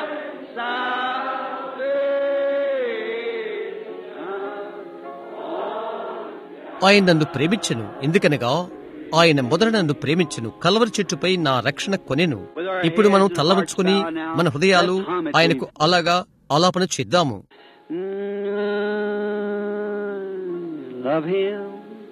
salvation. ఆయన నన్ను ప్రేమించెను ఎందుకనగా ఆయన మొదట నన్ను ప్రేమించెను కలవరి చెట్టుపై నా రక్షణ కొనెను ఇప్పుడు మనం తల్లవంచుకుని మన హృదయాలు ఆయనకు అలాగా ఆలాపన చేద్దాము Mm, love him.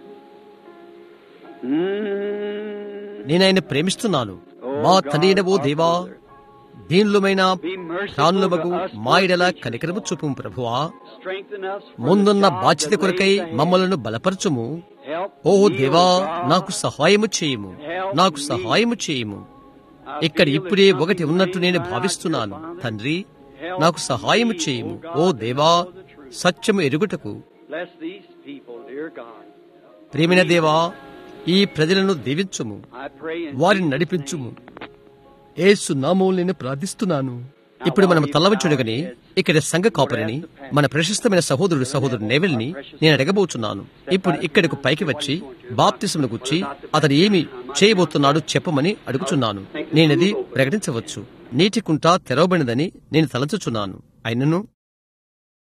Mm, నేను ఆయన ప్రేమిస్తున్నాను మా తండ్రి ఓ దేవా దీనిలోమైన be merciful ప్రాణులమగు to us, మాయిడల కనికరము చూపు ప్రభువా strengthen us for ముందున్న the job బాధ్యత that కొరకై lays ahead. మమ్మలను బలపరచుము Help ఓ me, O దేవా God. నాకు సహాయము చేయుము నాకు సహాయము చేయుము ఇక్కడ ఇప్పుడే ఒకటి ఉన్నట్టు నేను భావిస్తున్నాను తండ్రి నాకు సహాయం చేయము ఓ దేవా సత్యము ఎరుగుటకు Bless these people, dear God. ప్రేమిన దేవా ఈ ప్రజలను దీవించుము I pray in వారిని Jesus' నడిపించుము name. ఏసు నామం నేను ప్రార్థిస్తున్నాను ఇప్పుడు మనం తల్లవచ్చుడుగని ఇక్కడ సంఘ కాపురిని మన ప్రశస్తమైన సహోదరుడు సహోదరుడు నెవెల్ని నేను అడగబోతున్నాను ఇప్పుడు ఇక్కడకు పైకి వచ్చి బాప్తిసమును గుచ్చి అతను ఏమి చేయబోతున్నాడో చెప్పమని అడుగుచున్నాను నేనది ప్రకటించవచ్చు నీటి కుంట తెరవబడినదని నేను తలచుచున్నాను అయినను